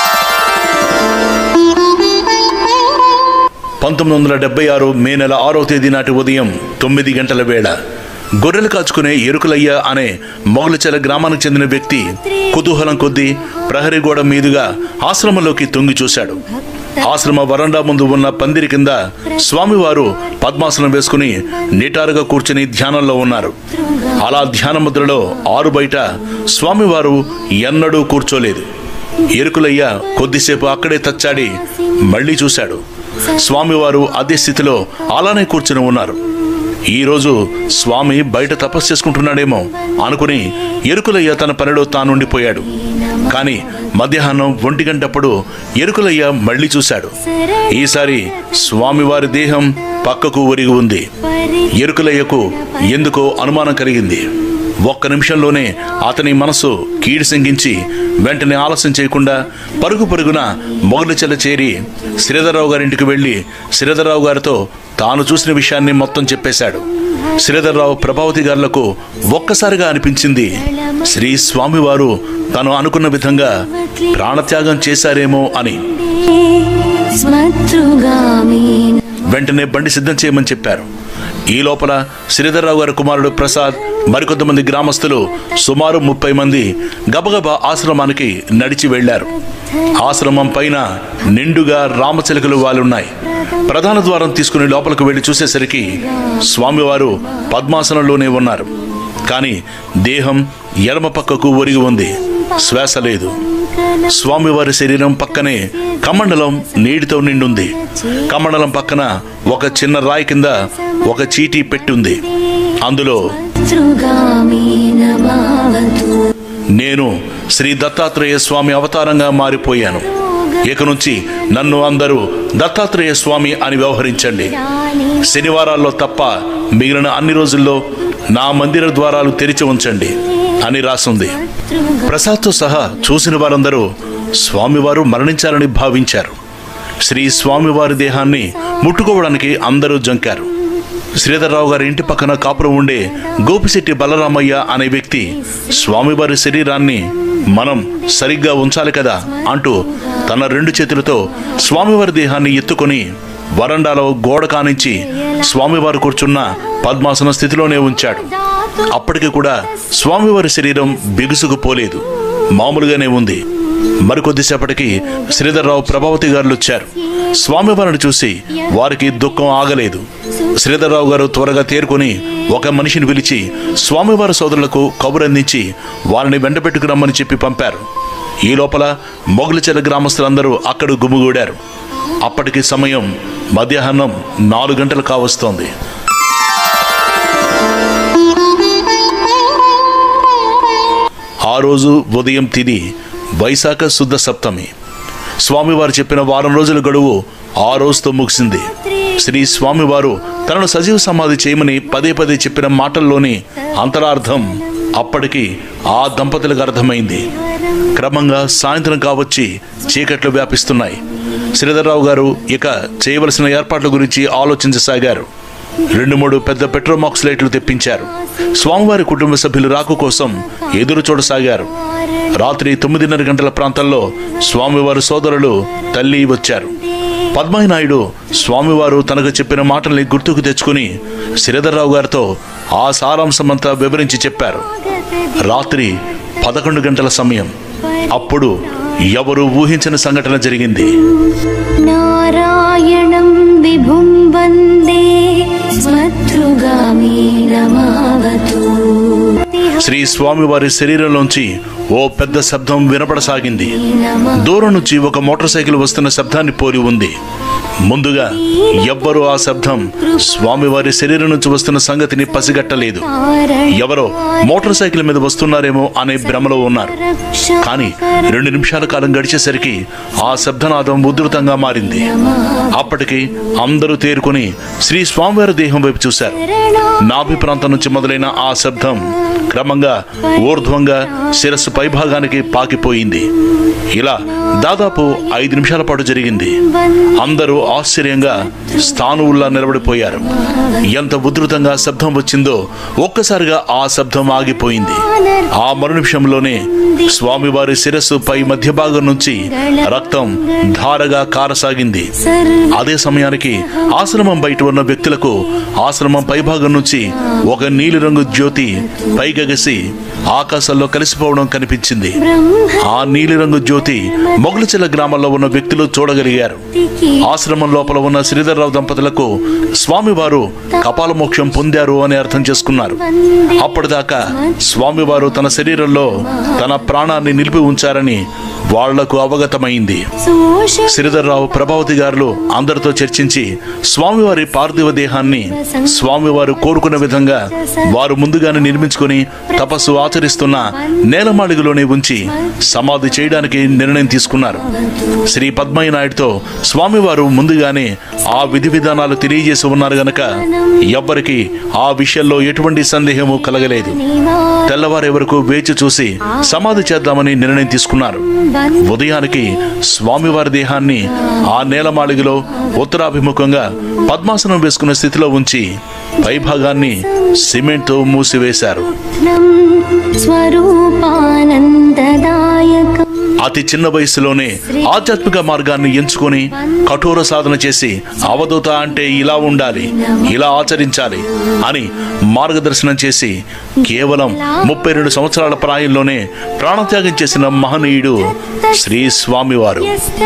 పంతొమ్మిది వందల డెబ్బై ఆరు మే నెల ఆరో తేదీ నాటి ఉదయం తొమ్మిది గంటల వేళ గొర్రెలు కాచుకునే ఎరుకులయ్య అనే మొగలచెల గ్రామానికి చెందిన వ్యక్తి కుతూహలం కొద్దీ ప్రహరీ గోడ మీదుగా ఆశ్రమంలోకి తొంగి చూశాడు ఆశ్రమ వరండా ముందు ఉన్న పందిరి కింద స్వామివారు పద్మాసనం వేసుకుని నిటారుగా కూర్చుని ధ్యానంలో ఉన్నారు అలా ధ్యాన ముద్రలో ఆరు బయట స్వామివారు ఎన్నడూ కూర్చోలేదు ఎరుకులయ్య కొద్దిసేపు అక్కడే తచ్చాడి మళ్ళీ చూశాడు స్వామివారు అదే స్థితిలో అలానే కూర్చుని ఉన్నారు ఈరోజు స్వామి బయట తపస్సు చేసుకుంటున్నాడేమో అనుకుని ఎరుకులయ్య తన పనిలో తానుండిపోయాడు కానీ మధ్యాహ్నం ఒంటి గంటప్పుడు ఎరుకులయ్య మళ్ళీ చూశాడు ఈసారి స్వామివారి దేహం పక్కకు ఒరిగి ఉంది ఎరుకులయ్యకు ఎందుకో అనుమానం కలిగింది ఒక్క నిమిషంలోనే అతని మనసు కీడు శంకించి వెంటనే ఆలస్యం చేయకుండా పరుగు పరుగున మొగలిచెల చేరి శ్రీధర్రావు గారింటికి వెళ్ళి శ్రీధర్రావు గారితో తాను చూసిన విషయాన్ని మొత్తం చెప్పేశాడు శ్రీధర్రావు ప్రభావతి గారులకు ఒక్కసారిగా అనిపించింది శ్రీ స్వామివారు తను అనుకున్న విధంగా ప్రాణత్యాగం చేశారేమో అని స్మతృగామి వెంటనే బండి సిద్ధం చేయమని చెప్పారు ఈ లోపల శ్రీధర్రావు గారి కుమారుడు ప్రసాద్ మరికొంతమంది గ్రామస్తులు సుమారు ముప్పై మంది గబగబా ఆశ్రమానికి నడిచి వెళ్లారు ఆశ్రమం పైన నిండుగా రామచిలకలు వాలున్నాయి ప్రధాన ద్వారం తీసుకుని లోపలికి వెళ్లి చూసేసరికి స్వామివారు పద్మాసనంలోనే ఉన్నారు కానీ దేహం ఎడమ పక్కకు ఒరిగి ఉంది శ్వాస లేదు స్వామివారి శరీరం పక్కనే కమండలం నీటితో నిండుంది కమండలం పక్కన ఒక చిన్న రాయి కింద ఒక చీటీ పెట్టి ఉంది అందులో శత్రుగామి నమావతు నేను శ్రీ దత్తాత్రేయ స్వామి అవతారంగా మారిపోయాను ఇక నుంచి నన్ను అందరూ దత్తాత్రేయ స్వామి అని వ్యవహరించండి శనివారాల్లో తప్ప మిగిలిన అన్ని రోజుల్లో నా మందిర ద్వారాలు తెరిచి ఉంచండి అని రాసుంది ప్రసాద్తో సహా చూసిన వారందరూ స్వామివారు మరణించారని భావించారు శ్రీ స్వామివారి దేహాన్ని ముట్టుకోవడానికి అందరూ జంకారు శ్రీధర్రావు గారి ఇంటి పక్కన కాపురం ఉండే గోపిశెట్టి బలరామయ్య అనే వ్యక్తి స్వామివారి శరీరాన్ని మనం సరిగ్గా ఉంచాలి కదా అంటూ తన రెండు చేతులతో స్వామివారి దేహాన్ని ఎత్తుకొని వరండాలో గోడ కానించి స్వామివారు కూర్చున్న పద్మాసన స్థితిలోనే ఉంచాడు అప్పటికి కూడా స్వామివారి శరీరం బిగుసుకుపోలేదు మామూలుగానే ఉంది మరికొద్దిసేపటికి శ్రీధర్రావు ప్రభావతి గారులు వచ్చారు స్వామివారిని చూసి వారికి దుఃఖం ఆగలేదు శ్రీధర్రావు గారు త్వరగా తేరుకొని ఒక మనిషిని పిలిచి స్వామివారి సోదరులకు కబురందించి వారిని వెంటబెట్టుకు రమ్మని చెప్పి పంపారు ఈ లోపల మొగలిచెల గ్రామస్తులందరూ అక్కడ గుమిగూడారు అప్పటికి సమయం మధ్యాహ్నం నాలుగు గంటలు కావస్తోంది ఆ రోజు ఉదయం తిది వైశాఖ శుద్ధ సప్తమి స్వామివారు చెప్పిన వారం రోజుల గడువు ఆ రోజుతో ముగిసింది శ్రీ స్వామివారు తనను సజీవ సమాధి చేయమని పదే పదే చెప్పిన మాటల్లోని అంతరార్థం అప్పటికి ఆ దంపతులకు అర్థమైంది క్రమంగా సాయంత్రం కావచ్చి చీకట్లు వ్యాపిస్తున్నాయి శ్రీధర్రావు గారు ఇక చేయవలసిన ఏర్పాట్ల గురించి ఆలోచించసాగారు రెండు మూడు పెద్ద పెట్రోమాక్స్ లైట్లు తెప్పించారు స్వామివారి కుటుంబ సభ్యులు రాకు కోసం ఎదురు చూడసాగారు రాత్రి తొమ్మిదిన్నర గంటల ప్రాంతంలో స్వామివారి సోదరులు తల్లి వచ్చారు పద్మాయి నాయుడు స్వామివారు తనకు చెప్పిన మాటల్ని గుర్తుకు తెచ్చుకుని శ్రీధర్రావు గారితో ఆ సారాంశమంతా వివరించి చెప్పారు రాత్రి పదకొండు గంటల సమయం అప్పుడు ఎవరు ఊహించిన సంఘటన జరిగింది నారాయణం విభుం వందే స్మతృగామి నమావతు శ్రీ స్వామివారి శరీరంలోంచి ఓ పెద్ద శబ్దం వినపడసాగింది దూరం నుంచి ఒక మోటార్ సైకిల్ వస్తున్న శబ్దాన్ని పోలి ఉంది ముందుగా ఎవ్వరూ ఆ శబ్దం స్వామివారి శరీరం నుంచి వస్తున్న సంగతిని పసిగట్టలేదు ఎవరో మోటార్ సైకిల్ మీద వస్తున్నారేమో అనే భ్రమలో ఉన్నారు కానీ రెండు నిమిషాల కాలం గడిచేసరికి ఆ శబ్దనాదం ఉధృతంగా మారింది అప్పటికి అందరూ తేరుకొని శ్రీ స్వామివారి దేహం వైపు చూశారు నాభి ప్రాంతం నుంచి మొదలైన ఆ శబ్దం క్రమంగా ఊర్ధ్వంగా శిరస్సు పైభాగానికి పాకిపోయింది ఇలా దాదాపు ఐదు నిమిషాల పాటు జరిగింది అందరూ ఆశ్చర్యంగా స్థానువుల్లా నిలబడిపోయారు ఎంత ఉధృతంగా శబ్దం వచ్చిందో ఒక్కసారిగా ఆ శబ్దం ఆగిపోయింది ఆ మరు నిమిషంలోనే స్వామివారి శిరస్సు పై మధ్య భాగం నుంచి రక్తం ధారగా కారసాగింది అదే సమయానికి ఆశ్రమం బయట ఉన్న వ్యక్తులకు ఆశ్రమం పైభాగం నుంచి ఒక నీలిరంగు జ్యోతి పైగగసి ఆకాశంలో కలిసిపోవడం కనిపించింది ఆ నీలిరంగు జ్యోతి మొగలచెల్ల గ్రామంలో ఉన్న వ్యక్తులు చూడగలిగారు ఆశ్రమం లోపల ఉన్న శ్రీధర్రావు దంపతులకు స్వామివారు కపాల మోక్షం పొందారు అని అర్థం చేసుకున్నారు అప్పటిదాకా స్వామివారు తన శరీరంలో తన ప్రాణాన్ని నిలిపి ఉంచారని వాళ్లకు అవగతమైంది శ్రీధర్రావు ప్రభావతి గారులు అందరితో చర్చించి స్వామివారి పార్థివ దేహాన్ని స్వామివారు కోరుకున్న విధంగా వారు ముందుగానే నిర్మించుకొని తపస్సు ఆచరిస్తున్న నేలమాళిగలోనే ఉంచి సమాధి చేయడానికి నిర్ణయం తీసుకున్నారు శ్రీ పద్మయ్య నాయుడుతో స్వామివారు ముందుగానే ఆ విధి విధానాలు తెలియజేసి ఉన్నారు గనక ఎవ్వరికి ఆ విషయంలో ఎటువంటి సందేహము కలగలేదు తెల్లవారే వరకు వేచి చూసి సమాధి చేద్దామని నిర్ణయం తీసుకున్నారు ఉదయానికి స్వామివారి దేహాన్ని ఆ నేలమాళిగలో ఉత్తరాభిముఖంగా పద్మాసనం వేసుకున్న స్థితిలో ఉంచి పైభాగాన్ని సిమెంట్తో మూసివేశారు స్వరూపానందదాయకం అతి చిన్న వయసులోనే ఆధ్యాత్మిక మార్గాన్ని ఎంచుకొని కఠోర సాధన చేసి అవధూత అంటే ఇలా ఉండాలి ఇలా ఆచరించాలి అని మార్గదర్శనం చేసి కేవలం ముప్పై రెండు సంవత్సరాల ప్రాయంలోనే ప్రాణత్యాగం చేసిన మహనీయుడు శ్రీ స్వామివారు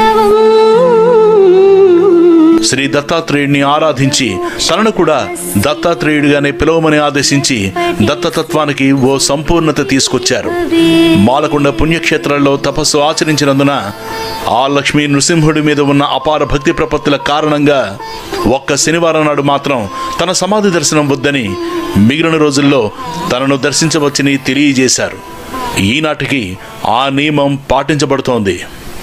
శ్రీ దత్తాత్రేయుడిని ఆరాధించి తనను కూడా దత్తాత్రేయుడిగానే పిలవమని ఆదేశించి దత్తతత్వానికి ఓ సంపూర్ణత తీసుకొచ్చారు మాలకొండ పుణ్యక్షేత్రాల్లో తపస్సు ఆచరించినందున ఆ లక్ష్మీ నృసింహుడి మీద ఉన్న అపార భక్తి ప్రపత్తుల కారణంగా ఒక్క శనివారం నాడు మాత్రం తన సమాధి దర్శనం వద్దని మిగిలిన రోజుల్లో తనను దర్శించవచ్చని తెలియజేశారు ఈనాటికి ఆ నియమం పాటించబడుతోంది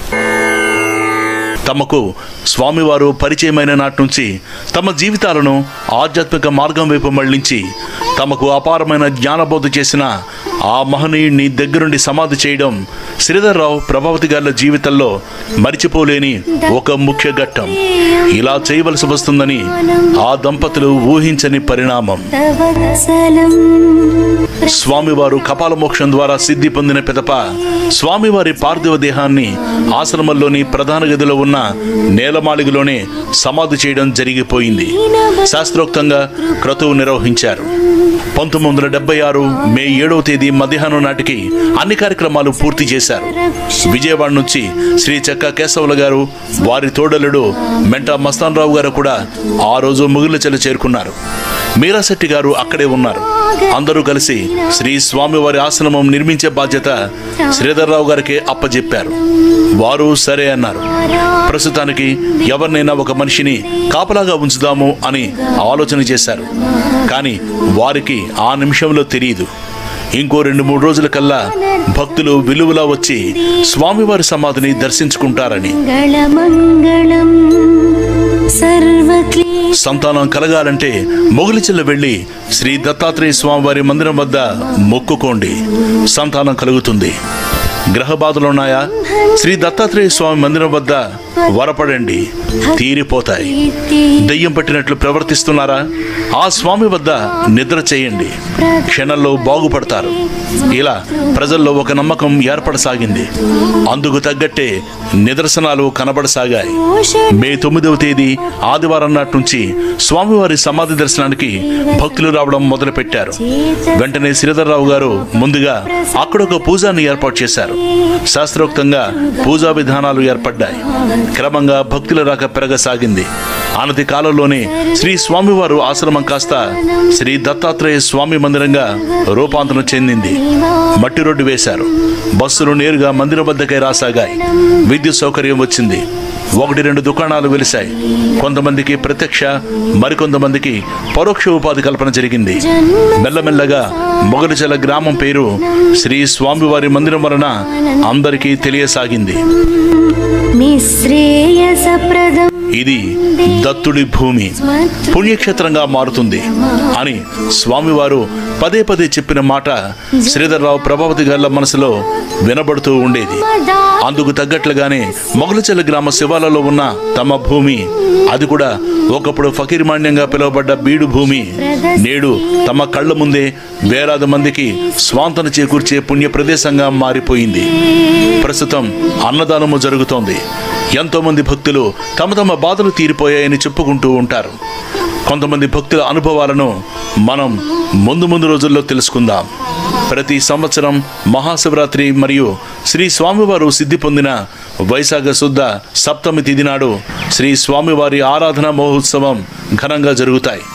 తమకు స్వామివారు పరిచయమైన నాటి నుంచి తమ జీవితాలను ఆధ్యాత్మిక మార్గం వైపు మళ్లించి తమకు అపారమైన జ్ఞానబోధ చేసిన ఆ మహనీయుడిని దగ్గరుండి సమాధి చేయడం శ్రీధర్రావు ప్రభావతి గారి జీవితంలో మరిచిపోలేని ఒక ముఖ్య ఘట్టం ఇలా చేయవలసి వస్తుందని ఆ దంపతులు ఊహించని పరిణామం తవత్సలం స్వామివారు కపాల మోక్షం ద్వారా సిద్ధి పొందిన పిదప స్వామివారి పార్థివ దేహాన్ని ఆశ్రమంలోని ప్రధాన గదిలో ఉన్న నేలమాళిగలోనే సమాధి చేయడం జరిగిపోయింది శాస్త్రోక్తంగా క్రతువు నిర్వహించారు పంతొమ్మిది వందల డెబ్బై ఆరు మే ఏడవ తేదీ మధ్యాహ్నం నాటికి అన్ని కార్యక్రమాలు పూర్తి చేశారు విజయవాడ నుంచి శ్రీ చెక్క కేశవుల గారు వారి తోడలుడు మెంటా మస్తాన్ రావు గారు కూడా ఆ రోజు ముగిలిచెలు చేరుకున్నారు మీరాశెట్టి గారు అక్కడే ఉన్నారు అందరూ కలిసి శ్రీ స్వామివారి ఆశ్రమం నిర్మించే బాధ్యత శ్రీధర్రావు గారికి అప్పజెప్పారు వారు సరే అన్నారు ప్రస్తుతానికి ఎవరినైనా ఒక మనిషిని కాపలాగా ఉంచుదాము అని ఆలోచన చేశారు కానీ వారికి ఆ నిమిషంలో తెలియదు ఇంకో రెండు మూడు రోజుల కల్లా భక్తులు విలువలా వచ్చి స్వామివారి సమాధిని దర్శించుకుంటారని మంగళమంగళం సర్వక్లేశ సంతానం కలగాలంటే మొగలిచిల్ల వెళ్ళి శ్రీ దత్తాత్రేయ స్వామివారి మందిరం వద్ద మొక్కుకోండి సంతానం కలుగుతుంది గ్రహ బాధలున్నాయా శ్రీ దత్తాత్రేయ స్వామి మందిరం వద్ద వరపడండి తీరిపోతాయి దెయ్యం పట్టినట్లు ప్రవర్తిస్తున్నారా ఆ స్వామి వద్ద నిద్ర చేయండి క్షణంలో బాగుపడతారు ఇలా ప్రజల్లో ఒక నమ్మకం ఏర్పడసాగింది అందుకు తగ్గట్టే నిదర్శనాలు కనబడసాగాయి మే తొమ్మిదవ తేదీ ఆదివారం నాటి నుంచి స్వామివారి సమాధి దర్శనానికి భక్తులు రావడం మొదలుపెట్టారు వెంటనే శ్రీధర్రావు గారు ముందుగా అక్కడ ఒక పూజాన్ని ఏర్పాటు చేశారు శాస్త్రోక్తంగా పూజా విధానాలు ఏర్పడ్డాయి క్రమంగా భక్తుల రాక పెరగసాగింది అనతి కాలంలోనే శ్రీ స్వామివారు ఆశ్రమం కాస్త శ్రీ దత్తాత్రేయ స్వామి మందిరంగా రూపాంతరం చెందింది మట్టి రోడ్డు వేశారు బస్సులు నేరుగా మందిరం వద్దకే రాసాగాయి విద్యుత్ సౌకర్యం వచ్చింది ఒకటి రెండు దుకాణాలు వెలిశాయి కొంతమందికి ప్రత్యక్ష మరికొంతమందికి పరోక్ష ఉపాధి కల్పన జరిగింది మెల్లమెల్లగా మొగలిచల గ్రామం పేరు శ్రీ స్వామివారి మందిరం వలన అందరికీ తెలియసాగింది నిశ్రేయసప్రదం ఇది దత్తుడి భూమి పుణ్యక్షేత్రంగా మారుతుంది అని స్వామివారు పదే పదే చెప్పిన మాట శ్రీధర్రావు ప్రభావతి గారి మనసులో వినబడుతూ ఉండేది అందుకు తగ్గట్లుగానే మొగలచెల్ల గ్రామ శివాలలో ఉన్న తమ భూమి అది కూడా ఒకప్పుడు ఫకీర్మాన్యంగా పిలువబడ్డ బీడు భూమి నేడు తమ కళ్ళ ముందే వేలాది మందికి స్వాంతన చేకూర్చే పుణ్య ప్రదేశంగా మారిపోయింది ప్రస్తుతం అన్నదానము జరుగుతోంది ఎంతో మంది భక్తులు తమ తమ బాధలు తీరిపోయాయని చెప్పుకుంటూ ఉంటారు కొంతమంది భక్తుల అనుభవాలను మనం ముందు ముందు రోజుల్లో తెలుసుకుందాం ప్రతి సంవత్సరం మహాశివరాత్రి మరియు శ్రీ స్వామివారు సిద్ధి పొందిన వైశాఖ శుద్ధ సప్తమి తిథి నాడు శ్రీ స్వామివారి ఆరాధన మహోత్సవం ఘనంగా జరుగుతాయి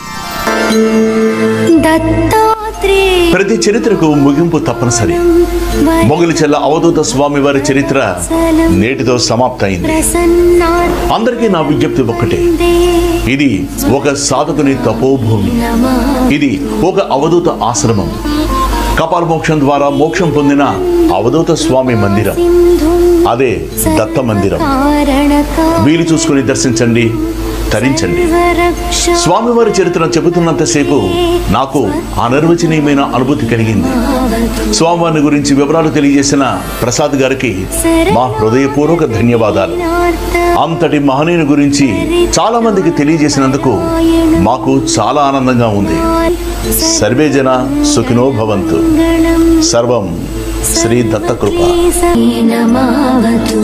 దత్తాత్రేయ ప్రతి చరిత్రకు ముగింపు తప్పనిసరి మొగలి చెల్ల అవధూత స్వామి వారి చరిత్ర నేటితో సమాప్తయింది ప్రసన్నార్థే అందరికీ నా విజ్ఞప్తి ఒక్కటే ఇది ఒక సాధకుని తపోభూమి ఇది ఒక అవధూత ఆశ్రమం కపాల మోక్షం ద్వారా మోక్షం పొందిన అవధూత స్వామి మందిరం అదే దత్త మందిరం వీలు చూసుకుని దర్శించండి తరించండి స్వామివారి చరిత్ర చెబుతున్నంతసేపు నాకు అనిర్వచనీయమైన అనుభూతి కలిగింది స్వామివారిని గురించి వివరాలు తెలియజేసిన ప్రసాద్ గారికి మా హృదయపూర్వక ధన్యవాదాలు అంతటి మహనీయుని గురించి చాలా మందికి తెలియజేసినందుకు మాకు చాలా ఆనందంగా ఉంది సర్వే జన సుఖినో భవంతు సర్వం శ్రీ దత్తకృప నమావతు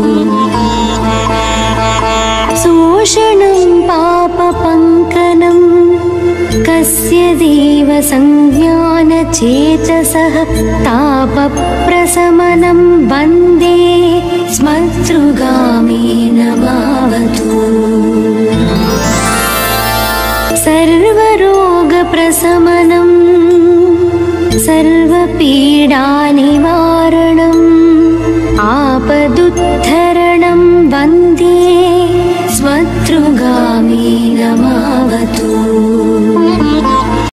శోషణం పాపపङ्कनं कस्य देव संज्ञानचेतसः तापप्रशमनं वन्दे स्मतृगामी नमावतु सर्वरोगप्रशमनं सर्वपीडानिवारणम् आपदुत्थरणं वन्दे स्वतृगामी नमावतु